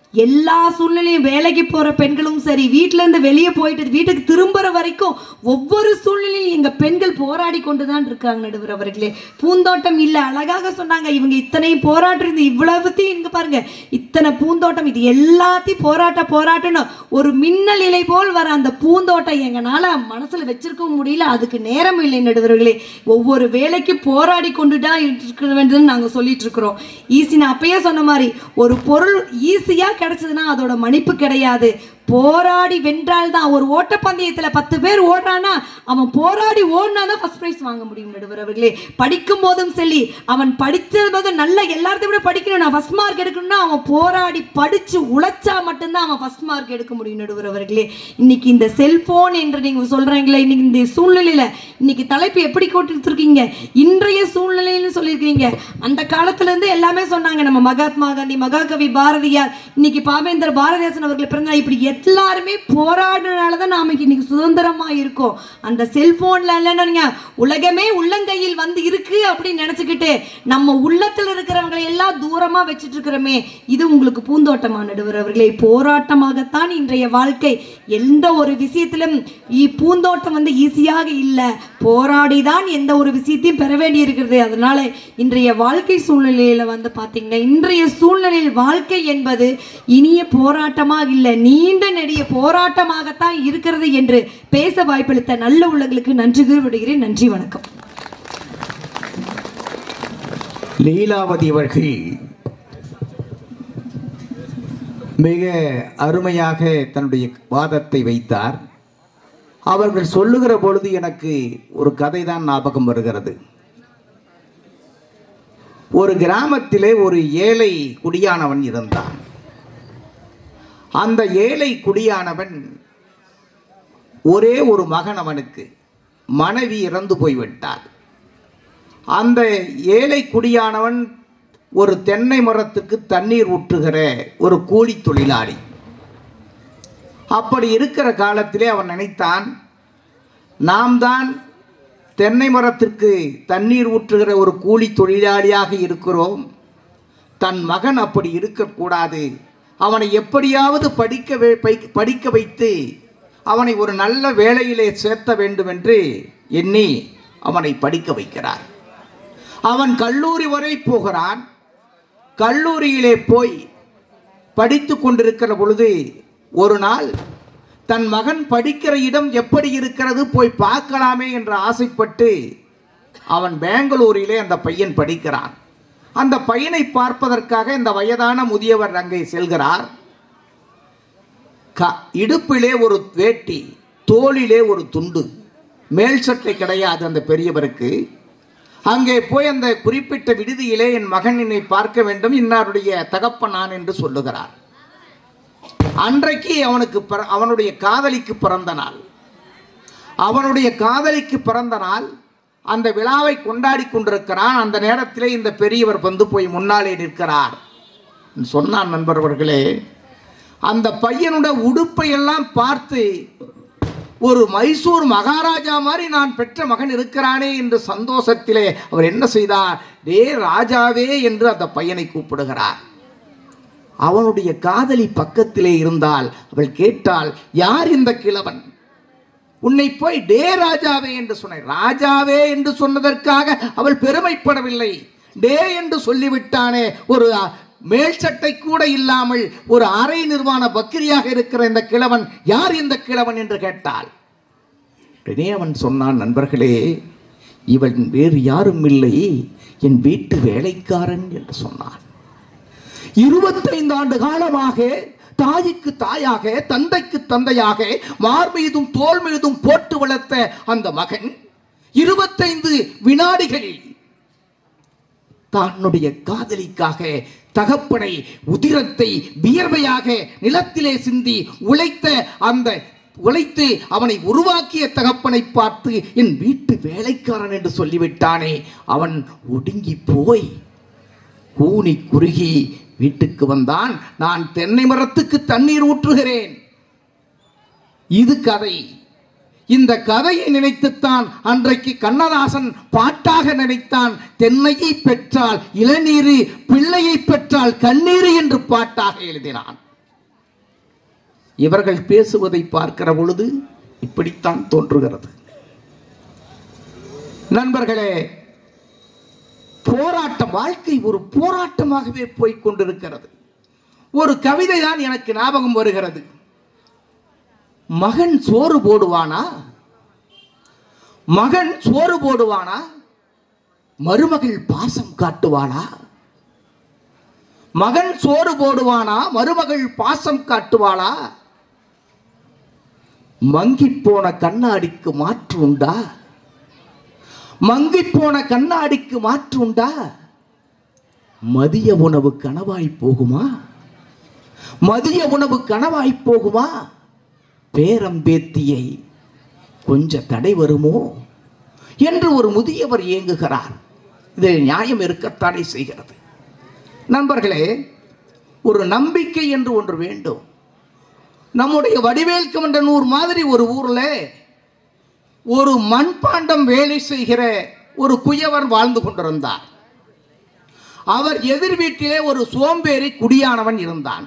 எல்லா சூழ்நிலையும் வேலைக்கு போற பெண்களும் சரி வீட்ல இருந்து வெளியே போயிட்டு வீட்டுக்கு திரும்புற வரைக்கும் ஒவ்வொரு சூழ்நிலையும் எங்க பெண்கள் போராடி கொண்டுதான் இருக்காங்க நடுவர் அவர்களே பூந்தோட்டம் இல்ல அழகாக சொன்னாங்க இவங்க இத்தனையும் போராட்டம் இவ்வளவுத்தையும் இங்க பாருங்க இத்தனை பூந்தோட்டம் இது எல்லாத்தையும் போராட்ட போராட்டணும் ஒரு மின்னல் இலை போல் வர அந்த பூந்தோட்டம் எங்கனால மனசுல வச்சிருக்கவும் முடியல அதுக்கு நேரம் இல்லை நடுவர்களே ஒவ்வொரு வேலைக்கு போராடி கொண்டுதான் இருக்க வேண்டியதுன்னு நாங்க சொல்லிட்டு இருக்கிறோம் ஈஸி நான் அப்பயே சொன்ன மாதிரி ஒரு பொருள் ஈஸியா கிடைச்சதுன்னா அதோட மதிப்பு கிடையாது போராடி வென்றால் தான் ஒரு ஓட்டப்பந்தயத்துல பத்து பேர் ஓடுறானா அவன் போராடி ஓடினா தான் ஃபர்ஸ்ட் பிரைஸ் வாங்க முடியும் நடுவர் அவர்களே படிக்கும் போதும் சரி அவன் படிச்சது போதும் நல்ல எல்லாத்தையும் விட படிக்கணும் நான் ஃபர்ஸ்ட் மார்க் எடுக்கணும்னா அவன் போராடி படிச்சு உழைச்சா மட்டும்தான் அவன் ஃபர்ஸ்ட் மார்க் எடுக்க முடியும் நடுவர் அவர்களே இன்னைக்கு இந்த செல்போன் என்று நீங்க சொல்றீங்களே இன்னைக்கு இந்த சூழ்நிலையில இன்னைக்கு தலைப்பு எப்படி கொடுத்துருக்கீங்க இன்றைய சூழ்நிலைன்னு சொல்லியிருக்கீங்க அந்த காலத்துல இருந்து எல்லாமே சொன்னாங்க நம்ம மகாத்மா காந்தி மகாகவி பாரதியார் இன்னைக்கு பாவேந்தர் பாரதிதாசன் அவர்கள் பிறந்த இப்படி எல்லாருமே போராடுறதுனால தான் நாம இன்னைக்கு சுதந்திரமா இருக்கோம் அந்த செல்போன்ல இல்லைன்னு உலகமே உள்ளங்கையில் வந்து இருக்கு அப்படின்னு நினைச்சுக்கிட்டு நம்ம உள்ளத்துல இருக்கிறவங்களை எல்லாம் தூரமா வச்சுட்டு இருக்கிறோமே இது உங்களுக்கு பூந்தோட்டமா நடுவர் அவர்களே போராட்டமாகத்தான் இன்றைய வாழ்க்கை எந்த ஒரு விஷயத்திலும் இ- பூந்தோட்டம் வந்து ஈஸியாக இல்லை போராடிதான் எந்த ஒரு விஷயத்தையும் பெற வேண்டி இருக்கிறது அதனால இன்றைய வாழ்க்கை சூழ்நிலையில வந்து பாத்தீங்கன்னா இன்றைய சூழ்நிலையில் வாழ்க்கை என்பது இனிய போராட்டமாக இல்லை நீண்ட நெடிய போராட்டமாகத்தான் இருக்கிறது என்று பேச வாய்ப்பளித்த நல்ல உள்ளங்களுக்கு நன்றி கூறி விடுகிறேன் நன்றி வணக்கம் லீலாவதி அவர்கள் மிக அருமையாக தன்னுடைய வாதத்தை வைத்தார் அவர்கள் சொல்லுகிற பொழுது எனக்கு ஒரு கதை தான் ஞாபகம் வருகிறது ஒரு கிராமத்திலே ஒரு ஏழை குடியானவன் இருந்தான் அந்த ஏழை குடியானவன் ஒரே ஒரு மகன் அவனுக்கு மனைவி இறந்து போய்விட்டாள் அந்த ஏழை குடியானவன் ஒரு தென்னை மரத்துக்கு தண்ணீர் ஊற்றுகிற ஒரு கூலி தொழிலாளி அப்படி இருக்கிற காலத்திலே அவன் நினைத்தான் நாம் தான் தென்னை மரத்திற்கு தண்ணீர் ஊற்றுகிற ஒரு கூலி தொழிலாளியாக இருக்கிறோம் தன் மகன் அப்படி இருக்கக்கூடாது அவனை எப்படியாவது படிக்க வை- பை- படிக்க வைத்து அவனை ஒரு நல்ல வேலையிலே சேர்த்த வேண்டும் என்று எண்ணி அவனை படிக்க வைக்கிறார் அவன் கல்லூரி வரை போகிறான் கல்லூரியிலே போய் படித்து கொண்டிருக்கிற பொழுது ஒரு நாள் தன் மகன் படிக்கிற இடம் எப்படி இருக்கிறது போய் பார்க்கலாமே என்று ஆசைப்பட்டு அவன் பெங்களூரிலே அந்த பையன் படிக்கிறான் அந்த பையனை பார்ப்பதற்காக இந்த வயதான முதியவர் அங்கே செல்கிறார் க இடுப்பிலே ஒரு வேட்டி தோளிலே ஒரு துண்டு மேல் சட்டை கிடையாது அந்த பெரியவருக்கு அங்கே போய் அந்த குறிப்பிட்ட விடுதியிலே என் மகன் என்னை பார்க்க வேண்டும் இன்னாருடைய தகப்பன் நான் என்று சொல்லுகிறார் அன்றைக்கு அவனுக்கு பிற- அவனுடைய காதலிக்கு பிறந்த நாள் அவனுடைய காதலிக்கு பிறந்த நாள் அந்த விழாவை கொண்டாடி கொண்டிருக்கிறான் அந்த நேரத்திலே இந்த பெரியவர் வந்து போய் முன்னாலே நிற்கிறார் சொன்னான் நண்பர்களே அந்த பையனோட உடுப்பை எல்லாம் பார்த்து ஒரு மைசூர் மகாராஜா மாதிரி நான் பெற்ற மகன் இருக்கிறானே என்று சந்தோஷத்திலே அவர் என்ன செய்தார் டே ராஜாவே என்று அந்த பையனை கூப்பிடுகிறார் அவனுடைய காதலி பக்கத்திலே இருந்தால் அவள் கேட்டாள் யார் இந்த கிழவன் உன்னை போய் டே ராஜாவே என்று சொன்ன ராஜாவே என்று சொன்னதற்காக அவள் பெருமைப்படவில்லை டே என்று சொல்லிவிட்டானே ஒரு அ, மேல் சட்டை கூட இல்லாமல் ஒரு அரை நிர்வாண பக்கிரியாக இருக்கிற இந்த கிழவன் யார் இந்த கிழவன் என்று கேட்டாள் உடனே அவன் சொன்னான் நண்பர்களே இவன் வேறு யாரும் இல்லை என் வீட்டு வேலைக்காரன் என்று சொன்னான் இருபத்தைந்து ஆண்டு காலமாக தாய்க்கு தாயாக தந்தைக்கு தந்தையாக மார் மீதும் தோல் மீதும் போட்டு வளர்த்த அந்த மகன் இருபத்தைந்து வினாடிகளில் தன்னுடைய காதலிக்காக தகப்பனை உதிரத்தை வியர்வையாக நிலத்திலே சிந்தி உழைத்த அந்த உழைத்து அவனை உருவாக்கிய தகப்பனை பார்த்து என் வீட்டு வேலைக்காரன் என்று சொல்லிவிட்டானே அவன் ஒடுங்கி போய் கூனி குறுகி வீட்டுக்கு வந்தான் நான் தென்னை மரத்துக்கு தண்ணீர் ஊற்றுகிறேன் இது கதை இந்த கதையை நினைத்துத்தான் அன்றைக்கு கண்ணதாசன் பாட்டாக நினைத்தான் தென்னையை பெற்றால் இளநீரு பிள்ளையை பெற்றால் கண்ணீர் என்று பாட்டாக எழுதினான் இவர்கள் பேசுவதை பார்க்கிற பொழுது இப்படித்தான் தோன்றுகிறது நண்பர்களே போராட்டம் வாழ்க்கை ஒரு போராட்டமாகவே போய்க் கொண்டிருக்கிறது ஒரு கவிதை தான் எனக்கு ஞாபகம் வருகிறது மகன் சோறு போடுவானா மகன் சோறு போடுவானா மருமகள் பாசம் காட்டுவானா மகன் சோறு போடுவானா மருமகள் பாசம் காட்டுவாளா மங்கிப் போன கண்ணாடிக்கு மாற்று உண்டா மங்கிப் போன கண்ணாடிக்கு மாற்று உண்டா மதிய உணவு கனவாய் போகுமா மதிய உணவு கனவாய் போகுமா பேரம்பேத்தியை கொஞ்ச தடை வருமோ என்று ஒரு முதியவர் இயங்குகிறார் இது நியாயம் இருக்கத்தானே செய்கிறது நண்பர்களே ஒரு நம்பிக்கை என்று ஒன்று வேண்டும் நம்முடைய வடிவேல் கமண்டனூர் மாதிரி ஒரு ஊர்ல ஒரு மண்பாண்டம் வேலை செய்கிற ஒரு குயவர் வாழ்ந்து கொண்டிருந்தார் அவர் எதிர் வீட்டிலே ஒரு சோம்பேறி குடியானவன் இருந்தான்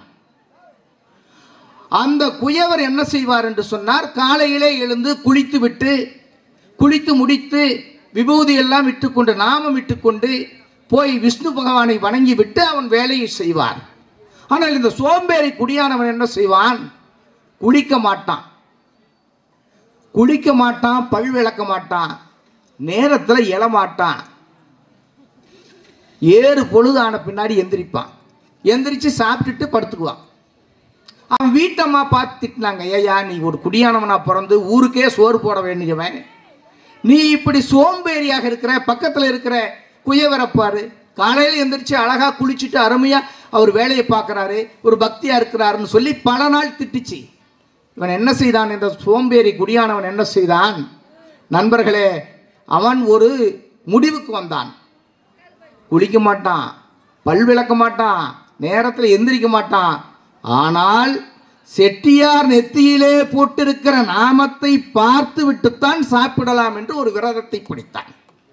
அந்த குயவர் என்ன செய்வார் என்று சொன்னார் காலையிலே எழுந்து குளித்து விட்டு குளித்து முடித்து விபூதி எல்லாம் விட்டுக்கொண்டு நாமம் விட்டுக்கொண்டு போய் விஷ்ணு பகவானை வணங்கி விட்டு அவன் வேலையை செய்வார் ஆனால் இந்த சோம்பேறி குடியானவன் என்ன செய்வான் குளிக்க மாட்டான் குளிக்க மாட்டான் பல் விளக்க மாட்டான் நேரத்தில் எழமாட்டான் ஏறு பொழுதான பின்னாடி எந்திரிப்பான் எந்திரிச்சு சாப்பிட்டுட்டு படுத்துக்குவான் அவன் வீட்டம்மா பார்த்து திட்டினாங்க ஏயா நீ ஒரு குடியானவனா பிறந்து ஊருக்கே சோறு போட வேண்டியவன் நீ இப்படி சோம்பேறியாக இருக்கிற பக்கத்தில் இருக்கிற குயவரை பாரு காலையில் எந்திரிச்சு அழகா குளிச்சுட்டு அருமையா அவர் வேலையை பார்க்குறாரு ஒரு பக்தியா இருக்கிறாருன்னு சொல்லி பல நாள் திட்டுச்சு இவன் என்ன செய்தான் இந்த சோம்பேறி குடியானவன் என்ன செய்தான் நண்பர்களே அவன் ஒரு முடிவுக்கு வந்தான் குளிக்க மாட்டான் பல் விளக்க மாட்டான் நேரத்தில் எந்திரிக்க மாட்டான் ஆனால் செட்டியார் நெத்தியிலே போட்டிருக்கிற நாமத்தை பார்த்து விட்டுத்தான் சாப்பிடலாம் என்று ஒரு விரதத்தை பிடித்தான்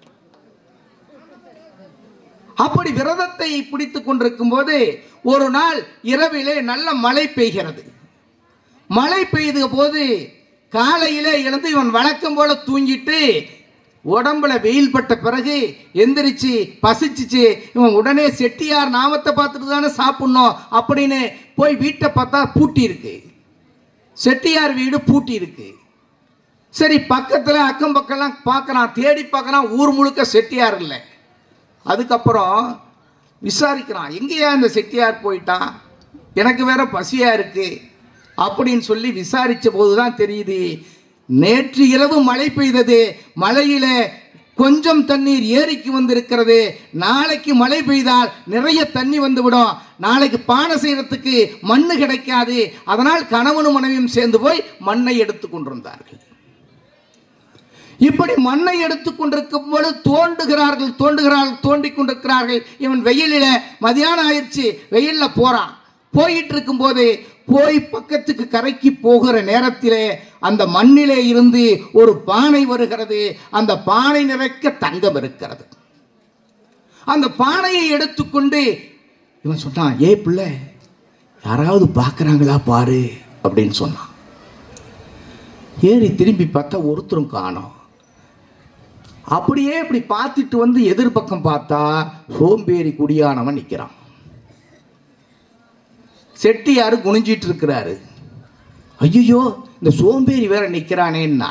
அப்படி விரதத்தை பிடித்துக் கொண்டிருக்கும் போது ஒரு நாள் இரவிலே நல்ல மழை பெய்கிறது மழை பெய்த போது காலையிலே எழுந்து இவன் வழக்கம் போல தூங்கிட்டு உடம்புல வெயில் பட்ட பிறகு எந்திரிச்சு பசிச்சுச்சு இவன் உடனே செட்டியார் நாமத்தை பார்த்துட்டு தானே சாப்பிடணும் அப்படின்னு போய் வீட்டை பார்த்தா பூட்டி இருக்கு செட்டியார் வீடு பூட்டி இருக்கு சரி பக்கத்தில் அக்கம் பக்கம்லாம் பார்க்கறான் தேடி பார்க்கறான் ஊர் முழுக்க செட்டியார் இல்லை அதுக்கப்புறம் விசாரிக்கிறான் எங்கேயா இந்த செட்டியார் போயிட்டான் எனக்கு வேற பசியா இருக்கு அப்படின்னு சொல்லி விசாரிச்ச போது தான் தெரியுது நேற்று இரவு மழை பெய்தது மழையில கொஞ்சம் தண்ணீர் ஏரிக்கு வந்திருக்கிறது நாளைக்கு மழை பெய்தால் நிறைய தண்ணி வந்துவிடும் நாளைக்கு பானை செய்யறதுக்கு மண்ணு கிடைக்காது அதனால் கணவனும் மனைவியும் சேர்ந்து போய் மண்ணை எடுத்து கொண்டிருந்தார்கள் இப்படி மண்ணை எடுத்துக் கொண்டிருக்கும் பொழுது தோண்டுகிறார்கள் தோண்டுகிறார்கள் தோண்டிக் கொண்டிருக்கிறார்கள் இவன் வெயிலில மதியானம் ஆயிடுச்சு வெயில்ல போறான் போயிட்டு இருக்கும் போது போய் பக்கத்துக்கு கரைக்கு போகிற நேரத்திலே அந்த மண்ணிலே இருந்து ஒரு பானை வருகிறது அந்த பானை நிறைக்க தங்கம் இருக்கிறது அந்த பானையை எடுத்துக்கொண்டு இவன் சொன்னான் ஏ பிள்ளை யாராவது பார்க்கறாங்களா பாரு அப்படின்னு சொன்னான் ஏறி திரும்பி பார்த்தா ஒருத்தரும் காணோம் அப்படியே இப்படி பார்த்துட்டு வந்து எதிர்பக்கம் பார்த்தா சோம்பேறி குடியானவன் நிற்கிறான் செட்டியாரு குனிஞ்சிட்டு இருக்கிறாரு ஐயோ இந்த சோம்பேறி வேற நிற்கிறானேன்னா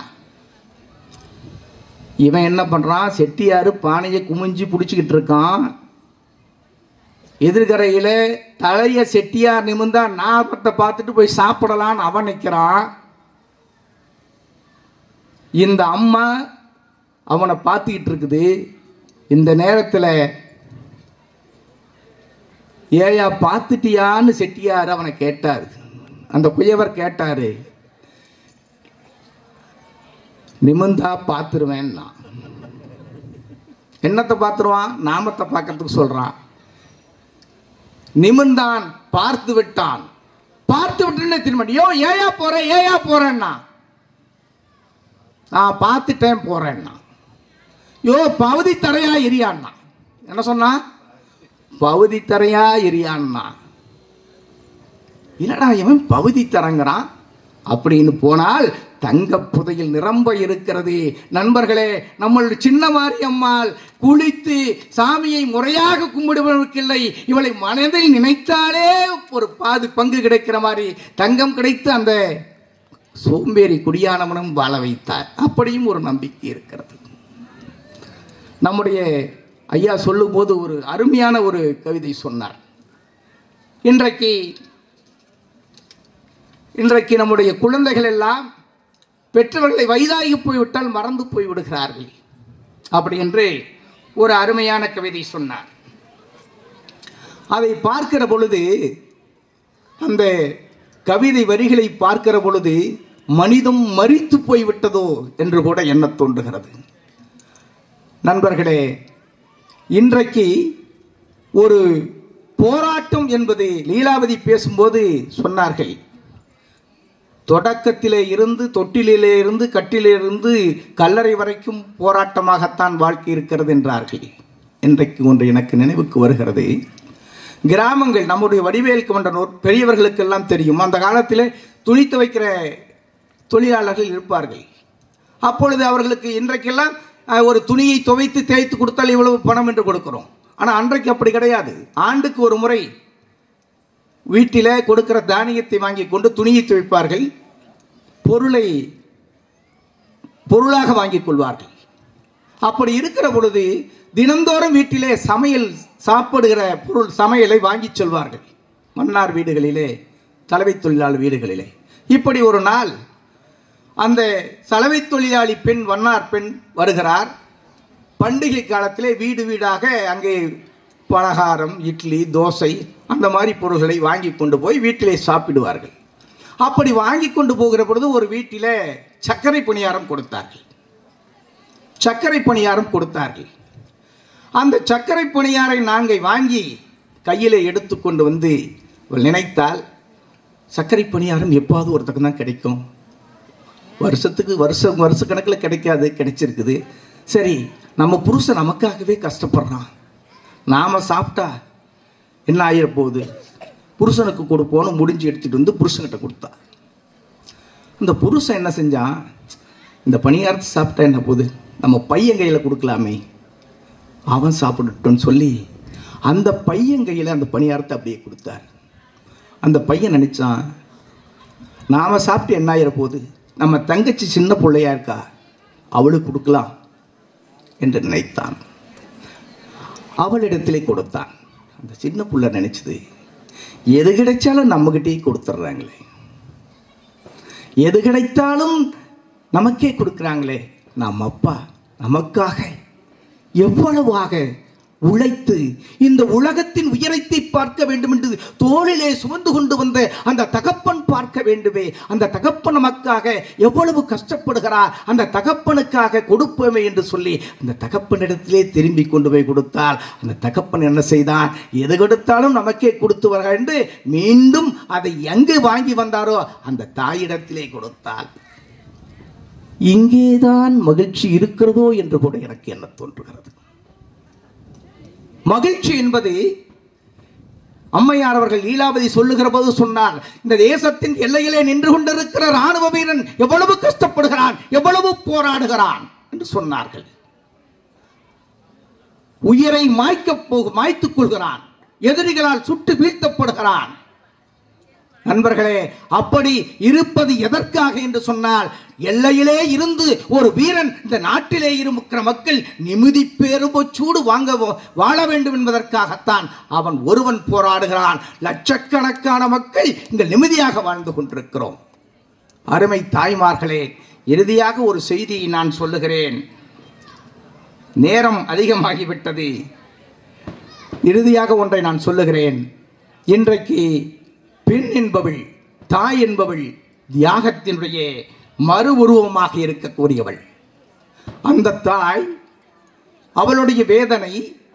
இவன் என்ன பண்றான் செட்டியாரு பானையை குமிஞ்சு பிடிச்சிக்கிட்டு இருக்கான் எதிர்கரையில தலைய செட்டியார் நிமிந்தா நாபத்தை பார்த்துட்டு போய் சாப்பிடலான்னு அவன் நிற்கிறான் இந்த அம்மா அவனை பார்த்துக்கிட்டு இருக்குது இந்த நேரத்தில் ஏயா பார்த்துட்டியான்னு செட்டியார் அவனை கேட்டார் அந்த குயவர் கேட்டாரு நிமிந்தா பார்த்துருவேன்னா என்னத்தை பார்த்துருவான் நாமத்தை பார்க்கறதுக்கு சொல்றான் நிமிர்ந்தான் பார்த்து விட்டான் பார்த்து விட்டுன்னு திரும்ப யோ ஏயா போறேன் ஏயா போறேன்னா நான் பார்த்துட்டேன் போறேன்னா யோ பகுதி தரையா எரியான்னா என்ன சொன்னா பகுதி தரையா எரியான்னா என்னடா இவன் பகுதி தரங்கிறான் அப்படின்னு போனால் தங்க புதையில் நிரம்ப இருக்கிறது நண்பர்களே நம்மளுடைய சின்ன மாரியம்மாள் குளித்து சாமியை முறையாக கும்பிடுவதற்கில்லை இவளை மனதில் நினைத்தாலே ஒரு பாதி பங்கு கிடைக்கிற மாதிரி தங்கம் கிடைத்து அந்த சோம்பேறி குடியானவனும் வாழ வைத்தார் அப்படியும் ஒரு நம்பிக்கை இருக்கிறது நம்முடைய ஐயா சொல்லும்போது ஒரு அருமையான ஒரு கவிதை சொன்னார் இன்றைக்கு இன்றைக்கு நம்முடைய குழந்தைகள் எல்லாம் பெற்றவர்களை வயதாகி போய்விட்டால் மறந்து போய் விடுகிறார்கள் அப்படி என்று ஒரு அருமையான கவிதை சொன்னார் அதை பார்க்கிற பொழுது அந்த கவிதை வரிகளை பார்க்கிற பொழுது மனிதம் மறித்து போய்விட்டதோ என்று கூட எண்ணத் தோன்றுகிறது நண்பர்களே இன்றைக்கு ஒரு போராட்டம் என்பது லீலாவதி பேசும்போது சொன்னார்கள் தொடக்கத்திலே இருந்து தொட்டிலே இருந்து கட்டிலே இருந்து கல்லறை வரைக்கும் போராட்டமாகத்தான் வாழ்க்கை இருக்கிறது என்றார்கள் இன்றைக்கு ஒன்று எனக்கு நினைவுக்கு வருகிறது கிராமங்கள் நம்முடைய வடிவேல் கமண்டனூர் பெரியவர்களுக்கெல்லாம் தெரியும் அந்த காலத்திலே துணி துவைக்கிற தொழிலாளர்கள் இருப்பார்கள் அப்பொழுது அவர்களுக்கு இன்றைக்கெல்லாம் அஹ், ஒரு துணியை துவைத்து தேய்த்து கொடுத்தால் இவ்வளவு பணம் என்று கொடுக்கிறோம் ஆனால் அன்றைக்கு அப்படி கிடையாது ஆண்டுக்கு ஒரு முறை வீட்டிலே கொடுக்கிற தானியத்தை வாங்கி கொண்டு துணியை துவைப்பார்கள் பொருளை பொருளாக வாங்கிக் கொள்வார்கள் அப்படி இருக்கிற பொழுது தினந்தோறும் வீட்டிலே சமையல் சாப்பிடுகிற பொருள் சமையலை வாங்கிச் செல்வார்கள் மன்னார் வீடுகளிலே தலைமை தொழிலாளர் வீடுகளிலே இப்படி ஒரு நாள் அந்த சலவை தொழிலாளி பெண் வண்ணார் பெண் வருகிறார் பண்டிகை காலத்திலே வீடு வீடாக அங்கே பலகாரம் இட்லி தோசை அந்த மாதிரி பொருள்களை வாங்கி கொண்டு போய் வீட்டிலே சாப்பிடுவார்கள் அப்படி வாங்கி கொண்டு போகிற பொழுது ஒரு வீட்டிலே சர்க்கரை பணியாரம் கொடுத்தார்கள் சர்க்கரை பணியாரம் கொடுத்தார்கள் அந்த சர்க்கரை பணியாரை நாங்கள் வாங்கி கையில் எடுத்துக்கொண்டு வந்து இவள் நினைத்தால் சர்க்கரை பணியாரம் எப்பாவது ஒருத்தருக்கு தான் கிடைக்கும் வருஷத்துக்கு வருஷம் வருஷ கணக்கில் கிடைக்காது கிடைச்சிருக்குது சரி நம்ம புருஷன் நமக்காகவே கஷ்டப்படுறான் நாம் சாப்பிட்டா என்ன ஆகிட போகுது புருஷனுக்கு கொடுப்போன்னு முடிஞ்சு எடுத்துகிட்டு வந்து புருஷன்கிட்ட கொடுத்தா இந்த புருஷன் என்ன செஞ்சான் இந்த பணியாரத்தை சாப்பிட்டா என்ன போகுது நம்ம பையன் கையில் கொடுக்கலாமே அவன் சாப்பிடட்டும்னு சொல்லி அந்த பையன் கையில் அந்த பணியாரத்தை அப்படியே கொடுத்தார் அந்த பையன் நினைச்சான் நாம் சாப்பிட்டு என்ன ஆகிற போகுது நம்ம தங்கச்சி சின்ன பிள்ளையா இருக்கா அவளுக்கு கொடுக்கலாம் என்று நினைத்தான் அவளிடத்திலே கொடுத்தான் அந்த சின்ன புள்ள நினைச்சது எது கிடைச்சாலும் நம்மகிட்டயே கொடுத்துட்றாங்களே எது கிடைத்தாலும் நமக்கே கொடுக்குறாங்களே நம்ம அப்பா நமக்காக எவ்வளவாக உழைத்து இந்த உலகத்தின் உயரத்தை பார்க்க வேண்டும் என்று தோளிலே சுமந்து கொண்டு வந்த அந்த தகப்பன் பார்க்க வேண்டுமே அந்த தகப்பன் நமக்காக எவ்வளவு கஷ்டப்படுகிறார் அந்த தகப்பனுக்காக கொடுப்போமே என்று சொல்லி அந்த தகப்பனிடத்திலே திரும்பி கொண்டு போய் கொடுத்தால் அந்த தகப்பன் என்ன செய்தான் எது கொடுத்தாலும் நமக்கே கொடுத்து வருகிறார் என்று மீண்டும் அதை எங்கு வாங்கி வந்தாரோ அந்த தாயிடத்திலே கொடுத்தால் இங்கேதான் மகிழ்ச்சி இருக்கிறதோ என்று கூட எனக்கு என்ன தோன்றுகிறது மகிழ்ச்சி என்பது அம்மையார் அவர்கள் லீலாவதி சொல்லுகிற போது சொன்னார் இந்த தேசத்தின் எல்லையிலே நின்று கொண்டிருக்கிற ராணுவ வீரன் எவ்வளவு கஷ்டப்படுகிறான் எவ்வளவு போராடுகிறான் என்று சொன்னார்கள் உயிரை மாய்க்க போக மாய்த்துக் கொள்கிறான் எதிரிகளால் சுட்டு வீழ்த்தப்படுகிறான் நண்பர்களே அப்படி இருப்பது எதற்காக என்று சொன்னால் எல்லையிலே இருந்து ஒரு வீரன் இந்த நாட்டிலே இருக்கிற மக்கள் நிமிதி பேருபச்சூடு வாங்க வாழ வேண்டும் என்பதற்காகத்தான் அவன் ஒருவன் போராடுகிறான் லட்சக்கணக்கான மக்கள் இங்க நிம்மதியாக வாழ்ந்து கொண்டிருக்கிறோம் அருமை தாய்மார்களே இறுதியாக ஒரு செய்தியை நான் சொல்லுகிறேன் நேரம் அதிகமாகிவிட்டது இறுதியாக ஒன்றை நான் சொல்லுகிறேன் இன்றைக்கு பெண் என்பவள் தாய் என்பவள் தியாகத்தினுடைய மறு உருவமாக இருக்கக்கூடியவள் அந்த தாய் அவளுடைய வேதனை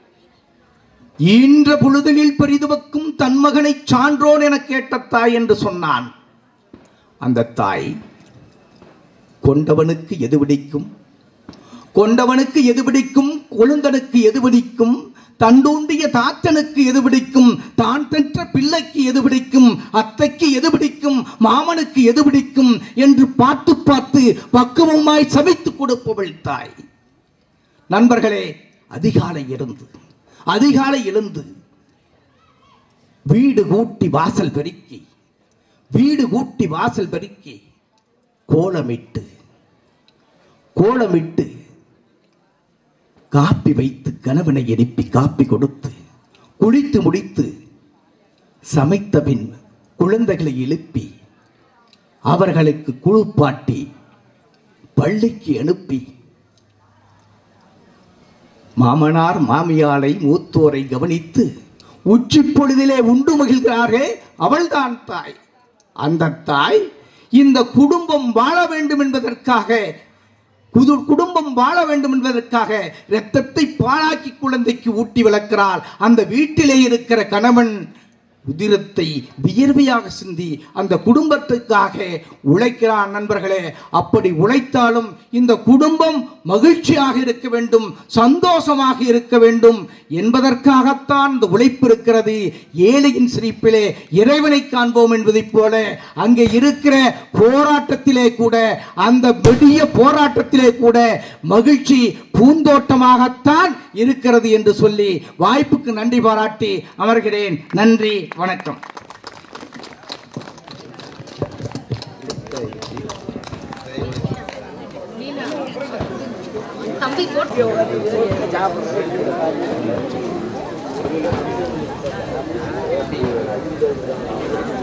ஈன்ற பொழுதனில் பெரிதுவக்கும் தன் மகனை சான்றோன் என கேட்ட தாய் என்று சொன்னான் அந்த தாய் கொண்டவனுக்கு எது பிடிக்கும் கொண்டவனுக்கு எது பிடிக்கும் கொழுந்தனுக்கு எது பிடிக்கும் தண்டூண்டிய தாத்தனுக்கு எது பிடிக்கும் தான் பெற்ற பிள்ளைக்கு எது பிடிக்கும் அத்தைக்கு எது பிடிக்கும் மாமனுக்கு எது பிடிக்கும் என்று பார்த்து பார்த்து பக்குவமாய் சமைத்துக் கொடுப்பவள் தாய் நண்பர்களே அதிகாலை எழுந்து அதிகாலை எழுந்து வீடு கூட்டி வாசல் பெருக்கி வீடு கூட்டி வாசல் பெருக்கி கோலமிட்டு கோலமிட்டு காப்பி வைத்து கணவனை எழுப்பி காப்பி கொடுத்து குளித்து முடித்து சமைத்த பின் குழந்தைகளை எழுப்பி அவர்களுக்கு குளிப்பாட்டி பள்ளிக்கு அனுப்பி மாமனார் மாமியாரை மூத்தோரை கவனித்து உச்சி பொழுதிலே உண்டு மகிழ்கிறாரே அவள்தான் தாய் அந்த தாய் இந்த குடும்பம் வாழ வேண்டும் என்பதற்காக புது குடும்பம் வாழ வேண்டும் என்பதற்காக இரத்தத்தை பாழாக்கி குழந்தைக்கு ஊட்டி வளர்க்கிறாள் அந்த வீட்டிலே இருக்கிற கணவன் உதிரத்தை வியர்வையாக சிந்தி அந்த குடும்பத்துக்காக உழைக்கிறான் நண்பர்களே அப்படி உழைத்தாலும் இந்த குடும்பம் மகிழ்ச்சியாக இருக்க வேண்டும் சந்தோஷமாக இருக்க வேண்டும் என்பதற்காகத்தான் இந்த உழைப்பு இருக்கிறது ஏழையின் சிரிப்பிலே இறைவனை காண்போம் என்பதைப் போல அங்கே இருக்கிற போராட்டத்திலே கூட அந்த பெரிய போராட்டத்திலே கூட மகிழ்ச்சி பூந்தோட்டமாகத்தான் இருக்கிறது என்று சொல்லி வாய்ப்புக்கு நன்றி பாராட்டி அமர்கிறேன் நன்றி வணக்கம் தம்பி